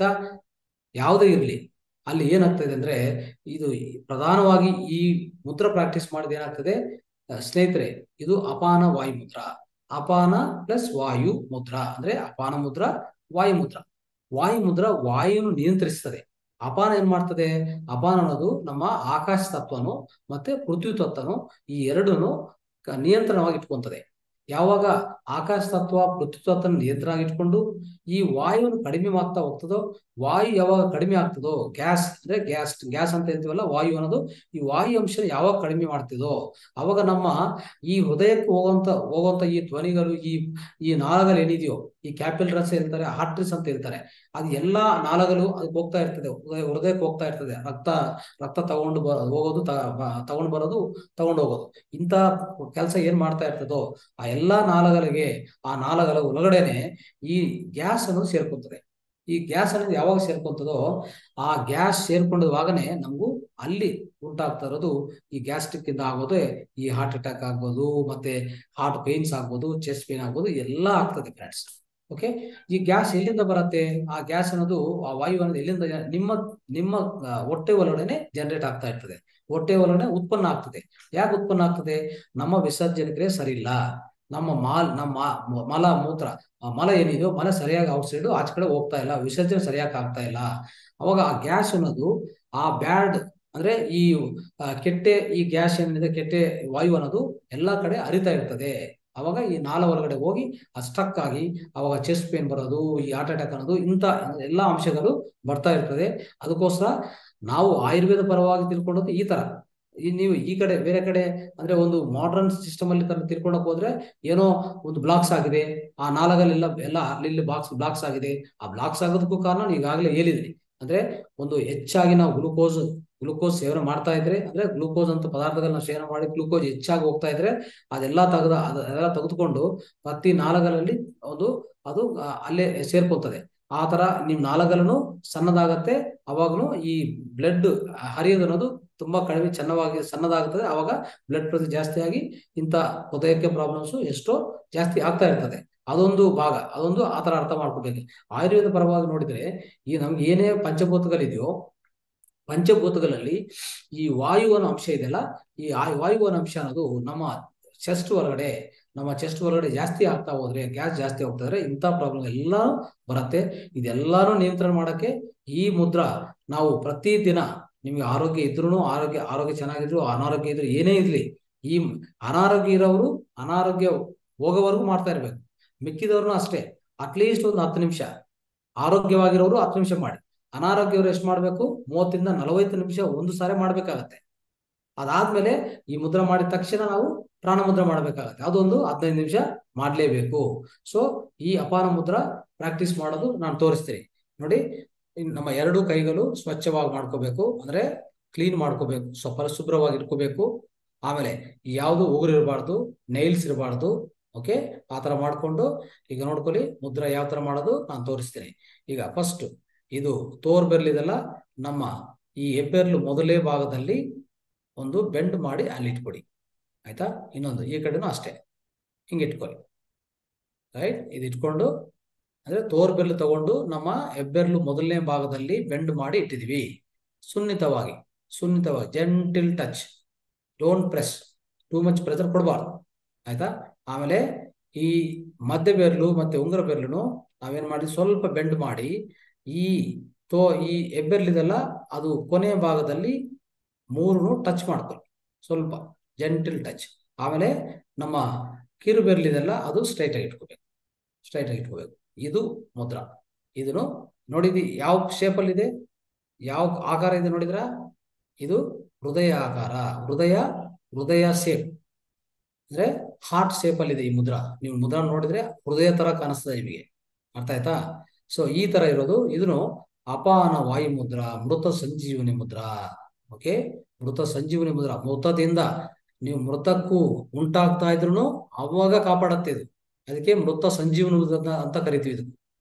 ಯಾವುದೇ ಇರಲಿ ಅಲ್ಲಿ ಏನಾಗ್ತದೆ ಅಂದ್ರೆ ಇದು ಪ್ರಧಾನವಾಗಿ ಈ ಮುದ್ರ ಪ್ರಾಕ್ಟೀಸ್ ಮಾಡಿದ ಏನಾಗ್ತದೆ ಅಹ್, ಸ್ನೇಹಿತರೆ ಇದು ಅಪಾನ ವಾಯು ಮುದ್ರ ಅಪಾನ ಪ್ಲಸ್ ವಾಯು ಮುದ್ರ ಅಂದ್ರೆ ಅಪಾನ ಮುದ್ರ ವಾಯು ಮುದ್ರ ವಾಯು ಮುದ್ರ ವಾಯುವನ್ನು ನಿಯಂತ್ರಿಸ್ತದೆ ಅಪಾನ ಏನ್ ಮಾಡ್ತದೆ ಅಪಾನ ಅನ್ನೋದು ನಮ್ಮ ಆಕಾಶ ತತ್ವನು ಮತ್ತೆ ಪೃಥ್ವಿ ತತ್ವನು ಈ ಎರಡನ್ನು ಕ- ನಿಯಂತ್ರಣವಾಗಿ ಇಟ್ಕೊಂತದೆ ಯಾವಾಗ ಆಕಾಶ ತತ್ವ ಪೃಥ್ವಿ ತತ್ವ ನಿಯಂತ್ರಣ ಇಟ್ಕೊಂಡು ಈ ವಾಯುವನ್ನು ಕಡಿಮೆ ಮಾಡ್ತಾ ಹೋಗ್ತದೋ ವಾಯು ಯಾವಾಗ ಕಡಿಮೆ ಆಗ್ತದೋ ಗ್ಯಾಸ್ ಅಂದ್ರೆ ಗ್ಯಾಸ್ ಗ್ಯಾಸ್ ಅಂತ ಹೇಳ್ತೀವಲ್ಲ ವಾಯು ಅನ್ನೋದು ಈ ವಾಯು ಅಂಶ ಯಾವಾಗ ಕಡಿಮೆ ಮಾಡ್ತಿದೋ ಅವಾಗ ನಮ್ಮ ಈ ಹೃದಯಕ್ಕೆ ಹೋಗುವಂತ ಹೋಗುವಂತ ಈ ಧ್ವನಿಗಳು ಈ ಈ ನಾಳಗಳು ಏನಿದೆಯೋ ಈ ಕ್ಯಾಪಿಲರಸ್ ಹೇಳ್ತಾರೆ ಆರ್ಟ್ರಿಸ್ ಅಂತ ಹೇಳ್ತಾರೆ ಅದು ಎಲ್ಲಾ ನಾಳಗಳು ಅದಕ್ಕೆ ಹೋಗ್ತಾ ಇರ್ತದೆ ಹೃದಯ ಹೃದಯಕ್ಕೆ ಹೋಗ್ತಾ ಇರ್ತದೆ ರಕ್ತ ರಕ್ತ ತಗೊಂಡು ಬ ಹೋಗೋದು ತ ಬ- ತಗೊಂಡು ಬರೋದು ತಗೊಂಡು ಹೋಗೋದು ಇಂಥ ಕೆಲಸ ಏನ್ ಮಾಡ್ತಾ ಇರ್ತದೋ ಆ ಎಲ್ಲಾ ನಾಳಗಳಿಗೆ ಆ ನಾಳಗಳ ಒಳಗಡೆನೆ ಈ ಗ್ಯಾಸ್ ಅನ್ನೋದು ಸೇರ್ಕೊತದೆ ಈ ಗ್ಯಾಸ್ ಅನ್ನೋದು ಯಾವಾಗ ಸೇರ್ಕೊಂತದೋ ಆ ಗ್ಯಾಸ್ ಸೇರ್ಕೊಂಡವಾಗನೇ ನಮಗೂ ಅಲ್ಲಿ ಉಂಟಾಗ್ತಾ ಇರೋದು ಈ ಗ್ಯಾಸ್ಟ್ರಿಕ್ ಇಂದ ಆಗೋದೇ ಈ ಹಾರ್ಟ್ ಅಟ್ಯಾಕ್ ಆಗ್ಬೋದು ಮತ್ತೆ ಹಾರ್ಟ್ ಪೇನ್ಸ್ ಆಗ್ಬೋದು ಚೆಸ್ಟ್ ಪೇನ್ ಆಗ್ಬೋದು ಎಲ್ಲ ಆಗ್ತದೆ ಫ್ರೆಂಡ್ಸ್ ಓಕೆ ಈ ಗ್ಯಾಸ್ ಎಲ್ಲಿಂದ ಬರುತ್ತೆ ಆ ಗ್ಯಾಸ್ ಅನ್ನೋದು ಆ ವಾಯು ಅನ್ನೋದು ಎಲ್ಲಿಂದ ಜ- ನಿಮ್ಮ ನಿಮ್ಮ ಆ, ಹೊಟ್ಟೆ ಒಳಗಡೆ ಜನರೇಟ್ ಆಗ್ತಾ ಇರ್ತದೆ ಹೊಟ್ಟೆ ಒಳಗಡೆ ಉತ್ಪನ್ನ ಆಗ್ತದೆ ಯಾಕೆ ಉತ್ಪನ್ನ ಆಗ್ತದೆ ನಮ್ಮ ವಿಸರ್ಜನೆ ಕ್ರಿಯೆ ಸರಿ ಇಲ್ಲ ನಮ್ಮ ಮಾಲ್ ನಮ್ಮ ಮ- ಮಲ ಮೂತ್ರ ಆ ಮಲ ಏನಿದೆಯೋ ಮಲ ಸರಿಯಾಗಿ ಔಟ್ ಸೈಡ್ ಆಚೆ ಕಡೆ ಹೋಗ್ತಾ ಇಲ್ಲ ವಿಸರ್ಜನೆ ಸರಿಯಾಗಿ ಆಗ್ತಾ ಇಲ್ಲ ಅವಾಗ ಆ ಗ್ಯಾಸ್ ಅನ್ನೋದು ಆ ಬ್ಯಾಡ್ ಅಂದ್ರೆ ಈ ಆ, ಕೆಟ್ಟೆ ಈ ಗ್ಯಾಸ್ ಏನಿದೆ ಕೆಟ್ಟೆ ವಾಯು ಅನ್ನೋದು ಎಲ್ಲಾ ಕಡೆ ಹರಿತಾ ಇರ್ತದೆ ಅವಾಗ ಈ ನಾಲ ಒಳಗಡೆ ಹೋಗಿ ಸ್ಟ್ರಕ್ ಆಗಿ ಅವಾಗ ಚೆಸ್ಟ್ ಪೇನ್ ಬರೋದು ಈ ಹಾರ್ಟ್ ಅಟ್ಯಾಕ್ ಅನ್ನೋದು ಇಂಥ ಎಲ್ಲಾ ಅಂಶಗಳು ಬರ್ತಾ ಇರ್ತದೆ ಅದಕ್ಕೋಸ್ಕರ ನಾವು ಆಯುರ್ವೇದ ಪರವಾಗಿ ತಿಳ್ಕೊಂಡದ್ದು ಈ ತರ ಈ ನೀವು ಈ ಕಡೆ ಬೇರೆ ಕಡೆ ಅಂದ್ರೆ ಒಂದು ಮಾಡರ್ನ್ ಸಿಸ್ಟಮ್ ಅಲ್ಲಿ ತರ ತಿಳ್ಕೊಂಡಕ್ ಹೋದ್ರೆ ಏನೋ ಒಂದು ಬ್ಲಾಕ್ಸ್ ಆಗಿದೆ ಆ ನಾಲಗಲ್ಲೆಲ್ಲ ಎಲ್ಲ ಅಲ್ಲಿ ಇಲ್ಲಿ ಬಾಕ್ಸ್ ಬ್ಲಾಕ್ಸ್ ಆಗಿದೆ ಆ ಬ್ಲಾಕ್ಸ್ ಆಗೋದಕ್ಕೂ ಕಾರಣ ನಾನು ಈಗಾಗಲೇ ಹೇಳಿದ್ರಿ ಅಂದ್ರೆ ಒಂದು ಹೆಚ್ಚಾಗಿ ನಾವು ಗ್ಲೂಕೋಸ್ ಗ್ಲೂಕೋಸ್ ಸೇವನೆ ಮಾಡ್ತಾ ಇದ್ರೆ ಅಂದ್ರೆ ಗ್ಲೂಕೋಸ್ ಅಂತ ಪದಾರ್ಥಗಳನ್ನ ಸೇವನೆ ಮಾಡಿ ಗ್ಲೂಕೋಸ್ ಹೆಚ್ಚಾಗಿ ಹೋಗ್ತಾ ಇದ್ರೆ ಅದೆಲ್ಲ ತೆಗೆದ ಅದೆಲ್ಲ ತೆಗೆದುಕೊಂಡು ಪ್ರತಿ ನಾಲಗಲಲ್ಲಿ ಒಂದು ಅದು ಆ, ಅಲ್ಲೇ ಸೇರ್ಕೊತದೆ ಆ ತರ ನಿಮ್ ನಾಲಗಲನು ಸಣ್ಣದಾಗತ್ತೆ ಅವಾಗನು ಈ ಬ್ಲಡ್ ಹರಿಯೋದು ಅನ್ನೋದು ತುಂಬಾ ಕಡಿಮೆ ಚೆನ್ನಾಗಿ ಸಣ್ಣದಾಗುತ್ತದೆ ಅವಾಗ ಬ್ಲಡ್ ಪ್ರೆಷರ್ ಜಾಸ್ತಿ ಆಗಿ ಇಂಥ ಹೃದಯಕ್ಕೆ ಪ್ರಾಬ್ಲಮ್ಸ್ ಎಷ್ಟೋ ಜಾಸ್ತಿ ಆಗ್ತಾ ಇರ್ತದೆ ಅದೊಂದು ಭಾಗ ಅದೊಂದು ಆ ತರ ಅರ್ಥ ಮಾಡ್ಕೋಬೇಕು ಆಯುರ್ವೇದ ಪರವಾಗಿ ನೋಡಿದ್ರೆ ಈ ನಮ್ಗೆ ಏನೇ ಪಂಚಭೂತಗಳಿದೆಯೋ ಪಂಚಭೂತಗಳಲ್ಲಿ ಈ ವಾಯು ಅನ್ನೋ ಅಂಶ ಇದೆಯಲ್ಲ ಈ ಆ- ವಾಯು ಅನ್ನೋ ಅಂಶ ಅನ್ನೋದು ನಮ್ಮ ಚೆಸ್ಟ್ ಒಳಗಡೆ ನಮ್ಮ ಚೆಸ್ಟ್ ಒಳಗಡೆ ಜಾಸ್ತಿ ಆಗ್ತಾ ಹೋದ್ರೆ ಗ್ಯಾಸ್ ಜಾಸ್ತಿ ಹೋಗ್ತಾ ಇಂಥ ಪ್ರಾಬ್ಲಮ್ ಎಲ್ಲ ಬರುತ್ತೆ ಇದೆಲ್ಲಾನು ನಿಯಂತ್ರಣ ಮಾಡಕ್ಕೆ ಈ ಮುದ್ರಾ ನಾವು ಪ್ರತಿ ದಿನ ನಿಮ್ಗೆ ಆರೋಗ್ಯ ಇದ್ರೂ ಆರೋಗ್ಯ ಆರೋಗ್ಯ ಚೆನ್ನಾಗಿದ್ರು ಅನಾರೋಗ್ಯ ಇದ್ರು ಏನೇ ಇರ್ಲಿ ಈ ಅನಾರೋಗ್ಯ ಇರೋರು ಅನಾರೋಗ್ಯ ಹೋಗೋವರೆಗೂ ಮಾಡ್ತಾ ಇರ್ಬೇಕು ಮಿಕ್ಕಿದವ್ರನ್ನೂ ಅಷ್ಟೇ ಅಟ್ಲೀಸ್ಟ್ ಒಂದು ಹತ್ತು ನಿಮಿಷ ಆರೋಗ್ಯವಾಗಿರೋರು ಹತ್ತು ನಿಮಿಷ ಮಾಡಿ ಅನಾರೋಗ್ಯವರು ಎಷ್ಟು ಮಾಡ್ಬೇಕು ಮೂವತ್ತಿಂದ ನಲವತ್ತು ನಿಮಿಷ ಒಂದು ಸಾರಿ ಮಾಡ್ಬೇಕಾಗತ್ತೆ ಅದಾದ್ಮೇಲೆ ಈ ಮುದ್ರ ಮಾಡಿದ ತಕ್ಷಣ ನಾವು ಪ್ರಾಣ ಮುದ್ರ ಮಾಡ್ಬೇಕಾಗತ್ತೆ ಅದೊಂದು ಹದಿನೈದು ನಿಮಿಷ ಮಾಡ್ಲೇಬೇಕು ಸೊ ಈ ಅಪಾನ ಮುದ್ರ ಪ್ರಾಕ್ಟೀಸ್ ಮಾಡೋದು ನಾನು ತೋರಿಸ್ತೀನಿ ನೋಡಿ ಇನ್ ನಮ್ಮ ಎರಡು ಕೈಗಳು ಸ್ವಚ್ಛವಾಗಿ ಮಾಡ್ಕೋಬೇಕು ಅಂದ್ರೆ ಕ್ಲೀನ್ ಮಾಡ್ಕೋಬೇಕು ಸ್ವಲ್ಪ ಪರಿಶುಭ್ರವಾಗಿ ಇಟ್ಕೋಬೇಕು ಆಮೇಲೆ ಯಾವುದು ಉಗುರು ಇರಬಾರ್ದು ನೈಲ್ಸ್ ಇರಬಾರ್ದು ಓಕೆ ಆ ತರ ಮಾಡ್ಕೊಂಡು ಈಗ ನೋಡ್ಕೊಳ್ಳಿ ಮುದ್ರ ಯಾವ ತರ ಮಾಡೋದು ನಾನು ತೋರಿಸ್ತೀನಿ ಈಗ ಫಸ್ಟ್ ಇದು ತೋರ್ ಬೆರ್ಲಿದೆಲ್ಲ ನಮ್ಮ ಈ ಹೆಬ್ಬೆರ್ಲು ಮೊದಲೇ ಭಾಗದಲ್ಲಿ ಒಂದು ಬೆಂಡ್ ಮಾಡಿ ಅಲ್ಲಿ ಇಟ್ಕೊಡಿ ಆಯ್ತಾ ಇನ್ನೊಂದು ಈ ಕಡೆನೂ ಅಷ್ಟೇ ಹಿಂಗೆ ಇಟ್ಕೊಳ್ಳಿ ರೈಟ್ ಇದು ಇಟ್ಕೊಂಡು ಅಂದ್ರೆ ತೋರ್ ಬೆರ್ಲು ತಗೊಂಡು ನಮ್ಮ ಹೆಬ್ಬೆರ್ಲು ಮೊದಲನೇ ಭಾಗದಲ್ಲಿ ಬೆಂಡ್ ಮಾಡಿ ಇಟ್ಟಿದೀವಿ ಸುನ್ನಿತವಾಗಿ ಸುನ್ನಿತವಾಗಿ gentle touch don't press too much pressure ಕೊಡಬಾರ್ದು ಆಯ್ತಾ ಆಮೇಲೆ ಈ ಮಧ್ಯ ಬೆರಳು ಮತ್ತೆ ಉಂಗುರ ಬೆರಳುನು ನಾವೇನ್ ಮಾಡಿ ಸ್ವಲ್ಪ ಬೆಂಡ್ ಮಾಡಿ ಈ ತೋ ಈ ಹೆಬ್ಬೆರ್ಲಿದೆಲ್ಲ ಅದು ಕೊನೆಯ ಭಾಗದಲ್ಲಿ ಮೂರನ್ನು ಟಚ್ ಮಾಡ್ಕೊಳ್ಳಿ ಸ್ವಲ್ಪ ಜೆಂಟಲ್ ಟಚ್ ಆಮೇಲೆ ನಮ್ಮ ಕಿರು ಬೆರಳಿದೆಲ್ಲ ಅದು ಸ್ಟ್ರೈಟ್ ಆಗಿ ಇಟ್ಕೋಬೇಕು ಸ್ಟ್ರೈಟ್ ಆಗಿ ಇಟ್ಕೋಬೇಕು ಇದು ಮುದ್ರಾ ಇದನ್ನು ನೋಡಿದಿ ಯಾವ ಶೇಪ್ ಅಲ್ಲಿ ಇದೆ ಯಾವ ಆಕಾರ ಇದೆ ನೋಡಿದ್ರ ಇದು ಹೃದಯ ಆಕಾರ ಹೃದಯ ಹೃದಯ ಶೇಪ್ ಅಂದ್ರೆ ಹಾರ್ಟ್ ಶೇಪ್ ಅಲ್ಲಿ ಇದೆ ಈ ಮುದ್ರಾ ನೀವು ಮುದ್ರಾ ನೋಡಿದ್ರೆ ಹೃದಯ ತರ ಕಾಣಿಸ್ತದೆ ನಿಮಗೆ ಅರ್ಥ ಆಯ್ತಾ ಸೊ ಈ ತರ ಇರೋದು ಇದನ್ನು ಅಪಾನ ವಾಯು ಮುದ್ರಾ ಮೃತ ಸಂಜೀವನಿ ಮುದ್ರಾ ಓಕೆ ಮೃತ ಸಂಜೀವನಿ ಮುದ್ರಾ ಮೃತದಿಂದ ನೀವು ಮೃತಕ್ಕೂ ಉಂಟಾಗ್ತಾ ಇದ್ರು ಅವಾಗ ಕಾಪಾಡತ್ತೆ ಇದು ಅದಕ್ಕೆ ಮೃತ ಸಂಜೀವನಿ ಮುದ್ರ ಅಂತ ಕರಿತೀವಿ ಇದು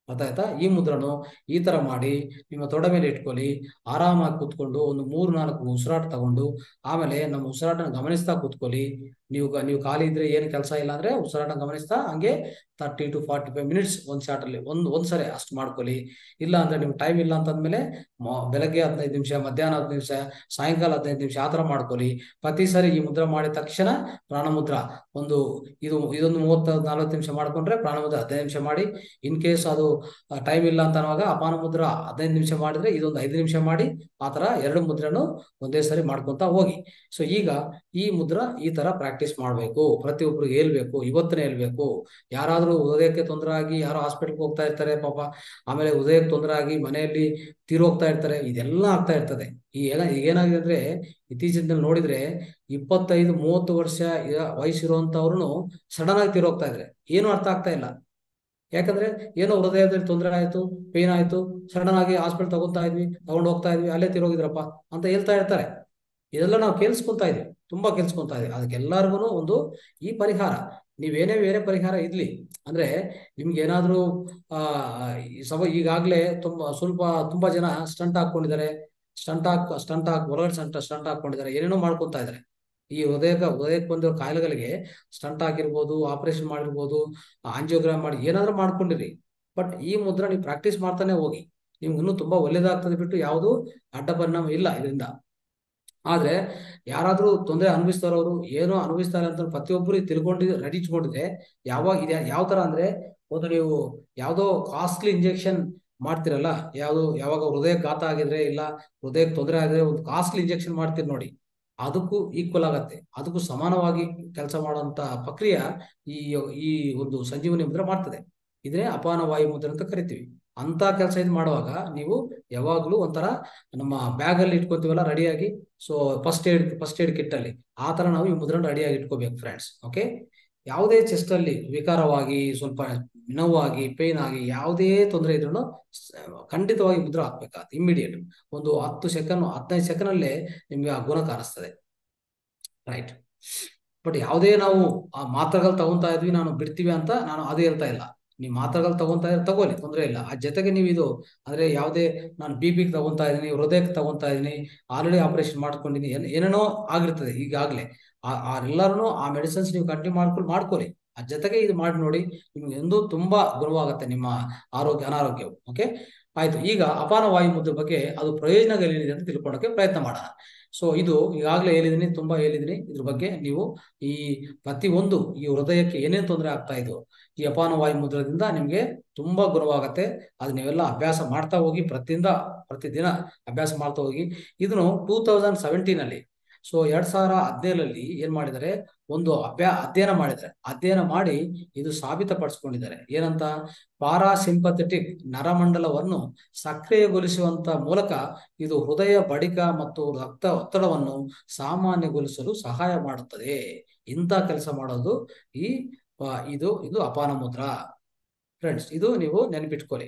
ಅರ್ಥ ಆಯ್ತಾ ಈ ಮುದ್ರನು ಈ ತರ ಮಾಡಿ ನಿಮ್ಮ ತೊಡೆ ಮೇಲೆ ಇಟ್ಕೊಳ್ಳಿ ಆರಾಮಾಗಿ ಕೂತ್ಕೊಂಡು ಒಂದು ಮೂರು ನಾಲ್ಕು ಉಸಿರಾಟ ತಗೊಂಡು ಆಮೇಲೆ ನಮ್ಮ ಉಸಿರಾಟನ ಗಮನಿಸ್ತಾ ಕೂತ್ಕೊಳ್ಳಿ ನೀವು ಗ- ನೀವು ಖಾಲಿ ಇದ್ರೆ ಏನು ಕೆಲಸ ಇಲ್ಲ ಅಂದ್ರೆ ಉಸಿರಾಟ ಗಮನಿಸ್ತಾ ಹಂಗೆ thirty to forty five minutes ಒಂದ್ ಶಾಟ್ ಅಲ್ಲಿ ಒಂದ್ ಒಂದ್ಸರಿ ಅಷ್ಟು ಮಾಡ್ಕೊಳ್ಳಿ ಇಲ್ಲ ಅಂದ್ರೆ ನಿಮ್ಗೆ ಟೈಮ್ ಇಲ್ಲ ಅಂತಂದ್ಮೇಲೆ ಮ- ಬೆಳಗ್ಗೆ ಹದಿನೈದು ನಿಮಿಷ ಮಧ್ಯಾಹ್ನ ಹದಿನೈದು ನಿಮಿಷ ಸಾಯಂಕಾಲ ಹದಿನೈದು ನಿಮಿಷ ಆ ಥರ ಮಾಡ್ಕೊಳ್ಳಿ ಪ್ರತಿ ಸರಿ ಈ ಮುದ್ರ ಮಾಡಿದ ತಕ್ಷಣ ಪ್ರಾಣಮುದ್ರ ಒಂದು ಇದು ಇದೊಂದು ಮೂವತ್ತ ನಲವತ್ತು ನಿಮಿಷ ಮಾಡ್ಕೊಂಡ್ರೆ ಪ್ರಾಣಮುದ್ರ ಹದಿನೈದು ನಿಮಿಷ ಮಾಡಿ ಇನ್ ಕೇಸ್ ಅದು ಟೈಮ್ ಇಲ್ಲ ಅಂತ ಅನ್ನುವಾಗ ಅಪಾನ ಮುದ್ರ ಹದಿನೈದು ನಿಮಿಷ ಮಾಡಿದ್ರೆ ಇದೊಂದು ಐದು ನಿಮಿಷ ಮಾಡಿ ಆ ತರ ಎರಡು ಮುದ್ರನು ಒಂದೇ ಸರಿ ಮಾಡ್ಕೊಂತ ಹೋಗಿ ಸೊ ಈಗ ಈ ಮುದ್ರ ಈ ತರ ಪ್ರಾಕ್ಟೀಸ್ ಮಾಡಬೇಕು ಪ್ರತಿಯೊಬ್ಬರಿಗೆ ಹೇಳ್ಬೇಕು ಇವತ್ತನೇ ಹೇಳ್ಬೇಕು ಯಾರಾದ್ರೂ ಹೃದಯಕ್ಕೆ ತೊಂದರೆ ಆಗಿ ಯಾರೋ ಹಾಸ್ಪಿಟಲ್ಗೆ ಹೋಗ್ತಾ ಇರ್ತಾರೆ ಪಾಪ ಆಮೇಲೆ ಹೃದಯಕ್ಕೆ ತೊಂದರೆ ಆಗಿ ಮನೆಯಲ್ಲಿ ತೀರೋಗ್ತಾ ಇರ್ತಾರೆ ಇದೆಲ್ಲ ಆಗ್ತಾ ಇರ್ತದೆ ಈ ಏನ ಈಗ ಏನಾಗಿದೆ ಅಂದ್ರೆ ಇತ್ತೀಚಿನ ದಿನ ನೋಡಿದ್ರೆ ಇಪ್ಪತ್ತೈದು ಮೂವತ್ತು ವರ್ಷ ಇರ- ವಯಸ್ಸಿರುವಂತವ್ರು ಸಡನ್ ಆಗಿ ತೀರೋಗ್ತಾ ಇದ್ರೆ ಏನು ಅರ್ಥ ಆಗ್ತಾ ಇಲ್ಲ ಯಾಕಂದ್ರೆ ಏನೋ ಹೃದಯದಲ್ಲಿ ತೊಂದರೆ ಆಯ್ತು ಪೇನ್ ಆಯ್ತು ಸಡನ್ ಆಗಿ ಹಾಸ್ಪಿಟಲ್ ತಗೊಂತಾ ಇದ್ವಿ ತಗೊಂಡು ಹೋಗ್ತಾ ಇದ್ವಿ ಅಲ್ಲೇ ತಿರೋಗಿದ್ರಪ್ಪ ಅಂತ ಹೇಳ್ತಾ ಇರ್ತಾರೆ ಇದೆಲ್ಲ ನಾವು ಕೇಳಿಸ್ಕೊಂತಾ ಇದೀವಿ ತುಂಬಾ ಕೇಳಿಸ್ಕೊಂತಾ ಇದೀವಿ ಅದಕ್ಕೆಲ್ಲರಿಗೂ ಒಂದು ಈ ಪರಿಹಾರ ನೀವೇನೇ ಬೇರೆ ಪರಿಹಾರ ಇರ್ಲಿ ಅಂದ್ರೆ ನಿಮ್ಗೆ ಏನಾದ್ರೂ ಆ ಈ ಸಭ ಈಗಾಗ್ಲೇ ತುಂಬಾ ಸ್ವಲ್ಪ ತುಂಬಾ ಜನ ಸ್ಟಂಟ್ ಹಾಕೊಂಡಿದ್ದಾರೆ ಸ್ಟಂಟ್ ಹಾಕ್ ಸ್ಟಂಟ್ ಹಾಕ್ ಹೊರಗಡೆ ಸ್ಟಂಟ್ ಸ್ಟಂಟ್ ಹಾಕೊಂಡಿದ್ದಾರೆ ಏನೇನೋ ಮಾಡ್ಕೊಂತಾ ಇದ್ದಾರೆ ಈ ಹೃದಯಕ್ಕೆ ಹೃದಯಕ್ಕೆ ಬಂದಿರೋ ಕಾಯಿಲೆಗಳಿಗೆ ಸ್ಟಂಟ್ ಹಾಕಿರ್ಬೋದು ಆಪರೇಷನ್ ಮಾಡಿರ್ಬೋದು ಆಂಜಿಯೋಗ್ರಾಮ್ ಮಾಡಿ ಏನಾದ್ರೂ ಮಾಡ್ಕೊಂಡಿರಿ ಬಟ್ ಈ ಮುದ್ರ ನೀವು ಪ್ರಾಕ್ಟೀಸ್ ಮಾಡ್ತಾನೆ ಹೋಗಿ ನಿಮ್ಗೆ ಇನ್ನೂ ತುಂಬಾ ಒಳ್ಳೇದಾಗ್ತದೆ ಬಿಟ್ಟು ಯಾವುದು ಅಡ್ಡ ಪರಿಣಾಮ ಇಲ್ಲ ಇದರಿಂದ ಆದ್ರೆ ಯಾರಾದ್ರೂ ತೊಂದರೆ ಅನುಭವಿಸ್ತಾರವರು ಏನೋ ಅನುಭವಿಸ್ತಾರೆ ಅಂತ ಪ್ರತಿಯೊಬ್ಬರು ತಿಳ್ಕೊಂಡು ರೆಡಿ ಇಟ್ಕೊಂಡಿದ್ರೆ ಯಾವಾಗ ಇದೆ ಯಾವ ತರ ಅಂದ್ರೆ ಒಂದು ನೀವು ಯಾವ್ದೋ ಕಾಸ್ಟ್ಲಿ ಇಂಜೆಕ್ಷನ್ ಮಾಡ್ತಿರಲ್ಲ ಯಾವ್ದು ಯಾವಾಗ ಹೃದಯ ಘಾತ ಆಗಿದ್ರೆ ಇಲ್ಲ ಹೃದಯಕ್ಕೆ ತೊಂದರೆ ಆಗಿದ್ರೆ ಒಂದು ಕಾಸ್ಟ್ಲಿ ಇಂಜೆಕ್ಷನ್ ಮಾಡ್ತೀರಿ ನೋಡಿ ಅದಕ್ಕೂ ಈಕ್ವಲ್ ಆಗತ್ತೆ ಅದಕ್ಕೂ ಸಮಾನವಾಗಿ ಕೆಲಸ ಮಾಡುವಂತ ಪ್ರಕ್ರಿಯೆ ಈ ಈ ಒಂದು ಸಂಜೀವನಿ ಮುದ್ರೆ ಮಾಡ್ತದೆ ಇದನ್ನೇ ಅಪಾನ ವಾಯು ಮುದ್ರೆ ಅಂತ ಕರಿತೀವಿ ಅಂತ ಕೆಲಸ ಇದು ಮಾಡುವಾಗ ನೀವು ಯಾವಾಗ್ಲೂ ಒಂಥರ ನಮ್ಮ ಬ್ಯಾಗ್ ಅಲ್ಲಿ ಇಟ್ಕೊತೀವಲ್ಲ ರೆಡಿಯಾಗಿ so first aid first aid kit ಅಲ್ಲಿ ಆ ತರ ನಾವು ಈ ಮುದ್ರಣ ರೆಡಿಯಾಗಿ ಇಟ್ಕೋಬೇಕು ಫ್ರೆಂಡ್ಸ್ ಓಕೆ ಯಾವುದೇ ಚೆಸ್ಟ್ ಅಲ್ಲಿ ವಿಕಾರವಾಗಿ ಸ್ವಲ್ಪ ನೋವಾಗಿ ಪೇನ್ ಆಗಿ ಯಾವುದೇ ತೊಂದರೆ ಇದ್ರೂ ಖಂಡಿತವಾಗಿ ಮುದ್ರ ಹಾಕ್ಬೇಕಾಗುತ್ತೆ ಇಮಿಡಿಯೇಟ್ ಒಂದು ಹತ್ತು ಸೆಕೆಂಡ್ ಹದಿನೈದು ಸೆಕೆಂಡ್ ಅಲ್ಲೇ ನಿಮ್ಗೆ ಆ ಗುಣ ಕಾಣಿಸ್ತದೆ ರೈಟ್ ಬಟ್ ಯಾವುದೇ ನಾವು ಆ ಮಾತ್ರೆಗಳು ತಗೊಂತಾ ಇದ್ವಿ ನಾನು ಬಿಡ್ತೀವಿ ಅಂತ ನಾನು ಅದು ಹೇಳ್ತಾ ಇಲ್ಲ ನೀವು ಮಾತ್ರೆಗಳು ತಗೊಂತಾ ಇದ್ರೆ ತಗೊಳ್ಳಿ ತೊಂದರೆ ಇಲ್ಲ ಆ ಜೊತೆಗೆ ನೀವು ಇದು ಅಂದ್ರೆ ಯಾವುದೇ ನಾನು ಬಿ ಪಿಗೆ ತಗೊಂತಾ ಇದೀನಿ ಹೃದಯಕ್ಕೆ ತಗೊಂತಾ ಇದೀನಿ ಆಲ್ರೆಡಿ ಆಪರೇಷನ್ ಮಾಡ್ಕೊಂಡಿದ್ದೀನಿ ಏನ್- ಏನೇನೋ ಆಗಿರ್ತದೆ ಈಗಾಗಲೇ ಆ ಆ ಎಲ್ಲರೂ ಆ ಮೆಡಿಸಿನ್ಸ್ ನೀವು ಕಂಟಿನ್ಯೂ ಮಾಡ್ಕೊಂಡು ಮಾಡ್ಕೊಳ್ಳಿ ಆ ಜೊತೆಗೆ ಇದು ಮಾಡಿ ನೋಡಿ ನಿಮ್ಗೆ ಎಂದೂ ತುಂಬಾ ಗುಣವಾಗುತ್ತೆ ನಿಮ್ಮ ಆರೋಗ್ಯ ಅನಾರೋಗ್ಯವು ಓಕೆ ಆಯ್ತು ಈಗ ಅಪಾನ ವಾಯು ಮುದ್ರೆ ಬಗ್ಗೆ ಅದು ಪ್ರಯೋಜನಗಳೇನಿದೆ ಅಂತ ತಿಳ್ಕೊಳ್ಳೋಕೆ ಪ್ರಯತ್ನ ಮಾಡೋಣ ಸೊ ಇದು ಈಗಾಗಲೇ ಹೇಳಿದೀನಿ ತುಂಬಾ ಹೇಳಿದೀನಿ ಇದ್ರ ಬಗ್ಗೆ ನೀವು ಈ ಪ್ರತಿ ಒಂದು ಈ ಹೃದಯಕ್ಕೆ ಏನೇನ್ ತೊಂದರೆ ಆಗ್ತಾ ಇದು ಈ ಅಪಾನ ವಾಯು ಮುದ್ರದಿಂದ ನಿಮ್ಗೆ ತುಂಬಾ ಗುಣವಾಗತ್ತೆ ಅದು ನೀವೆಲ್ಲ ಅಭ್ಯಾಸ ಮಾಡ್ತಾ ಹೋಗಿ ಪ್ರತಿಯಿಂದ ಪ್ರತಿದಿನ ಅಭ್ಯಾಸ ಮಾಡ್ತಾ ಹೋಗಿ ಇದನ್ನು ಟೂ ತೌಸಂಡ್ ಸೆವೆಂಟೀನ್ ಅಲ್ಲಿ ಸೊ ಎರಡ್ ಸಾವಿರ ಹದಿನೇಳರಲ್ಲಿ ಏನ್ ಮಾಡಿದ್ದಾರೆ ಒಂದು ಅಭ್ಯಾ ಅಧ್ಯಯನ ಮಾಡಿದ್ದಾರೆ ಅಧ್ಯಯನ ಮಾಡಿ ಇದು ಸಾಬೀತಪಡಿಸ್ಕೊಂಡಿದ್ದಾರೆ ಏನಂತ ಪಾರಾಸಿಂಪಥೆಟಿಕ್ ನರಮಂಡಲವನ್ನು ಸಕ್ರಿಯಗೊಳಿಸುವಂತ ಮೂಲಕ ಇದು ಹೃದಯ ಬಡಿತ ಮತ್ತು ರಕ್ತ ಒತ್ತಡವನ್ನು ಸಾಮಾನ್ಯಗೊಳಿಸಲು ಸಹಾಯ ಮಾಡುತ್ತದೆ ಇಂಥ ಕೆಲಸ ಮಾಡೋದು ಈ ಆ, ಇದು ಇದು ಅಪಾನ ಮುದ್ರ ಫ್ರೆಂಡ್ಸ್ ಇದು ನೀವು ನೆನಪಿಟ್ಕೊಳ್ಳಿ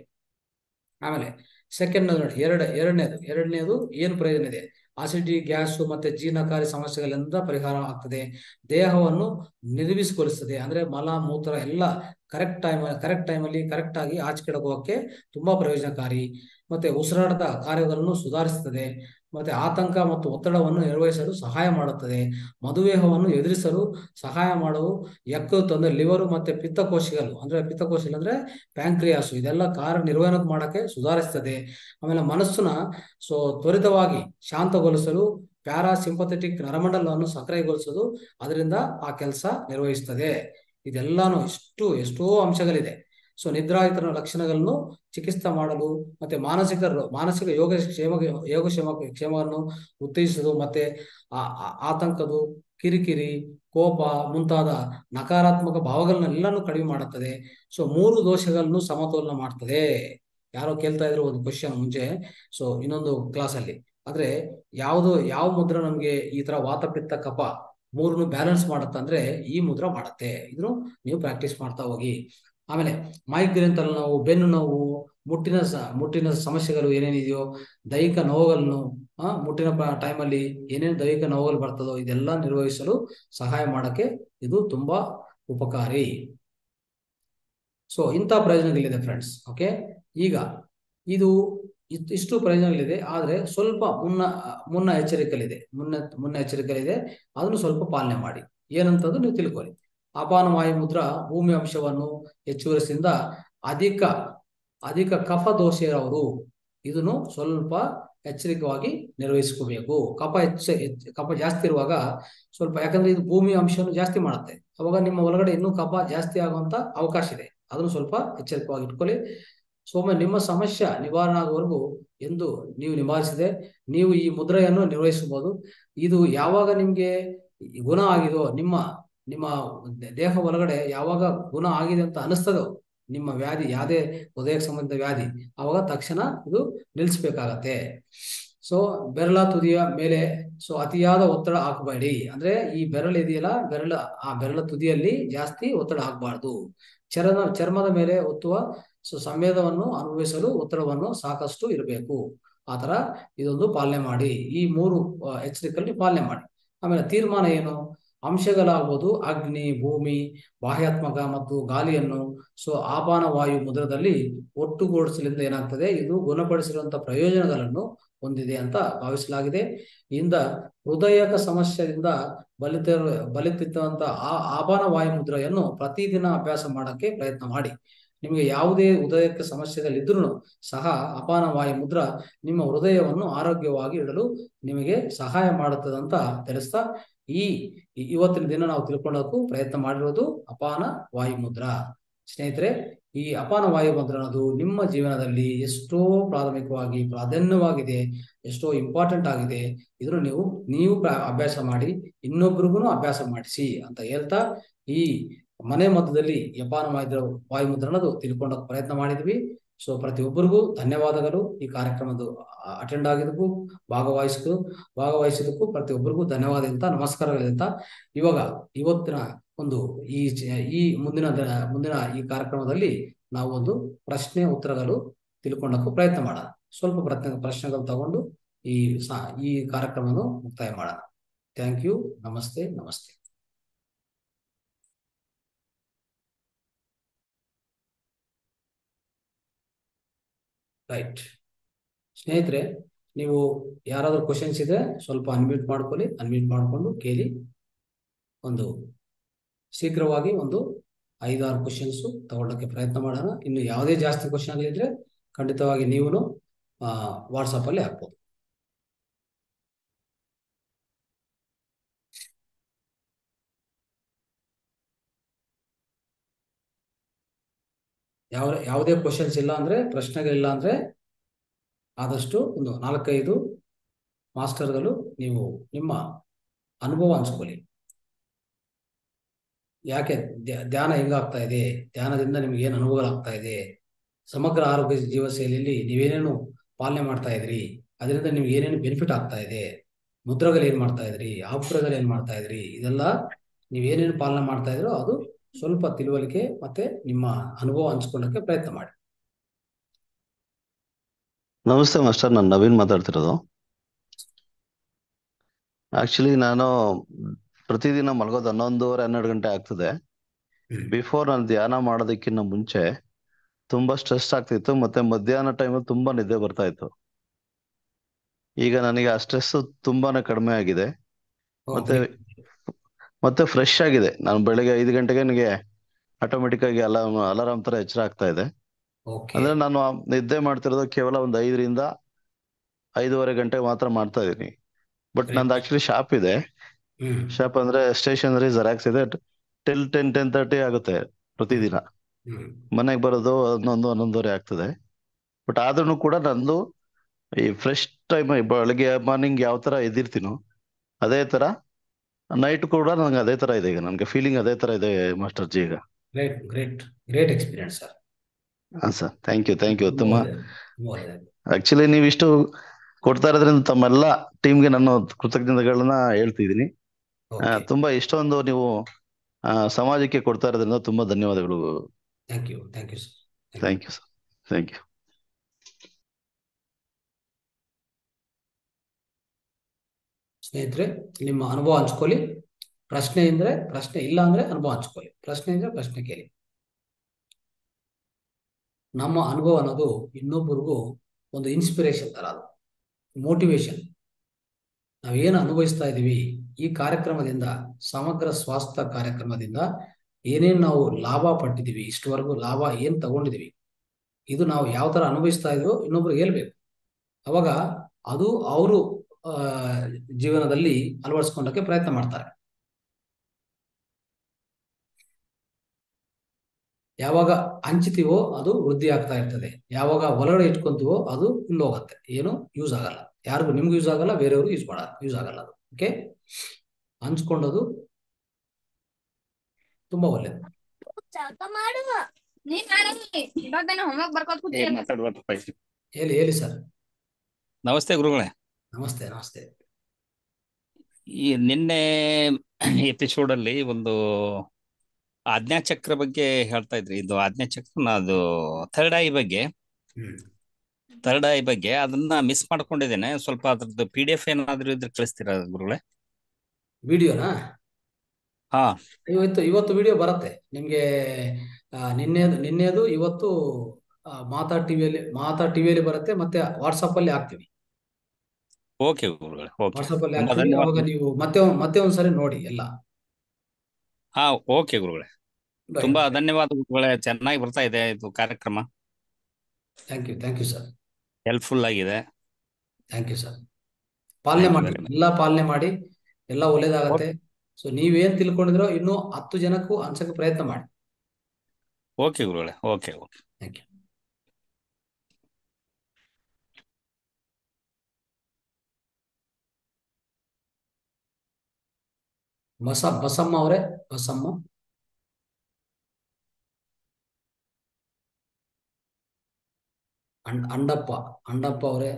ಆಮೇಲೆ ಸೆಕೆಂಡ್ ನೋಡಿ ಎರಡು ಎರಡನೇದು ಎರಡನೇದು ಏನು ಪ್ರಯೋಜನ ಇದೆ ಆಸಿಡಿ ಗ್ಯಾಸು ಮತ್ತೆ ಜೀರ್ಣಕಾರಿ ಸಮಸ್ಯೆಗಳಿಂದ ಪರಿಹಾರ ಆಗ್ತದೆ ದೇಹವನ್ನು ನಿರ್ವಿಸ್ಗೊಳಿಸ್ತದೆ ಅಂದ್ರೆ ಮಲ ಮೂತ್ರ ಎಲ್ಲ ಕರೆಕ್ಟ್ ಟೈಮ್ ಕರೆಕ್ಟ್ ಟೈಮಲ್ಲಿ ಕರೆಕ್ಟ್ ಆಗಿ ಆಚೆ ಕಡೆ ಹೋಗೋಕ್ಕೆ ತುಂಬಾ ಪ್ರಯೋಜನಕಾರಿ ಮತ್ತೆ ಉಸಿರಾಟದ ಕಾರ್ಯಗಳನ್ನು ಸುಧಾರಿಸುತ್ತದೆ ಮತ್ತೆ ಆತಂಕ ಮತ್ತು ಒತ್ತಡವನ್ನು ನಿರ್ವಹಿಸಲು ಸಹಾಯ ಮಾಡುತ್ತದೆ ಮಧುಮೇಹವನ್ನು ಎದುರಿಸಲು ಸಹಾಯ ಮಾಡಲು ಯಕೃತ್ ಅಂದ್ರೆ ಲಿವರು ಮತ್ತೆ ಪಿತ್ತಕೋಶಗಳು ಅಂದ್ರೆ ಪಿತ್ತಕೋಶಗಳು ಅಂದ್ರೆ ಪ್ಯಾಂಕ್ರಿಯಾಸು ಇದೆಲ್ಲ ಕಾರ್ಯನಿರ್ವಹಣೆ ಮಾಡಕ್ಕೆ ಸುಧಾರಿಸ್ತದೆ ಆಮೇಲೆ ಮನಸ್ಸನ್ನ ಸೊ ತ್ವರಿತವಾಗಿ ಶಾಂತಗೊಳಿಸಲು ಪ್ಯಾರಾಸಿಂಪಥೆಟಿಕ್ ನರಮಂಡಲವನ್ನು ಸಕ್ರಿಯಗೊಳಿಸಲು ಅದರಿಂದ ಆ ಕೆಲಸ ನಿರ್ವಹಿಸ್ತದೆ ಇದೆಲ್ಲಾನು ಇಷ್ಟು ಎಷ್ಟೋ ಅಂಶಗಳಿದೆ ಸೊ ನಿದ್ರಾಯುತರ ಲಕ್ಷಣಗಳನ್ನು ಚಿಕಿತ್ಸೆ ಮಾಡಲು ಮತ್ತೆ ಮಾನಸಿಕ ರೋ- ಮಾನಸಿಕ ಯೋಗ ಕ್ಷೇಮ ಯೋಗಕ್ಷೇಮ ಕ್ಷೇಮವನ್ನು ಉತ್ತೇಜಿಸಲು ಮತ್ತೆ ಆ ಆ- ಆತಂಕದು ಕಿರಿಕಿರಿ ಕೋಪ ಮುಂತಾದ ನಕಾರಾತ್ಮಕ ಭಾವಗಳನ್ನೆಲ್ಲನೂ ಕಡಿಮೆ ಮಾಡುತ್ತದೆ ಸೊ ಮೂರು ದೋಷಗಳನ್ನು ಸಮತೋಲನ ಮಾಡ್ತದೆ ಯಾರೋ ಕೇಳ್ತಾ ಇದ್ರು ಒಂದು ಕ್ವಶನ್ ಮುಂಚೆ ಸೊ ಇನ್ನೊಂದು ಕ್ಲಾಸ್ ಅಲ್ಲಿ ಆದ್ರೆ ಯಾವುದು ಯಾವ ಮುದ್ರ ನಮ್ಗೆ ಈ ತರ ವಾತ ಪಿತ್ತ ಕಫ ಮೂರನ್ನು ಬ್ಯಾಲೆನ್ಸ್ ಮಾಡುತ್ತೆ ಅಂದ್ರೆ ಈ ಮುದ್ರ ಮಾಡುತ್ತೆ ಇದನ್ನು ನೀವು ಪ್ರಾಕ್ಟೀಸ್ ಮಾಡ್ತಾ ಹೋಗಿ ಆಮೇಲೆ ಮೈಗ್ರೇನ್ ತಲೆನೋವು ಬೆನ್ನು ನೋವು ಮುಟ್ಟಿನ ಸ ಮುಟ್ಟಿನ ಸಮಸ್ಯೆಗಳು ಏನೇನಿದೆಯೋ ದೈಹಿಕ ನೋವುಗಳನ್ನು ಆ ಮುಟ್ಟಿನ ಟೈಮಲ್ಲಿ ಏನೇನು ದೈಹಿಕ ನೋವುಗಳು ಬರ್ತದೋ ಇದೆಲ್ಲ ನಿರ್ವಹಿಸಲು ಸಹಾಯ ಮಾಡಕ್ಕೆ ಇದು ತುಂಬಾ ಉಪಕಾರಿ ಸೊ ಇಂಥ ಪ್ರಯೋಜನಗಳಿದೆ ಫ್ರೆಂಡ್ಸ್ ಓಕೆ ಈಗ ಇದು ಇತ್- ಇಷ್ಟು ಪ್ರಯೋಜನಗಳಿದೆ ಆದರೆ ಸ್ವಲ್ಪ ಮುನ್ನ ಮುನ್ನ ಎಚ್ಚರಿಕೆಗಳಿದೆ ಮುನ್ನ ಮುನ್ನ ಎಚ್ಚರಿಕೆಗಳಿದೆ ಅದನ್ನು ಸ್ವಲ್ಪ ಪಾಲನೆ ಮಾಡಿ ಏನಂತಂದು ನೀವು ತಿಳ್ಕೊಳ್ಳಿ ಅಪಾನ ವಾಯು ಮುದ್ರಾ ಭೂಮಿ ಅಂಶವನ್ನು ಹೆಚ್ಚುವರಿಸಿಂದ ಅಧಿಕ ಅಧಿಕ ಕಫ ದೋಷ ಇರೋರು ಇದನ್ನು ಸ್ವಲ್ಪ ಎಚ್ಚರಿಕವಾಗಿ ನಿರ್ವಹಿಸ್ಕೋಬೇಕು ಕಫ ಹೆಚ್ಚ ಹೆಚ್ಚ್- ಕಫ ಜಾಸ್ತಿ ಇರುವಾಗ ಸ್ವಲ್ಪ ಯಾಕಂದ್ರೆ ಇದು ಭೂಮಿ ಅಂಶವನ್ನು ಜಾಸ್ತಿ ಮಾಡುತ್ತೆ ಅವಾಗ ನಿಮ್ಮ ಒಳಗಡೆ ಇನ್ನೂ ಕಫ ಜಾಸ್ತಿ ಆಗುವಂತ ಅವಕಾಶ ಇದೆ ಅದನ್ನು ಸ್ವಲ್ಪ ಎಚ್ಚರಿಕವಾಗಿ ಇಟ್ಕೊಳ್ಳಿ ಸೊಮ್ಮೆ ನಿಮ್ಮ ಸಮಸ್ಯೆ ನಿವಾರಣೆ ಆಗುವವರೆಗೂ ಎಂದು ನೀವು ನಿವಾರಿಸಿದೆ ನೀವು ಈ ಮುದ್ರೆಯನ್ನು ನಿರ್ವಹಿಸಬಹುದು ಇದು ಯಾವಾಗ ನಿಮ್ಗೆ ಗುಣ ಆಗಿದೋ ನಿಮ್ಮ ನಿಮ್ಮ ದೇಹ ಒಳಗಡೆ ಯಾವಾಗ ಗುಣ ಆಗಿದೆ ಅಂತ ಅನಿಸ್ತದೋ ನಿಮ್ಮ ವ್ಯಾಧಿ ಯಾವುದೇ ಹೃದಯಕ್ಕೆ ಸಂಬಂಧಿತ ವ್ಯಾಧಿ ಅವಾಗ ತಕ್ಷಣ ಇದು ನಿಲ್ಲಿಸ್ಬೇಕಾಗತ್ತೆ ಸೊ ಬೆರಳ ತುದಿಯ ಮೇಲೆ ಸೊ ಅತಿಯಾದ ಒತ್ತಡ ಹಾಕಬೇಡಿ ಅಂದ್ರೆ ಈ ಬೆರಳು ಇದೆಯಲ್ಲ ಬೆರಳ ಆ ಬೆರಳ ತುದಿಯಲ್ಲಿ ಜಾಸ್ತಿ ಒತ್ತಡ ಹಾಕಬಾರ್ದು ಚರ್ಮ ಚರ್ಮದ ಮೇಲೆ ಒತ್ತುವ ಸೊ ಸಂವೇದವನ್ನು ಅನುಭವಿಸಲು ಒತ್ತಡವನ್ನು ಸಾಕಷ್ಟು ಇರಬೇಕು ಆತರ ಇದೊಂದು ಪಾಲನೆ ಮಾಡಿ ಈ ಮೂರು ಆ, ಎಚ್ಚರಿಕೆಯಲ್ಲಿ ಪಾಲನೆ ಮಾಡಿ ಆಮೇಲೆ ತೀರ್ಮಾನ ಏನು ಅಂಶಗಳಾಗ್ಬೋದು ಅಗ್ನಿ ಭೂಮಿ ಬಾಹ್ಯಾತ್ಮಕ ಮತ್ತು ಗಾಳಿಯನ್ನು ಸೊ ಆಪಾನ ವಾಯು ಮುದ್ರದಲ್ಲಿ ಒಟ್ಟುಗೂಡಿಸಲಿಂದ ಏನಾಗ್ತದೆ ಇದು ಗುಣಪಡಿಸಿರುವಂತಹ ಪ್ರಯೋಜನಗಳನ್ನು ಹೊಂದಿದೆ ಅಂತ ಭಾವಿಸಲಾಗಿದೆ ಇಂದ ಹೃದಯಕ ಸಮಸ್ಯೆಯಿಂದ ಬಲಿತ ಬಲಿತಿದ್ದಂತ ಆ ಆಪಾನ ವಾಯು ಮುದ್ರೆಯನ್ನು ಪ್ರತಿದಿನ ಅಭ್ಯಾಸ ಮಾಡಕ್ಕೆ ಪ್ರಯತ್ನ ಮಾಡಿ ನಿಮಗೆ ಯಾವುದೇ ಹೃದಯಕ್ಕೆ ಸಮಸ್ಯೆಗಳಿದ್ರೂ ಸಹ ಅಪಾನ ವಾಯು ಮುದ್ರ ನಿಮ್ಮ ಹೃದಯವನ್ನು ಆರೋಗ್ಯವಾಗಿ ಇಡಲು ನಿಮಗೆ ಸಹಾಯ ಮಾಡುತ್ತದೆ ಅಂತ ತಿಳಿಸ್ತಾ ಈ ಈ- ಇವತ್ತಿನ ದಿನ ನಾವು ತಿಳ್ಕೊಳ್ಳೋಕ್ಕೂ ಪ್ರಯತ್ನ ಮಾಡಿರೋದು ಅಪಾನ ವಾಯು ಮುದ್ರಾ ಸ್ನೇಹಿತರೆ ಈ ಅಪಾನ ವಾಯು ಮುದ್ರ ಅನ್ನೋದು ನಿಮ್ಮ ಜೀವನದಲ್ಲಿ ಎಷ್ಟೋ ಪ್ರಾಥಮಿಕವಾಗಿ ಪ್ರಾಧಾನ್ಯವಾಗಿದೆ ಎಷ್ಟೋ ಇಂಪಾರ್ಟೆಂಟ್ ಆಗಿದೆ ಇದನ್ನು ನೀವು ನೀವು ಪ್ರ- ಅಭ್ಯಾಸ ಮಾಡಿ ಇನ್ನೊಬ್ರಿಗೂ ಅಭ್ಯಾಸ ಮಾಡಿಸಿ ಅಂತ ಹೇಳ್ತಾ ಈ ಮನೆ ಮಧ್ಯದಲ್ಲಿ ಅಪಾನ ವಾಯು ವಾಯುಮುದ್ರ ಅನ್ನೋದು ತಿಳ್ಕೊಳ್ಳೋಕೆ ಪ್ರಯತ್ನ ಮಾಡಿದ್ವಿ ಸೊ ಪ್ರತಿಯೊಬ್ಬರಿಗೂ ಧನ್ಯವಾದಗಳು ಈ ಕಾರ್ಯಕ್ರಮದ ಅಟೆಂಡ್ ಆಗಿದ್ದಕ್ಕೂ ಭಾಗವಹಿಸಿದ್ದು ಭಾಗವಹಿಸಿದ್ದಕ್ಕೂ ಪ್ರತಿಯೊಬ್ಬರಿಗೂ ಧನ್ಯವಾದ ಅಂತ ನಮಸ್ಕಾರಗಳಿಂದ ಇವಾಗ ಇವತ್ತಿನ ಒಂದು ಈ ಚ- ಈ ಮುಂದಿನ ದಿನ ಮುಂದಿನ ಈ ಕಾರ್ಯಕ್ರಮದಲ್ಲಿ ನಾವು ಒಂದು ಪ್ರಶ್ನೆ ಉತ್ತರಗಳು ತಿಳ್ಕೊಳ್ಳೋಕ್ಕೂ ಪ್ರಯತ್ನ ಮಾಡೋಣ ಸ್ವಲ್ಪ ಪ್ರಶ್ನೆ ಪ್ರಶ್ನೆಗಳು ತಗೊಂಡು ಈ ಸಾ- ಈ ಕಾರ್ಯಕ್ರಮವನ್ನು ಮುಕ್ತಾಯ ಮಾಡೋಣ ಥ್ಯಾಂಕ್ ಯು ನಮಸ್ತೆ ನಮಸ್ತೆ ರೈಟ್ ಸ್ನೇಹಿತರೆ ನೀವು ಯಾರಾದ್ರೂ ಕ್ವಶನ್ಸ್ ಇದ್ರೆ ಸ್ವಲ್ಪ ಅನ್ಮ್ಯೂಟ್ ಮಾಡ್ಕೊಳ್ಳಿ ಅನ್ಮ್ಯೂಟ್ ಮಾಡಿಕೊಂಡು ಕೇಳಿ ಒಂದು ಶೀಘ್ರವಾಗಿ ಒಂದು ಐದಾರು ಕ್ವಶನ್ಸ್ ತಗೊಳ್ಳೋಕೆ ಪ್ರಯತ್ನ ಮಾಡೋಣ ಇನ್ನು ಯಾವುದೇ ಜಾಸ್ತಿ ಕ್ವಶನ್ಗಳಿದ್ರೆ ಖಂಡಿತವಾಗಿ ನೀವು ವಾಟ್ಸಪ್ ಅಲ್ಲಿ ಹಾಕ್ಬೋದು ಯಾವ ಯಾವುದೇ ಕ್ವಶನ್ಸ್ ಇಲ್ಲ ಅಂದ್ರೆ ಪ್ರಶ್ನೆಗಳಿಲ್ಲ ಅಂದ್ರೆ ಆದಷ್ಟು ಒಂದು ನಾಲ್ಕೈದು ಮಾಸ್ಟರ್ಗಳು ನೀವು ನಿಮ್ಮ ಅನುಭವ ಹಂಚ್ಕೊಳ್ಳಿ ಯಾಕೆ ಧ್ಯ- ಧ್ಯಾನ ಹೆಂಗಾಗ್ತಾ ಇದೆ ಧ್ಯಾನದಿಂದ ನಿಮ್ಗೆ ಏನು ಅನುಭವಗಳಾಗ್ತಾ ಇದೆ ಸಮಗ್ರ ಆರೋಗ್ಯ ಜೀವ ಶೈಲಿಯಲ್ಲಿ ನೀವೇನೇನು ಪಾಲನೆ ಮಾಡ್ತಾ ಇದ್ರಿ ಅದರಿಂದ ನಿಮ್ಗೆ ಏನೇನು ಬೆನಿಫಿಟ್ ಆಗ್ತಾ ಇದೆ ಮುದ್ರಗಳು ಏನ್ ಮಾಡ್ತಾ ಇದ್ರಿ ಆಪುರಗಳು ಏನ್ ಮಾಡ್ತಾ ಇದ್ರಿ ಇದೆಲ್ಲ ನೀವೇನೇನು ಪಾಲನೆ ಮಾಡ್ತಾ ಇದ್ರೋ ಅದು ಸ್ವಲ್ಪ ತಿಳುವಳಿಕೆ ಮತ್ತೆ ನಿಮ್ಮ ಅನುಭವ ಹಂಚ್ಕೊಳ್ಳೋಕೆ ಪ್ರಯತ್ನ ಮಾಡಿ ನಮಸ್ತೆ ಮಾಸ್ಟರ್ ನಾನು ನವೀನ್ ಮಾತಾಡ್ತಿರೋದು ಆಕ್ಚುಲಿ ನಾನು ಪ್ರತಿದಿನ ಮಲಗೋದು ಹನ್ನೊಂದುವರೆ ಹನ್ನೆರಡು ಗಂಟೆ ಆಗ್ತದೆ ಹ್ಮ್. ಬಿಫೋರ್ ನಾನು ಧ್ಯಾನ ಮಾಡೋದಕ್ಕಿಂತ ಮುಂಚೆ ತುಂಬಾ ಸ್ಟ್ರೆಸ್ ಆಗ್ತಿತ್ತು ಮತ್ತೆ ಮಧ್ಯಾಹ್ನ ಟೈಮಲ್ಲಿ ತುಂಬಾ ನಿದ್ದೆ ಬರ್ತಾ ಇತ್ತು ಈಗ ನನಗೆ ಆ ಸ್ಟ್ರೆಸ್ ತುಂಬಾನೇ ಕಡಿಮೆ ಆಗಿದೆ ಓ, ಮತ್ತೆ great. ಮತ್ತೆ ಫ್ರೆಶ್ ಆಗಿದೆ ನಾನು ಬೆಳಿಗ್ಗೆ ಐದು ಗಂಟೆಗೆ ನನಗೆ ಆಟೋಮೆಟಿಕ್ ಆಗಿ ಅಲಾರ್ಮ್ ಅಲಾರಾಮ್ ತರ ಎಚ್ಚರ ಆಗ್ತಾ ಇದೆ ಓಕೆ ಅಂದ್ರೆ ನಾನು ಆ ನಿದ್ದೆ ಮಾಡ್ತಿರೋದು ಕೇವಲ ಒಂದು ಐದರಿಂದ ಐದೂವರೆ ಗಂಟೆ ಮಾತ್ರ ಮಾಡ್ತಾ ಇದೀನಿ ಬಟ್ Great. ನಂದು ಆಕ್ಚುಲಿ ಶಾಪ್ ಇದೆ ಹ್ಮ್ ಶಾಪ್ ಅಂದ್ರೆ ಸ್ಟೇಷನರಿ ಜೆರಾಕ್ಸ್ ಇದೆ ಟಿಲ್ ಟೆನ್ ಟೆನ್ ತರ್ಟಿ ಆಗುತ್ತೆ ಪ್ರತಿದಿನ ಹ್ಮ್ ಮನೆಗೆ ಬರೋದು ಹನ್ನೊಂದು ಹನ್ನೊಂದುವರೆ ಆಗ್ತದೆ ಬಟ್ ಆದ್ರೂ ಕೂಡ ನಂದು ಈ ಫ್ರೆಶ್ ಟೈಮ್ ಬೆಳಗ್ಗೆ ಮಾರ್ನಿಂಗ್ ಯಾವ ತರ ಎದ್ದಿರ್ತೀನೋ ಅದೇ ತರ ನೈಟ್ ಕೂಡ ನಂಗೆ ಅದೇ ತರ ಇದೆ ಈಗ ನನಗೆ ಫೀಲಿಂಗ್ ಅದೇ ತರ ಇದೆ ಮಾಸ್ಟರ್ ಜಿ ಈಗ great great great experience sir ಹಾ sir thank you thank you ತುಂಬಾ ತುಂಬಾ ಒಳ್ಳೆದಾಯ್ತು ಆಕ್ಚುಲಿ ನೀವು ಇಷ್ಟು ಕೊಡ್ತಾ ಇರೋದ್ರಿಂದ ತಮ್ಮೆಲ್ಲ ಟೀಮ್ಗೆ ನಾನು ಕೃತಜ್ಞತೆಗಳನ್ನ ಹೇಳ್ತಿದ್ದೀನಿ ಆ, ಓಕೆ ತುಂಬಾ ಇಷ್ಟೊಂದು ನೀವು ಆ, ಸಮಾಜಕ್ಕೆ ಕೊಡ್ತಾ ಇರೋದ್ರಿಂದ ತುಂಬಾ ಧನ್ಯವಾದಗಳು thank you thank you sir thank you sir thank you ಸ್ನೇಹಿತರೆ ನಿಮ್ಮ ಅನುಭವ ಹಂಚ್ಕೊಳ್ಳಿ ಪ್ರಶ್ನೆ ಇದ್ರೆ ಪ್ರಶ್ನೆ ಇಲ್ಲ ಅಂದ್ರೆ ಅನುಭವ ಹಂಚ್ಕೊಳ್ಳಿ ಪ್ರಶ್ನೆ ಇದ್ರೆ ಪ್ರಶ್ನೆ ಕೇಳಿ ನಮ್ಮ ಅನುಭವ ಅನ್ನೋದು ಇನ್ನೊಬ್ಬರಿಗೂ ಒಂದು ಇನ್ಸ್ಪಿರೇಷನ್ ತರ ಅದು ಮೋಟಿವೇಶನ್ ನಾವೇನು ಅನುಭವಿಸ್ತಾ ಇದ್ದೀವಿ ಈ ಕಾರ್ಯಕ್ರಮದಿಂದ ಸಮಗ್ರ ಸ್ವಾಸ್ಥ್ಯ ಕಾರ್ಯಕ್ರಮದಿಂದ ಏನೇನು ನಾವು ಲಾಭ ಪಟ್ಟಿದ್ದೀವಿ ಇಷ್ಟವರೆಗೂ ಲಾಭ ಏನ್ ತಗೊಂಡಿದೀವಿ ಇದು ನಾವು ಯಾವ ತರ ಅನುಭವಿಸ್ತಾ ಇದೀವೋ ಇನ್ನೊಬ್ರಿಗೆ ಹೇಳ್ಬೇಕು ಅವಾಗ ಅದು ಅವರು ಆ ಜೀವನದಲ್ಲಿ ಅಳವಡಿಸ್ಕೊಂಡಕ್ಕೆ ಪ್ರಯತ್ನ ಮಾಡ್ತಾರೆ ಯಾವಾಗ ಹಂಚ್ತೀವೋ ಅದು ವೃದ್ಧಿ ಆಗ್ತಾ ಇರ್ತದೆ ಯಾವಾಗ ಒಳಗಡೆ ಇಟ್ಕೊಂತೀವೋ ಅದು ಹೋಗುತ್ತೆ ಏನು ಯೂಸ್ ಆಗಲ್ಲ ಯಾರಿಗೂ ನಿಮ್ಗೂ ಯೂಸ್ ಆಗಲ್ಲ ಬೇರೆಯವ್ರಿಗೂ ಯೂಸ್ ಮಾಡ ಯೂಸ್ ಆಗಲ್ಲ ಅದು ಓಕೆ ಹಂಚ್ಕೊಂಡದು ತುಂಬಾ ಒಳ್ಳೇದು ಜಳಕ ಮಾಡುವ ನೀ ಮಾಡಂಗಿ ಇವಾಗ ನಾನು ಹೋಮ್ವರ್ಕ್ ಬರ್ಕೋತ ಏ ಕೂತೀನಿ ಮಾತಾಡ್ಬೇಕಪ್ಪ ಹೇಳಿ ಹೇಳಿ ಸರ್ ನಮಸ್ತೆ ಗುರುಗಳೇ ನಮಸ್ತೆ ನಮಸ್ತೆ ಈ ನಿನ್ನೆ ಎಪಿಸೋಡ್ ಅಲ್ಲಿ ಒಂದು ಆಜ್ಞಾಚಕ್ರ ಬಗ್ಗೆ ಹೇಳ್ತಾ ಇದ್ರಿ ಇದು ಆಜ್ಞಾಚಕ್ರ ಅದು ಥರ್ಡ್ ಐ ಬಗ್ಗೆ ಹ್ಮ್ ಥರ್ಡ್ ಐ ಬಗ್ಗೆ ಅದನ್ನ ಮಿಸ್ ಮಾಡ್ಕೊಂಡಿದ್ದೇನೆ ಸ್ವಲ್ಪ ಅದ್ರದ್ದು ಪಿ ಡಿ ಎಫ್ ಏನಾದ್ರು ಇದ್ರೆ ಕಳಿಸ್ತೀರಾ ಗುರುಗಳೇ ವಿಡಿಯೋನಾ ಹಾ ಇವತ್ತು ಇವತ್ತು ವಿಡಿಯೋ ಬರುತ್ತೆ ನಿಮ್ಗೆ ಆ, ನಿನ್ನೆದು ನಿನ್ನೆದು ಇವತ್ತು ಆ, ಮಾತಾ ಟಿವಿಯಲ್ಲಿ ಮಾತಾ ಟಿವಿಯಲ್ಲಿ ಬರುತ್ತೆ ಮತ್ತೆ ವಾಟ್ಸಪ್ ಅಲ್ಲಿ ಹಾಕ್ತೀವಿ ಓಕೆ ಗುರುಗಳೇ ಓಕೆ ವಾಟ್ಸಪ್ ಅಲ್ಲಿ ತುಂಬಾ ಹಾಕ್ತೀವಿ ಅವಾಗ ಧನ್ಯವಾದ ನೀವು ಮತ್ತೆ ಒಂದ್- ಮತ್ತೆ ಒಂದ್ಸರಿ ನೋಡಿ ಎಲ್ಲ ಹಾ ಓಕೆ ಗುರುಗಳೇ ಬೈ ತುಂಬಾ ಧನ್ಯವಾದ ಗುರುಗಳೇ ಚೆನ್ನಾಗಿ ಬರ್ತಾ ಇದೆ ಇದು ಕಾರ್ಯಕ್ರಮ thank you thank you sir helpful ಆಗಿದೆ ಥ್ಯಾಂಕ್ ಯು ಸರ್ ಪಾಲನೆ ಥ್ಯಾಂಕ್ ಯು ಮಾಡಿ ವೆರಿ ಮಚ್ ಎಲ್ಲ ಪಾಲನೆ ಮಾಡಿ ಎಲ್ಲ ಒಳ್ಳೇದಾಗತ್ತೆ ಸೊ ನೀವೇನ್ ತಿಳ್ಕೊಂಡಿದ್ರೋ ಇನ್ನೂ ಹತ್ತು ಜನಕ್ಕೂ ಹಂಚಕ್ಕೆ ಪ್ರಯತ್ನ ಮಾಡಿ ಓಕೆ ಗುರುಗಳೇ ಓಕೆ ಓಕೆ ಥ್ಯಾಂಕ್ ಯು ಬಸ ಬಸಮ್ಮ ಅವರೇ ಬಸಮ್ಮ ಅಂಡ್ ಅಂಡಪ್ಪ ಅಂಡಪ್ಪ ಅವರೇ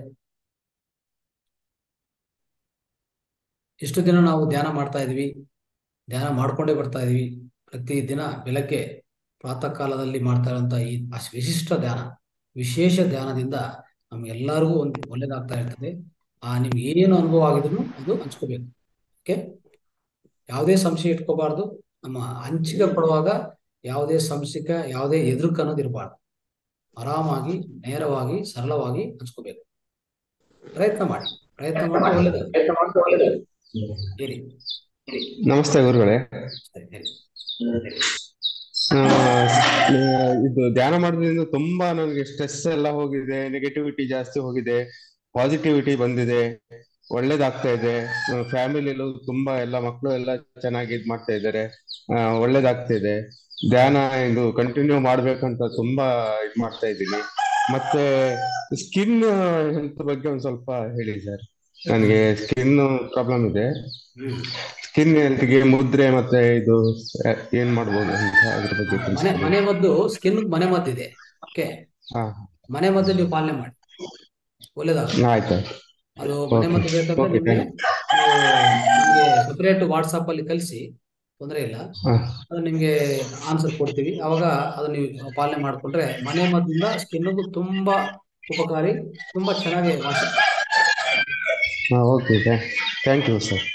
ಇಷ್ಟು ದಿನ ನಾವು ಧ್ಯಾನ ಮಾಡ್ತಾ ಇದೀವಿ ಧ್ಯಾನ ಮಾಡ್ಕೊಂಡೇ ಬರ್ತಾ ಇದೀವಿ ಪ್ರತಿ ದಿನ ಬೆಳಗ್ಗೆ ಪ್ರಾತಃ ಕಾಲದಲ್ಲಿ ಮಾಡ್ತಾ ಇರುವಂತ ಈ ಅಶ್- ವಿಶಿಷ್ಟ ಧ್ಯಾನ ವಿಶೇಷ ಧ್ಯಾನದಿಂದ ನಮ್ಗೆಲ್ಲರಿಗೂ ಒಂದು ಒಳ್ಳೇದಾಗ್ತಾ ಇರ್ತದೆ ಆ ನಿಮ್ಗೆ ಏನೇನು ಅನುಭವ ಆಗಿದ್ರು ಅದು ಹಂಚ್ಕೋಬೇಕು ಓಕೆ ಯಾವುದೇ ಸಂಶಯ ಇಟ್ಕೋಬಾರ್ದು ನಮ್ಮ ಹಂಚಿಕೆ ಪಡುವಾಗ ಯಾವುದೇ ಸಂಶಯ ಯಾವುದೇ ಎದುರುಕ ಅನ್ನೋದು ಇರಬಾರ್ದು ಆರಾಮಾಗಿ ನೇರವಾಗಿ ಸರಳವಾಗಿ ಹಂಚ್ಕೋಬೇಕು ಪ್ರಯತ್ನ ಮಾಡಿ ಪ್ರಯತ್ನ ಮಾಡಿ ಒಳ್ಳೇದು ಹೇಳಿ ನಮಸ್ತೆ ಗುರುಗಳೇ ಸರಿ ಹೇಳಿ ಆ, ಇದು ಧ್ಯಾನ ಮಾಡೋದ್ರಿಂದ ತುಂಬಾ ನನಗೆ ಸ್ಟ್ರೆಸ್ ಎಲ್ಲ ಹೋಗಿದೆ ನೆಗೆಟಿವಿಟಿ ಜಾಸ್ತಿ ಹೋಗಿದೆ ಪಾಸಿಟಿವಿಟಿ ಬಂದಿದೆ ಒಳ್ಳೇದಾಗ್ತಾ ಇದೆ ಫ್ಯಾಮಿಲಿಯಲ್ಲೂ ತುಂಬಾ ಎಲ್ಲ ಮಕ್ಕಳು ಎಲ್ಲ ಚೆನ್ನಾಗಿ ಇದ್ ಮಾಡ್ತಾ ಇದ್ದಾರೆ ಆ, ಒಳ್ಳೇದಾಗ್ತಾ ಇದೆ ಧ್ಯಾನ ಇದು ಕಂಟಿನ್ಯೂ ಮಾಡ್ಬೇಕಂತ ತುಂಬಾ ಇದ್ ಮಾಡ್ತಾ ಇದ್ದೀನಿ ಮತ್ತೆ ಸ್ಕಿನ್ ಹೆಲ್ತ್ ಬಗ್ಗೆ ಒಂದ್ ಸ್ವಲ್ಪ ಹೇಳಿ ಸರ್ ನನಗೆ ಸ್ಕಿನ್ ಪ್ರಾಬ್ಲಮ್ ಇದೆ ಹ್ಮ್ ಸ್ಕಿನ್ ಹೆಲ್ತ್ಗೆ ಮುದ್ರೆ ಮತ್ತೆ ಇದು ಆ, ಏನ್ ಮಾಡ್ಬೋದು ಅಂತ ಅದ್ರ ಬಗ್ಗೆ ಮನೆ ತಿಳಿಸ್ಕೊಡಿ ಮನೆ ಮದ್ದು ಸ್ಕಿನ್ ಮನೆ ಮದ್ದಿದೆ ಓಕೆ ಹಾ ಮನೆ ಮದ್ದು ನೀವು ಪಾಲನೆ ಮಾಡಿ ಒಳ್ಳೇದಾಗುತ್ತೆ ಆಯ್ತು ಅದು ಮನೆ ಓಕೆ ಮದ್ದು ಬೇಕಂದ್ರೆ ಓಕೆ ನಿಮ್ಗೆ ಥ್ಯಾಂಕ್ ನಿಮ್ಗೆ ಸಪರೇಟ್ ವಾಟ್ಸಪ್ ಅಲ್ಲಿ ಕಳಿಸಿ ತೊಂದರೆ ಇಲ್ಲ ಹಾ ಅದು ನಿಮ್ಗೆ ಆನ್ಸರ್ ಕೊಡ್ತೀವಿ ಅವಾಗ ಅದು ನೀವು ಪಾಲನೆ ಮಾಡ್ಕೊಂಡ್ರೆ ಮನೆ ಮದ್ದಿಂದ ಸ್ಕಿನ್ಗೂ ತುಂಬಾ ಉಪಕಾರಿ ತುಂಬಾ ಚೆನ್ನಾಗಿ ವಾಸ ಹಾ ಓಕೆ ಥ್ಯಾಂಕ್ ಯು ಸರ್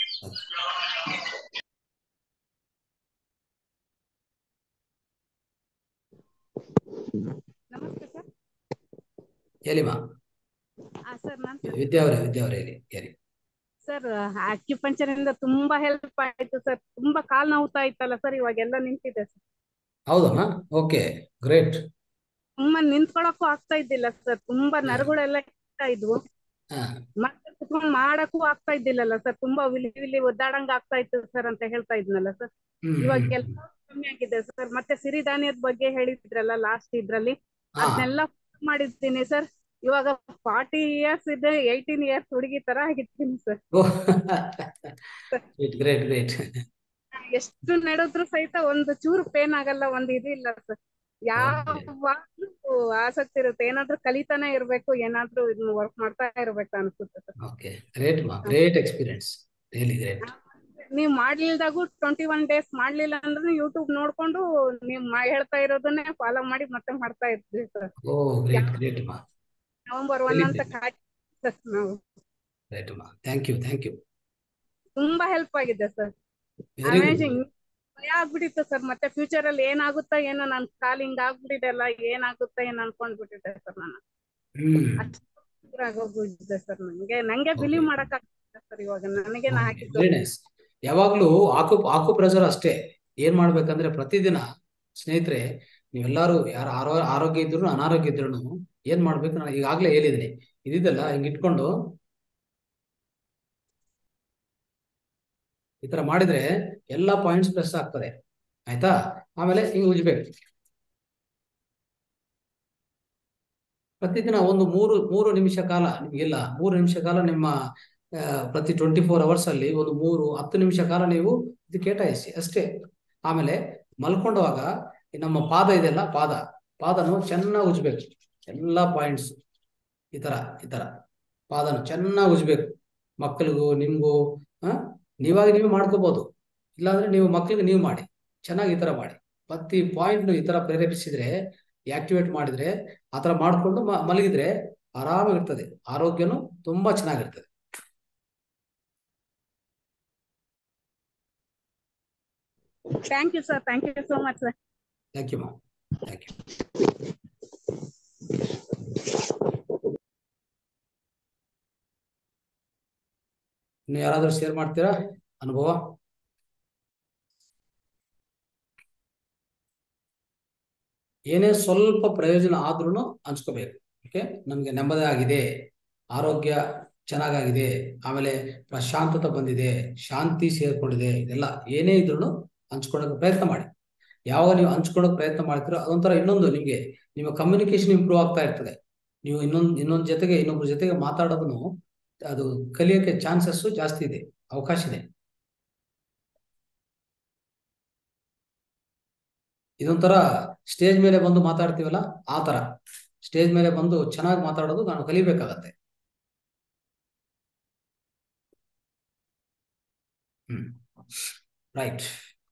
ನಮಸ್ತೆ ಸರ್ ಹೇಳಿಮಾ ಆ ಸರ್ ನಾನ್ ವಿದ್ಯಾ ಅವರೇ ವಿದ್ಯಾ ಅವರೇ ಹೇಳಿ ಹೇಳಿ ಸರ್ ಆಕ್ಯುಪಂಚರ್ ಇಂದ ತುಂಬಾ ಹೆಲ್ಪ್ ಆಯ್ತು ಸರ್ ತುಂಬಾ ಕಾಲ್ ನೋವ್ತಾ ಇತ್ತಲ್ಲ ಸರ್ ಇವಾಗೆಲ್ಲ ನಿಂತಿದೆ ಸರ್ ಹೌದಮ್ಮ ಓಕೆ ಗ್ರೇಟ್ ತುಂಬಾ ನಿಂತ್ಕೊಳಕ್ಕೂ ಆಗ್ತಾ ಇದ್ದಿಲ್ಲ ಸರ್ ತುಂಬಾ ನರಗಳೆಲ್ಲ ಇರ್ತಾ ಇದ್ವು ಹಾ ಮತ್ತೆ ಕುತ್ಕೊಂಡ್ ಮಾಡಕ್ಕೂ ಆಗ್ತಾ ಇದ್ದಿಲ್ಲಲ್ಲ ಸರ್ ತುಂಬಾ ವಿಲಿ ವಿಲಿ ಒದ್ದಾಡಂಗ ಆಗ್ತಾ ಇತ್ತು ಸರ್ ಅಂತ ಹೇಳ್ತಾ ಇದ್ನಲ್ಲ ಸರ್ ಹ್ಮ್ ಇವಾಗ ಹ್ಮ್ ಎಲ್ಲ ಕಮ್ಮಿ ಆಗಿದೆ ಸರ್ ಮತ್ತೆ ಸಿರಿಧಾನ್ಯದ ಬಗ್ಗೆ ಹೇಳಿದ್ರಲ್ಲ ಲಾಸ್ಟ್ ಇದ್ರಲ್ಲಿ ಹಾ ಅದನ್ನೆಲ್ಲ ಮಾಡಿದ್ದೀನಿ ಸರ್ ಇವಾಗ ಫಾರ್ಟಿ ಇಯರ್ಸ್ ಇದೆ ಏಯ್ಟೀನ್ ಇಯರ್ಸ್ ಹುಡುಗಿ ತರ ಆಗಿದ್ದೀನಿ ಸರ್ ಗ್ರೇಟ್ ಗ್ರೇಟ್ ಗ್ರೇಟ್ ಎಷ್ಟು ನಡೆದ್ರು ಸಹಿತ ಒಂದು ಚೂರು ಪೇನ್ ಆಗಲ್ಲ ಒಂದು ಇದು ಇಲ್ಲ ಸರ್ ಯಾವಾಗ್ಲೂ ಆಸಕ್ತಿ ಇರುತ್ತೆ ಏನಾದ್ರೂ ಕಲಿತಾನೆ ಇರ್ಬೇಕು ಏನಾದ್ರೂ ಇದನ್ನ ವರ್ಕ್ ಮಾಡ್ತಾ ಇರ್ಬೇಕು ಅನ್ಸುತ್ತೆ ಸರ್ ಓಕೆ ಗ್ರೇಟ್ ಮಾ ಗ್ರೇಟ್ ಎಕ್ಸ್ಪೀರಿಯನ್ಸ್ ರಿಯಲಿ ಗ್ರೇಟ್ ನೀವ್ ಮಾಡ್ಲಿಲ್ದಾಗೂ ಟ್ವೆಂಟಿ ಒನ್ ಡೇಸ್ ಮಾಡ್ಲಿಲ್ಲ ಅಂದ್ರೆ ಯೂಟ್ಯೂಬ್ ನೋಡ್ಕೊಂಡು ನೀವ್ ಮಾ- ಹೇಳ್ತಾ ಇರೋದನ್ನೇ ಫಾಲೋ ಮಾಡಿ ಮತ್ತೆ ಮಾಡ್ತಾ ಇರ್ತೀವಿ ಸರ್ ಓ ಗ್ರೇಟ್ ಗ್ರೇಟ್ ಮಾ ನವೆಂಬರ್ ಒನ್ ಅಂತ ಕಾಯ್ ಸರ್ ನಾವು ಗ್ರೇಟ್ ಮಾ ಥ್ಯಾಂಕ್ ಯು ಥ್ಯಾಂಕ್ ಯು ತುಂಬಾ ಹೆಲ್ಪ್ ಆಗಿದೆ ಸರ್ ವೆರಿ ಗುಡ್ ಅಮೇಜಿಂಗ್ ಭಯ ಆಗ್ಬಿಟ್ಟಿತ್ತು ಸರ್ ಮತ್ತೆ ಫ್ಯೂಚರ್ ಅಲ್ಲಿ ಏನಾಗುತ್ತಾ ಏನೋ ನನ್ ಕಾಲ್ ಹಿಂಗ್ ಆಗ್ಬಿಟ್ಟಿದೆ ಅಲ್ಲ ಏನಾಗುತ್ತಾ ಏನೋ ಅನ್ಕೊಂಡ್ಬಿಟ್ಟಿದ್ದೆ ಸರ್ ನಾನು ಹ್ಮ್ ಅಷ್ಟು ಆಗೋಗ್ಬಿಟ್ಟಿದೆ ಸರ್ ನಂಗೆ ನಂಗೆ ಬಿಲೀವ್ ಮಾಡಕ್ ಆಗ್ತಿಲ್ಲ ಸರ್ ಇವಾಗ ನನಗೆ ನಾ ಹಾಕಿದ್ದು ವೆರಿ ನೈಸ್ ಯಾವಾಗ್ಲೂ ಆಕು ಆಕು ಪ್ರೆಷರ್ ಅಷ್ಟೇ ಏನ್ ಮಾಡ್ಬೇಕಂದ್ರೆ ಪ್ರತಿದಿನ ಸ್ನೇಹಿತರೆ ನೀವೆಲ್ಲರೂ ಯಾರು ಆರೋ ಆರೋಗ್ಯ ಇದ್ರು ಅನಾರೋಗ್ಯ ಇದ್ರು ಏನ್ ಮಾಡ್ಬೇಕು ನಾನು ಈಗಾಗ್ಲೇ ಹೇಳಿದ್ದೀನಿ ಇದಿದೆಲ್ಲ ಹಿಂಗ್ ಇಟ್ಕೊಂಡು ಈ ತರ ಮಾಡಿದ್ರೆ ಎಲ್ಲಾ ಪಾಯಿಂಟ್ಸ್ ಪ್ಲಸ್ ಆಗ್ತದೆ ಆಯ್ತಾ ಆಮೇಲೆ ಹಿಂಗ್ ಉಜ್ಬೇಕು ಪ್ರತಿದಿನ ಒಂದು ಮೂರು ಮೂರು ನಿಮಿಷ ಕಾಲ ನಿಮ್ಗಿಲ್ಲ ಮೂರು ನಿಮಿಷ ಕಾಲ ನಿಮ್ಮ ಆ, ಪ್ರತಿ ಟ್ವೆಂಟಿ ಫೋರ್ ಅವರ್ಸ್ ಅಲ್ಲಿ ಒಂದು ಮೂರು ಹತ್ತು ನಿಮಿಷ ಕಾಲ ನೀವು ಇದು ಕೇಟಾಯಿಸಿ ಅಷ್ಟೇ ಆಮೇಲೆ ಮಲ್ಕೊಂಡವಾಗ ಈ ನಮ್ಮ ಪಾದ ಇದೆಲ್ಲ ಪಾದ ಪಾದನು ಚೆನ್ನಾಗಿ ಉಜ್ಬೇಕು ಎಲ್ಲಾ ಪಾಯಿಂಟ್ಸ್ ಈ ತರ ಈ ತರ ಪಾದನು ಚೆನ್ನಾಗಿ ಉಜ್ಬೇಕು ಮಕ್ಕಳಿಗೂ ನಿಮ್ಗೂ ಆ ನೀವಾಗಿ ನೀವು ಮಾಡ್ಕೋಬಹುದು ಇಲ್ಲಾಂದ್ರೆ ನೀವು ಮಕ್ಕಳಿಗೆ ನೀವು ಮಾಡಿ ಚೆನ್ನಾಗಿ ಈ ತರ ಮಾಡಿ ಪ್ರತಿ ಪಾಯಿಂಟ್ ಈ ತರ ಪ್ರೇರೇಪಿಸಿದ್ರೆ ಆಕ್ಟಿವೇಟ್ ಮಾಡಿದ್ರೆ ಆ ತರ ಮಾಡ್ಕೊಂಡು ಮ- ಮಲಗಿದ್ರೆ ಆರಾಮಾಗಿರ್ತದೆ ಆರೋಗ್ಯನು ತುಂಬಾ ಚೆನ್ನಾಗಿರ್ತದೆ thank you sir thank you so much sir thank you ಮಾ ಥ್ಯಾಂಕ್ ಯು ಇನ್ನು ಯಾರಾದ್ರೂ ಶೇರ್ ಮಾಡ್ತೀರಾ ಅನುಭವ ಏನೇ ಸ್ವಲ್ಪ ಪ್ರಯೋಜನ ಆದ್ರೂ ಹಂಚ್ಕೋಬೇಕು ಓಕೆ ನಮ್ಗೆ ನೆಮ್ಮದಿ ಆಗಿದೆ ಆರೋಗ್ಯ ಚೆನ್ನಾಗಾಗಿದೆ ಆಮೇಲೆ ಪ್ರಶಾಂತತೆ ಬಂದಿದೆ ಶಾಂತಿ ಸೇರ್ಕೊಂಡಿದೆ ಇದೆಲ್ಲ ಏನೇ ಇದ್ರೂ ಹಂಚ್ಕೊಳಕ್ಕೆ ಪ್ರಯತ್ನ ಮಾಡಿ ಯಾವಾಗ ನೀವು ಹಂಚ್ಕೊಳಕ್ ಪ್ರಯತ್ನ ಮಾಡ್ತೀರೋ ಅದೊಂಥರ ಇನ್ನೊಂದು ನಿಮ್ಗೆ ನಿಮ್ಮ ಕಮ್ಯುನಿಕೇಶನ್ ಇಂಪ್ರೂವ್ ಆಗ್ತಾ ಇರ್ತದೆ ನೀವು ಇನ್ನೊಂದ್ ಇನ್ನೊಂದ್ ಜೊತೆಗೆ ಇನ್ನೊಬ್ರ ಜೊತೆಗೆ ಮಾತಾಡೋದನ್ನು ಅದು ಕಲಿಯೋಕೆ ಚಾನ್ಸಸ್ ಜಾಸ್ತಿ ಇದೆ ಅವಕಾಶ ಇದೆ ಇದೊಂಥರ ಸ್ಟೇಜ್ ಮೇಲೆ ಬಂದು ಮಾತಾಡ್ತೀವಲ್ಲ ಆ ತರ ಸ್ಟೇಜ್ ಮೇಲೆ ಬಂದು ಚೆನ್ನಾಗಿ ಮಾತಾಡೋದು ನಾನು ಕಲಿಬೇಕಾಗತ್ತೆ ಹ್ಮ್ ರೈಟ್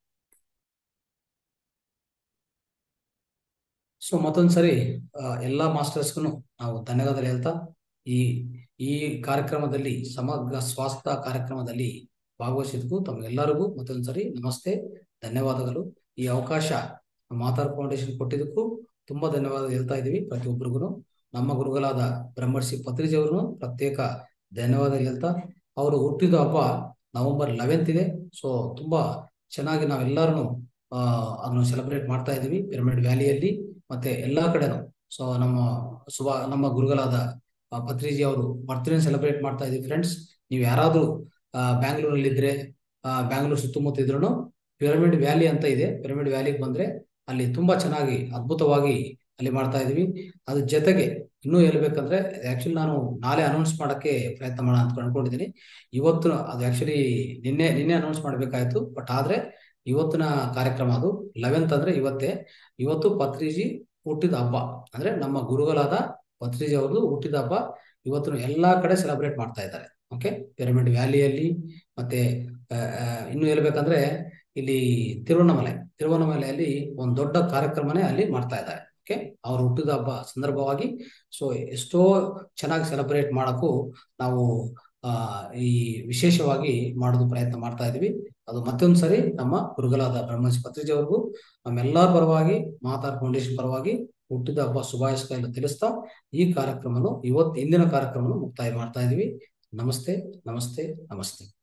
ಸೊ ಮತ್ತೊಂದ್ಸರಿ ಆ, ಎಲ್ಲಾ ಮಾಸ್ಟರ್ಸ್ಗೂ ನಾವು ಧನ್ಯವಾದ ಹೇಳ್ತಾ ಈ ಈ ಕಾರ್ಯಕ್ರಮದಲ್ಲಿ ಸಮಗ್ರ ಸ್ವಾಸ್ಥ್ಯ ಕಾರ್ಯಕ್ರಮದಲ್ಲಿ ಭಾಗವಹಿಸಿದ್ಕು ತಮಗೆಲ್ಲರಿಗೂ ಮತ್ತೊಂದ್ಸರಿ ನಮಸ್ತೆ ಧನ್ಯವಾದಗಳು ಈ ಅವಕಾಶ ಮಾತಾರ್ ಫೌಂಡೇಶನ್ ಕೊಟ್ಟಿದ್ದಕ್ಕೂ ತುಂಬಾ ಧನ್ಯವಾದ ಹೇಳ್ತಾ ಇದೀವಿ ಪ್ರತಿಯೊಬ್ಬರಿಗೂ ನಮ್ಮ ಗುರುಗಳಾದ ಬ್ರಹ್ಮರ್ಷಿ ಪತ್ರಿಜಿ ಅವ್ರನ್ನು ಪ್ರತ್ಯೇಕ ಧನ್ಯವಾದ ಹೇಳ್ತಾ ಅವರು ಹುಟ್ಟಿದ ಹಬ್ಬ ನವೆಂಬರ್ ಲೆವೆಂತ್ ಇದೆ ಸೊ ತುಂಬಾ ಚೆನ್ನಾಗಿ ನಾವೆಲ್ಲರೂ ಆ ಅದನ್ನು ಸೆಲೆಬ್ರೇಟ್ ಮಾಡ್ತಾ ಇದೀವಿ ಪಿರಮಿಡ್ ವ್ಯಾಲಿಯಲ್ಲಿ ಮತ್ತೆ ಎಲ್ಲಾ ಕಡೆನೂ ಸೊ ನಮ್ಮ ಸುಭಾ ನಮ್ಮ ಗುರುಗಳಾದ ಆ, ಪತ್ರಿಜಿ ಅವರು ಬರ್ತ್ಡೇ ಸೆಲೆಬ್ರೇಟ್ ಮಾಡ್ತಾ ಇದೀವಿ ಫ್ರೆಂಡ್ಸ್ ನೀವು ಯಾರಾದ್ರೂ ಬ್ಯಾಂಗ್ಳೂರಲ್ಲಿ ಇದ್ರೆ ಬ್ಯಾಂಗ್ಳೂರ್ ಸುತ್ತಮುತ್ತ ಇದ್ರು ಪಿರಮಿಡ್ ವ್ಯಾಲಿ ಅಂತ ಇದೆ ಪಿರಮಿಡ್ ವ್ಯಾಲಿಗೆ ಬಂದ್ರೆ ಅಲ್ಲಿ ತುಂಬಾ ಚೆನ್ನಾಗಿ ಅದ್ಭುತವಾಗಿ ಅಲ್ಲಿ ಮಾಡ್ತಾ ಇದೀವಿ ಅದ್ರ ಜೊತೆಗೆ ಇನ್ನೂ ಹೇಳ್ಬೇಕಂದ್ರೆ ಆಕ್ಚುಲಿ ನಾನು ನಾಳೆ ಅನೌನ್ಸ್ ಮಾಡಕ್ಕೆ ಪ್ರಯತ್ನ ಮಾಡೋಣ ಅಂತ ಅನ್ಕೊಂಡಿದ್ದೀನಿ ಇವತ್ತು ಅದು ಆಕ್ಚುಲಿ ನಿನ್ನೆ ನಿನ್ನೆ ಅನೌನ್ಸ್ ಮಾಡ್ಬೇಕಾಯ್ತು ಬಟ್ ಆದ್ರೆ ಇವತ್ತಿನ ಕಾರ್ಯಕ್ರಮ ಅದು ಲೆವೆಂತ್ ಅಂದ್ರೆ ಇವತ್ತೇ ಇವತ್ತು ಪತ್ರಿಜಿ ಹುಟ್ಟಿದ ಹಬ್ಬ ಅಂದ್ರೆ ನಮ್ಮ ಗುರುಗಳಾದ ಪತ್ರಿಜಿ ಅವ್ರದ್ದು ಹುಟ್ಟಿದ ಹಬ್ಬ ಇವತ್ತು ಎಲ್ಲಾ ಕಡೆ ಸೆಲೆಬ್ರೇಟ್ ಮಾಡ್ತಾ ಇದ್ದಾರೆ ಓಕೆ ಪಿರಮಿಡ್ ವ್ಯಾಲಿಯಲ್ಲಿ ಮತ್ತೆ ಆ, ಆ, ಇನ್ನು ಹೇಳ್ಬೇಕಂದ್ರೆ ಇಲ್ಲಿ ತಿರುವಣ್ಣಮಲೆ ತಿರುವಣ್ಣಮಲೆಯಲ್ಲಿ ಒಂದು ದೊಡ್ಡ ಕಾರ್ಯಕ್ರಮನೇ ಅಲ್ಲಿ ಮಾಡ್ತಾ ಇದ್ದಾರೆ ಓಕೆ ಅವ್ರ ಹುಟ್ಟಿದ ಹಬ್ಬ ಸಂದರ್ಭವಾಗಿ ಸೊ ಎಷ್ಟೋ ಚೆನ್ನಾಗಿ ಸೆಲೆಬ್ರೇಟ್ ಮಾಡಕ್ಕೂ ನಾವು ಆ ಈ ವಿಶೇಷವಾಗಿ ಮಾಡೋದು ಪ್ರಯತ್ನ ಮಾಡ್ತಾ ಇದೀವಿ ಅದು ಮತ್ತೊಂದು ಸರಿ ನಮ್ಮ ಗುರುಗಳಾದ ಬ್ರಹ್ಮಶ್ರೀ ಪತ್ರಿಜಿ ಅವ್ರಿಗೂ ನಮ್ಮೆಲ್ಲರ ಪರವಾಗಿ ಮಾತಾರ್ ಫೌಂಡೇಶನ್ ಪರವಾಗಿ ಹುಟ್ಟಿದ ಹಬ್ಬ ಶುಭಾಶಯಗಳನ್ನು ತಿಳಿಸ್ತಾ ಈ ಕಾರ್ಯಕ್ರಮನು ಇವತ್ತು ಇಂದಿನ ಕಾರ್ಯಕ್ರಮವನ್ನು ಮುಕ್ತಾಯ ಮಾಡ್ತಾ ಇದೀವಿ ನಮಸ್ತೆ ನಮಸ್ತೆ ನಮಸ್ತೆ